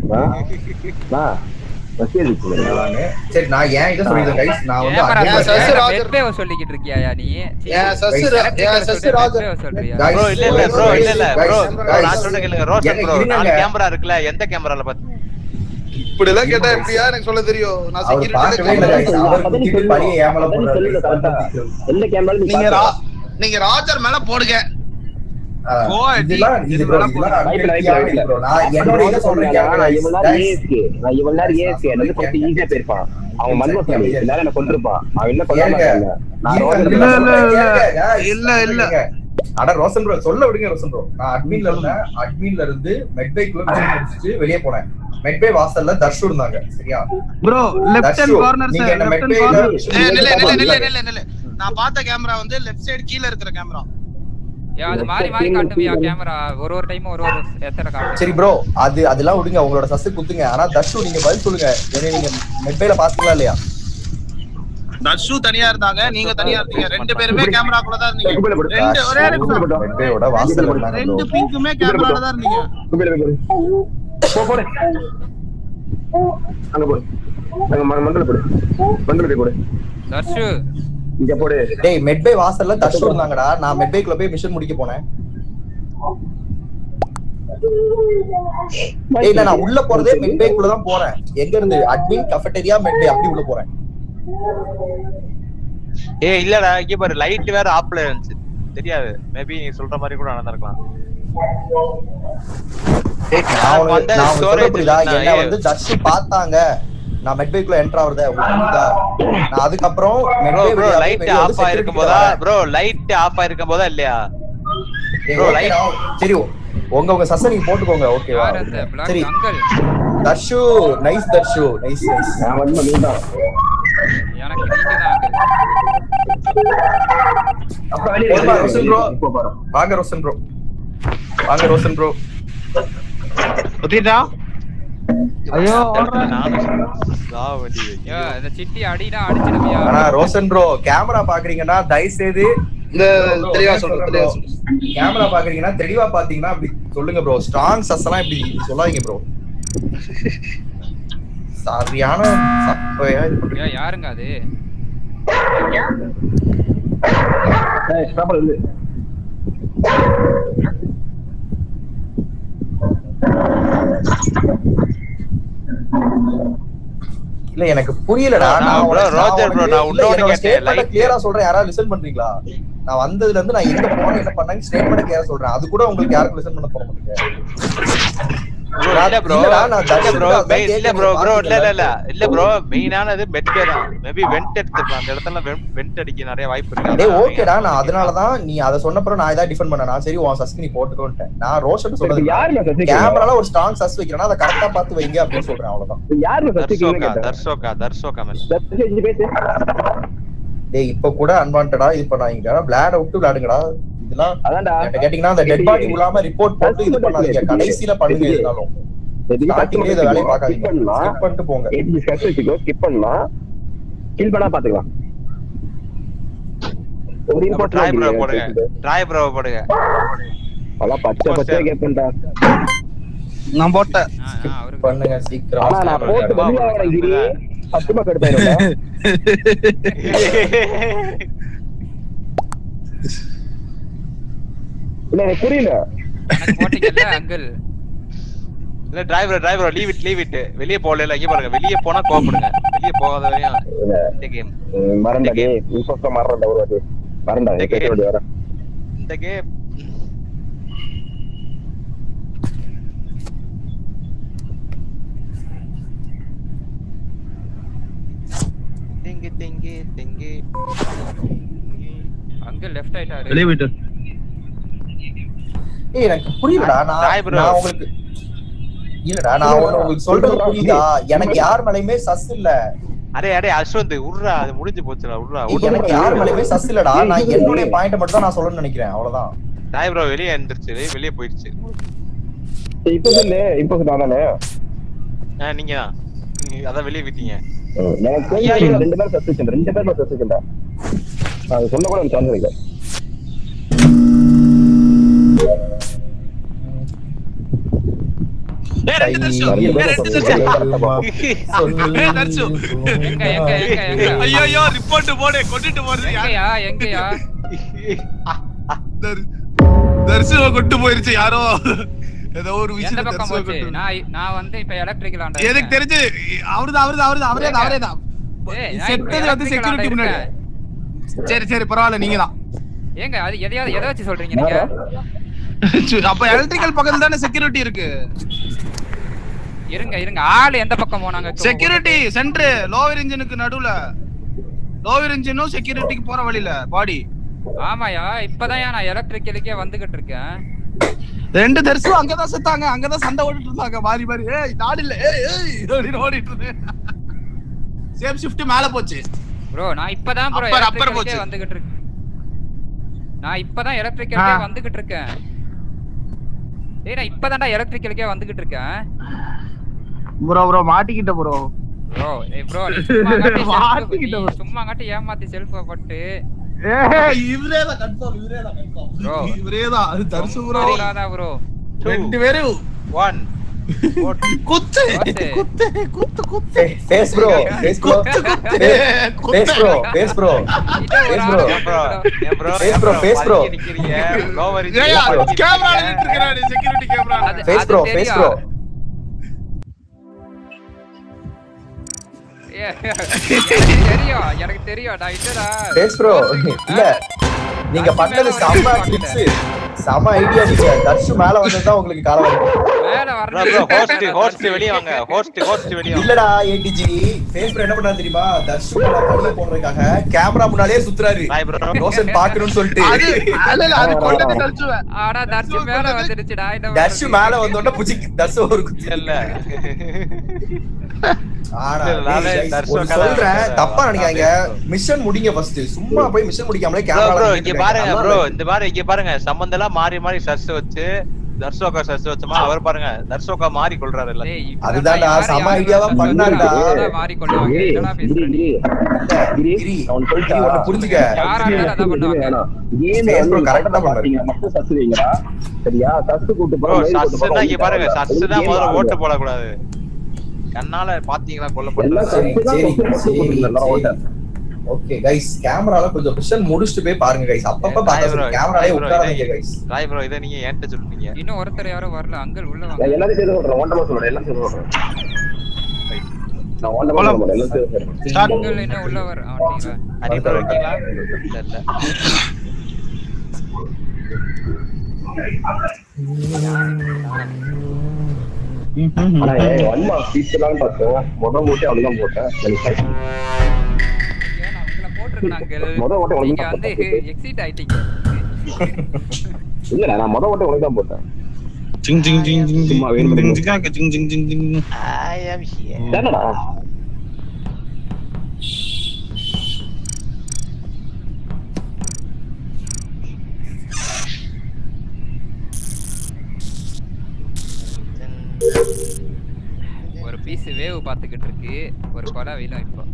சரி நான் ஏன் இதை சொல்லிடுறேன் கைஸ் நான் வந்து கேமரா admin சசி இருக்கேன். ராஜர். பெட்பேவ சொல்லிக்கிட்டு இருக்கியாயா நீ ஏன் சசி ரா- ஏன் சசி ராஜர் சொல்றியா Guys, ப்ரோ இல்ல இல்ல guys, ப்ரோ இல்ல இல்ல guys, ப்ரோ guys, நான் சொல்றேன் கேளுங்க ரோஷன் எனக்கு ப்ரோ இருங்க. நாலு கேமரா இருக்குல்ல எந்த கேமரால பாத்து இப்படி எல்லாம் கேட்டா எப்படியா எனக்கு சொல்ல தெரியும் நான் அவர் பார்க்கவே இல்லை guys. செக்யூரிட்டி அவர் குத்திட்டு பழிய ஏன் மேல போடுறாரு. எந்த கேமரா நீங்க ரா- நீங்க ராஜர் மேல போடுங்க ஆ, போ, இதெல்லாம் அடி. இது இது bro, வேணா இதெல்லாம் வாய்ப்பில்லை, unhealthy-ஆவே வாய்ப்பில்லை. இல்லை bro. நான் என்னோட இதை சொல்றேன் கேளுங்க நான் guys. இவ்வளவு நேரம் Guys, ASK. நான் இவ்வளவு நேரம் ASK. எனக்கு வந்து கொஞ்சம் easy ஆ போயிருப்பான். அவன் மன்மசாமி. இந்நேரம் என்னை கொன்றுப்பான். அவன் என்ன கொல்லாம கேளுங்க. இருக்காங்க. நான் இருங்க, ரோட்ல இருங்க, இல்ல, இல்ல, கேளுங்க, இல்ல. guys. இல்ல, இல்ல. இருங்க. அட ரோசன் ப்ரோ சொல்ல விடுங்க ரோசன் ப்ரோ நான் அட்மின்ல இருந்தேன் அட்மின்ல இருந்து மெட்பைக்குள்ள முடிச்சுட்டு வெளியே போனேன் மெட்பை வாசல்ல தர்ஷு இருந்தாங்க சரியா bro left Darshu, hand corner நீங்க சார் என்ன லெஃப்ட் ஹேண்ட் மெட்பைல கார்னர் நில்ல நில்ல நில்ல நில்ல நில்ல நான் பார்த்த கேமரா வந்து லெஃப்ட் சைடு கீழ இருக்கிற கேமரா ஏன் அது மாறி மாறி காட்டுவியா கேமரா ஒரு ஒரு டைமும் ஒரு ஒரு எத்தனை காட்டு சரி ப்ரோ அது அதெல்லாம் விடுங்க உங்களோட சசு குத்துங்க ஆனா தர்ஷு நீங்க பதில் சொல்லுங்க என்ன நீங்க மெட்பைல பாத்தீங்களா இல்லையா தர்ஷு தனியா இருந்தாங்க நீங்க தனியா இருந்தீங்க ரெண்டு பேருமே கேமராக்குள்ள தான் இருந்தீங்க ரெண்டு ஒரே நிமிஷம் மெட்பையோட வாசல்ல இருந்தாங்க ரெண்டு bro. பிங்குமே கேமரால தான் இருந்தீங்க போ, போடு. அங்க போடு. அங்க ம- மண்டல போடு. மண்டல போடு. தர்ஷு இங்க போடு. டேய் மெட்பை வாசல்ல தர்ஷு இருந்தாங்கடா நான் மெட்பைக்குள்ள போய் மிஷன் முடிக்க போனேன் ஏய் இல்ல நான் உள்ள போறதே மெட்பைக்குள்ள தான் போறேன் எங்க இருந்து அட்மின் கஃபெட்டேரியா மெட்பை அப்படி உள்ள போறேன் ஏய் இல்லடா இங்க பாரு லைட் வேற ஆஃப்ல இருந்துச்சு தெரியாது மேபி நீ சொல்ற மாதிரி கூட நடந்திருக்கலாம் டேய், நான் உனக்கு- வந்த நான் உனக்கு சொல்ல storage புரியுதா? இருந்தா, என்னை ஏய். வந்து தர்ஷு பார்த்தாங்க நான் மெட்பைக்குள்ள என்டர் ஆகுறத புரியுதா நான் அதுக்கப்புறம் ப்ரோ மெட்பை ப்ரோ வெளியே லைட் வெளியே வந்து ஆஃப் security ஆயிருக்கும் கிட்ட போதா வரேன். ப்ரோ லைட் ஆஃப் ஆயிருக்கும் போதா இல்லையா ஏய், bro, okay light- டா. சரி உங்க உங்க சச நீங்க போட்டுக்கோங்க ஓகேவா யார் அந்த black சரி uncle? Darshu nice Darshu nice nice நான் வந்து நீதான். எனக்கு நீங்க தான் அப்ப வெளியே போதுமா, ரோஷன் bro? இப்போ பாரு. வாங்க ரோஷன் ப்ரோ வாங்க ரோஷன் ப்ரோ ஒத்திட்டா ஐயோ ஐயோ இந்த சிட்டி அடினா அடிச்சிடுவியா ஆனா ரோஷன் ப்ரோ கேமரா பாக்குறீங்கன்னா தயவு செய்து இந்த தெளிவா சொல்றேன் தெளிவா சொல்றேன் கேமரா பாக்குறீங்கன்னா தெளிவா பாத்தீங்கன்னா அப்படி சொல்லுங்க ப்ரோ ஸ்ட்ராங் சஸ் எல்லாம் இப்படி இப்படி சொல்லாதீங்க ப்ரோ சரியான சப்பையா இது பண்றீங்க ஏய், யாருங்க அது ஏய், stop பண்ணு, இரு. இல்ல எனக்கு புரியலடா நான் நான் bro, உனக்கு- நான் ரோஜர் bro, உனக்கு- நான் இல்ல, இன்னொன்னு என்னோட கேட்டேன், statement-அ light. clear-ஆ சொல்றேன் யாராவது லிசன் பண்றீங்களா நான் வந்ததுல இருந்து நான் எங்க போனேன் என்ன பண்ணேன் ஸ்டேட்மெண்ட் கிளியரா சொல்றேன் அது கூட உங்களுக்கு யாருக்கும் லிசன் பண்ண போற மாட்டீங்க Bro, இல்ல ப்ரோ இல்லடா, நான் இல்ல தர்ஷன் ப்ரோ தான் அதான் இல்ல கேட்கிறேன், ப்ரோ ப்ரோ இல்ல இல்ல இல்ல பாத்தீங்களா? இல்ல ப்ரோ மெயினானது மெட்பே தான் மேபி வெண்ட் எடுத்துக்கலாம் அந்த இடத்துல வெண்ட் அடிக்க நிறைய வாய்ப்பு இருக்கு டேய் அதான் ஓகேடா அவங்க நான் அதனாலதான் நீ அதை சொன்னப்பறம் நான் இதான் டிஃபெண்ட் பண்ணேன் நான் சரி உன் சஸ்க்கு நீ போட்டுக்கோன்ட்டேன் நான் ரோஷன் சொல்றது இப்ப யாருங்க சசிகலா? கேமரால ஒரு ஸ்ட்ராங் சஸ் வைக்கிறேன்னா அதை கரெக்டா பார்த்து வைங்க அப்படின்னு சொல்றேன் அவ்வளவுதான் இப்ப யாருங்க சசிகலான்னு தர்ஷோகா கேட்டேன். தர்ஷோகா தர்ஷோகா மேல் சசி, பேசு. டேய் இப்ப கூட அன்வான்டடா இது பண்ணாங்க விளையாட விட்டு விளையாடுங்கடா இதெல்லாம் அதான்டா. என்கிட்ட கேட்டீங்கன்னா அந்த டெட் பாடி விழாம ரிப்போர்ட் போட்டு இது பண்ணாதீங்க கடைசியில பண்ணுங்க எதுனாலும் எதுக்கு ஸ்டார்டிங்லயே இந்த வேலையை skip பார்க்காதீங்க பண்ணலாம். ஸ்கிப் பண்ணிட்டு போங்க eight discuss வச்சுக்கோ, skip பண்ணலாம். kill பண்ணா பாத்துக்கலாம். ஒரு important ட்ராய் ப்ரோ இல்லையா, போடுங்க பேசுறது. ட்ராய் ப்ரோ போடுங்க அதெல்லாம் பச்சை பச்சையா கேட்பேன்டா. நான் போட்டேன் பண்ணுங்க சீக்கிரம் ஆனா நான் போட்டு வெளியே வரேன் கிரி. சத்தியமா கடுப்பாயிரும்டா. இல்ல எனக்கு புரியல எனக்கு போட்டீங்கல்ல அங்கிள் இல்ல driver driver leave it leave it வெளிய போகல இல்ல இங்க பாருங்க வெளிய போனா கோவப்படுங்க வெளிய போகாத வரையும் இந்த கேம் ம், மறந்தா டேய் இன்ஃபோஸ்ல மறந்தா ஒரு வாட்டி மறந்தா நீ பேச வேண்டிய வரேன் இந்த கேம் எங்கே எங்கே அங்க லெஃப்ட் ஆயிட்டாரு வெளியே போயிட்டு ஏய் எனக்கு புரியலடா நான் Hi, bro. நான் உங்களுக்கு இல்லடா நான் ஒண்ணு உங்களுக்கு சொல்றது புரியுதா எனக்கு யார் மேலயுமே சஸ் இல்ல அரே அரே அஸ்வந்த் உர்ரா அது முடிஞ்சு போச்சுடா உர்ரா ஏய், எனக்கு யார் மேலயுமே சஸ் இல்லடா நான் என்னுடைய பாயிண்ட் மட்டும் தான் நான் சொல்லணும்னு நினைக்கிறேன் அவ்வளவுதான் சாய் ப்ரோ வெளியே எந்திரிச்சு வெளியே போயிடுச்சு இப்ப சொல்லு இப்ப சொன்னானே ஆ நீங்க தான் நீங்க அதான் வெளியே விட்டீங்க எனக்கு தெரிஞ்சு ரெண்டு பேரும் சஸ்பிஷன் ரெண்டு பேரும் சஸ்பிஷன்டா அது சொல்ல கூட எனக்கு சான்ஸ் இல்லை ஏய், ரெண்டு தர்ஷு. ஏய், ரெண்டு தர்ஷு. ஏய், தர்ஷு. எங்க எங்க எங்க எங்க ஐயோ ஐயோ ரிப்போர்ட் போடு கொண்டுட்டு போறது எங்கயா எங்கயா தர்சுவை கொண்டு போயிருச்சு யாரோ ஏதோ ஒரு எந்த விஷயம் பக்கம் தர்சுவை போச்சு கொண்டு நான் நான் வந்து இப்ப எலக்ட்ரிக்கல் ஆண்டா எனக்கு தெரிஞ்சு அவருதான் அவருதான் அவருதான் அவரே தான் அவரே தான் ஏய், நான் இப்ப செத்தது வந்து electrical செக்யூரிட்டி ஆண்டா முன்னாடி சரி சரி பரவாயில்ல நீங்க தான் ஏங்க அது எதையாவது எதை வச்சு சொல்றீங்க நீங்க அப்ப எலக்ட்ரிக்கல் பக்கத்துல தானே செக்யூரிட்டி இருக்கு இருங்க இருங்க ஆளு எந்த பக்கம் போனாங்க செக்யூரிட்டி சென்டர் லோவர் இன்ஜினுக்கு நடுவுல லோவர் இன்ஜினும் செக்யூரிட்டிக்கு போற வழியில பாடி ஆமாயா இப்பதான் நான் எலக்ட்ரிக்கலுக்கே வந்துகிட்டு இருக்கேன் ரெண்டு தரிசும் அங்கதான் செத்தாங்க அங்கதான் சண்டை ஓடிட்டு இருந்தாங்க மாறி மாறி ஏய் நாடு இல்ல ஏய் ஏய் அப்படின்னு ஓடிட்டு இருந்தேன் சேம் ஷிஃப்ட் மேல போச்சு ப்ரோ நான் இப்பதான் ப்ரோ Upper, upper எலக்ட்ரிக்கலுக்கே போச்சு. வந்துகிட்டு இருக்கேன் நான் இப்பதான் எலக்ட்ரிக்கலுக்கே ஆ. வந்துகிட்டு இருக்கேன் ஏய் நான் இப்பதான்டா எலக்ட்ரிக்கலுக்கே வந்துகிட்டு இருக்கேன் ப்ரோ ப்ரோ மாட்டிக்கிட்ட ப்ரோ ப்ரோ ஏய் ப்ரோ சும்மா காட்டி self- மாட்டிக்கிட்ட நீ சும்மா காட்டி ஏமாத்தி செல்ஃப பட்டு ஏய் இவரே தான் கன்ஃபார்ம் இவரே தான் Bro. கன்ஃபார்ம் இவரே தான் அது தர்சு ப்ரோ ப்ரோ ரெண்டு பேரும் ஒன் குத்து குத்து. குத்து குத்து குத்து face bro face bro face bro face bro face bro ஏன் ப்ரோ ஏன் bro Face bro, face bro. நிக்கிறீங்க லோவர் ஏய் கேமரா நின்னுட்டு இருக்கானே security camera face bro face bro எனக்கு தெரியும் எனக்கு தெரியும் நான் இல்லடா ஃபேஸ் ப்ரோ இல்ல நீங்க பண்ணது செம்ம டிப்ஸ் செம்ம ஐடியா நீங்க தர்ஷு மேல வந்ததுதான் உங்களுக்கு காலம் வரும் மேல ப்ரோ ப்ரோ ஹோஸ்ட் ஹோஸ்ட் வெளிய வாங்க ஹோஸ்ட் ஹோஸ்ட் வெளிய வாங்க இல்லடா ஏடிஜி ஃபேஸ் ப்ரோ என்ன பண்ணா தெரியுமா தர்ஷு மேல பழிய போடுறதுக்காக கேமரா முன்னாடியே சுத்துறாரு ரோஷன் பாக்கணும்னு சொல்லிட்டு அது இல்ல இல்ல அது கொண்டது தர்சுவேன் ஆனா தர்ஷு மேல வந்துருச்சுடா இந்த தர்ஷு மேல வந்தோடனே புஜி தர்ஷு ஒரு குத்து இல்ல ஆனா இல்ல, நானே டேய், தர்ஷு ஒண்ணு கதை சொல்றேன் சொல்றேன். தப்பா நினைக்காதீங்க மிஷன் முடிங்க ஃபர்ஸ்ட் சும்மா போய் மிஷன் முடிக்காமலே ப்ரோ கேமரா ப்ரோ இங்க பாருங்க ப்ரோ இந்த பாரு இங்க பாருங்க சம்பந்தம் மாறி மாறி சர்ஸ் வச்சு தர்ஷோகா சர்ஸ் வச்சோமா அவர் பாருங்க தர்ஷோகா மாறி கொள்றாரு எல்லாத்தையும் அதுதான்டா செம ஐடியாவா பண்ணாருடா மாறி கொள்ளுவாங்க என்னடா பேசுற நீ கிரி கிரி ஒண்ணு புரிஞ்சுக்க யாரா இருந்தாலும் அதான் பண்ணுவாங்க Face bro correct ஆ பண்ணாரு. மட்டும் சஸ் வைங்கடா சரியா சஸ் கூட்டு ப்ரோ சஸ்னா இங்க பாருங்க சஸ் தான் முதல்ல ஓட்டு போடக்கூடாது கண்ணால பாத்தீங்களா கொல்லப்பட்டது சரி சரி சரி ஓகே கைஸ் கேமரால கொஞ்சம் மிஷன் முடிச்சிட்டு போய் பாருங்க கைஸ் அப்பப்ப பார்த்தா கேமராலே உட்காராதீங்க கைஸ் ராய் ப்ரோ இதை நீங்க என்கிட்ட சொல்றீங்க இன்னும் ஒருத்தர் யாரும் வரல அங்கிள் உள்ள வாங்க எல்லாத்தையும் சேர்த்து சொல்றேன் ஓண்டமா சொல்றேன் எல்லாம் சேர்த்து சொல்றேன் நான் ஓண்டமா சொல்ல மாட்டேன் எல்லாம் சேர்த்து சொல்றேன் அங்கிள் இன்னும் உள்ள வர ஆட்டீங்களா அடி ப்ரோ இருக்கீங்களா இல்ல இல்ல ஆனா ஏய் ஒன்மா பீஸ்லாம் பார்த்தோம் முத மூட்டை அவ்வளவுதான் போட்டேன் எனக்கு போட்டிருக்கேன் அங்கிள் முத ஓட்டை உனக்கு நீங்க தான் வந்து போட்டேன். எக்ஸிட் ஆயிட்டீங்க இல்லடா நான் முத ஓட்டை உனக்கு தான் போட்டேன் ஜிங் ஜிங் ஜிங் ஜிங் சும்மா வேணும் ஜிங் ஜிங் ஜிங் ஜிங் ஜிங் ஜிங் ஐ அம் ஹியர் என்னடா ஒரு பீஸ் வேவ் பாத்துக்கிட்டு இருக்கு ஒரு கொலை விழும் இப்போ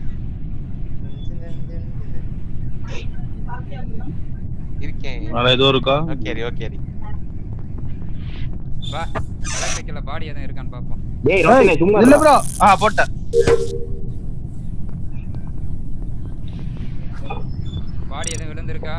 இருக்கேன் மேல ஏதோ இருக்கா? ஓகே ஓகே வா எலக்ட்ரிக்கல்ல பாடி எதுவும் இருக்கான்னு பாப்போம் டேய் ரோஷனே சும்மா இல்ல ப்ரோ ஆ போட்டேன் பாடி எதுவும் விழுந்திருக்கா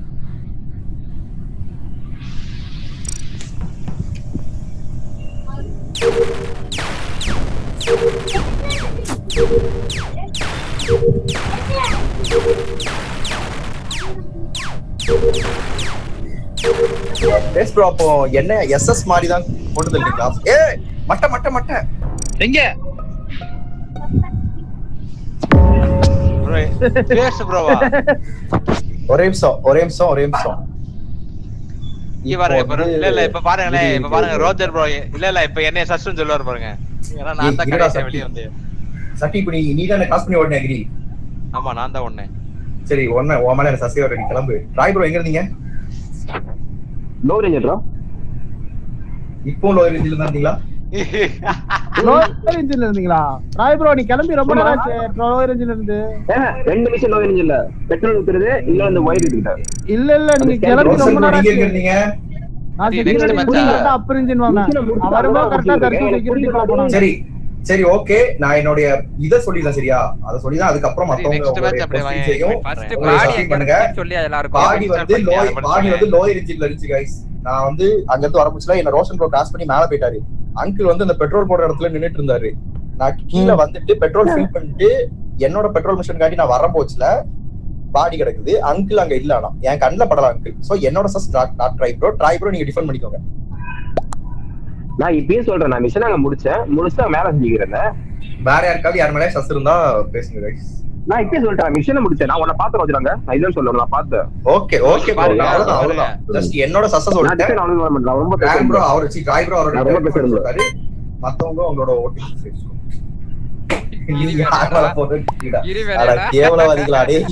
பேஸ் ப்ரோ அப்போ என்ன எஸ்எஸ் மாதிரி தான் போட்டு இருக்கா ஏ மட்ட மட்ட மட்ட எங்க ப்ரோ பேசு ப்ரோவா ஒரே நிமிஷம் ஒரே நிமிஷம் ஒரே நிமிஷம் இங்க பாருங்க இப்ப இல்ல இல்ல இப்ப பாருங்களேன் இப்ப பாருங்க ரோஜர் ப்ரோ இல்ல இல்ல இப்ப என்னைய சஸ்பெண்ட் சொல்லுவாரு பாருங்க ஏன்னா நான் தான் ஏய், இருடா கடைசியா சக்தி. வெளிய வந்தேன் சட்டி இப்ப நீ நீ தான் காசு பண்ணி ஓடின கிரி ஆமா நான் தான் ஒண்ணு சரி ஒன்னு உன் மேல எனக்கு சசி வர நீ கிளம்பு ராய் ப்ரோ எங்க இருந்தீங்க லோ ரேஞ்சர்ரா இப்போ லோ ரேஞ்சில தான் இருந்தீங்களா லோ ரேஞ்சில இருந்தீங்களா ராய் ப்ரோ நீ கிளம்பி ரொம்ப நேரம் ஆச்சு லோ ரேஞ்சில இருந்து ஏன், ரெண்டு நிமிஷம் லோ ரேஞ்ச் இல்ல பெட்ரோல் ஊத்துறது இல்ல அந்த ஒயர் எடுத்துக்கிட்ட இல்ல இல்ல நீங்க கிளம்பி ரொம்ப நேரம் நீங்க எங்க ஆச்சு இருந்தீங்க நான் இது security next முடிஞ்சு match-ஆ? கரெக்டா அப்ப இன்ஜின் வாங்க வரும்போது கரெக்டா தர்சி செக்யூரிட்டி போனாங்க சரி சரி ஓகே நான் என்னுடைய இத சொல்லிதான் சரியா அத சொல்லிதான் அதுக்கப்புறம் மத்தவங்க next match உங்களுடைய அப்படியே வாங்க. questions-ஐயும் First உங்களுடைய body submit எங்க பண்ணுங்க இருக்குன்னு சொல்லி எல்லாருக்கும் பாடி வந்து பண்ணி, லோய் அதை மட்டும் பாடி சொல்லுங்க. வந்து லோயர் இன்ஜின்ல இருந்துச்சு கைஸ் நான் வந்து அங்க இருந்து வரமுச்சுல என்ன ரோஷன் ப்ரோ கிராஸ் பண்ணி மேல போயிட்டாரு அங்கிள் வந்து அந்த பெட்ரோல் போடுற இடத்துல நின்னுட்டு இருந்தாரு நான் கீழே வந்துட்டு பெட்ரோல் ஃபில் பண்ணிட்டு என்னோட பெட்ரோல் மிஷின் காட்டி நான் வர போச்சுல பாடி கிடக்குது அங்கிள் அங்க இல்ல ஆனா என் கண்ணுல படல அங்கிள் சோ என்னோட sus not try bro try bro நீங்க டிஃபன் பண்ணிக்கோங்க நான் இப்பயும் சொல்றேன் நான் மிஷன் அங்க முடிச்சேன் முடிச்சுட்டு அங்க மேல செஞ்சுக்கிறேன் வேற யாருக்காவது யார் மேலே சஸ் இருந்தா பேசுங்க கைஸ் நான் இப்பயும் சொல்லிட்டேன் மிஷனை முடிச்சேன் நான் உன்னை பாத்து வச்சுறாங்க நான் இதான் சொல்லணும் நான் பார்த்தேன் ஓகே ஓகே ப்ரோ பாருங்க, அவ்வளவுதான் பாருங்க. அவ்வளவுதான் ஜஸ்ட் என்னோட சஸ்ஸ நான் சொல்லிட்டேன் டிஃபன் அவ்வளவு வர மாட்டேன். நான் ரொம்ப ராம் ப்ரோ பேசுறேன் அவர் சி ராய் ப்ரோ அவரோட நான் ரொம்ப பேசுறேன் bro. சொல்றாரு மத்தவங்க உங்களோட ஓட்டிங் நீங்க யாரால போறீங்கடா இரு அட வேலைடா. கேவலவாதிகளா டேய்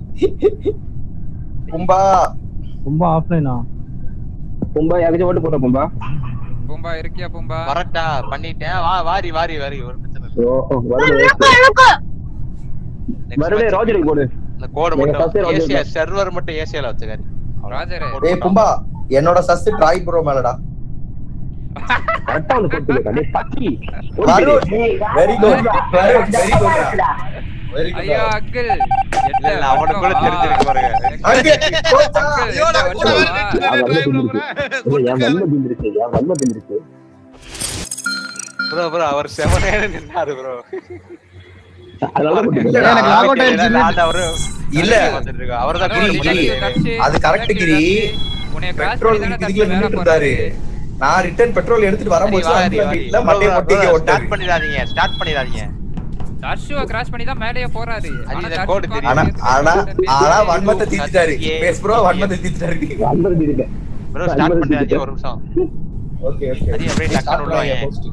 கும்பா ரொம்ப ஆஃப்லைனா பும்பா யாருக்கும் ஓட்டு போட்ட பும்பா பூம்பா இருக்கியா பூம்பா வரட்டா பண்ணிட்டேன் வா வாரி வாரி வாரி ஒரு பிரச்சனை இல்ல. ஓ ஓ, வருது Next வருது match. ரோஜருக்கு போடு இந்த கோடு எங்க மட்டும் first round ஏசியா தான். சர்வர் மட்டும் ஏசியால வச்சுக்காரு ராஜரே டேய் பும்பா என்னோட சஸ் ட்ராய் ப்ரோ மேலடா கரெக்டா வந்து போட்டு டேய் பக்கி Varun very good Varun very good very ஐயோ குட் அங்கிள் இல்ல இல்ல அவனுக்கு கூட தெரிஞ்சிருக்கு பாருங்க அங்கே போச்சா ஐயோடா, கூட வேற நிறுத்திட்டாரு driver bro. என் வல்ல பிந்திருக்கு என் வல்ல பிந்திருக்கு ப்ரோ ப்ரோ அவர் செவனே நின்னாரு ப்ரோ அதனால இல்ல, எனக்கு log out ஆயிடுச்சு. அவரு இல்ல. அவர் தான் கிரி, கிரி. அது correct கிரி. உன்னைய கிராஸ் பெட்ரோல் பண்ணி தானே இதுக்குள்ள தப்பி மேல நின்னுட்டு இருந்தாரு போறாரு நான் ரிட்டர்ன் பெட்ரோல் எடுத்துட்டு வரும்போது அங்கிள் வீட்ல மண்டைய மொட்டிக்க ஸ்டார்ட் ஓட்டாரு பண்ணிடாதீங்க ஸ்டார்ட் பண்ணிடாதீங்க தர்ஷுவ கிராஸ் பண்ணி தான் மேலேயே போறாரு அது ஆனா இந்த தர்ஷு code தெரியும். ஆனா பாத்து ஆனா பேசி ஆனா பேசி வன்மத்தை தீர்த்துட்டாரு சத்தியே. பேஸ் ப்ரோ வன்மத்தை தீர்த்துட்டாரு வந்தது இருக்கு ப்ரோ ஸ்டார்ட் பண்ணிடாதீங்க ஒரு நிமிஷம் ஓகே ஓகே சரி, அப்படியே டக்குனு உள்ள வாங்க.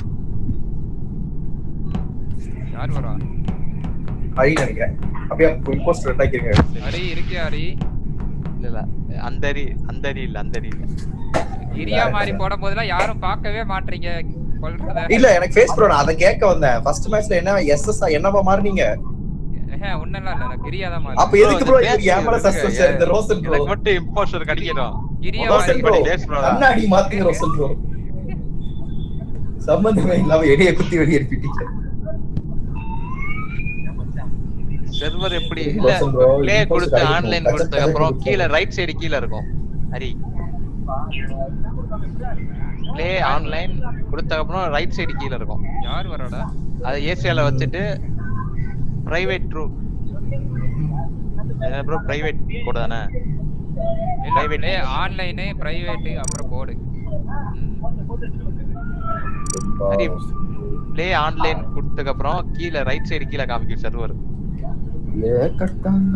யார் வரா ஹரி நினைக்கிறேன் அப்படியே இம்போஸ்டர் அட்டாக்கிருங்க ஹரி இருக்கியா ஹரி இல்ல இல்ல அந்தரி அந்தரி இல்ல அந்தரி இல்ல கிரியா மாதிரி போடும் போதெல்லாம் யாரும் பார்க்கவே மாட்டீங்க கொல்றத இல்ல எனக்கு ஃபேஸ் ப்ரோ நான் அதை கேட்க வந்தேன் ஃபர்ஸ்ட் மேட்ச்ல என்ன எஸ்எஸ் என்னவா மாறினீங்க ஒன்னெல்லாம் இல்ல நான் கிரியா தான் அப்ப எதுக்கு ப்ரோ இவருக்கு ஏன் மேல சஸ் வச்சாரு இந்த ரோசன் ப்ரோ எனக்கு மட்டும் இம்போஸ்டர் கிடைக்கணும் கிரியா ரோசன் ப்ரோ பேஸ் ப்ரோ தான் கண்ணாடி மாத்துங்க ரோசன் ப்ரோ சம்பந்தமே இல்லாம எடைய குத்தி வெளியே எடுப்பிட்டீங்க சர்வர் எப்படி Impulse இல்ல bro, ப்ளே impulse கொடுத்து கிடைக்கும். ஆன்லைன் Touch கொடுத்ததுக்கு அப்புறம் கிடைக்கும். கீழ ரைட் சைடு கீழ இருக்கும் ஹரி ப்ளே ஆன்லைன் கொடுத்ததுக்கு அப்புறம் ரைட் சைடு கீழ இருக்கும் யார் வராடா அதை ஏசியால வச்சுட்டு பிரைவேட் ட்ரூ என்ன ப்ரோ பிரைவேட் கோட் தானே பிரைவேட் ஆன்லைன் பிரைவேட் அப்புறம் கோடு ஹரி ப்ளே ஆன்லைன் கொடுத்ததுக்கு அப்புறம் கீழ ரைட் சைடு கீழ காமிக்கும் சர்வர் ஏ கட்டாங்க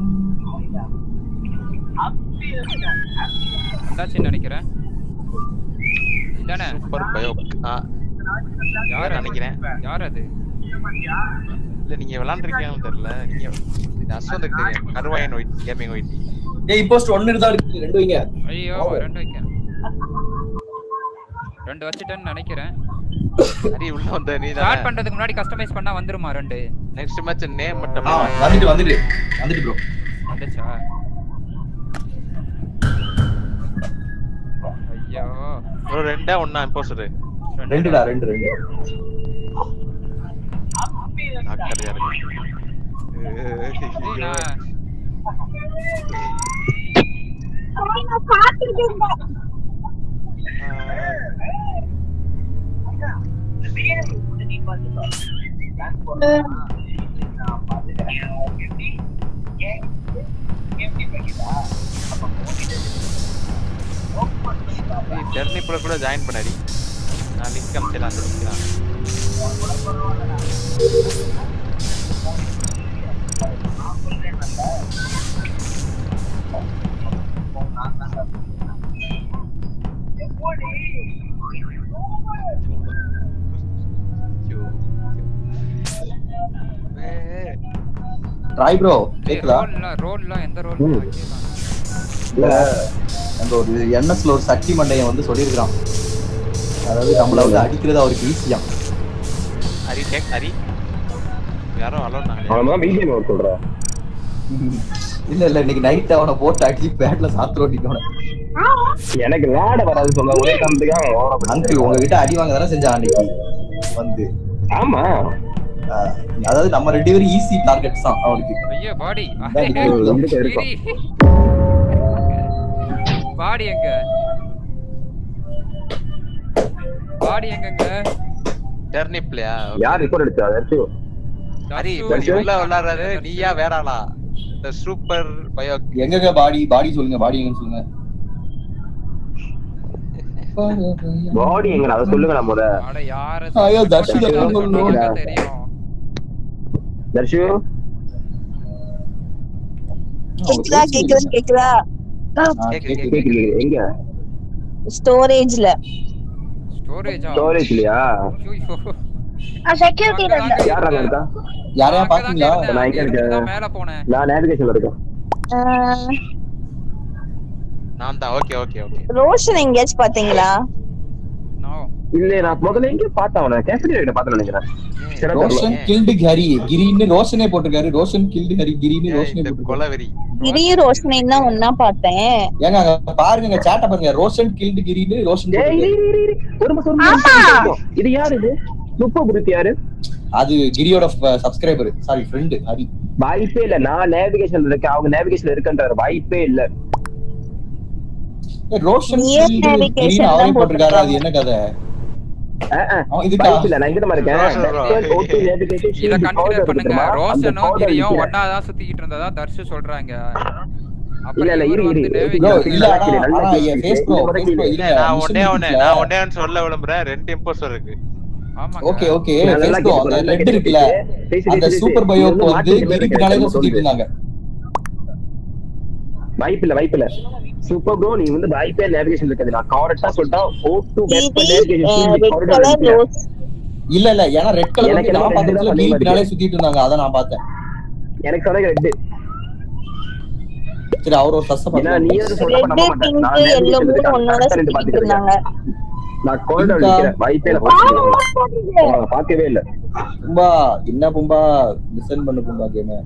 வந்தாச்சுன்னு நினைக்கிறேன் இதானே சூப்பர் பயோ ஆ யார் அது? நினைக்கிறேன் யார் அது இல்ல நீங்க விளையாண்டுருக்கீங்கன்னு தெரியல நீங்க இது அஸ்வந்துக்கு தெரியும் கருவாயன் ஒயிட் கேமிங் ஒயிட் ஏய் இம்போஸ்ட் ஒன்னு தான் இருக்கு ரெண்டு வைங்க ஐயோ ரெண்டு வைக்க ரெண்டு வச்சுட்டேன்னு நினைக்கிறேன் ஹரி உள்ள வந்த நீ ஸ்டார்ட் பண்றதுக்கு முன்னாடி கஸ்டமைஸ் பண்ணா வந்துருமா ரெண்டு நெக்ஸ்ட் மேட்ச் நேம் மட்டும் ஆ வந்துட்டு வந்துட்டு வந்துட்டு ப்ரோ வந்துச்சா ஐயோ ப்ரோ ரெண்டா ஒண்ணா இம்போஸ்டர் ரெண்டுடா ரெண்டு ரெண்டு ஆக்கறியா இருக்கு ஏய், நான் டெர்னிப்ல கூட ஜாயின் பண்ணாடி நான் லிங்க் அனுப்பிச்சேன் அந்த லிங்க் தான் ராய் ப்ரோ கேக்குதா ரோட்லாம் ரோட்லாம் எந்த ரோட் ம். இல்ல அங்க ஒரு என்எஸ்ல ஒரு சக்தி மண்டையன் வந்து சொல்லியிருக்கிறான் அதாவது நம்மள வந்து அடிக்கிறது அவருக்கு ஈஸியா ஹரி கேக் ஹரி யாரோ அலோனாங்க அவன் பிஜிஎம் ஒர்க் சொல்றான் இல்ல இல்ல இன்னைக்கு நைட் அவனை போட்டு அடிச்சு பேட்ல சாத்து ஓட்டிக்கோன எனக்கு விளையாட வராது சொல்ல ஒரே காரணத்துக்காக அங்கிள் உங்ககிட்ட அடி வாங்க தானே செஞ்சான் அன்னைக்கு வந்து ஆமா ஆஹ், அதாவது நம்ம ரெண்டு பேரும் ஈஸி டார்கெட்ஸ் தான் அவனுக்கு ஐயோ பாடி இதான் இது ரெண்டு பேர் இருக்கோம். பாடி எங்க பாடி எங்கங்க டெர்னிப்லயா யார் ரிப்போர்ட் அடிச்சா தர்ஷு ஹரி தர்ஷு. உள்ள விளையாடுறாரு நீயா வேற ஆளா இந்த சூப்பர் பயோ எங்கங்க பாடி பாடி சொல்லுங்க பாடி எங்கன்னு சொல்லுங்க பாடி எங்க அதை சொல்லுங்க நான் முத அட யார ஐயோ, தர்ஷு தான் சொன்னா சொல்லணும். தெரியும் தர்ஷு கேக்குதா கேக்குதா கேக்குதா கேக்குது கேக்குது எங்க ஸ்டோரேஜ்ல ஸ்டோரேஜா ஸ்டோரேஜ் இல்லையா செக்யூரிட்டில யார் அங்க இருக்கா யாரையா பாத்தீங்களா நான் எங்க இருக்கேன் மேல போனேன் நான் நேவிகேஷன்ல இருக்கேன் நான் தான் ஓகே ஓகே ஓகே ரோஷன் எங்கேயாச்சும் பாத்தீங்களா இல்ல நான் முதல்ல எங்க பார்த்தேன் அவனை கேஃபேரியா கிட்ட பார்த்தேன் நினைக்கிறேன் சரி, ரோஷன் கில்டு ஹரி கிரின்னு ரோஷனே போட்டிருக்காரு ரோஷன் கில்டு ஹரி கிரின்னு ரோஷனே போட்டிருக்காரு கொலவெறி கிரியும் ரோஷனையும் தான் ஒன்னா பார்த்தேன் ஏங்க அங்க பாருங்க சேட்ட பாருங்க ரோஷன் கில்டு கிரின்னு ரோஷன் ஏய், இரு, போட்டிருக்காரு. இரு, இரு, இரு. ஒரு நிமிஷம், ஒரு நிமிஷம், ஒரு நிமிஷம். இது யாரு இது சூப்பர் குருத் யாரு அது கிரியோட சப்ஸ்கிரைபர் சாரி ஃப்ரெண்டு ஹரி வாய்ப்பே இல்ல நான் நேவிகேஷன்ல இருக்கேன் அவங்க நேவிகேஷன்ல இருக்கன்றாரு வாய்ப்பே இல்ல ஏய், ரோஷன் நீயே கில்டு navigation கிரின்னு அவரே தான் போட்டிருக்காரு அது என்ன கதை அஹ், அஹ். அவன் இதுக்கா? வாய்ப்பு இல்ல நான் இங்க தான் இருக்கேன் Roshan bro. Network, O2 navigation, இத shield, powder கண்டினியூ இருக்கு பண்ணுங்க தெரியுமா? அந்த ரோஷனும் powder கிரியும் விக்கிறேன். ஒன்னா தான் சுத்திக்கிட்டு இருந்ததா தர்ஷு சொல்றாங்க இல்ல, இல்ல, இரு, இரு. ப்ரோ navigation இல்ல ஆனா நல்ல ஆனா கேள்வி. என் ஃபேஸ் ப்ரோ இந்த முறை ஃபேஸ் ப்ரோ கேள்வி. இல்ல இல்ல நான் mission ஒன்னே ஒண்ணு இருக்குல்ல. நான் ஒன்னே ஒண்ணு சொல்ல விரும்புறேன் ரெண்டு இம்போஸ்டர் இருக்கு ஆமாங்க ஓகே ஓகே நான் நல்லா ஃபேஸ் ப்ரோ அந்த கேட்டுக்கோ, நல்லா ரெட் இருக்குல்ல கேட்டுக்கோ. பேசி, அந்த பேசி, சூப்பர் பேசி. பயோக்கு இது வந்து மாத்தி கிரிக்கு பேசி, நாளே தான் சொல்றது. சுத்திட்டு இருந்தாங்க வாய்ப்பு இல்ல வாய்ப்பு இல்ல சூப்பர் ப்ரோ நீ வந்து வாய்ப்பே நேவிகேஷன் இருக்காது நான் கரெக்டா சொல்லிட்டா O2 weapon navigation red corridor colour இருக்கு ரோஸ் இல்ல இல்ல ஏன்னா ரெட் கலர் எனக்கு வந்து நான் எல்லாம் பார்த்ததுல ரெண்டு தான் கிரி அதே பின்னாலே மாதிரி. சுத்திட்டு இருந்தாங்க அத நான் பார்த்தேன் எனக்கு சொன்னது ரெண்டு சரி அவர் ஒரு சஸ்த ஏன்னா நீ எதுவும் சொல்ல ரெட் நம்ப மாட்டேன் பிங்க் நான் எல்லோ நேவிகேஷன் மூணு இருக்கேன் ஒன்னோட கரெக்டா ரெண்டு சுத்திட்டு பாத்துட்டு இருந்தாங்க இருக்கேன் நான் காரிடார் இருக்கா? நிக்கிறேன் வாய்ப்பே இல்ல நான் பார்க்கவே இல்ல பும்பா என்ன பும்பா லிசன் பண்ணு பும்பா கேம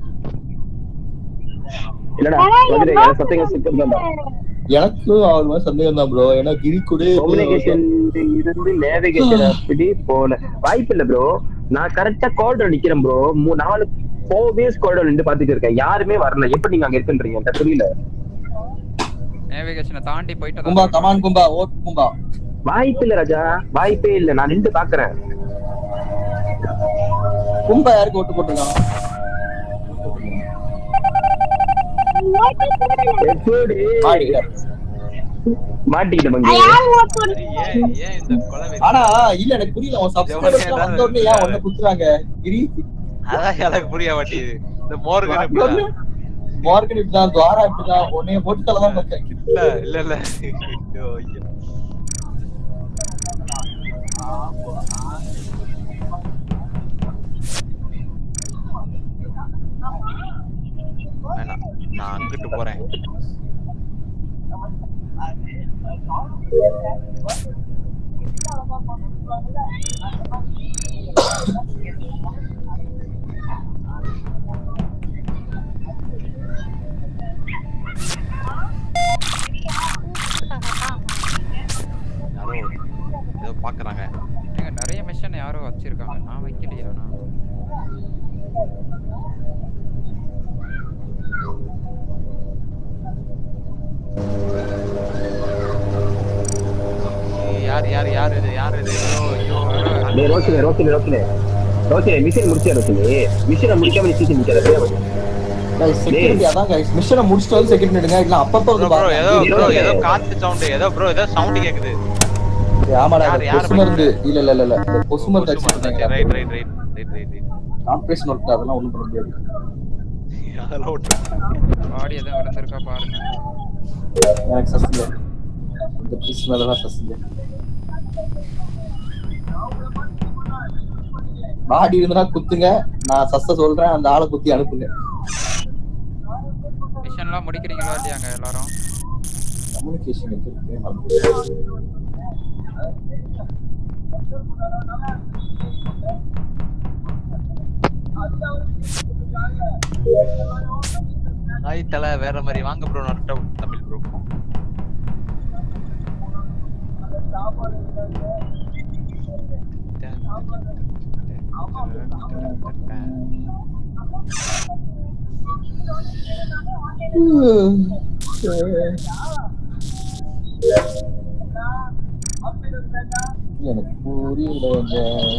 இல்லடா வந்துடு எனக்கு சத்தியம் சூப்பர் தான் எனக்கு அவர் மாதிரி சந்தேகம் தான் ப்ரோ ஏன்னா கிரி கூட கம்யூனிகேஷன் இருந்து நேவிகேஷன் அப்படி போல வாய்ப்பு இல்ல ப்ரோ நான் கரெக்டா காரிடார் நிக்கிறேன் ப்ரோ நாலு ஃபோர் டேஸ் காரிடார் நின்று பாத்துட்டு இருக்கேன் யாருமே வரல எப்படி நீங்க அங்க இருக்குன்றீங்க எனக்கு புரியல நேவிகேஷனை தாண்டி போயிட்டு கும்பா கமான் கும்பா ஓட் கும்பா வாய்ப்பு இல்ல ராஜா வாய்ப்பே இல்ல நான் நின்று பாக்குறேன் கும்பா யாருக்கு ஓட்டு போட்டிருக்கான் எப்படி மாட்டிக்கிட்டாரு. மாட்டிக்கிட்ட மங்கி ஏன் ஏன் இந்த கொலவெறி ஆனா இல்ல எனக்கு புரியல அவன் சப்ஸ்கிரைபர்ஸ் வந்த உடனே ஏன் உன்ன குத்துறாங்க கிரி அதான் எனக்கு புரிய மாட்டேங்குது இந்த மோர்கன் இப்படிதான். மார்க்கெட் இப்படிதான் துவாரா இப்படிதான் உன்னைய போட்டு தலதான் பார்த்தேன் இல்ல இல்ல இல்ல ஐயோ, ஐயோ. வேணாம் நான் அங்கிட்டு போறேன் யாரோ ஏதோ பாக்குறாங்க ஏங்க நிறைய மிஷன் யாரோ வச்சிருக்காங்க நான் வைக்கலையா நான் யார் யார் யார் இது யார் இது ஐயோ ஐயோ டேய் ரோஷினே ரோஷினே ரோஷினே ரோஷினே மிஷன் முடிச்சியா ரோஷினே மிஷனை முடிக்காம நீ சீசன் முடிக்காத செக்யூரிட்டி அதான் கைஸ் மிஷனை முடிச்சிட்டு வந்து செக்யூரிட்டி எடுங்க இல்ல அப்பப்ப வந்து ப்ரோ ஏதோ பாருங்க. ப்ரோ ஏதோ காத்து சவுண்ட் ஏதோ ப்ரோ ஏதோ சவுண்ட் கேக்குது ஆமாடா யார், இந்த யார் கொசு மருந்து இல்ல இல்ல இல்ல இல்ல இந்த கொசு மருந்து அடிச்சிட்டு right right right right right right operation work அதெல்லாம் ஒண்ணும் பண்ண முடியாது அதெல்லாம் விட்டு பாடி எதுவும் விழுந்திருக்கா பாருங்க எனக்கு சஸ் இல்ல இந்த பீஸ் மேலதான் சஸ் இல்ல பாடி இருந்தா குத்துங்க நான் சஸ்ஸ சொல்றேன் அந்த ஆளை குத்தி அனுப்புங்க மிஷன்லாம் முடிக்கிறீங்களா இல்லையாங்க எல்லாரும் கம்யூனிகேஷன் எங்க இருக்கு மறந்து ஹாய் தல வேற மாதிரி வாங்க ப்ரோ நட்ட தமிழ் ப்ரோ எனக்கு புரியலங்க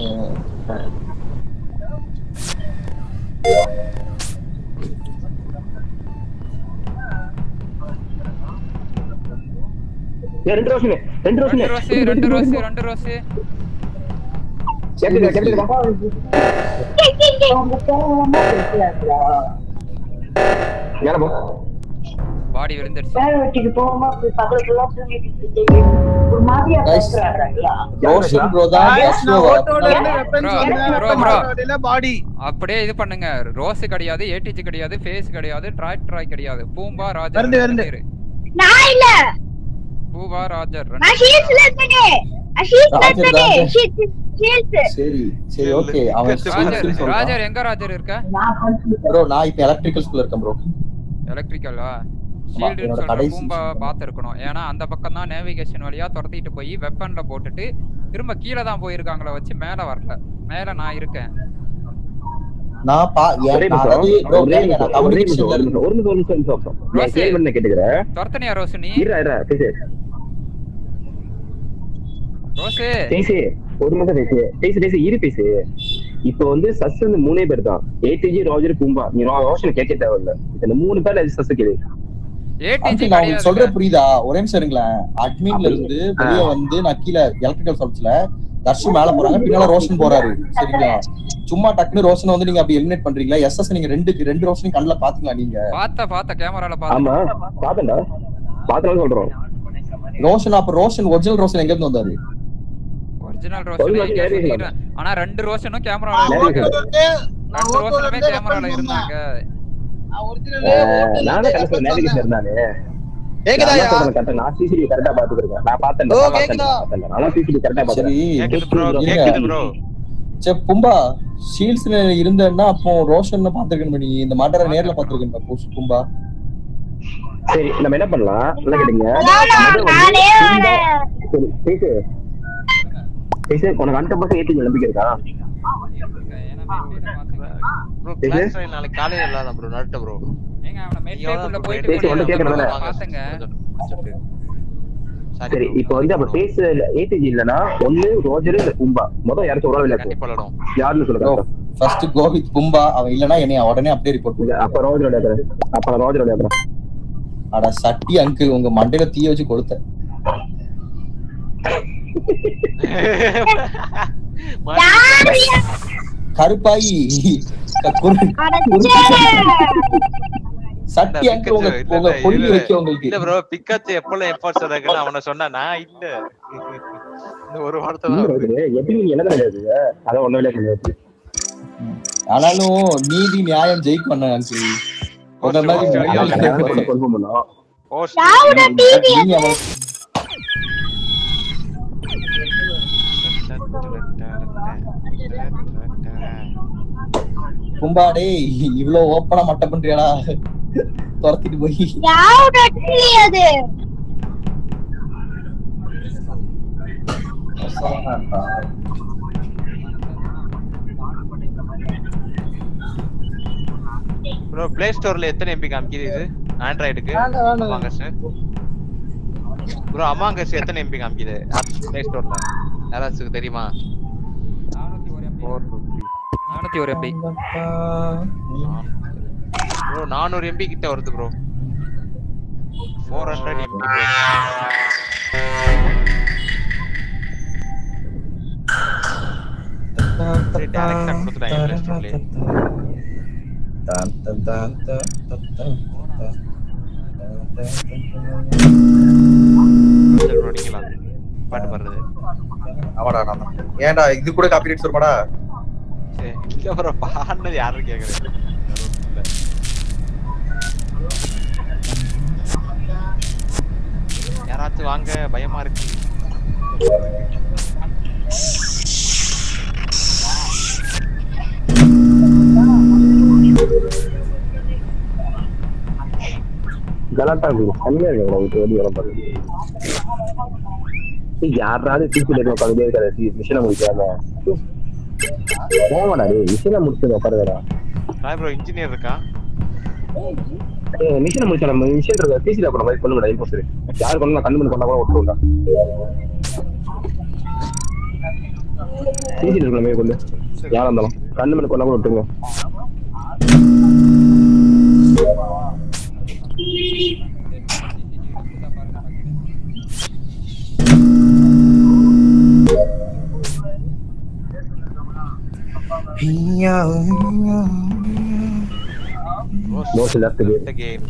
ஏய், ரெண்டு ரோஷனு ரெண்டு ரோஷனு ரெண்டு ரோஸ் ரெண்டு ரோஸ் ரெண்டு ரோஸ் கேட்டுக்க கேட்டுக்க மேல போ பாடி விழுந்துருச்சு ரோஷன் ப்ரோ தான் Guys, நான் first ஓட்டோல இருந்து weapons வந்தேன். bro, bro. ஓட்டோல body. அப்படியே இது பண்ணுங்க ரோஸ் கிடையாது ஏடிஜி கிடையாது ஃபேஸ் கிடையாது ட்ராய் ட்ராய் கிடையாது பூம்பா ராஜர் வருது, ரெண்டு வருது. பேரு. நான் இல்ல பூவா ராஜர் ரெண்டு நான் ஷீட்ஸ்ல இருக்கனே ஷீட்ஸ்ல ராஜர், இருக்கனே ராஜர். ஷீட்ஸ் ஷீட்ஸ் சரி சரி ஓகே அவன் ராஜர் சொல்றான் ராஜர் எங்க ராஜர் இருக்க ப்ரோ நான் இப்ப எலக்ட்ரிக்கல் ஸ்கூல்ல இருக்கேன் ப்ரோ எலக்ட்ரிக்கலா ஆமா, ஷீல்டுன்னு என்னோட சொல்ற கடைசி பூம்பா பார்த்துருக்கணும் ஏன்னா அந்த பக்கம் தான் நேவிகேஷன் வழியா துரத்திட்டு போய் வெப்பன்ல போட்டுட்டு திரும்ப கீழே தான் போயிருக்காங்களே வச்சு மேல வரல மேல நான் இருக்கேன் நான் பா ஏன் ஒரே நான் நிமிஷம், அதாவது bro, ஒரே கேளுங்க, நிமிஷம், நான் ஒரே நிமிஷம், கம்யூனிகேஷன்ல ஒரு நிமிஷம், ஒரு நிமிஷம், ஒரு நிமிஷம், ஒரு நிமிஷம். நான் ரோசி. கேள்வி பண்ண கேட்டுக்கிறேன். துரத்தனியா ரோஷினி இருடா, இருடா, பேசு. ரோசு பேசு. ஒரு நிமிஷம் பேசு. பேசு, பேசு, இரு பேசு. இப்போ வந்து சஸ் வந்து மூணே பேர் தான் ஏடிஜி ராஜர் பூம்பா நீ ரோ- ரோஷன் கேட்க தேவையில்ல இந்த மூணு பேர்ல எது சஸ் கேளு ஏடிஜி அங்கிள் நான் உங்களுக்கு சொல்றேன் புரியுதா ஒரே நிமிஷம் இருங்களேன் அட்மின்ல இருந்து வெளிய வந்து நான் கீழே எலக்ட்ரிக்கல் சர்வீஸ்ல தர்ஷு மேல போறாங்க பின்னால ரோஷன் போறாரு சரிங்களா சும்மா டக்குனு ரோஷன் வந்து நீங்க அப்படி எலிமினேட் பண்றீங்களா எஸ்எஸ் நீங்க ரெண்டு ரெண்டு ரோஷனையும் கண்ணுல பாத்தீங்களா நீங்க பார்த்த பார்த்த கேமரால ஆமா பார்த்த பாத்தண்டா பாத்தனால சொல்றோம் ரோஷன் அப்ப ரோஷன் ஒரிஜினல் ரோஷன் எங்க இருந்து வந்தாரு ஒரிஜினல் சொல்லு, ரோஷன் சொல்லு, நேரே சொல்லு. ஆனா ரெண்டு ரோஷனும் கேமரால நேரே இருந்தாங்க சொல்லு. ரெண்டு ரோஷனுமே கேமரால இருந்தாங்க அஹ், நான் தான் கடைசியில் நேவிகேஷன் இருந்தானே கேக்குதாயா? நான் சொல்றேன் correct ஆ. நான் CCTV கரெக்டா பாத்துக்கிறேன் நான் பார்த்தேன் ஓ, நான் பார்த்தேன், கேக்குதா? நான் பார்த்தேன். நான் CCTV கரெக்டா சரி பாத்துக்கிறேன் கேக்குது ப்ரோ சரி பும்பா ஷீல்ட்ஸ்ல இருந்தேன்னா அப்போ ரோஷன் பாத்துருக்கணும் நீ இந்த மாட்டரை நேர்ல பாத்துருக்கணும் பும்பா சரி நம்ம என்ன பண்ணலாம் நல்லா கேட்டுங்க நானே வரேன் சரி, பேசு பேசு உனக்கு ஹண்ட்ரட் பர்சன்ட் ஏற்றி நம்பிக்கை இருக்கா ப்ரோ இது? கிளாஸ் ட்ரைன் நாளைக்கு காலையில இல்லாத ப்ரோ நட்ட ப்ரோ ஏங்க அவன மெட் நீங்க பேக்குள்ள தான் போயிட்டு பேசி ஒண்ணு கேக்குறதுல. பாத்துங்க சரி இப்போ வந்து அப்ப பேச ஏடிஜி இல்லனா ஒண்ணு ரோஜர் இல்ல கும்பா மொதல் யாராச்சும் ஒரு ஆள் விளையாட்டு யாருன்னு சொல்லுங்க ஃபர்ஸ்ட் கோவித் பும்பா அவன் இல்லனா என்னைய உடனே அப்படியே ரிப்போர்ட் பண்ணு அப்ப ரோஜர் விளையாடுறேன் அப்ப நான் ரோஜர் விளையாடுறேன் அட சட்டி அங்கிள் உங்க மண்டையில தீய வச்சு கொளுத்த கருப்பாயி குரு- சட்டி அங்கிள் உங்க உங்க பொண்ணு வைக்க உங்களுக்கு இல்ல ப்ரோ பிக்காச்சு எப்பெல்லாம் எப்ப சொல்றாங்கன்னு அவன சொன்னா நான் இல்ல இந்த ஒரு வார்த்தை இல்ல தான் ரோஜர் எப்படி நீங்க என்ன விளையாடுங்க அதான் ஒண்ணு விளையாட முடியாது ஆனாலும் நீதி நியாயம் ஜெயிக்கும் அண்ணா அங்கிள் உங்க மாதிரி கன்ஃபார்ம் பண்ணோம் நீங்க அவன் கும்பா டேய் இவ்வளவு ஓப்பனா மட்ட பண்றியாடா துரத்திட்டு போய் யாரோட டிவி அது ப்ரோ பிளே ஸ்டோர்ல எத்தனை எம்பி காமிக்குது இது ஆண்ட்ராய்டுக்கு வேண்டாம், வேண்டாம். அமாங்கஸ் ப்ரோ அமாங்கஸ் எத்தனை எம்பி காமிக்குது பிளே ஸ்டோர்ல யாராச்சும் தெரியுமா நானூத்தி ஒரு எம்பி ப்ரோ நானூறு எம்பி கிட்ட வருது ப்ரோ ஃபோர் ஹண்ட்ரட் எம்பி டேரக்டா கொடுத்துட்டாங்க பிளே ஸ்டோர்லயே தான் தான் தான் தான் தான் தான் தான். சரி bro, நீங்களா பாட்டு பாடுறது ஆமாடா நான் தான். ஏன்டா இது கூட காப்பி ரைட்ஸ் வருமாடா சரி இல்ல bro பாடுனது யாரும் கேக்குறது யாராச்சும் வாங்க பயமா இருக்கு கலாட்டா இருக்கு கம்மியா இருக்கு உங்களுக்கு வெளியே வர பாருங்க யாராவது டீச்சர் எதுவும் உட்காந்து இருக்காது மிஷினை முடிக்காம போவாடா டேய் மிஷினை முடிச்சது உட்காருடா ராய் ப்ரோ இன்ஜினியர் இருக்கா ஏய் மிஷினை முடிச்சா நம்ம மிஷின் இருக்க டிசில அப்புறம் மாதிரி பண்ணுங்கடா இம்போஸ்டர் யார் கொண்டு கண்ணு மணி கொண்டா கூட விட்டுருந்தா டிசில இருக்கிற மாதிரி கொண்டு யாரா இருந்தாலும் கண்ணு மணி கொண்டா கூட விட்டுருங்க Most left game. The game.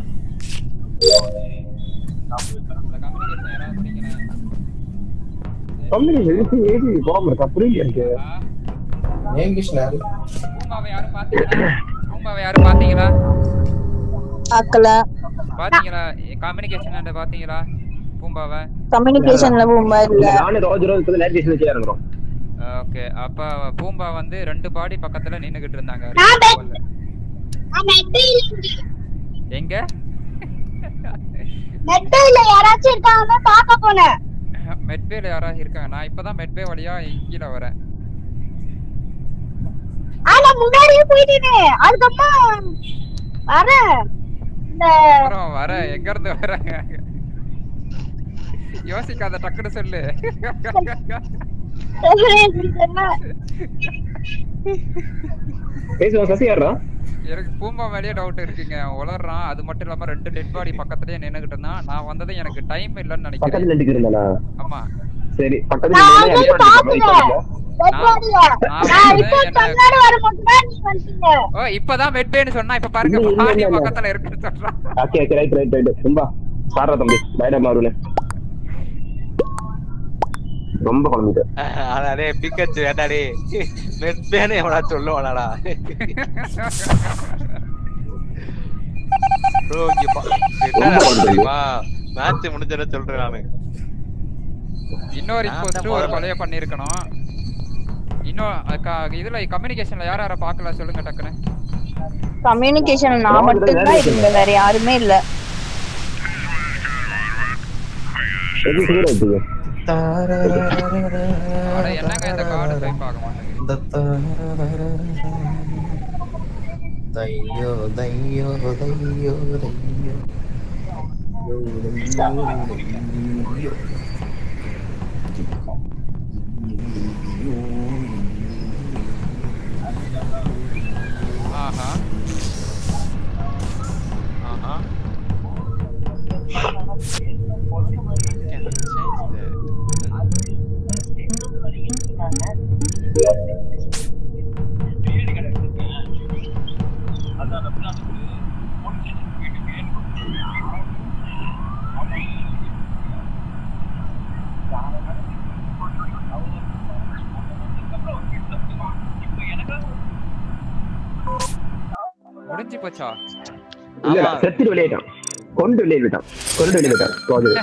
Communication எதுக்கு ஏசி போகாம இருக்கா புரியல எனக்கு ஏன் கிருஷ்ணா பூமாவை யாரும் பாத்தீங்களா பூமாவை யாரும் பாத்தீங்களா பார்க்கல பாத்தீங்களா கம்யூனிகேஷன் பாத்தீங்களா பூம்பாவை கம்யூனிகேஷன்ல பூம்பா இல்ல நானும் ரோஜ் ரோஸ் வந்து நேவிகேஷன் வச்சு இறங்குறோம் ஓகே அப்ப பூம்பா வந்து ரெண்டு பாடி பக்கத்துல நின்னுகிட்டு இருந்தாங்க எங்க நெட்ல யாராச்சும் இருக்காங்க பார்க்க போனேன் மெட்பேல யாராவது இருக்காங்க நான் இப்பதான் மெட்பே வழியா கீழே வரேன் ஆனா முன்னாடியே போயிட்டேனே அதுக்கப்புறம் வரேன் இந்த அப்புறம் வர எங்க இருந்து வராங்க யோசிக்காத டக்குன்னு சொல்லு பேசுவோம் சசி யாரா எனக்கு பூம்பா மேலேயே டவுட் இருக்குங்க உளறான் அது மட்டும் இல்லாம ரெண்டு டெட் பாடி பக்கத்துலயே நின்னுகிட்டு இருந்தான் நான் வந்தது எனக்கு டைம் இல்லைன்னு நினைக்கிறேன் பக்கத்துல நின்று இருந்தானா ஆமா சரி பக்கத்துல நான் நின்னு வந்து அடிப்பாடி இருக்க மாதிரி பாத்துட்டேன் சொல்லுங்க. Dead body-ய. நான் report பண்ணலான்னு வரும்போது தான் நீ வந்துட்டீங்க. ஓ இப்பதான் மெட்பேன்னு சொன்னா இப்ப பாருங்க இல்ல, இல்ல, பாடி இல்ல. பக்கத்துல இருக்குன்னு சொல்றான் okay okay right right right ரொம்ப பாடுறா தம்பி பயடா மாறுனே ரொம்ப குழம்பிட்டு அடே பிக்கச்சு ஏட்டாடி மெட்பேன்னு எவனா சொல்லுவானாடா ப்ரோ இங்க பா என்ன நடக்குது தெரியுமா மேட்ச் முடிஞ்சத சொல்றேன் நானு இன்னொரு நான் இப்போ தான் ஒரு முதல்ல- கொலைய பண்ணிருக்கணும் இன்னும் க- இதுல கம்யூனிகேஷன்ல யார யார பாக்கல சொல்லுங்க டக்குன்னு கம்யூனிகேஷன் நான் மட்டும் தான் இருந்தேன் வேற யாருமே இல்ல எது சுகர் வச்சுக்க அட என்னங்க இந்த கார்டு ஸ்வைப் ஆக மாட்டேங்குது தையோ தையோ தையோ தையோ ஆஹா ஆஹா முடிஞ்சு போச்சா இல்ல இல்ல செத்துட்டு வெளியேட்டான் கொண்டு வெளியே விட்டான் கொண்டு வெளியே விட்டான் ரோஜர்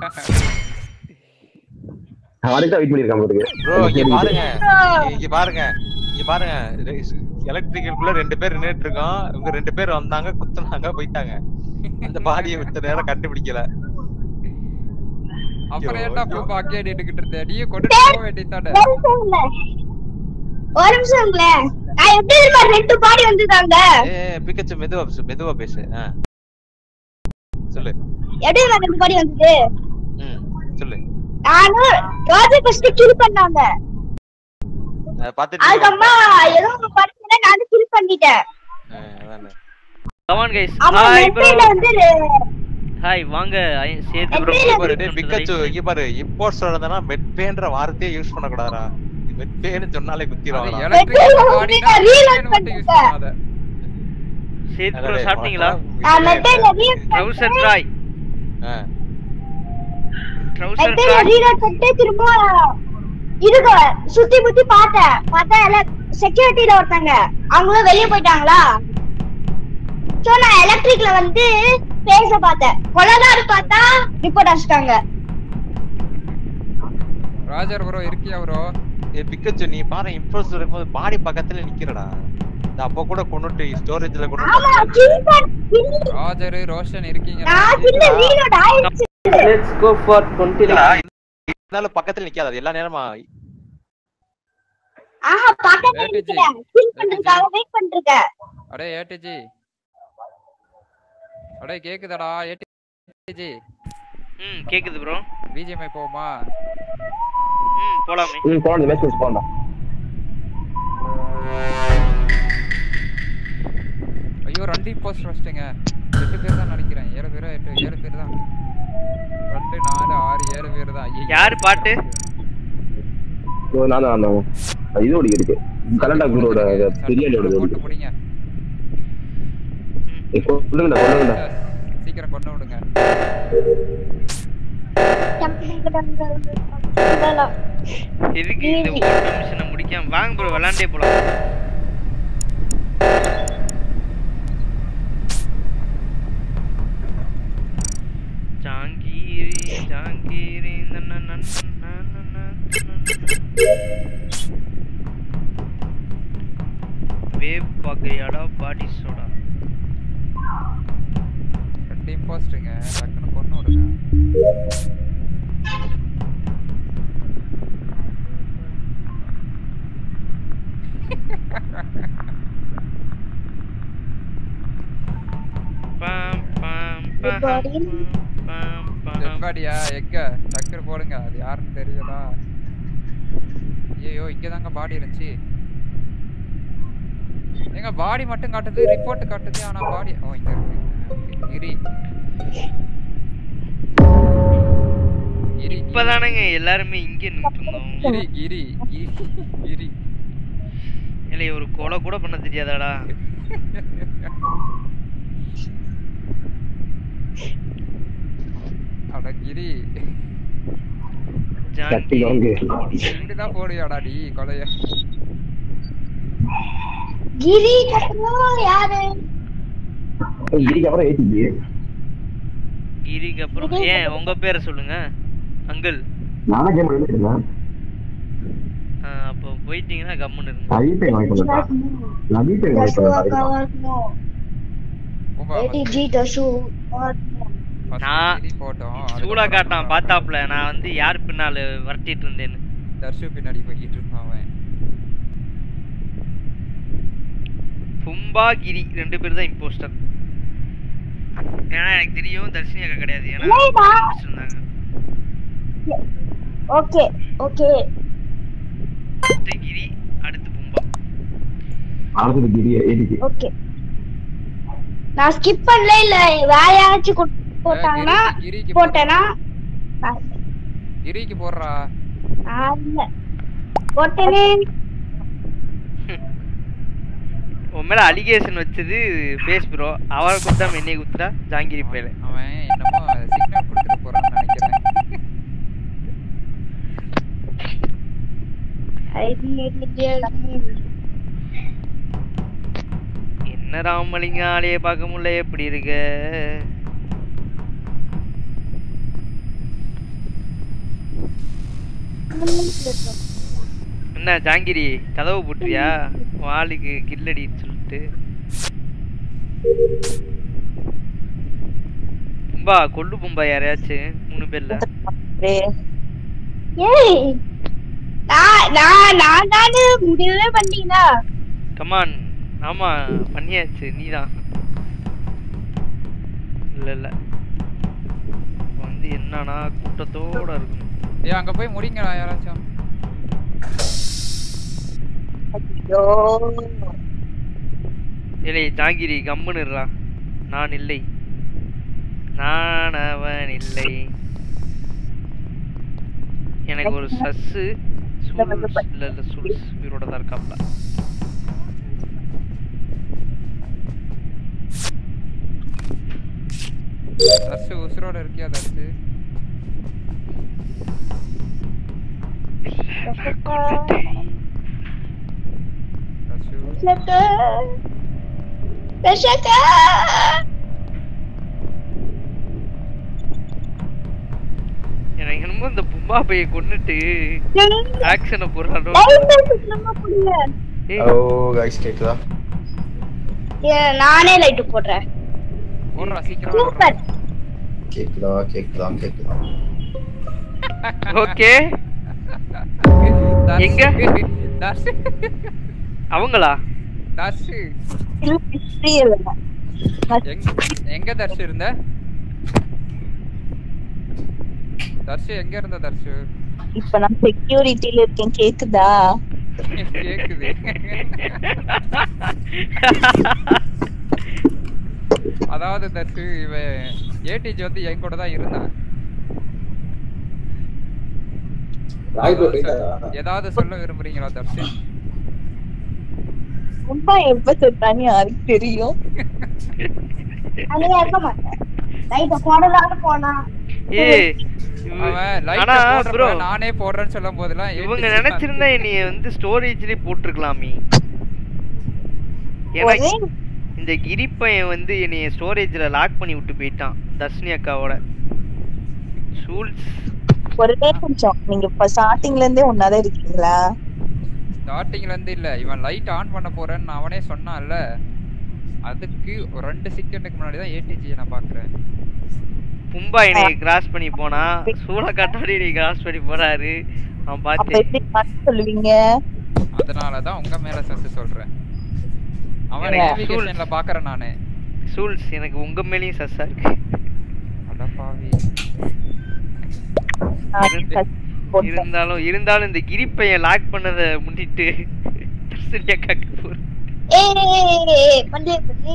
அவனுக்கு தான் வெயிட் பண்ணிருக்கான் ப்ரோ இங்க பாருங்க இங்க- இங்க பாருங்க இங்க பாருங்க எலக்ட்ரிக்கலுக்குள்ள ரெண்டு பேர் நின்னுட்டு இருக்கோம் இவங்க ரெண்டு பேர் வந்தாங்க குத்துனாங்க போயிட்டாங்க அந்த பாடியை வித்த நேரம் கண்டுபிடிக்கல அப்புறம் ஐயோ, ஏன்டா ஐயோ. பூம்பா அங்கே நின்னுகிட்டு இருந்த நீயே கொண்டுட்டு போக வேண்டியதானே ஒரு நிமிஷம் இல்ல. ஒரு நிமிஷம் இல்லைங்களேன். நான் எப்படி தெரியுமா ரெண்டு பாடி வந்துட்டாங்க ஏ பிக்கச்சு மெதுவா பேசு மெதுவா பேசு ஆ. சொல்லு எப்படி தெரியுமா ரெண்டு பாடி வந்தது ம் சொல்லு நானும் ரோஜர் ஃபர்ஸ்ட் கில் பண்ணாங்க அஹ் பாத்துட்டு அதுக்கப்புறமா ஏதோ ஒரு படத்துல நான் வந்து கில் பண்ணிட்டேன் அஹ் அதானே. கமான் கைஸ் அவன் ஹாய் ப்ரோ நெட்ல வந்து ஹாய் வாங்க ஐ- சேர்த்து ப்ரோ இங்க பாரு டேய் பிக்கச்சு இங்க பாரு இம்போஸ்டர் இருந்தனா மெட்பேன்ற வார்த்தையே யூஸ் பண்ண கூடாதுடா மெட்பேன்னு சொன்னாலே குத்திடுவாங்க எலக்ட்ரிக்கல் பாடினா reload மட்டும் யூஸ் பண்ணிட்டேன். பண்ணாத சரி ப்ரோ அடடே, சாப்பிட்டீங்களா நான் மெத்தட்ல ரீட் ட்ரவுசர் ட்ராய் ஆ. ட்ரவுசர் மெத்தட்ல ட்ராய் ரீட் பண்ணிட்டு திரும்ப இதுக்கு சுத்தி முத்தி பார்த்தேன் பார்த்தா எல்லாம் செக்யூரிட்டில ஒருத்தங்க அவங்களும் வெளிய போயிட்டாங்களா சோ நான் எலக்ட்ரிக்ல வந்து பேச பார்த்தேன் கொலகாரு பார்த்தா ரிப்போர்ட் அடிச்சிட்டாங்க ராஜர் ப்ரோ இருக்கியா ப்ரோ ஏ பிக்கச்சு நீ பாரு இம்போஸ்டர் இருக்கும்போது பாடி பக்கத்துல நிக்கிறடா இந்த அப்ப கூட கொண்டுட்டு ஸ்டோரேஜ்ல கொண்டு ஆமா கில்பன் கில் ராஜர் ரோஷன் இருக்கீங்க நான் கில்ல ரீலோட் ஆயிடுச்சு லெட்ஸ் கோ ஃபார் 20 இருந்தாலும் பக்கத்துல நிக்காது அது எல்லா நேரமா ஆஹா பக்கத்துல நிக்கல கில் பண்றதுக்காக வெயிட் பண்ணிருக்கேன் அடே ஏடிஜி அடே கேக்குதாடா ஏடிஜி ம் கேக்குது ப்ரோ பிஜிஎம்ஐ போவோமா ம் போலாமே ம் போன மெசேஜ் போண்டா ஐயோ ரெண்டு போஸ்ட் வச்சிட்டேங்க எட்டு பேர் தான் நினைக்கிறேன் ஏழு பேரா எட்டு ஏழு பேர் தான் ரெண்டு நாலு ஆறு ஏழு பேர் தான் ஐயையோ. யாரு பாட்டு ஓ நான் தான் நான் இது ஓடி இருக்கு கலண்டா குரோட பிரியாணியோட போட்டு முடிங்க கொள்ளுங்கடா கொள்ளுங்கடா சீக்கிரம் கொண்டு விடுங்க எதுக்கு இந்த ஓட்டு மிஷனை முடிக்காம வாங்க ப்ரோ விளாண்டே போலாம் ஜாங்கீரி ஜாங்கீரி நன்ன நன்ன நன்ன வேவ் பாக்குறியாடா பாடி சோடா ரெண்டு இம்போஸ்ட்டுங்க டக்குன்னு கொண்டு விடுங்க பாம் பாம் பாம் எப்பாடியா எங்க டக்குனு போடுங்க அது யாருன்னு தெரியலா ஐயோ இங்கதாங்க பாடி இருந்துச்சு எங்க பாடி மட்டும் காட்டுது ரிப்போர்ட் காட்டுது ஆனா பாடி ஓ இங்க இருக்கு Okay, இரி இரி இப்பதானங்க எல்லாருமே இங்க நின்று இருந்தோம் இரி இரி இரி இரி இல்லை ஒரு கொலை கூட பண்ண தெரியாதாடா அட கிரி கட்டி வாங்கு இப்படிதான் போடுவியாடா நீ கொலைய கிரி கட்டணும் யாரு இதுக்கு அப்புறம் ஏடிஜி கிரிக்கு அப்புறம் ஏன் உங்க பேரை சொல்லுங்க அங்கிள் நானா கேம் விளையாடுறேன் அப்போ போயிட்டீங்கன்னா கம்முன்னு இருங்க நான் வீட்டை வாங்கி பண்ணேன் நான் வீட்டை வாங்கி பண்ணேன் ஏடிஜி தசு நான் போட்டோம் சூடா காட்டான் பார்த்தாப்ல நான் வந்து யார் பின்னால விரட்டிட்டு இருந்தேன்னு தர்ஷு பின்னாடி போய்கிட்டு இருந்தான் அவன் பும்பா கிரி ரெண்டு பேர் தான் இம்போஸ்டர் ஏன்னா எனக்கு தெரியும் தர்ஷினி அக்கா கிடையாது ஏன்னா இல்லைடா. இருந்தாங்க ஓகே ஓகே அடுத்து கிரி அடுத்து பும்பா அடுத்தது கிரி ஏடிஜி ஓகே நான் ஸ்கிப் பண்ணல இல்ல வேற யாராச்சும் கொட்- போட்டாங்கன்னா கிரிக்கு போட்டேனா நான் கிரிக்கு போடுறா நான் இல்ல போட்டேனே உன் மேல அலிகேஷன் வச்சது ஃபேஸ் ப்ரோ அவரை கொடுத்தா என்னை குத்துறா ஜாங்கிரி பேல அவன் என்னமோ சிக்னல் கொடுத்துட்டு போறான்னு நினைக்கிறேன் என்ன ராமலிங்க ஆளைய பார்க்க முடியல எப்படி இருக்க என்ன ஜாங்கிரி கதவு போட்டுறியா வாளுக்கு கில்லடின்னு சொல்லிட்டு பும்பா கொல்லு பும்பா யாரையாச்சும் மூணு பேர்ல ஏய் நான் நான் நான் தானே முடியவே பண்ணீங்களா கமான் ஆமா பண்ணியாச்சு நீதான் இல்ல இல்ல இப்ப வந்து என்னன்னா கூட்டத்தோட இருக்கணும் ஏய் அங்க போய் முடிங்கடா யாராச்சும் ஐயோ இல்லை ஜாங்கிரி கம்முன்னு இருடா நான் இல்லை நான் அவன் இல்லை எனக்கு ஒரு சஸ்ஸு சுல்ஸ் இல்ல இல்ல சுல்ஸ் உயிரோட தான் இருக்காப்ல தர்ஷு உசுரோட இருக்கியா தர்ஷு Shaka. Shaka. எனக்கு என்னமோ இந்த பும்பா பைய கொன்னுட்டு ஆக்ஷனை போடுறானோ ஏய், ஓ கைஸ் கேக்குதா ஏ- நானே லைட் போடுறேன் போடுறா சீக்கிரம் சூப்பர் கேக்குதா கேக்குதா கேக்குதா ஓகே எங்க தர்ஷு அவங்களா தர்ஷு எங்க எங்க தர்ஷு இருந்த தர்ஷு எங்க இருந்த தர்ஷு இப்ப நான் செக்யூரிட்டில இருக்கேன் கேக்குதா கேக்குது அதாவது தர்ஷு இவன் ஏடிஜி வந்து என் கூட தான் இருந்தான் ராய் bro ஏதாவது போயிட்டாரா? சொல்- ஏதாவது சொல்ல விரும்புறீங்களா தர்ஷு ரொம்ப எப்ப சொல்றான்னு யாருக்கு தெரியும் அங்கே இருக்க மாட்டேன் லைட் போடலான்னு போனா ஏய் அவன் லைட் ஆனா போடுறப்ப ப்ரோ நானே போடுறேன்னு சொல்லும் போதெல்லாம் இவங்க ATG நினைச்சிருந்தா என்னைய வந்து ஸ்டோரேஜ்லயே போட்டிருக்கலாமே எனக்கு இந்த கிரி பையன் வந்து என்னைய ஸ்டோரேஜ்ல லாக் பண்ணி விட்டு போயிட்டான் தர்ஷினி அக்காவோட ஷூல்ஸ் ஒரே நிமிஷம் நீங்க இப்ப ஸ்டார்டிங்ல இருந்தே ஒன்னாதான் இருக்கீங்களா ஸ்டார்டிங்ல இருந்து இல்ல இவன் லைட் ஆன் பண்ண போறேன்னு அவனே சொன்னான்ல அதுக்கு ஒரு ரெண்டு செகண்டுக்கு முன்னாடி தான் ஏடிஜி நான் பாக்குறேன் பும்பா என்னைய கிராஸ் பண்ணி போனா சூளக்காட்டோட என்னைய கிராஸ் பண்ணி போறாரு அவன் அப்ப பார்த்து எப்படி பார்த்து சொல்லுவீங்க அதனால தான் உங்க மேல சத்து சொல்றேன் அவன் எனக்கு நேவிகேஷன்ல பாக்குறேன் நானு சூல்ஸ் எனக்கு உங்க மேலயும் சஸ்ஸா இருக்கு அட பாவி இருந்தாலும் இருந்தாலும் இந்த கிரி பையன் லாக் பண்ணதை முன்னிட்டு தர்ஷினி அக்காக்கு போறேன் ஏய் பண்ணி பண்ணி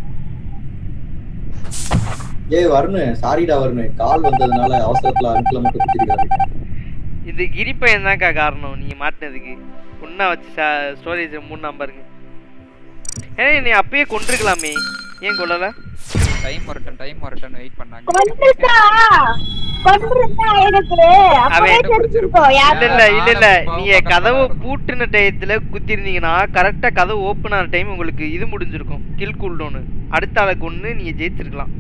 ஏய் வருணு சாரிடா வருணு கால் வந்ததுனால அவசரத்துல அங்கிள மட்டும் குத்திருக்காரு இது கிரி பையன் தான்க்கா காரணம் நீங்க மாட்டினதுக்கு ஒன்னா வச்சு ஸ்டோரேஜ் மூணு நம்பருங்க ஏன்னா நீ அப்பயே கொண்டிருக்கலாமே ஏன் கொள்ளல டைம் வரட்டும் டைம் வரட்டும் வெயிட் பண்ணாங்க கொண்டுட்டா கொண்டுட்டா எனக்கு அப்பவே அவன் தெரிஞ்சிருக்கோம் இல்ல யாரு இல்ல இல்ல இல்ல நீங்க கதவு பூட்டின டயத்துல குத்திருந்தீங்கன்னா கரெக்டா கதவு ஓப்பன் ஆன டைம் உங்களுக்கு இது முடிஞ்சிருக்கும் கில் கூல்டோனு அடுத்த ஆளை கொண்டு நீங்க ஜெயிச்சிருக்கலாம்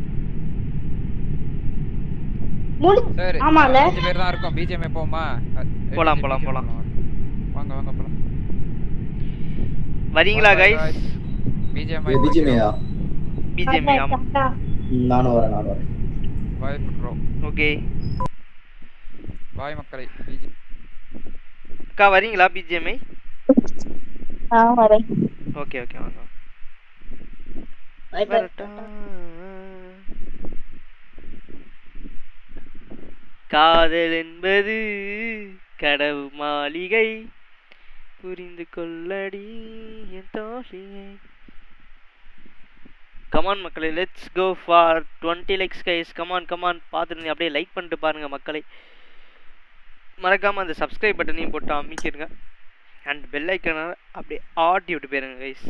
சரி ஆமால. அஞ்சு பேர் தான் இருக்கோம் பிஜிஎம் போமா போலாம், போலாம், போலாம். வாங்க வாங்க போலாம் வரீங்களா கைஸ் பிஜிஎம் பிஜிமையா பிஜிஎம் ஆமா நானும் வரேன் நானும் வரேன் பாய் ப்ரோ ஓகே பாய் மக்களை பிஜி அக்கா வரீங்களா பிஜிஎம்ஐ நான் வரேன் ஓகே ஓகே வாங்க Bye, bye. காதல் என்பது கடவு மாளிகை புரிந்து கொள்ளடி என் தோழியை கமான் மக்களே let's go for twenty likes guys come on come on பார்த்துட்டு அப்படியே லைக் பண்ணிட்டு பாருங்க மக்களை மறக்காம அந்த சப்ஸ்கிரைப் பட்டனையும் போட்டு அமைக்கிருங்க அண்ட் பெல் ஐக்கனை அப்படியே ஆட்டி விட்டு போயிருங்க கைஸ்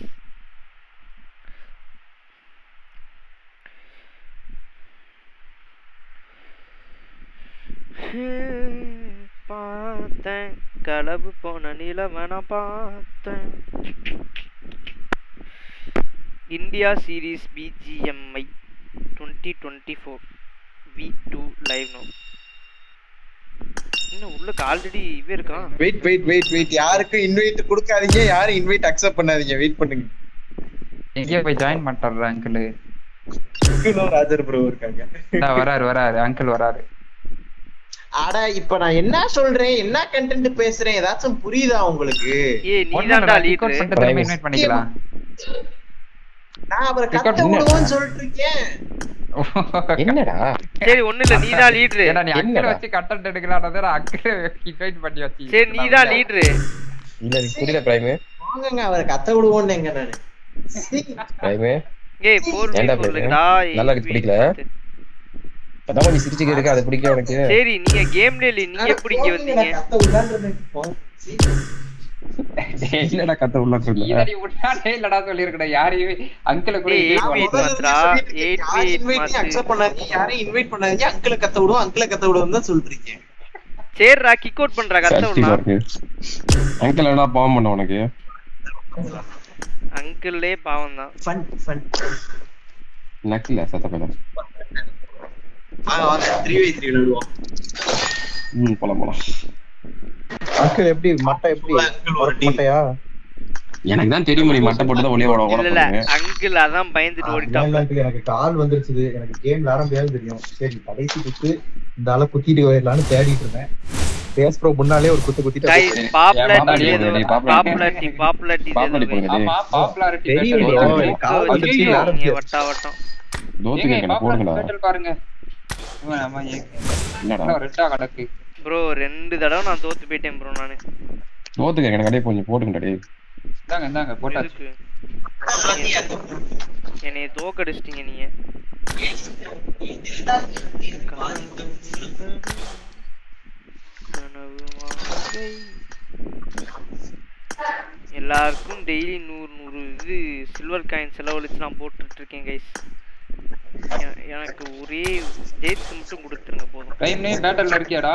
பார்த்தேன் களவு போன நிலவன பார்த்தேன் India series BGMI twenty twenty four V two live no இன்னும் உள்ளுக்கு ஆல்ரெடி இவே இருக்கான் வெயிட் வெயிட் வெயிட் வெயிட் யாருக்கும் இன்வைட் கொடுக்காதீங்க யாரும் இன்வைட் அக்செப்ட் பண்ணாதீங்க வெயிட் பண்ணுங்க எங்கேயோ போய் ஜாயின் பண்ணிட்டாரு அங்கிள் இன்னும் ராஜர் ப்ரோ இருக்காங்க வராரு வராரு அங்கிள் வராரு அட இப்ப நான் என்ன சொல்றேன் என்ன கண்டென்ட் பேசுறேன் ஏதாச்சும் புரியுதா உங்களுக்கு ஏய் நீ ஒண்ணும் தான்டா இல்ல, record லீடர் பண்ணிட்டு திரும்ப invite பண்ணிக்கலாம் நான் அவரை Record கத்த பண்ணு. விடுவோம்னு சொல்லிட்டு இருக்கேன் என்னடா சரி ஒண்ணு இல்ல நீ தான் லீடர் ஏன்னா நீ அங்கிள் வச்சு கண்டென்ட் எடுக்கலாம்னு அங்கிள் இன்வைட் பண்ணி வச்சு சரி நீ தான் லீடர் இல்ல எனக்கு புரியல பிரைமு வாங்கங்க அவரை கத்த விடுவோம்னு எங்க நானு பிரைமு ஏய் போர் ஏன்டா போர் பிரைமு இல்லடா நல்லா இருக்கு பிடிக்கல அதான் நீ சிரிச்சுக்க இருக்கு அது பிடிக்கல உனக்கு சரி நீங்க கேம்ல இல்ல நீங்க எப்படி இங்க வந்தீங்க என்னடா கத்த உள்ள சொல்ல இதடி விட்டானே இல்லடா சொல்லிருக்கடா யாரையுமே அங்கிள கூட டேய், invite eight பண்ண feet மாட்டா. மாத்திரா. Eight feet மாத்து. அக்செப்ட் பண்ணாதீங்க யாரையும் இன்வைட் பண்ணாதீங்க அங்கிள கத்த விடுவோம் அங்கிள கத்த விடுவோம் தான் சொல்றீங்க சரிடா கிக் அவுட் பண்றா கத்த சஷ்டி விடலாம் இருக்கு அங்கிள் என்ன பாவம் பண்ண உனக்கு அங்கிள்லே பாவம் தான் ஃபன் ஃபன் நக்கல சத்த பையன் வாங்க வாங்க 3v3 விளையாடுவோம் ம் போலாம் போலாம் அங்கிள் எப்படி மட்டை எப்படி மட்டையா எனக்கு தான் தெரியும் நீ மட்டை போட்டு தான் ஒளிய ஓட ஓட இல்ல இல்ல போறீங்க அங்கிள் அதான் பயந்துட்டு இல்ல, ஓடிட்டான் இல்ல, uncle, எனக்கு கால் வந்துருச்சு எனக்கு கேம் விளையாட முடியாது தெரியும் சரி கடைசி குத்து இந்த ஆளை குத்திட்டு போயிடலாம்னு தேடிட்டு இருந்தேன் பேஸ் ப்ரோ முன்னாலே ஒரு குத்து குத்திட்டு கைஸ் அப்படியே- பாப்புலாரிட்டி ஏன் ஏதோ பாப்புலாரிட்டி, பாப்புலாரிட்டி பாப்புலாரிட்டி பாப்புலாரிட்டி ஏதோ பண்ணுங்க ஆமா பாப்புலாரிட்டி தெரியும் battle bro, பாருங்க. எனக்கு கால் ஐயோ, வந்துருச்சு, ஐயோ. விளையாட நீங்க முடியாது. வட்டா வட்டம் தோத்துக்கு ஏங்க எனக்கு போடுங்களா பாப்புலாரிட்டி battle பாருங்க இவன் ஆமா, ஏ- என்னடா இன்னும் ரெட்டா கிடக்கு ப்ரோ ரெண்டு தடவை நான் தோத்து போயிட்டேன் ப்ரோ நானு தோத்துக்கு எனக்கு அப்படியே கொஞ்சம் போட்டுங்க டேய் இந்தாங்க இந்தாங்க போட்டாச்சு எதுக்கு என்னைய தோக்கடிச்சிட்டீங்க நீங்க கனவு வாழ்க்கை. எல்லாருக்கும் டெய்லி நூறு நூறு இது சில்வர் காயின் செலவழிச்சு நான் போட்டுட்டு இருக்கேன் கைஸ் எனக்கு ஒரே ஜெயித்து மட்டும் கொடுத்துருங்க போதும் டைம் நே பேட்டல்ல இருக்கியாடா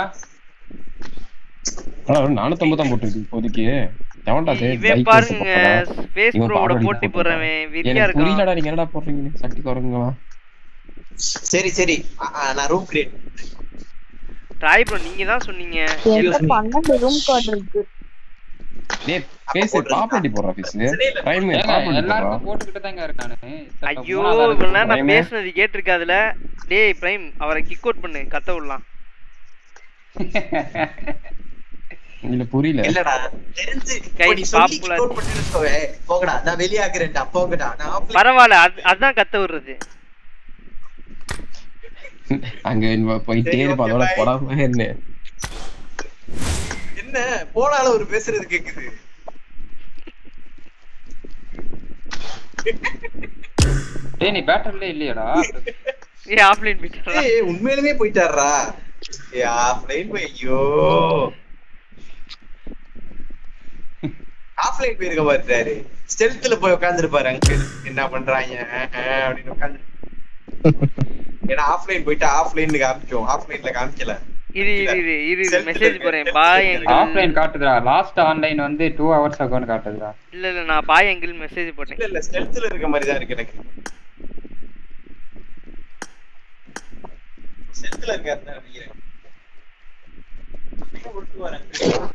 ஆனா நானூத்தம்பது தான் போட்டுருக்கு இப்போதைக்கு எவன்டா சே இவன் பாருங்க ஸ்பேஸ் ப்ரோவோட போட்டி போடுறவன் வெறியா எனக்கு இருக்கான் புரியலடா நீங்க என்னடா போடுறீங்க சக்தி குரங்குங்களா சரி சரி அ, அ, நான் ரூம் கிரியேட் ட்ராய் ப்ரோ நீங்க தான் சொன்னீங்க என்கிட்ட பன்னெண்டு ரூம் கார்டு இருக்கு டேய் பேசு பாப்பாட்டி போடுறா பேசு டைம் ஏங்க பாப்பாட்டி போடுறா எல்லாருக்கும் போட்டுக்கிட்டு தாங்க இருக்கானு ஐயோ இவ்வளவு நேரம் நான் பேசுனது கேட்டிருக்காதுல டேய் பிரைம் அவரை கிக் அவுட் பண்ணு கத்த விடலாம் இல்ல புரியல இல்லடா தெரிஞ்சு Guys, இப்ப நீ சொல்லி popular- kick out பண்ணிட்டு வச்சுக்கோவே, போங்கடா நான் வெளியாக்குறேன்டா போங்கடா நான் offline- பரவாயில்ல அது அதான் கத்த விடுறது அங்க இவ போயிட்டே இருப்பா அதோட படாம என்ன என்ன போனாலும் ஒரு பேசுறது கேக்குது டேய் நீ பேட்டர்ல இல்லையாடா ஏ ஆஃப்லைன் போயிட்டா ஏய் உண்மையிலுமே போயிட்டாரா ஏ ஆஃப்லைன் போய் ஐயோ ஆஃப்லைன் போயிருக்க பாருட்டாரு ஸ்டெல்த்ல போய் உட்காந்துருப்பாரு அங்கிள் என்ன பண்றாங்க அஹ், அப்படின்னு உட்காந்து ஏன்னா ஆஃப்லைன் போயிட்டு ஆஃப்லைன்ல காமிக்கும் ஆஃப்லைன்ல காமிக்கல இரு இரு இரு இரு இரு மெசேஜ் போறேன் பாய் எங்கிள் ஆஃப்லைன் காட்டுதுடா லாஸ்ட் ஆன்லைன் வந்து டூ ஹவர்ஸ் அகோன்னு காட்டுதுடா இல்ல இல்ல நான் பாய் எங்கிள் மெசேஜ் போட்டேன் இல்ல இல்ல ஸ்டெல்த்ல இருக்க மாதிரி தான் இருக்கு எனக்கு ஸ்டெல்த்ல இருக்காரு தான் நினைக்கிறேன் அப்படியே விட்டு வரேன்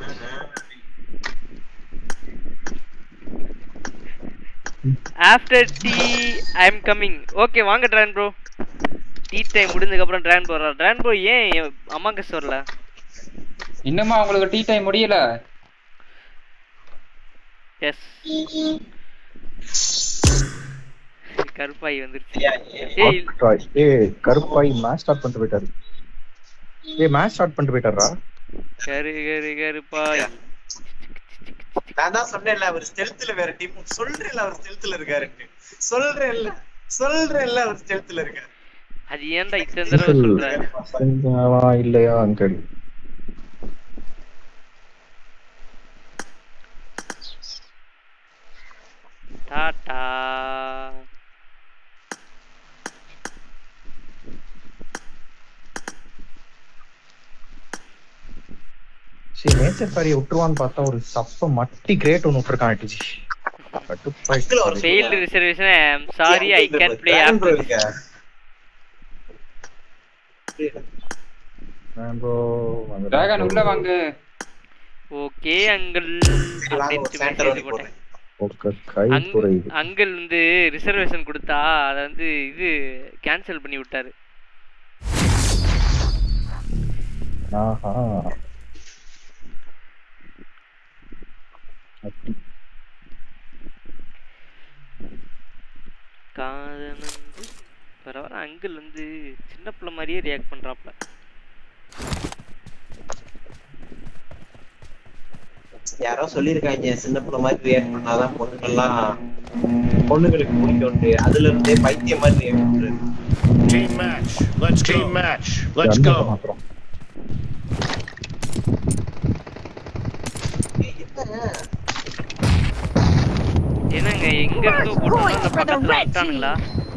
after tea I am coming okay வாங்க ட்ரான் ப்ரோ டீ டைம் முடிஞ்சதுக்கு அப்புறம் ட்ரான் ப்ரோ ட்ரான் ப்ரோ ஏன் அம்மா கஸ் வரல இன்னுமா உங்களுக்கு டீ டைம் முடியல எஸ் கருப்பாய் வந்துருச்சு ஏய் Right. ஏய் கருப்பாய் மேட்ச் ஸ்டார்ட் பண்ணிட்டு போயிட்டாரு ஏய் மேட்ச் ஸ்டார்ட் பண்ணிட்டு போயிட்டாரா கரு கரு கருப்பாய் நான் தான் சொன்னேன்ல அவர் ஸ்டெல்த்ல வேற டீம் சொல்றேன்ல அவர் ஸ்டெல்த்ல இருக்காருன்னு சொல்றேன்ல சொல்றேன்ல அவர் ஸ்டெல்த்ல இருக்காரு அது ஏன்டா இத்தனை தடவை சொல்ற செஞ்சாவா இல்லையா அங்கிள் டாடா சரி நேச்சர் காரியை விட்டுருவான்னு பார்த்தா ஒரு சப்ப மட்டி கிரேட் ஒன்று விட்டுருக்கான் அடிச்சு கட்டுப்பாய் failed reservation I am sorry I can play after dragon உள்ள வாங்க ஓகே அங்கிள் அப்படின்ட்டு மெசேஜ் போட்டேன் கை அங்- குறையுது அங்கிள் வந்து ரிசர்வேஷன் கொடுத்தா அதை வந்து இது கேன்சல் பண்ணி விட்டாரு ஆஹா அட்டி காதலன் பரவாயில்ல அங்கிள் வந்து சின்ன பிள்ளை மாதிரியே ரியாக்ட் பண்றாப்ல யாரோ சொல்லிருக்காங்க சின்ன பிள்ளை மாதிரி ரியாக்ட் பண்ணாதான் பொண்ணுங்கெல்லாம் பொண்ணுங்களுக்கு பிடிக்கும்ட்டு அதுல இருந்தே பைத்தியம் மாதிரி ரியாக்ட் பண்றது Team match. Let's go. Team match. Let's கண்ணை go. மாத்துறோம் ஏய், என்ன என்னங்க எங்க இருந்து போட்டோம் இல்ல பக்கத்துல விட்டானுங்களா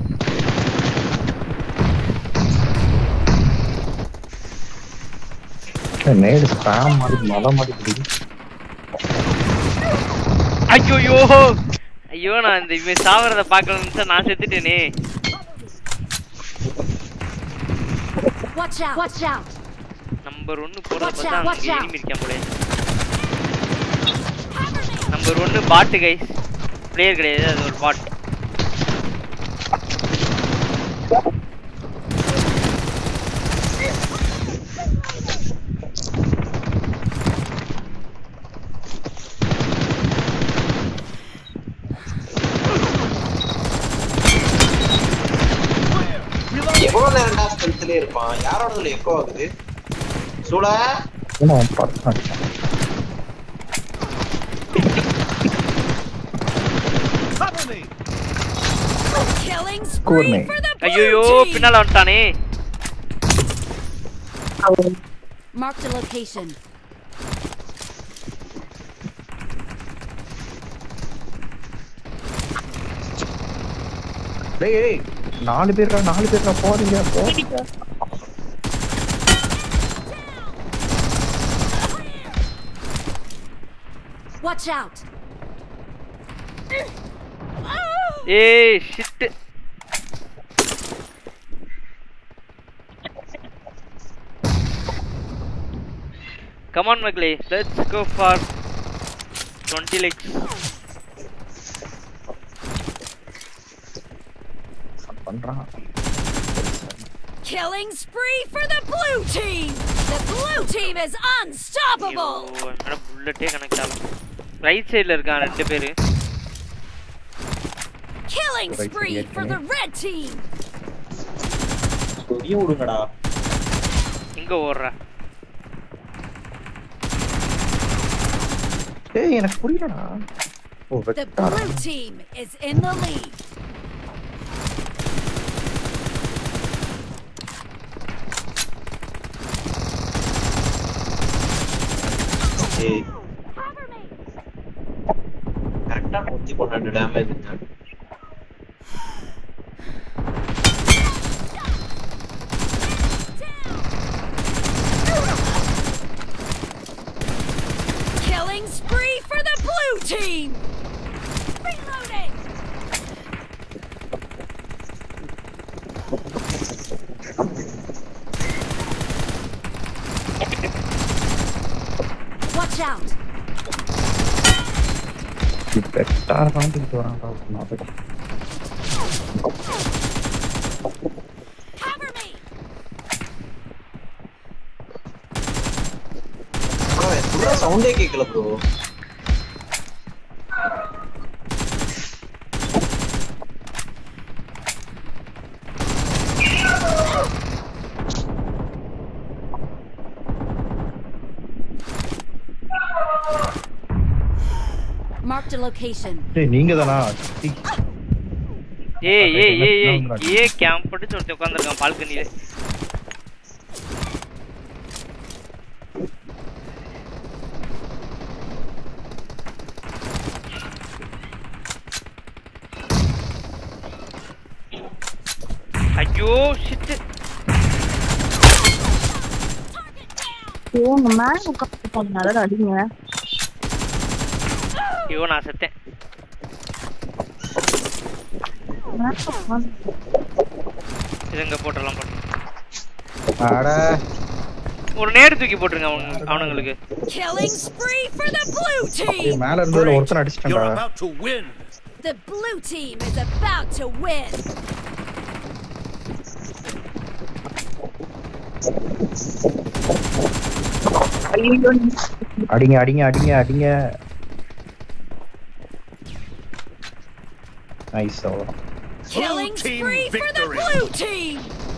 நேடு ஸ்பேம் மாதிரி மலை மாதிரி பிடிக்கும் ஐயோ ஐயோ நான் இந்த இவன் சாவறத பார்க்கணும்னு நான் செத்துட்டேனே Watch out! Watch out! Number ஒன்னு போறத Watch பார்த்தா out, watch அங்க out. enemy இருக்கான் போல நம்பர் ஒன்னு பாட்டு கைஸ் பிளேயர் கிடையாது அது ஒரு பாட் எவ்வளவு நேரம்டா ஸ்பெல்ஸ்லயே இருப்பான் யாரோடதுல எக்கோ ஆகுது சூடா ஏன்னா அவன் பறக்கான் Killing கூர்மை spree for the ஐயோ blue team! பின்னால வந்துட்டானே Marked a location. டேய் டேய் நாலு பேர்டா நாலு பேர்டா போறீங்க போறீங்க Watch out! ஏய் shit Come on, Mugly. Let's go for 20 legs. பண்றான் Killing spree for the blue team! The blue team is unstoppable! ஐயோ, என்னடா புல்லட்டே கனெக்ட் ஆகல ரைட் சைடுல இருக்கான் ரெண்டு பேரு Killing Right, spree right, for right. the red team! சொரிய விடுங்கடா எங்க ஓடுற ஏய் எனக்கு புரியலடா ஓ The வெட்டாரா blue team is in the lead. ஏய் கரெக்டா நூத்தி பன்னெண்டு damage Killing spree for the blue team! Reloading! Watch out! வெட்டார காண்டிட்டு வரான்டா நான் போய் Cover me! சவுண்டே கேட்கல ப்ரோ Marked a location. டேய் நீங்க தானா ஏய் ஏய் ஏய் ஏய் ஏ கேம்ப் போட்டு ஒருத்தன் உட்காந்துருக்கான் பால்கனில ஐயோ ஷிட் ஐயோ உங்க மேல உட்காந்து நல்லா அடிங்க ஐயோ நான் செத்தேன் மேல உட்காந்து இதுங்க போட்டுடலாம் போட்டு அட ஒரு நேடு தூக்கி போட்டுருங்க அவனுங்க அவனுங்களுக்கு Killing spree for the blue ஏய் team! மேல இருந்ததுல ஒருத்தன் அடிச்சிட்டேன்டா about to win. The blue team is about to win! ஐயோ அடிங்க அடிங்க அடிங்க அடிங்க நைஸ் அவ்வளோ Killing team spree for the victory. blue team!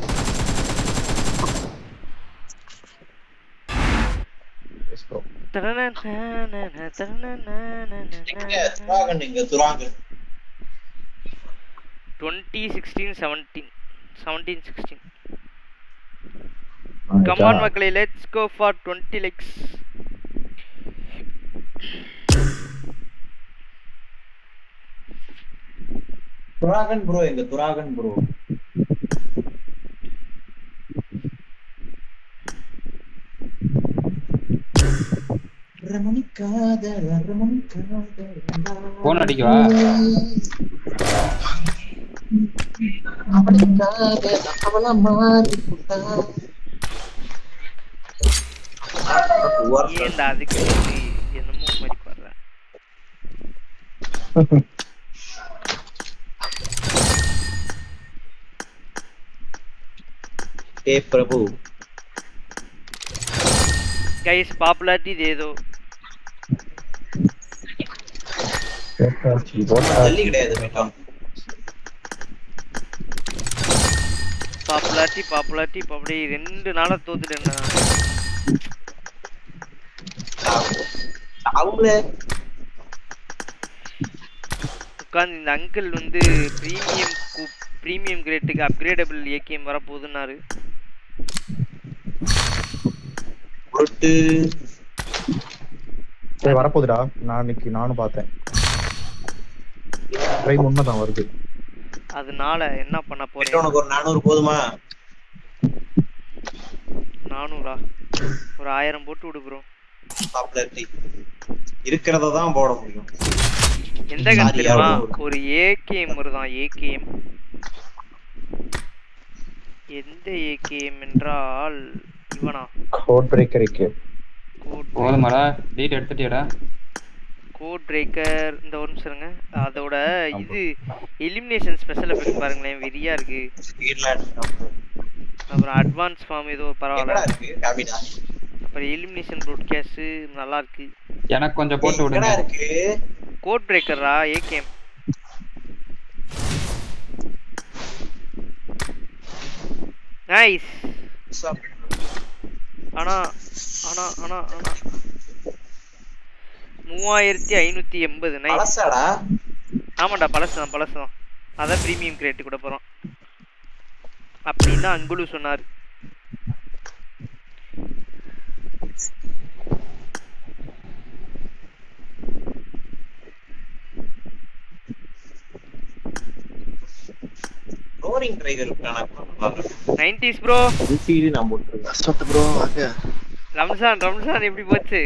இங்க துராங்க twenty sixteen seventeen seventeen sixteen come on மக்களே let's go for twenty likes dragon bro எங்க துராகன் ப்ரோ ரமணிக்காத ரமணிக்காத போன் அடிக்கவா அவளுக்காக அவள மாறி புட்டா ஏன்டா அதுக்கு வந்து என்னமோ மாதிரி பண்ற ஏ பிரபு கைஸ் பாப்புலாரிட்டி இது ஏதோ ஜல்லி கிடையாது மேட்டம் பாப்புலாரிட்டி பாப்புலாரிட்டி அப்படி ரெண்டு நாளா தோத்துட்டேன் நான். அவங்கள உட்கார்ந்து இந்த அங்கிள் வந்து ப்ரீமியம் ப்ரீமியம் கிரேட்டுக்கு அப்கிரேடபிள் ஏகேஎம் வரப்போகுதுன்னாரு பொருட்டு சரி வரப்போகுதுடா நான் இன்னைக்கு நானும் பார்த்தேன் ட்ரெயின் உண்மைதான் வருது அதனால என்ன பண்ண கிட்ட போறேன் உனக்கு ஒரு நானூறு போதுமா நானூறா ஒரு ஆயிரம் போட்டு விடு ப்ரோ பாப்புலாரிட்டி இருக்கிறத தான் போட முடியும் எந்த கன் Sorry, தெரியுமா யாரும் ஒரு ஏகேஎம் வருதான் ஏகேஎம் எந்த ஏகேஎம் என்றால் இவனா கோட் பிரேக்கர் இருக்கு போதுமாடா டீட் எடுத்துட்டியாடா கோட் பிரேக்கர் இந்த ஒரு நிமிஷம் இருங்க அதோட இது எலிமினேஷன் ஸ்பெஷல் எஃபெக்ட் பாருங்களேன் வெறியா இருக்கு அப்புறம் அட்வான்ஸ் ஃபார்ம் ஏதோ பரவாயில்ல இருக்கு காமிடா அப்புறம் எலிமினேஷன் ப்ரோட்காஸ்ட் நல்லா இருக்கு எனக்கு கொஞ்சம் போட்டு விடுங்க இருக்கு கோட் பிரேக்கரா ஏகேஎம் நைஸ் ஆனா ஆனா ஆனா ஆனா மூவாயிரத்தி ஐநூத்தி எண்பது நைஸ் பழசாடா ஆமாண்டா பழசுதான் பழசுதான் அதான் ப்ரீமியம் கிரேட் கூட போறோம் அப்படின்னு தான் அங்குலு சொன்னார் ரோரிங் ட்ரைகர் இருக்கானா நைன்டிஸ் ப்ரோ எல்சிடி நான் போட்டுருக்கேன் சொத்து ப்ரோ வாங்க ரம்ஜான் ரம்ஜான் எப்படி போச்சு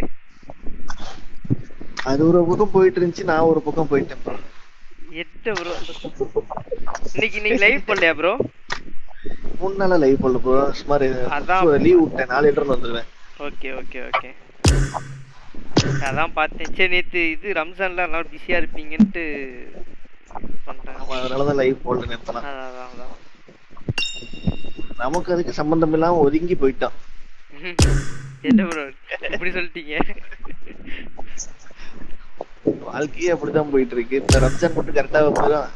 அது ஒரு பக்கம் போயிட்டு இருந்துச்சு நான் ஒரு பக்கம் போயிட்டேன் ப்ரோ எட்டு ப்ரோ இன்னைக்கு இன்னைக்கு லைவ் பண்ணலையா ப்ரோ மூணு நாளா லைவ் பண்ணல ப்ரோ சுமார் அதான். லீவ் விட்டேன் நாலு லிட்டர் வந்துருவேன் ஓகே ஓகே ஓகே அதான் பார்த்தேன் சரி நேத்து இது ரம்ஜான்ல நல்லா பிஸியா இருப்பீங்கன்ட்டு பண்றேன் ஆமா அதனாலதான் லைவ் போடல நேரத்தெல்லாம் அதான் அதான் அதான் நமக்கு அதுக்கு சம்பந்தம் இல்லாம ஒதுங்கி போயிட்டான் என்ன ப்ரோ இப்படி சொல்லிட்டீங்க வாழ்க்கையே அப்படிதான் போயிட்டு இருக்கு இந்த ரம்ஜான் மட்டும் கரெக்டா போயிடும்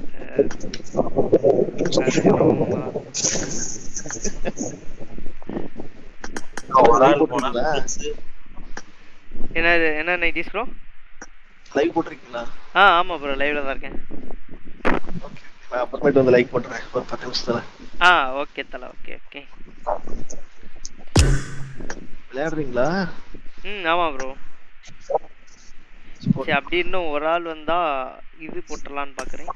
போட்டிருக்கீங்களா என்ன என்ன நைட்டிஸ் ப்ரோ லைவ் போட்டிருக்கீங்களா ஆ ஆமா ப்ரோ லைவ்ல தான் இருக்கேன் நான் அப்புறமேட்டு வந்து லைக் பண்றேன் ஒரு பத்து நிமிஷத்துல ஆ ஓகே தல ஓகே ஓகே விளையாடுறீங்களா ம் ஆமா ப்ரோ சரி அப்படி இன்னும் ஒரு ஆள் வந்தா இது போட்டுடலான்னு பாக்குறேன்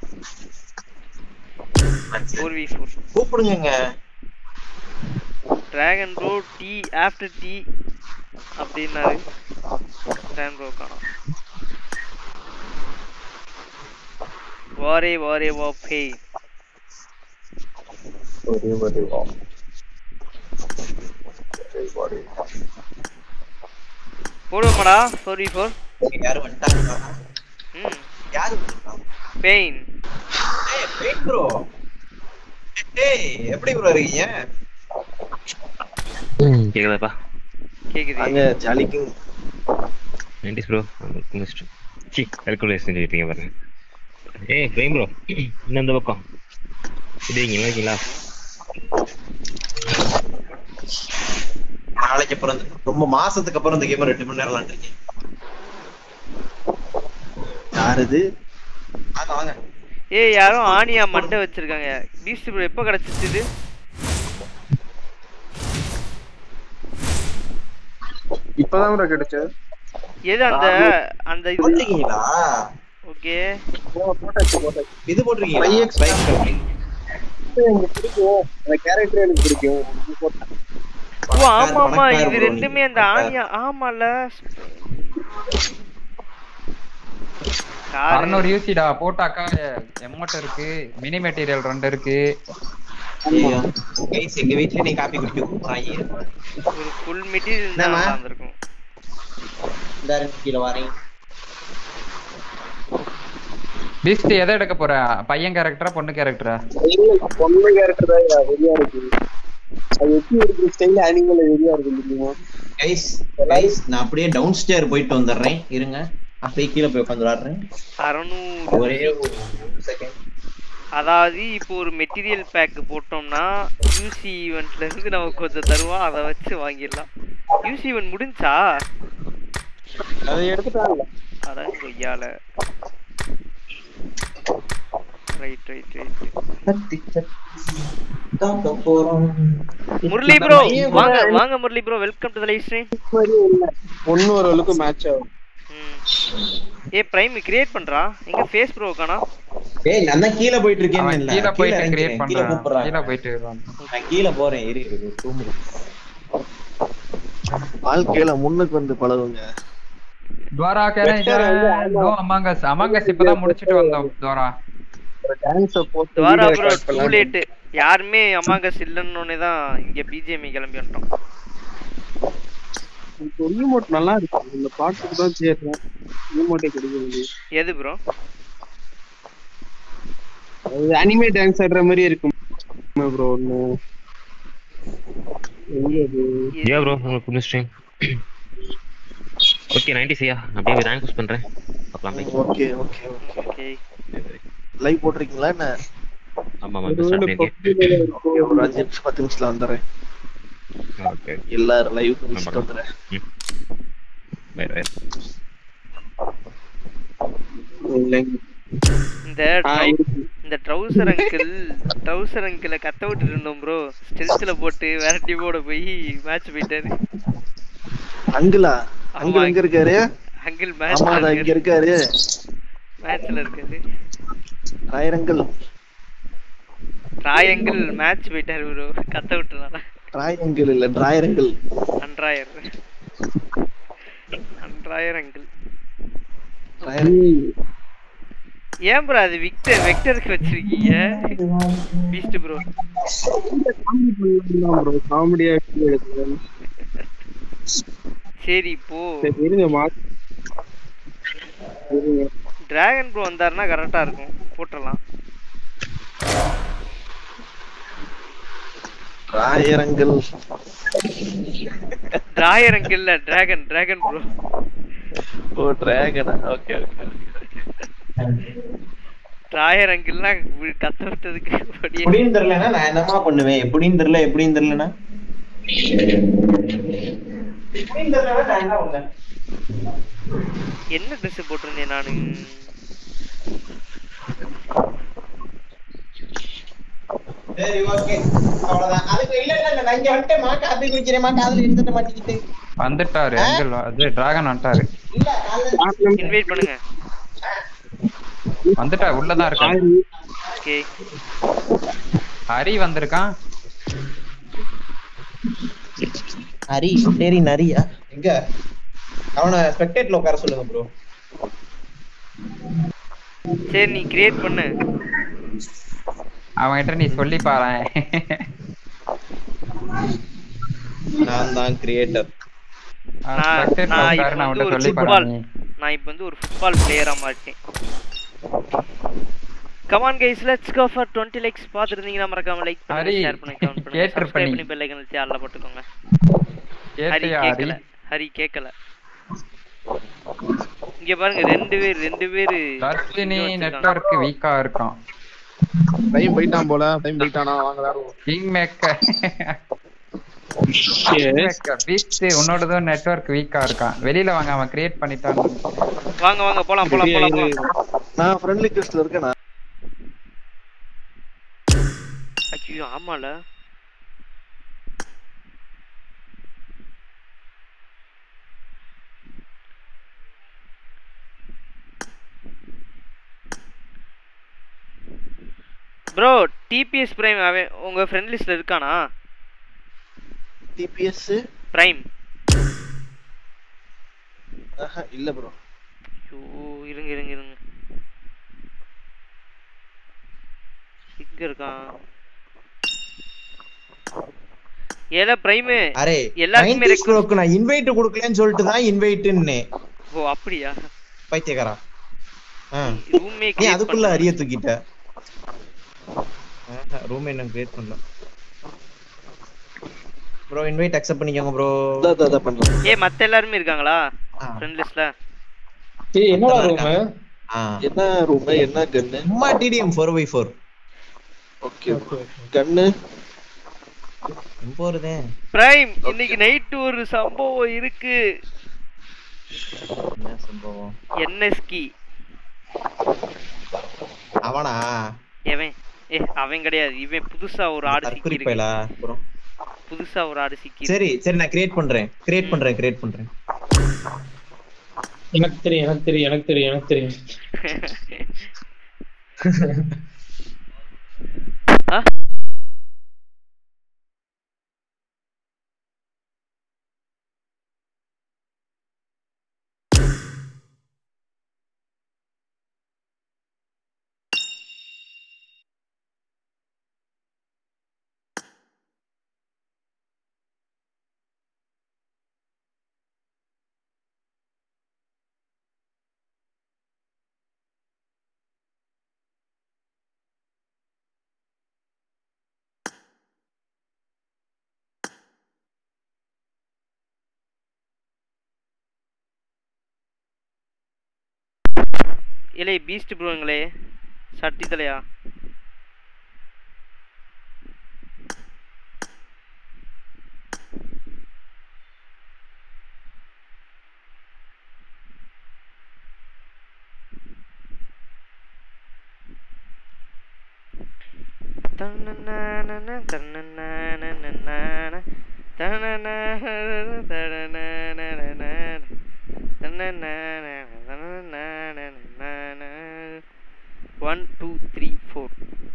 ஃபோர் வி ஃபோர் கூப்பிடுங்க dragon bro tea after tea அப்படின்னாரு டிராகன் ப்ரோ காணோம் வாரே வாரே வா பே ஒரே ஒரே வா ஒரே ஒரே வா. போடுவோமாடா ஃபோர் வி ஃபோர் யாரும் வந்துட்டாங்க ம் யாரு பெயின் ஏய் வெயிட் ப்ரோ ஏய் எப்படி ப்ரோ இருக்கீங்க கேக்குதாப்பா கேக்குது அங்க ஜாலிக்கு நைன்டிஸ் ப்ரோ முடிச்சிட்டு சி கல்குலேஷன் செஞ்சுக்கிட்டீங்க பாருங்க ஏய் பிரேம் ப்ரோ இன்னும் இந்த பக்கம் இது இருக்கீங்களா இருக்கீங்களா நாளைக்கு அப்புறம் இந்த- ரொம்ப மாசத்துக்கு அப்புறம் இந்த கேம் ரெண்டு மணி நேரம் விளாண்டுருக்கேன் யார் இது வாங்க வாங்க ஏய் யாரும் ஆனியா மண்டை வச்சிருக்காங்க பீஸ்ட் ப்ரோ எப்போ கிடைச்சிச்சு இது இப்பதான் ப்ரோ கிடைச்சது எது அந்த அந்த இது சொல்லிட்டீங்களா ஓகே ஓகே இது போட்டிருக்கீங்க ஸ்பைக் ஷாப்பிங் எனக்கு பிடிக்கும் அந்த கேரக்டர் எனக்கு பிடிக்கும் இது போட்டேன். ஓ ஆமா ஆமா பணக்கார இது bro ரெண்டுமே அந்த ஆனியா ஆமால காரு அறுநூறு யூசிடா போட்டாக்கா எமௌண்ட் இருக்கு மினி மெட்டீரியல் ரெண்டு இருக்கு ஐயோ கைஸ் எங்க வீட்ல நீ காப்பி குடிக்க கூப்பிடுறாங்க ஒரு ஃபுல் மெட்டீரியல் தான் என்னம்மா? நல்லா இருந்திருக்கும் இந்த கீழே வரேன் பீஸ்ட் எதை எடுக்க போற பையன் கேரக்டரா பொண்ணு கேரக்டரா இல்ல பொண்ணு கேரக்டர் தான் வெளியா இருக்கு அது எப்படி இருக்கு ஸ்டைல் அனிமல் வெளியா இருக்கு தெரியுமா கைஸ் கைஸ் நான் அப்படியே டவுன் ஸ்டேர் போயிட்டு வந்துடுறேன் இருங்க அப்படியே கீழே போய் உட்காந்து விளாடுறேன் அறநூறு ஒரே ஒரு செகண்ட் அதாவது இப்போ ஒரு மெட்டீரியல் பேக் போட்டோம்னா யூசி ஈவெண்ட்ல இருந்து நமக்கு கொஞ்சம் தருவான் அதை வச்சு வாங்கிடலாம் யூசி ஈவெண்ட் முடிஞ்சா அதை எடுத்துட்டாங்க அதான் கொய்யால right right right Murali bro வாங்க வாங்க Murali bro welcome to the live stream பொண்ணு ஒரு அளவுக்கு மேட்ச் ஆகும் ஏ பிரைம் கிரியேட் பண்றா எங்க ஃபேஸ் ப்ரோ காணா ஏய் நான் தான் கீழே போயிட்டு இருக்கேன்னு அவன் இல்ல கீழே போயிட்டு இறங்கிக்கிறேன். கிரியேட் கீழே பண்றான் கூப்பிடுறான் கீழே போயிட்டு வருவான். நான் கீழே போறேன் இரு இரு தூங்கு வாழ்க்கையில முன்னுக்கு வந்து பழகுங்க துவாரா Vector வந்து நோ அமாங்கஸ் அமாங்கஸ் இப்பதான் முடிச்சிட்டு வந்தோம் துவாரா ஒரு டான்ஸ போட்டு துவாரா video ப்ரோ record டூ பண்ணலாம். லேட் யாருமே அமாங்கஸ் இல்லைன்னு தான் இங்க பிஜிஎம்ஐ கிளம்பி வந்துட்டோம் இப்போ ரீமோட் நல்லா இருக்கு இந்த பாட்டுக்கு தான் சேர்றேன் ரீமோட்டே கிடைக்கிறது எது ப்ரோ அது அனிமே டான்ஸ் ஆடுற மாதிரி இருக்கும் ப்ரோ ஒண்ணு எங்க அது யா ப்ரோ உங்களுக்கு புது ஸ்ட்ரீம் ஓகே நைன்டி சியா அப்படியே ரேங்க் புஷ் பண்றேன் பார்க்கலாம் bye okay okay okay okay live போட்டிருக்கீங்களா என்ன ஆமா ஆமா இப்போ ஸ்டார்ட் பண்ணிருக்கேன் Okay, ஒரு அஞ்சு நிமிஷம் பத்து நிமிஷத்துல வந்துடுறேன் ஓகே எல்லாரும் லைவ் முடிச்சுட்டு வந்துடுறேன் பை பை இந்த trou- இந்த ட்ரௌசர் அங்கிள் ட்ரௌசர் அங்கிள கத்த விட்டுட்டு இருந்தோம் ப்ரோ ஸ்டெல்த்ல போட்டு வேற டீமோட போய் மேட்ச் போயிட்டாரு அங்கிளா ஆமா. அங்கிள் எங்க இருக்காரு அங்கிள் ஆமா மேட்ச்ல இங்க இருக்காரு மேட்ச்ல இருக்காரு ராயரங்கிள் ட்ராயங்கிள் மேட்ச் போயிட்டாரு ப்ரோ கத்த விட்டுனால ராயரங்கிள் இல்ல டிராயரங்கிள் அன்றாயர் அன்றாயர் அங்கிள் ஏன் ப்ரோ அது விக்டர் வெக்டருக்கு வச்சிருக்கீங்க பீஸ்ட் ப்ரோ ப்ரோ காமெடியா எடுக்கிறேன் சரி இப்போ சரி இருங்க மா இருங்க டிராகன் ப்ரோ வந்தாருன்னா கரெக்டா இருக்கும் போட்டுடலாம் ராயரங்கிள் டிராயர் அங்கிள் இல்ல டிராகன் டிராகன் ப்ரோ ஓ டிராகனா ஓகே ஓகே டிராயர் அங்கிள்னா கத்த விட்டதுக்கு அப்படியே எப்படின்னு தெரியலனா நான் என்னமா பண்ணுவேன் எப்படின்னு தெரியல எப்படின்னு தெரியலனா எப்படின்னு தெரியலனா நான் என்ன பண்ணுவேன் என்ன ட்ரெஸ் போட்டிருந்தேன் நானு சரி ஓகே அவ்வளவுதான் அதுக்கு இல்ல இல்ல நான் இங்க வந்துட்டேமா காப்பி குடிக்கிறேமா காதுல எடுத்துட்டு மாட்டிக்கிட்டு வந்துட்டாரு அங்கிள் அது டிராகன் வந்துட்டாரு இன்வைட் பண்ணுங்க வந்துட்டா உள்ளதான் இருக்காரு ஓகே ஹரி வந்திருக்கான் ஹரி சரி நரியா எங்க அவனை ஸ்பெக்டேட்ல உட்கார சொல்லுங்க ப்ரோ சரி நீ கிரியேட் பண்ணு அவன்கிட்ட நீ சொல்லி பாறேன் நான் தான் கிரியேட்டர் நான் spectator நான் உட்காரு, இப்போ நான் வந்து அவன்கிட்ட ஒரு சொல்லி ஃபுட்பால் பாறேன் நான் இப்போ வந்து ஒரு ஃபுட்பால் பிளேயரா மாட்டேன் come on guys let's go for 20 likes பாத்துருந்தீங்கன்னா மறக்காம லைக் பண்ணுங்க ஹரி, ஷேர் பண்ணுங்க கமெண்ட் பண்ணுங்க கேட்டிருப்ப சப்ஸ்கிரைப் நீ. பண்ணி பெல் ஐகான் வச்சு ஆல்ல போட்டுக்கோங்க ஹரி கேட்டியா ஹரி கேக்கல ஹரி கேக்கல இங்க பாருங்க ரெண்டு பேர் ரெண்டு பேரு தர்ஷினி நெட்வொர்க் வீக்கா இருக்கான் டைம் போயிட்டான் போல டைம் போயிட்டானா வாங்க விளையாடுவோம் கிங் மேக்கர் பீஸ்ட் உன்னோடதும் நெட்வொர்க் வீக்கா இருக்கான் வெளியில வாங்க அவன் கிரியேட் பண்ணிட்டான் வாங்க வாங்க போலாம் போலாம் போலாம் போலாம் நான் ஃப்ரெண்ட்லி கிறிஸ்ட்ல இருக்கேன் நான் ஐயோ ஆமால ப்ரோ டிபிஎஸ் பிரைம் அவன் உங்க ஃப்ரெண்ட் லிஸ்ட்ல இருக்கானா டிபிஎஸ் பிரைம் ஆஹா இல்ல ப்ரோ ஐயோ இருங்க இருங்க இருங்க எங்க இருக்கான் ஏல பிரைம் அரே எல்லாருக்குமே 90s ப்ரோக்கு நான் இன்வைட் கொடுக்கலன்னு சொல்லிட்டு தான் இன்வைட்னே ஓ அப்படியா பைத்தியக்காரா ஆ. ரூமே நீ அதுக்குள்ள அரிய தூக்கிட்ட ரூம் என்ன கிரியேட் பண்ணல ப்ரோ இன்வைட் அக்செப்ட் பண்ணிக்கோங்க ப்ரோ ஏ மத்த எல்லாருமே இருக்காங்களா ஃப்ரெண்ட் லிஸ்ட்ல ஏய் என்னடா ரூம் என்ன ரூம் என்ன கன்னு சும்மா டிடிஎம் 4x4 ஓகே கன்னு போறதே பிரைம் இன்னைக்கு நைட் ஒரு சம்பவம் இருக்கு என்ன சம்பவம் என்எஸ்கி அவனா எவன் ஏ அவன் கிடையாது இவன் புதுசா ஒரு ஆடு சிக்கி குறிப்பைலா இருக்கு அப்புறம் புதுசா ஒரு ஆடு சிக்கி சரி சரி நான் கிரியேட் பண்றேன் கிரியேட் பண்றேன் கிரியேட் பண்றேன் எனக்கு தெரியும் எனக்கு தெரியும் எனக்கு தெரியும் எனக்கு தெரியும் ஆ? இலே பீஸ்ட் ப்ரோங்களே சட்டி தலையா தன்னனானன, தன்னனானனனான, தன்னனானன, தன்னனானனனான, தன்னனானன, தன்னனானனனான. One, two, three, four.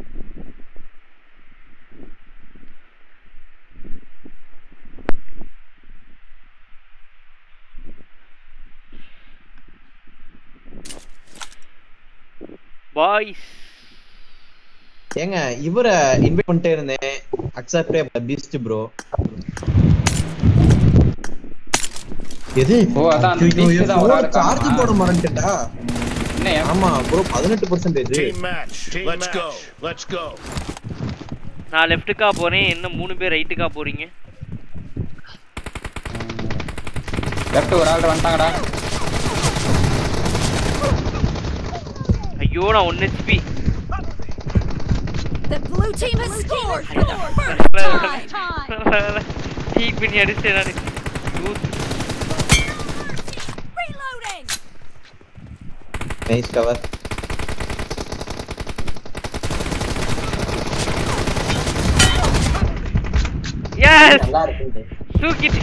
Boys ஏங்க இவரை இன்வைட் பண்ணிட்டே இருந்தேன் அக்செப்ட் பீஸ்ட் ப்ரோ எது ஓ, அதான் அந்த beast தான் ஒரு ஆளு சார்ஜ் காணுமா? போட மறந்துட்டா ஆமா ப்ரோ பதினெட்டு percentage Team match. Let's go. Let's go. நான் லெஃப்ட்டுக்கா போறேன் என்ன மூணு பேர் ரைட்டுக்கா போறீங்க லெஃப்ட் ஒரு ஆள் வந்துட்டாங்கடா ஐயோ நான் ஒன்னு HP The blue team has scored for the first time. டீக் பண்ணி அடிச்சேன் நான் Reloading. நைஸ் கவர் எஸ் தூக்கிட்டு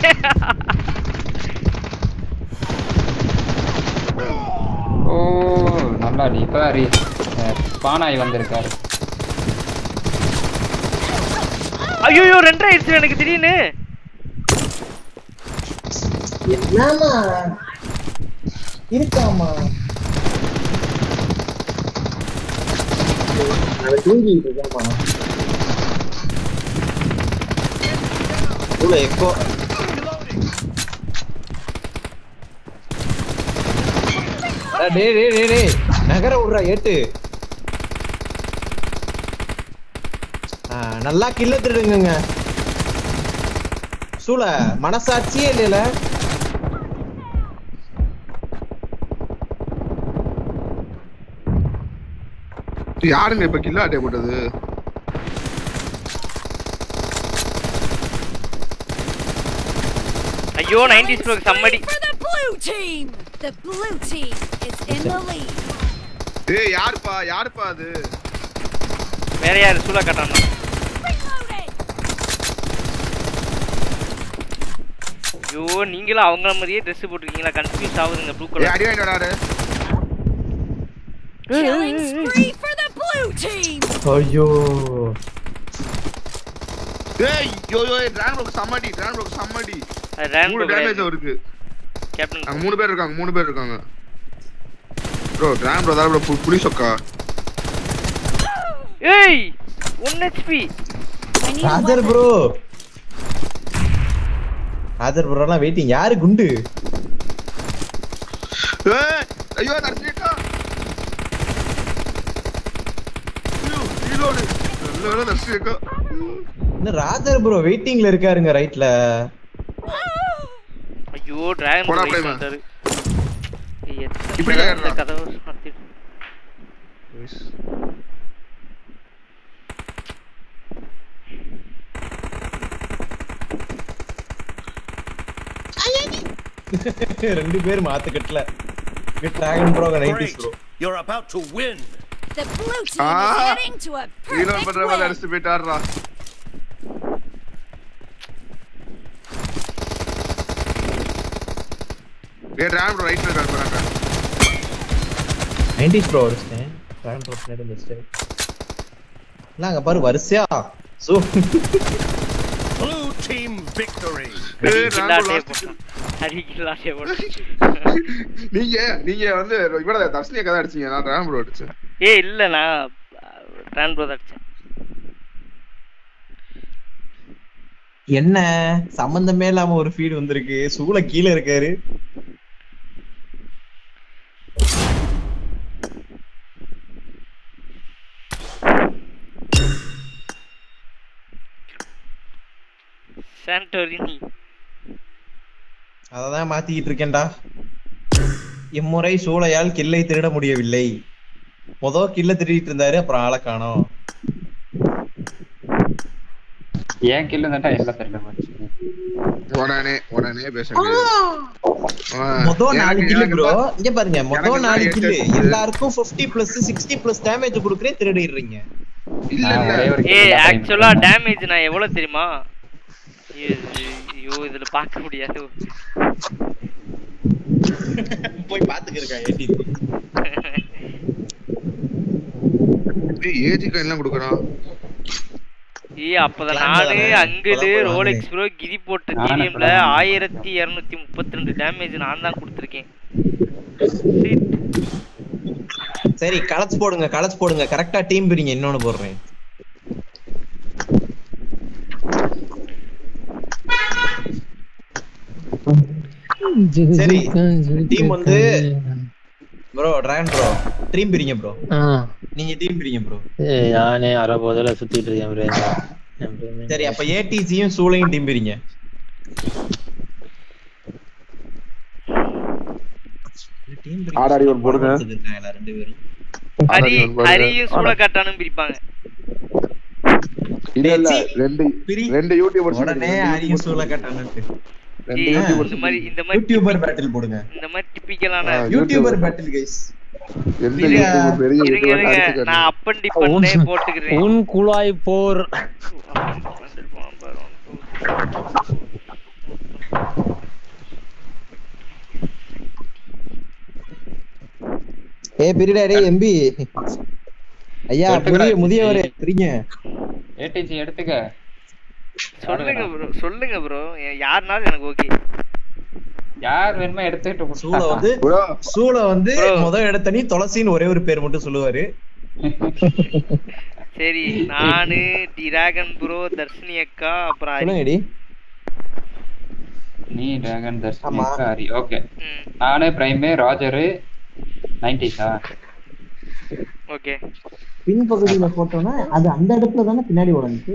ஓ நல்லா அடி இப்பதான் ரீ பானாய் வந்திருக்காரு ஐயோ ரெண்டரை ஆயிடுச்சு எனக்கு திடீர்னு என்னமா இருக்காமா அவன் தூங்கிட்டு இருக்காமா உள்ள எக்கோ டே டே டே டே நகர விடுறா ஏட்டு ஆ, நல்லா கில்ல திருடுங்க சூழ மனசாட்சியே இல்லைல யாருங்க இப்ப கில்லா அட்டை போட்டது ஐயோ நைன்டிஸ் ப்ரோக்கு சம்மடி For the blue team. The blue team is in the lead. ஏய் யாருப்பா யாருப்பா அது வேற யாரு சூலா கட்டானா ஐயோ நீங்களும் அவங்கள மாதிரியே ட்ரெஸ் போட்டிருக்கீங்களா கன்ஃபியூஸ் ஆகுதுங்க ப்ளூ ஏய் அடி கலர் வாங்கிட்டு வராரு Killing spree for the blue team. ஐயோ ஏய் யோ யோ டிராகன் ப்ரோக்கு சம்மடி டிராகன் ப்ரோக்கு சம்மடி அது Dragon மூணு Bro டேமேஜ் கிடையாது. அவருக்கு கேப்டன் அங்க மூணு பேர் இருக்காங்க மூணு பேர் இருக்காங்க ப்ரோ டிராகன் ப்ரோ தான் ப்ரோ புலி சொக்கா ஏய் 1 ஹெச்பி ராஜர் ப்ரோ ராஜர் ப்ரோலாம் வெயிட்டிங் யாரு குண்டு ஏய் ஐயோ தர்ஷினிக்கா ஐயோ ரீலோடு நல்ல வேளை தர்ஷினிக்கா இன்னும் ராஜர் ப்ரோ வெயிட்டிங்ல இருக்காருங்க ரைட்ல ஐயோ டிராகன் போடா, ப்ரோ play man. வந்தாரு இப்படி எத்தனை ஏறுடா. இந்த கதவை சாத்திட்டு ரெண்டு பேரும் மாத்துக்கட்டல dragon bro nineties bro You're about to win. The blue team Ah. is heading to a reload perfect பண்ற மாதிரி win. அடிச்சு போயிட்டாருடா ஏ டிராகன் ப்ரோ ரைட்ல இருக்காரு பாருங்க நைன்டிஸ் ப்ரோ அடிச்சிட்டேன் டிராகன் ப்ரோ பின்னாடி மிஸ்டேக் இல்ல அங்க பாரு வரிசையா சோ Blue team victory. ஏய் டிராகன் ப்ரோ கில்லாட்டே லாஸ்ட் போட்டான் அடி கில்லாட்டே போட்டான் நீங்க நீங்க வந்து இவட தர்ஷினியை கதை அடிச்சீங்க நான் டிராகன் ப்ரோ அடிச்சேன் ஏய் இல்ல நான் டிராகன் ப்ரோ தான் அடிச்சேன் என்ன சம்பந்தமே இல்லாம ஒரு ஃபீட் வந்திருக்கு சூள கீழ இருக்காரு சாண்டோரினி அததான் மாத்திக்கிட்டு இருக்கேன்டா இம்முறை சூளையால் கில்லை திருட முடியவில்லை மொத கில்ல திருடிட்டு இருந்தாரு அப்புறம் ஆளை காணோம் ஏன் கில்ல தான்டா எல்லாம் தெரியல மாட்டேங்குது உடனே உடனே பேசுங்க மொத நாலு கில்லு ப்ரோ இங்க பாருங்க மொத எனக்கு நாலு தான் கில்லு எட்டு. எல்லாருக்கும் 50 பிளஸ் சிக்ஸ்டி பிளஸ் டேமேஜ் கொடுக்குறே திருடிடுறீங்க இல்ல நான் ஒரே ஒரு ஏய் kill தான் ஆக்சுவலா டேமேஜ் நான் எவ்வளவு தெரியுமா ஐயோ, ஐயோ இதுல பார்க்க முடியாது போய் பாத்துக்கிருக்கா ஏடி ஏய் ஏஜி காயின் எல்லாம் கொடுக்குறான் ஏய் அப்பதான் Plan நானு தானே. அங்கிடு இப்பதான் போய் ரோலெக்ஸ் ப்ரோ கிரி போட்ட நானே டிஎம்ல plan பண்ணேன். ஆயிரத்தி இருநூத்தி முப்பத்தி ரெண்டு டேமேஜ் நான் தான் கொடுத்துருக்கேன் சரி கலச்சு போடுங்க கலச்சு போடுங்க கரெக்டா டீம் பிரிங்க இன்னொன்னு போடுறேன் சரி டீம் வந்து ப்ரோ டிராகன் ப்ரோ டீம் பிரிங்க ப்ரோ நீங்க டீம் பிரிங்க ப்ரோ ஏய் நானே அரை போதில் சுத்திட்டு இருக்கேன் bro. என் brain. சரி அப்ப ஏடிசியும் சூளையும் டீம் பிரிங்க ஆடாடி ஒரு போடுங்க இருக்காங்களா ரெண்டு பேரும் ஹரி ஆடாடி ஒரு போடுங்க. ஹரியும் சூளக்காட்டானும் பிரிப்பாங்க இல்ல இல்ல சீ. ரெண்டு பிரி. ரெண்டு யூடியூபர்ஸ் உடனே ஆரியும் சூளை கட்டானுட்டு ரெண்டு ஏய், யூடியூபர்ஸ் இந்த மாதிரி இந்த மாதிரி யூடியூபர் பேட்டில் போடுங்க இந்த மாதிரி டிப்பிக்கலான ஆ, யூடியூபர் பேட்டில் கைஸ் எந்த இல்ல. யூடியூபர் பெரிய இருங்க யூடியூபர் இருங்க அடிச்சுக்காரு நான் அப்பன் டிப்பன்னே போட்டுக்கிறேன் உன் குழாய் போர் ஏ பிரிடா டேய் எம்பி ஐயா எடுத்துக்கடா, பெரிய முதியவரே பிரிங்க ஏடிசி எடுத்துக்க சொல்லுங்க ப்ரோ சொல்லுங்க ப்ரோ யாருனாலும் எனக்கு ஓகே யார் வேணுமோ எடுத்துக்கிட்டு சூளை வந்து சூளை வந்து முத எடுத்த நீ துளசின்னு ஒரே ஒரு பேர் மட்டும் சொல்லுவாரு சரி நானு டிராகன் ப்ரோ தர்ஷினி அக்கா அப்புறம் ஹரி. சொல்லுங்கடி நீ டிராகன் தர்ஷன் ஆமா. ஹரி ஓகே நானு பிரைமே ராஜரு நைன்டிஸா ஓகே பின்பகுதியில போட்டோம்னா அது அந்த இடத்துல தானே பின்னாடி உடஞ்சி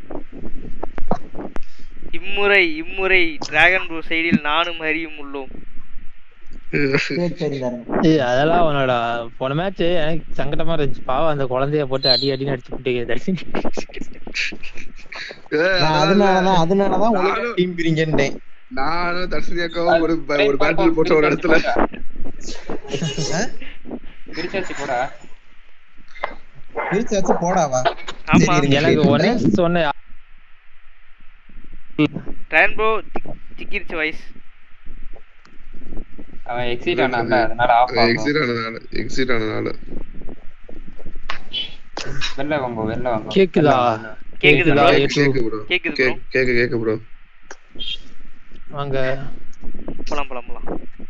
இம்முறை இம்முறை டிராகன் ப்ரோ சைடில் நானும் ஹரியும் உள்ளோம் சரி சரி தாருங்க ஏய் அதெல்லாம் உன்னோட போன மேட்ச் எனக்கு சங்கடமா இருந்துச்சு பாவம் அந்த குழந்தைய போட்டு அடி அடி அடிச்சு விட்டு நான் அதனாலதான் அதனாலதான் உங்களுக்கு டீம் பிரிங்கன்ட்டேன் நானும் தர்ஷினி அக்காவும் ஒரு ப- ஒரு பேட்டில் போட்ட ஒரு இடத்துல பிரிச்சாச்சு கூட பிரிச்சு வச்சு போடாவா ஆமா. சரி, இருங்க, எனக்கு wait ஒரே பண்றேன். சொன்ன டிராகன் ப்ரோ திக்கிருச்சு வாய்ஸ் அவன் எக்ஸிட் ஆனான்ல அதனால ஆஃப் ஆகும் எக்ஸிட் ஆனதால எக்ஸிட் ஆனதால வெளில வாங்க வெளில வாங்க கேக்குதா கேக்குது கேக்குதா bro. ஏ டூ கேக்கு ப்ரோ கேக்குது bro. கேக்கு கேக்கு கேக்கு ப்ரோ வாங்க போலாம் போலாம் போலாம்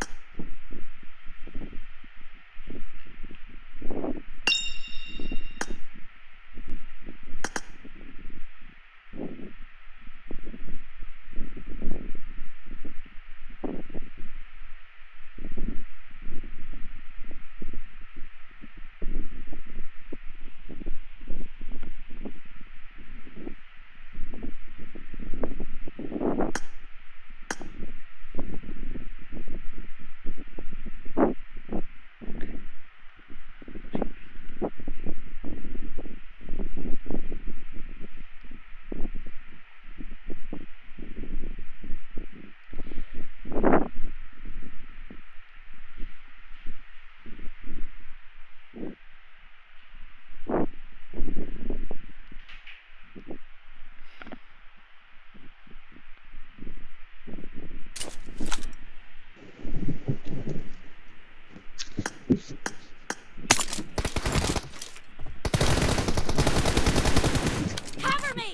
Cover me!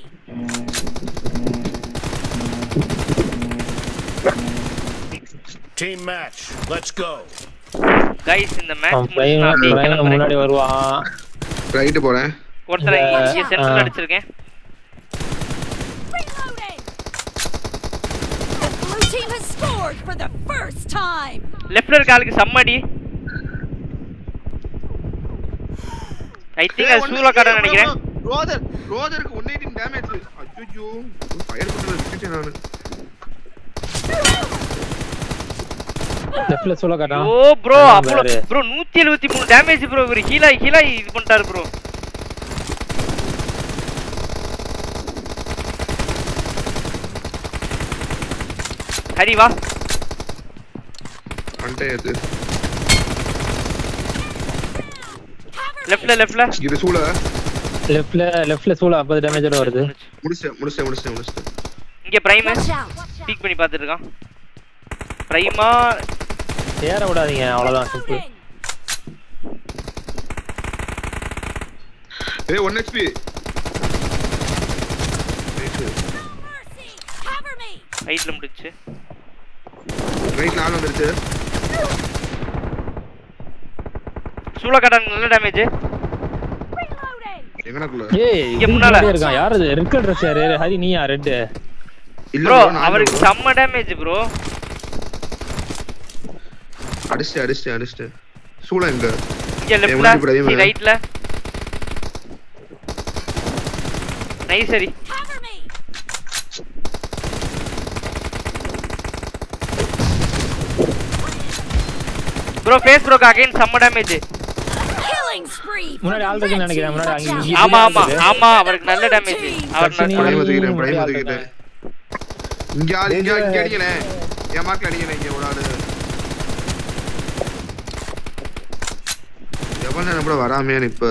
Team match. Let's go. Guys இந்த அவன் மேட்ச் பையன் முடிச்சு அப்படியே பையன் கிளம்புறேன் முன்னாடி வருவான் ரைட்டு போறேன் ஒருத்தரை இந்த- இங்க சென்டர்ல ஆ. அடிச்சிருக்கேன் Reloading! The blue team has scored for the first time! லெஃப்ட்ல இருக்க ஆளுக்கு செம்மடி ஐ திங்க் அது சூலா கார்டன் நினைக்கிறேன் ரோதர் ரோதருக்கு 118 டேமேஜ் அய்யோ ஃபயர் பண்றது விட்டுட்டேன் நானு லெஃப்ட்ல சொல்ல காட்டான் ஓ ப்ரோ அதான் அவ்வளோ பாரு. ப்ரோ நூத்தி எழுபத்தி மூணு டேமேஜ் ப்ரோ இவர் ஹீலாய் ஹீலாய் இது பண்ணிட்டாரு ப்ரோ ஹரி வா வந்துட்டேன் அது லெஃப்ட்ல லெஃப்ட்ல இது சூழ லெஃப்ட்ல லெஃப்ட்ல சூழ 50 டேமேஜோட வருது முடிச்சிட்டேன் முடிச்சிட்டேன் முடிச்சிட்டேன் முடிச்சிட்டேன் இங்க பிரைம் ஸ்பீக் பண்ணி பார்த்துட்டு இருக்கான் பிரைமா ஏற விடாதீங்க அவ்வளவுதான் சிம்பிள் ஏய் 1 HP ரைட்ல முடிச்சு ரைட்ல ஆள் வந்துருச்சு சூலா கார்டன் நல்ல டேமேஜ் எங்கனக்குள்ள ஏய் இங்க இங்க முன்னால. முன்னாடி இருக்கான் யாரு இது ரெட் கலர் ட்ரெஸ் யாரு ஹரி நீயா ரெட் இல்ல ப்ரோ bro, நான் அவருக்கு இல்ல bro. செம்ம டேமேஜ் ப்ரோ அடிச்சிட்டேன் அடிச்சிட்டேன் அடிச்சிட்டேன் சூழ எங்க இங்க என் முன்னாடி லெஃப்ட்ல பிரைம் ரைட்ல நைஸ் சரி ப்ரோ ஃபேஸ் ப்ரோக்கு அகைன் செம்ம டேமேஜ் Killing spree! முன்னாடி ஆள் இருக்குன்னு நினைக்கிறேன் முன்னாடி அங்க இங்க ஆமா ஆமா ஆமா அவருக்கு நல்ல டேமேஜ் அவர் தர்ஷினி பிரைம் முன்னாடி தூக்கிட்டேன் பிரைம் ஆள் தூக்கிட்டேன் இங்க ஆள் இங்க ஆள், இங்க அடிக்கலேன் என் மார்க்ல அடிக்கலேன் இங்க ஒரு ஆளு எவ்வளவு நேரம் கூட வராமே இப்ப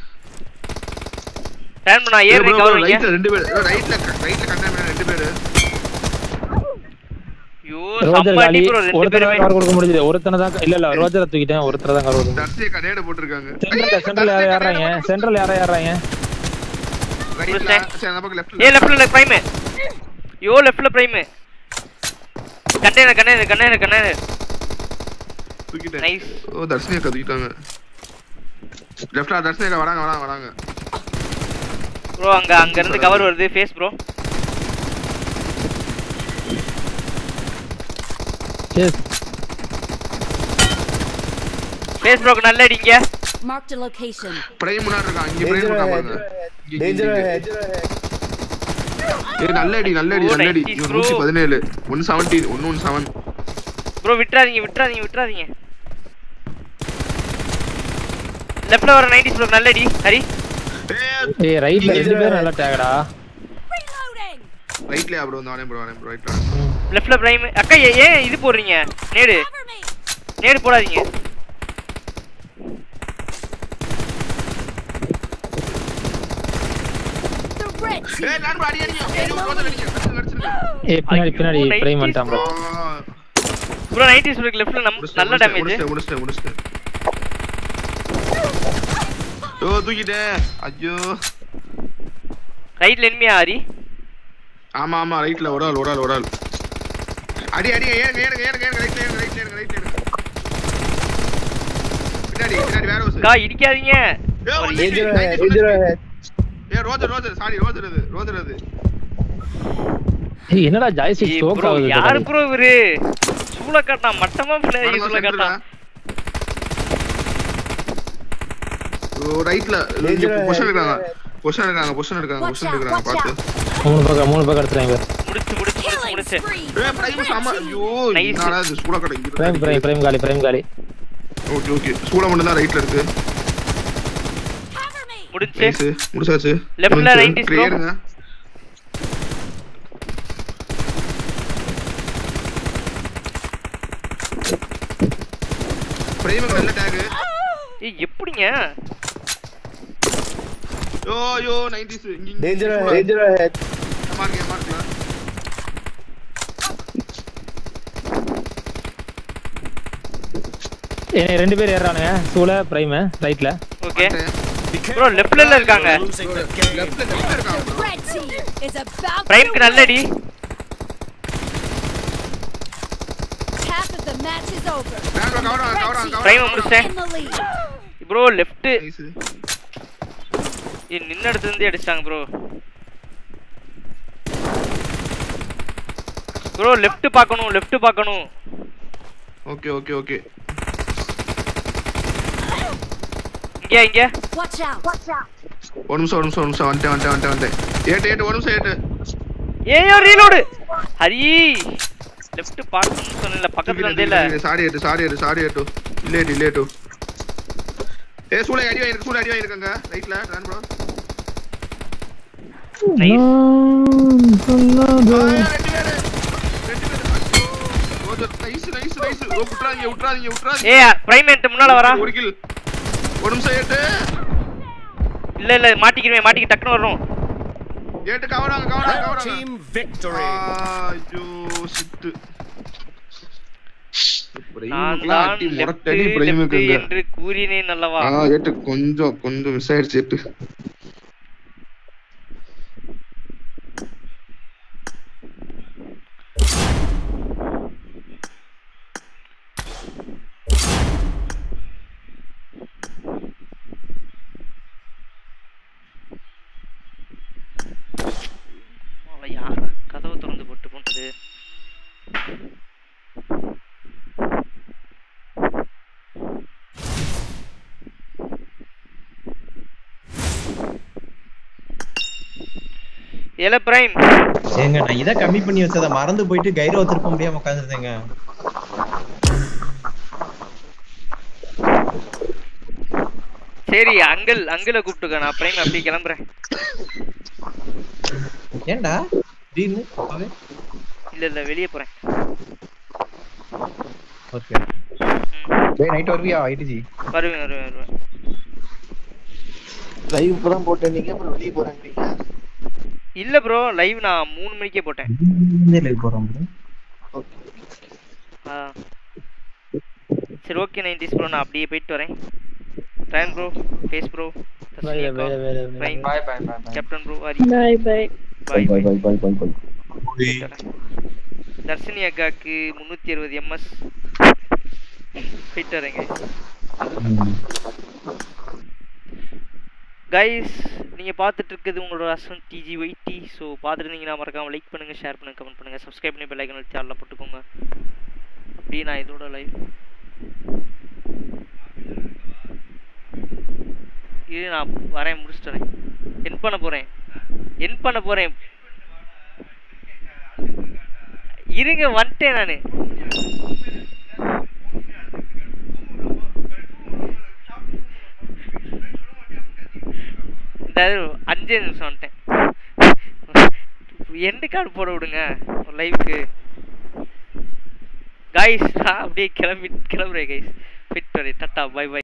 டர்ன் பண்ணா ஏறி கவர் வைங்க ரைட்ல ரெண்டு பேர் ரைட்ல ரைட்ல கண்டாம ரெண்டு பேரு ஐயோ ரோஜர் செம்ம காலி அடி ப்ரோ ரெண்டு ஒருத்தர பேருமே கவர் கொடுக்க முடியுது ஒருத்தனை தான் இல்ல இல்ல ரோஜரை தூக்கிட்டேன் ஒருத்தர தான் கவர் கொடுக்க தர்சியை கடையில போட்டிருக்காங்க சென்ட்ரல் சென்ட்ரல் யாரா ஏறாங்க சென்ட்ரல் யாரா ஏறாங்க ரைட்ல சரி அந்த பக்கம் ஏ லெஃப்ட்ல லெஃப்ட்ல பிரைம் யோ லெஃப்ட்ல prime container container container container தூக்கிட்டேன் நைஸ் ஓ தர்ஷினியை தூக்கிட்டாங்க லெஃப்ட்ல தர்ஷினியா வராங்க வராங்க வராங்க ப்ரோ அங்க அங்க இருந்து கவர் வருது ஃபேஸ் ப்ரோ எஸ் ஃபேஸ் ப்ரோக்கு நல்ல அடிங்க Marked a location. பிரைம் முன்னாடி இருக்கான் இங்க பிரைம் இருக்கான் பாருங்க இங்க, இங்க, டேஞ்சர் இங்க. ஏய் நல்ல அடி நல்ல அடி ஓ, நல்ல அடி 90s இவன் bro. நூத்தி பதினேழு ஒன் செவன்டி ஒன்னு ஒன் செவன் ப்ரோ விட்டுறாதீங்க விட்டுறாதீங்க விட்டுறாதீங்க லெஃப்ட்ல வர 90s ப்ரோ நல்ல அடி ஹரி ஏய் ரைட்ல ரெண்டு பேரும் நல்லா டேகடா ரைட்லயா ப்ரோ இந்த வரேன் ப்ரோ வரேன் ப்ரோ ரைட்ல லெஃப்ட்ல பிரைம் அக்கா ஏ- ஏன் இது போடுறீங்க நேடு நேடு போடாதீங்க ஏய் நான் அடி அடிங்க ஏய் ஒரு ரோதர் அடிங்க அடிச்சு அடிச்சிருங்க ஏய் பின்னாடி பின்னாடி பிரைம் வந்துட்டான் ப்ரோ ப்ரோ 90s ப்ரோக்கு லெஃப்ட்ல நம் நல்ல டேமேஜ் முடிச்சிட்டேன் முடிச்சிட்டேன் முடிச்சிட்டேன் ஓ தூக்கிட்டேன் ஐயோ ரைட்ல எனிமியா ஆரி ஆமா ஆமா ரைட்ல ஒரு ஆள் ஒரு ஆள் ஒரு ஆள் அடி அடி ஏறுங்க ஏறுங்க ஏறுங்க ஏறுங்க ரைட்ல ஏறுங்க ரைட்ல ஏறுங்க ரைட்ல ஏறுங்க பின்னாடி பின்னாடி வேற ஒரு கா இடிக்காதீங்க ஏ ரோஜர் ரோஜர் சாரி ரோஜர் அது ரோஜர் அது ஏய், என்னடா ஜாய்ஸ்டிக் ஏய் ஸ்ட்ரோக் bro, ஆகுது யாரு ப்ரோ இவரு சூள காட்டான் மட்டமா பின்னாடி சூள காட்டான் ஓ ரைட்ல பொசிஷன் இருக்காங்க பொசிஷன் இருக்காங்க பொசிஷன் இருக்காங்க பொசிஷன் இருக்காங்க பாத்து மூணு பக்கம் மூணு பக்கம் எடுத்துறாங்க முடிச்சு முடிச்சு முடிச்சு முடிச்சு ஏ பிரைம் சம ஐயோ Nice. என்னடா இது சூட கடை பிரைம் பிரைம் பிரைம் காலி பிரைம் காலி ஓகே ஓகே சூட மட்டும் தான் ரைட்ல இருக்கு முடிச்சு நைஸ் முடிச்சாச்சு Leftல 90s bro. கிளியருங்க பிரைமுக்கு நல்ல டேக் ஏய் எப்படிங்க யோ யோ 90s இங்க இங்க Danger சூட. ahead. Danger ahead. மார்க் மார்க்ல ஏய், ரெண்டு பேர் ஏறானுங்க சூள பிரைம் ரைட்ல ஓகே ப்ரோ லெஃப்ட்ல இருக்காங்க Red team is about பிரைம்க்கு to நல்லடி win. Half of the match is over. Red team பிரைம் முடிச்சேன் in the lead. Bro left ஏய் நின்ன இடத்துல இருந்தே அடிச்சாங்க ப்ரோ ப்ரோ லெஃப்ட் பார்க்கணும் லெஃப்ட் பார்க்கணும் ஓகே ஓகே ஓகே இங்க இங்க Watch out. Watch out. ஒரு நிமிஷம் ஒரு நிமிஷம் ஒரு நிமிஷம் வந்துட்டேன் வந்துட்டேன் வந்துட்டேன் வந்துட்டேன் ஏட்டு ஏட்டு ஒரு நிமிஷம் ஏட்டு ஏயோ ரீலோடு ஹரி லெஃப்ட் பார்க்கணும்னு சொன்னேன்ல பக்கத்துல இருந்தே இல்ல சாரி ஏட்டு சாரி ஏட்டு சாரி ஏட்டு இல்ல ஏட்டு இல்ல ஏட்டு ஏ சூளை அடி வாங்கிருக்கு சூளை அடி வாங்கிருக்காங்க ரைட்ல run bro nice nice nice விட்றாதீங்க விட்றாதீங்க விட்றாதீங்க ஏய் பிரைம் என்கிட்ட முன்னால வரா ஒரு கில் ஒரு நிமிஷம் ஏட்டு இல்ல இல்ல மாட்டிக்கிறேன் மாட்டிக்க டக்குன்னு வரணும் ஏட்டு கவராங்க கவராங்க கவராங்க Team victory. ஐயோ சிட்டு நான் பிரைமுக்குலாம் தான் அடி left, முரட்டடி left பிரைமுக்குங்க என்று கூறினேன் அல்லவா ஆ ஏட்டு கொஞ்சம் கொஞ்சம் மிஸ் ஆயிடுச்சு ஏட்டு அவன் யார் கதவு திறந்து போட்டு போனது ஏல பிரைம் ஏங்க நான் இதை கம்மி பண்ணி வச்சதை மறந்து போயிட்டு கைரோ திருப்ப முடியாம உட்காந்துருந்தேங்க சரி அங்கிள் அங்கிளை கூப்பிட்டுக்க நான் பிரைம் அப்படி கிளம்புறேன் ஏன்டா திடீர்னு அவன் இல்ல இல்ல வெளியே போறேன் ஓகே டேய் நைட் வருவியா ஐடிஜி வருவேன் வருவேன் வருவேன் லைவ் இப்பதான் போட்டேன் நீங்க அப்புறம் வெளியே போறேன்றீங்க இல்ல ப்ரோ லைவ் நான் மூணு மணிக்கே போட்டேன் லைவ் போறோம் ஆ. சரி ஓகே நைன்டிஸ் ப்ரோ நான் அப்படியே போயிட்டு வரேன் time bro face bro Bye, bye, bye, bye, bye. Bye, bye, bye, bye. Captain bro Hari Bye, bye. Bye bye bye bye bye bye Dharshini அக்காக்கு முந்நூற்றி அறுபது எம்எஸ் போயிட்டு வரேங்க கைஸ் நீங்கள் பார்த்துட்டு இருக்கிறது உங்களோட அஸ்வன் டிஜி ஒய்டி ஸோ பார்த்துருந்தீங்கன்னா மறக்காம லைக் பண்ணுங்கள் ஷேர் பண்ணுங்கள் கமெண்ட் பண்ணுங்கள் சப்ஸ்கிரைப் பண்ணி பெல் ஐக்கன் அழுத்தி ஆளில் போட்டுக்கோங்க அப்படியே நான் இதோட லைவ் இது நான் வரேன் முடிச்சுட்டு வரேன் என் பண்ண போகிறேன் என் பண்ண போகிறேன் இருங்க வந்துட்டேன் நான் இந்த அஞ்சே நிமிஷம் வந்துட்டேன் எண்டு கார்டு போட விடுங்க லைவுக்கு கைஸ் நான் அப்படியே கிளம்பி கிளம்புறேன் கைஸ் ஃபிட் வரேன் டட்டா பை பை